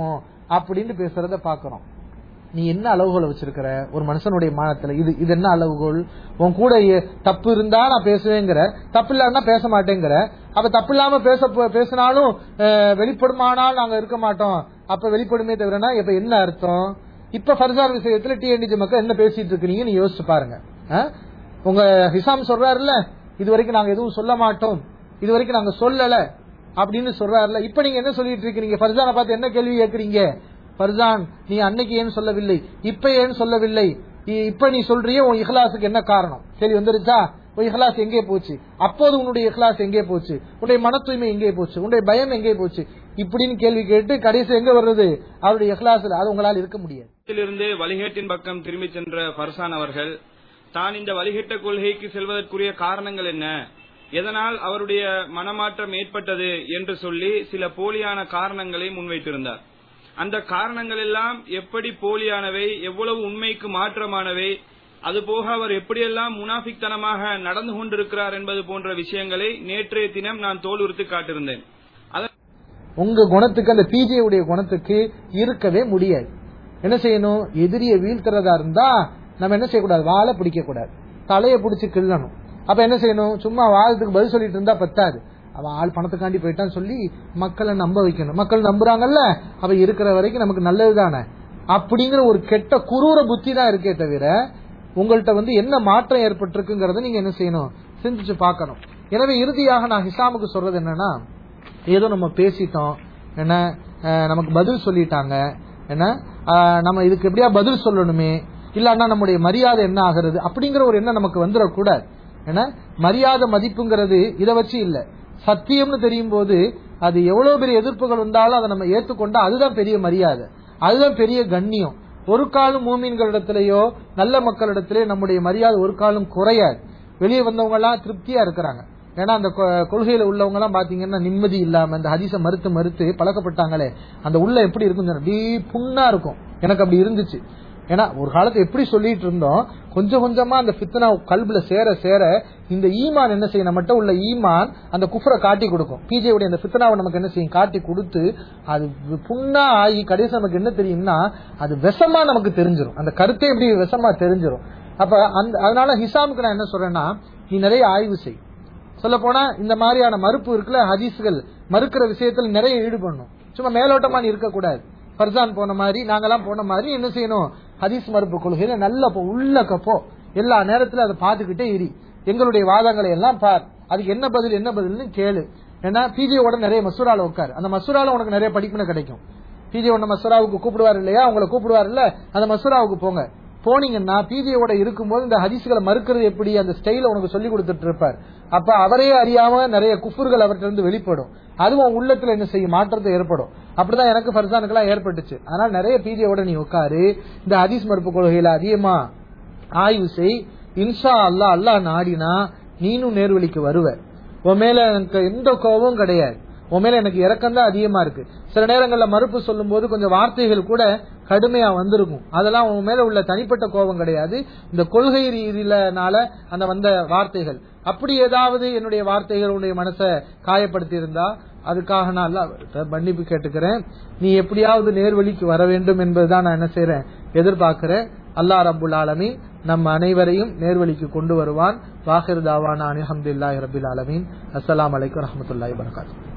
அப்படின்னு பேசுறத பாக்குறோம் நீ என்ன அளவுகோல் வச்சிருக்கிற ஒரு மனுஷனுடைய மானத்துல இது இது என்ன அளவுகோல் உன் கூட எ- தப்பு இருந்தா நான் பேசுவேங்கிற தப்பு இல்லாம பேச மாட்டேங்கிற அப்ப தப்பு இல்லாம பேச பேசினாலும் அஹ், வெளிப்படுமானால் நாங்க இருக்க மாட்டோம் அப்ப வெளிப்படுமே தவிரனா இப்ப என்ன அர்த்தம் இப்ப ஃபர்சார் விஷயத்துல டிஎன்டிஜி மக்கள் என்ன பேசிட்டு இருக்கீங்கன்னு யோசிச்சு பாருங்க அஹ்? உங்க ஹிசாம் சொல்றாருல்ல இது வரைக்கும் நாங்க எதுவும் சொல்ல மாட்டோம் இது வரைக்கும் நாங்க சொல்லல அப்படின்னு சொல்றாருல இப்ப நீங்க என்ன சொல்லிட்டு இருக்கீங்க ஃபர்சானை பார்த்து என்ன கேள்வி கேக்குறீங்க ஃபர்சான் நீ அன்னைக்கு ஏன் சொல்லவில்லை இப்ப ஏன் சொல்லவில்லை இ- இப்ப நீ சொல்றியே உன் இஹ்லாஸுக்கு என்ன காரணம் கேள்வி வந்துருச்சா உன் இஹ்லாஸ் எங்கே போச்சு அப்போது உன்னுடைய இஹ்லாஸ் எங்கே போச்சு உன்னுடைய மன தூய்மை எங்கே போச்சு உன்னுடைய பயம் எங்கே போச்சு இப்படின்னு கேள்வி கேட்டு கடைசி எங்க வருது அவருடைய இஹ்லாஸ்ல அது உங்களால் இருக்க முடியாது இருந்து வழிகேட்டின் பக்கம் திரும்பி சென்ற ஃபர்சான் அவர்கள் தான் இந்த வழிகேட்ட கொள்கைக்கு செல்வதற்குரிய காரணங்கள் என்ன எதனால் அவருடைய மனமாற்றம் ஏற்பட்டது என்று சொல்லி சில போலியான காரணங்களை முன்வைத்திருந்தார் அந்த காரணங்கள் எல்லாம் எப்படி போலியானவை எவ்வளவு உண்மைக்கு மாற்றமானவை அதுபோக அவர் எப்படியெல்லாம் முனாஃபிக்தனமாக நடந்து கொண்டிருக்கிறார் என்பது போன்ற விஷயங்களை நேற்றைய தினம் நான் தோலுறுத்து காட்டியிருந்தேன் அதன் உங்க குணத்துக்கு அந்த பிஜே உடைய குணத்துக்கு இருக்கவே முடியாது என்ன செய்யணும் எதிரியை வீழ்த்துறதா இருந்தா நம்ம என்ன செய்யக்கூடாது வாழை பிடிக்க கூடாது தலையை பிடிச்சு கிள்ளணும் அப்ப என்ன செய்யணும் சும்மா வாதத்துக்கு பதில் சொல்லிட்டு இருந்தா பத்தாது அவன் ஆள் பணத்துக்காண்டி போயிட்டான்னு சொல்லி மக்களை நம்ப வைக்கணும் மக்கள் நம்புறாங்கல்ல அவ இருக்கிற வரைக்கும் நமக்கு நல்லது தானே அப்படிங்கிற ஒரு கெட்ட குரூர புத்தி தான் இருக்கே தவிர உங்கள்கிட்ட வந்து என்ன மாற்றம் ஏற்பட்டிருக்குங்கிறத நீங்க என்ன செய்யணும் சிந்திச்சு பார்க்கணும் எனவே இறுதியாக நான் ஹிசாமுக்கு சொல்றது என்னன்னா ஏதோ நம்ம பேசிட்டோம் என்ன அஹ், நமக்கு பதில் சொல்லிட்டாங்க என்ன அஹ், நம்ம இதுக்கு எப்படியா பதில் சொல்லணுமே இல்லன்னா நம்முடைய மரியாதை என்ன ஆகிறது அப்படிங்கிற ஒரு எண்ணம் நமக்கு வந்துடக்கூடாது ஏன்னா மரியாதை மதிப்புங்கிறது இதை வச்சு இல்ல சத்தியம்னு தெரியும் போது அது எவ்வளவு பெரிய எதிர்ப்புகள் வந்தாலும் அதை நம்ம ஏத்துக்கொண்டா அதுதான் பெரிய மரியாதை அதுதான் பெரிய கண்ணியம் ஒரு காலம் மூமின்களிடத்திலேயோ நல்ல மக்களிடத்திலேயோ நம்முடைய மரியாதை ஒரு காலம் குறையாது வெளியே வந்தவங்க எல்லாம் திருப்தியா இருக்கிறாங்க ஏன்னா அந்த கொ- கொள்கையில உள்ளவங்க எல்லாம் பாத்தீங்கன்னா நிம்மதி இல்லாம இந்த ஹதீஸ மறுத்து மறுத்து பழக்கப்பட்டாங்களே அந்த உள்ள எப்படி இருக்கும் அப்படியே புண்ணா இருக்கும் எனக்கு அப்படி இருந்துச்சு ஏன்னா ஒரு காலத்துல எப்படி சொல்லிட்டு இருந்தோம் கொஞ்சம் கொஞ்சமா அந்த ஃபித்னா கல்புல சேர சேர இந்த ஈமான் என்ன செய்யும் நம்மகிட்ட உள்ள ஈமான் அந்த குஃப்ரை காட்டி கொடுக்கும் பிஜே உடைய அந்த ஃபித்னாவை நமக்கு என்ன செய்யும் காட்டி கொடுத்து அது புண்ணா ஆகி கடைசி நமக்கு என்ன தெரியும்னா அது விஷமா நமக்கு தெரிஞ்சிரும் அந்த கருத்தே எப்படி விஷமா தெரிஞ்சிரும் அப்ப அந்த அதனால ஹிசாமுக்கு நான் என்ன சொல்றேன்னா நீ நிறைய ஆய்வு செய் சொல்ல போனா இந்த மாதிரியான மறுப்பு இருக்குல்ல ஹதீஸ்கள் மறுக்கிற விஷயத்துல நிறைய ஈடுபடணும் சும்மா மேலோட்டமா நீ இருக்கக்கூடாது ஃபர்சான் போன மாதிரி நாங்கெல்லாம் போன மாதிரி என்ன செய்யணும் ஹதீஸ் மறுப்பு கொள்கையில நல்ல போ உள்ளக்க போ எல்லா நேரத்துல அதை பார்த்துக்கிட்டே இரு எங்களுடைய வாதங்களை எல்லாம் பார் அதுக்கு என்ன பதில் என்ன பதில்னு கேளு ஏன்னா பிஜியோட நிறைய மசூரால உட்காரு அந்த மசூரால உனக்கு நிறைய படிப்புன்னு கிடைக்கும் பிஜே ஒன்ன மசூராவுக்கு கூப்பிடுவார் இல்லையா உங்களை கூப்பிடுவார் இல்ல அந்த மசூராவுக்கு போங்க போனீங்கன்னா பிஜேயோட இருக்கும்போது இந்த ஹதீஸ்களை மறுக்கிறது எப்படி அந்த ஸ்டைல உனக்கு சொல்லி கொடுத்துட்டு இருப்பார் அப்ப அவரே அறியாம நிறைய குஃபுர்கள் அவர்கிட்ட இருந்து வெளிப்படும் அதுவும் உள்ளத்துல என்ன செய்யும் மாற்றத்தை ஏற்படும் அப்படிதான் எனக்கு ஃபர்சானுக்கு எல்லாம் ஏற்பட்டுச்சு அதனால நிறைய பிஜேயோட நீ உட்காரு இந்த ஹதீஸ் மறுப்பு கொள்கையில அதிகமா ஆய்வு செய் இன்ஷா அல்லாஹ் அல்லாஹ் நாடினா நீனும் நேர்வழிக்கு வருவ உன் மேல எனக்கு எந்த கோபமும் கிடையாது உன் மேல எனக்கு இறக்கம் தான் அதிகமா இருக்கு சில நேரங்கள்ல மறுப்பு சொல்லும் போது கொஞ்சம் வார்த்தைகள் கூட கடுமையா வந்திருக்கும் அதெல்லாம் உன் மேல உள்ள தனிப்பட்ட கோபம் கிடையாது இந்த கொள்கை ரீதியிலனால அந்த வந்த வார்த்தைகள் அப்படி ஏதாவது என்னுடைய வார்த்தைகள் உன்னுடைய மனசை காயப்படுத்தி இருந்தா அதுக்காக நான் அல்லாஹ்விட்ட மன்னிப்பு கேட்டுக்கிறேன் நீ எப்படியாவது நேர்வழிக்கு வர வேண்டும் என்பதுதான் நான் என்ன செய்றேன் எதிர்பார்க்கிறேன் அல்லாஹ் ரப்புல் ஆலமீன் நம் அனைவரையும் நேர்வழிக்கு கொண்டு வருவான் வாஹிர் தாவானா அனிஹம்துல்லாஹி ரபில் ஆலமீன் அஸ்ஸலாமு அலைக்கும் வரஹ்மத்துல்லாஹி வபரகாத்துஹு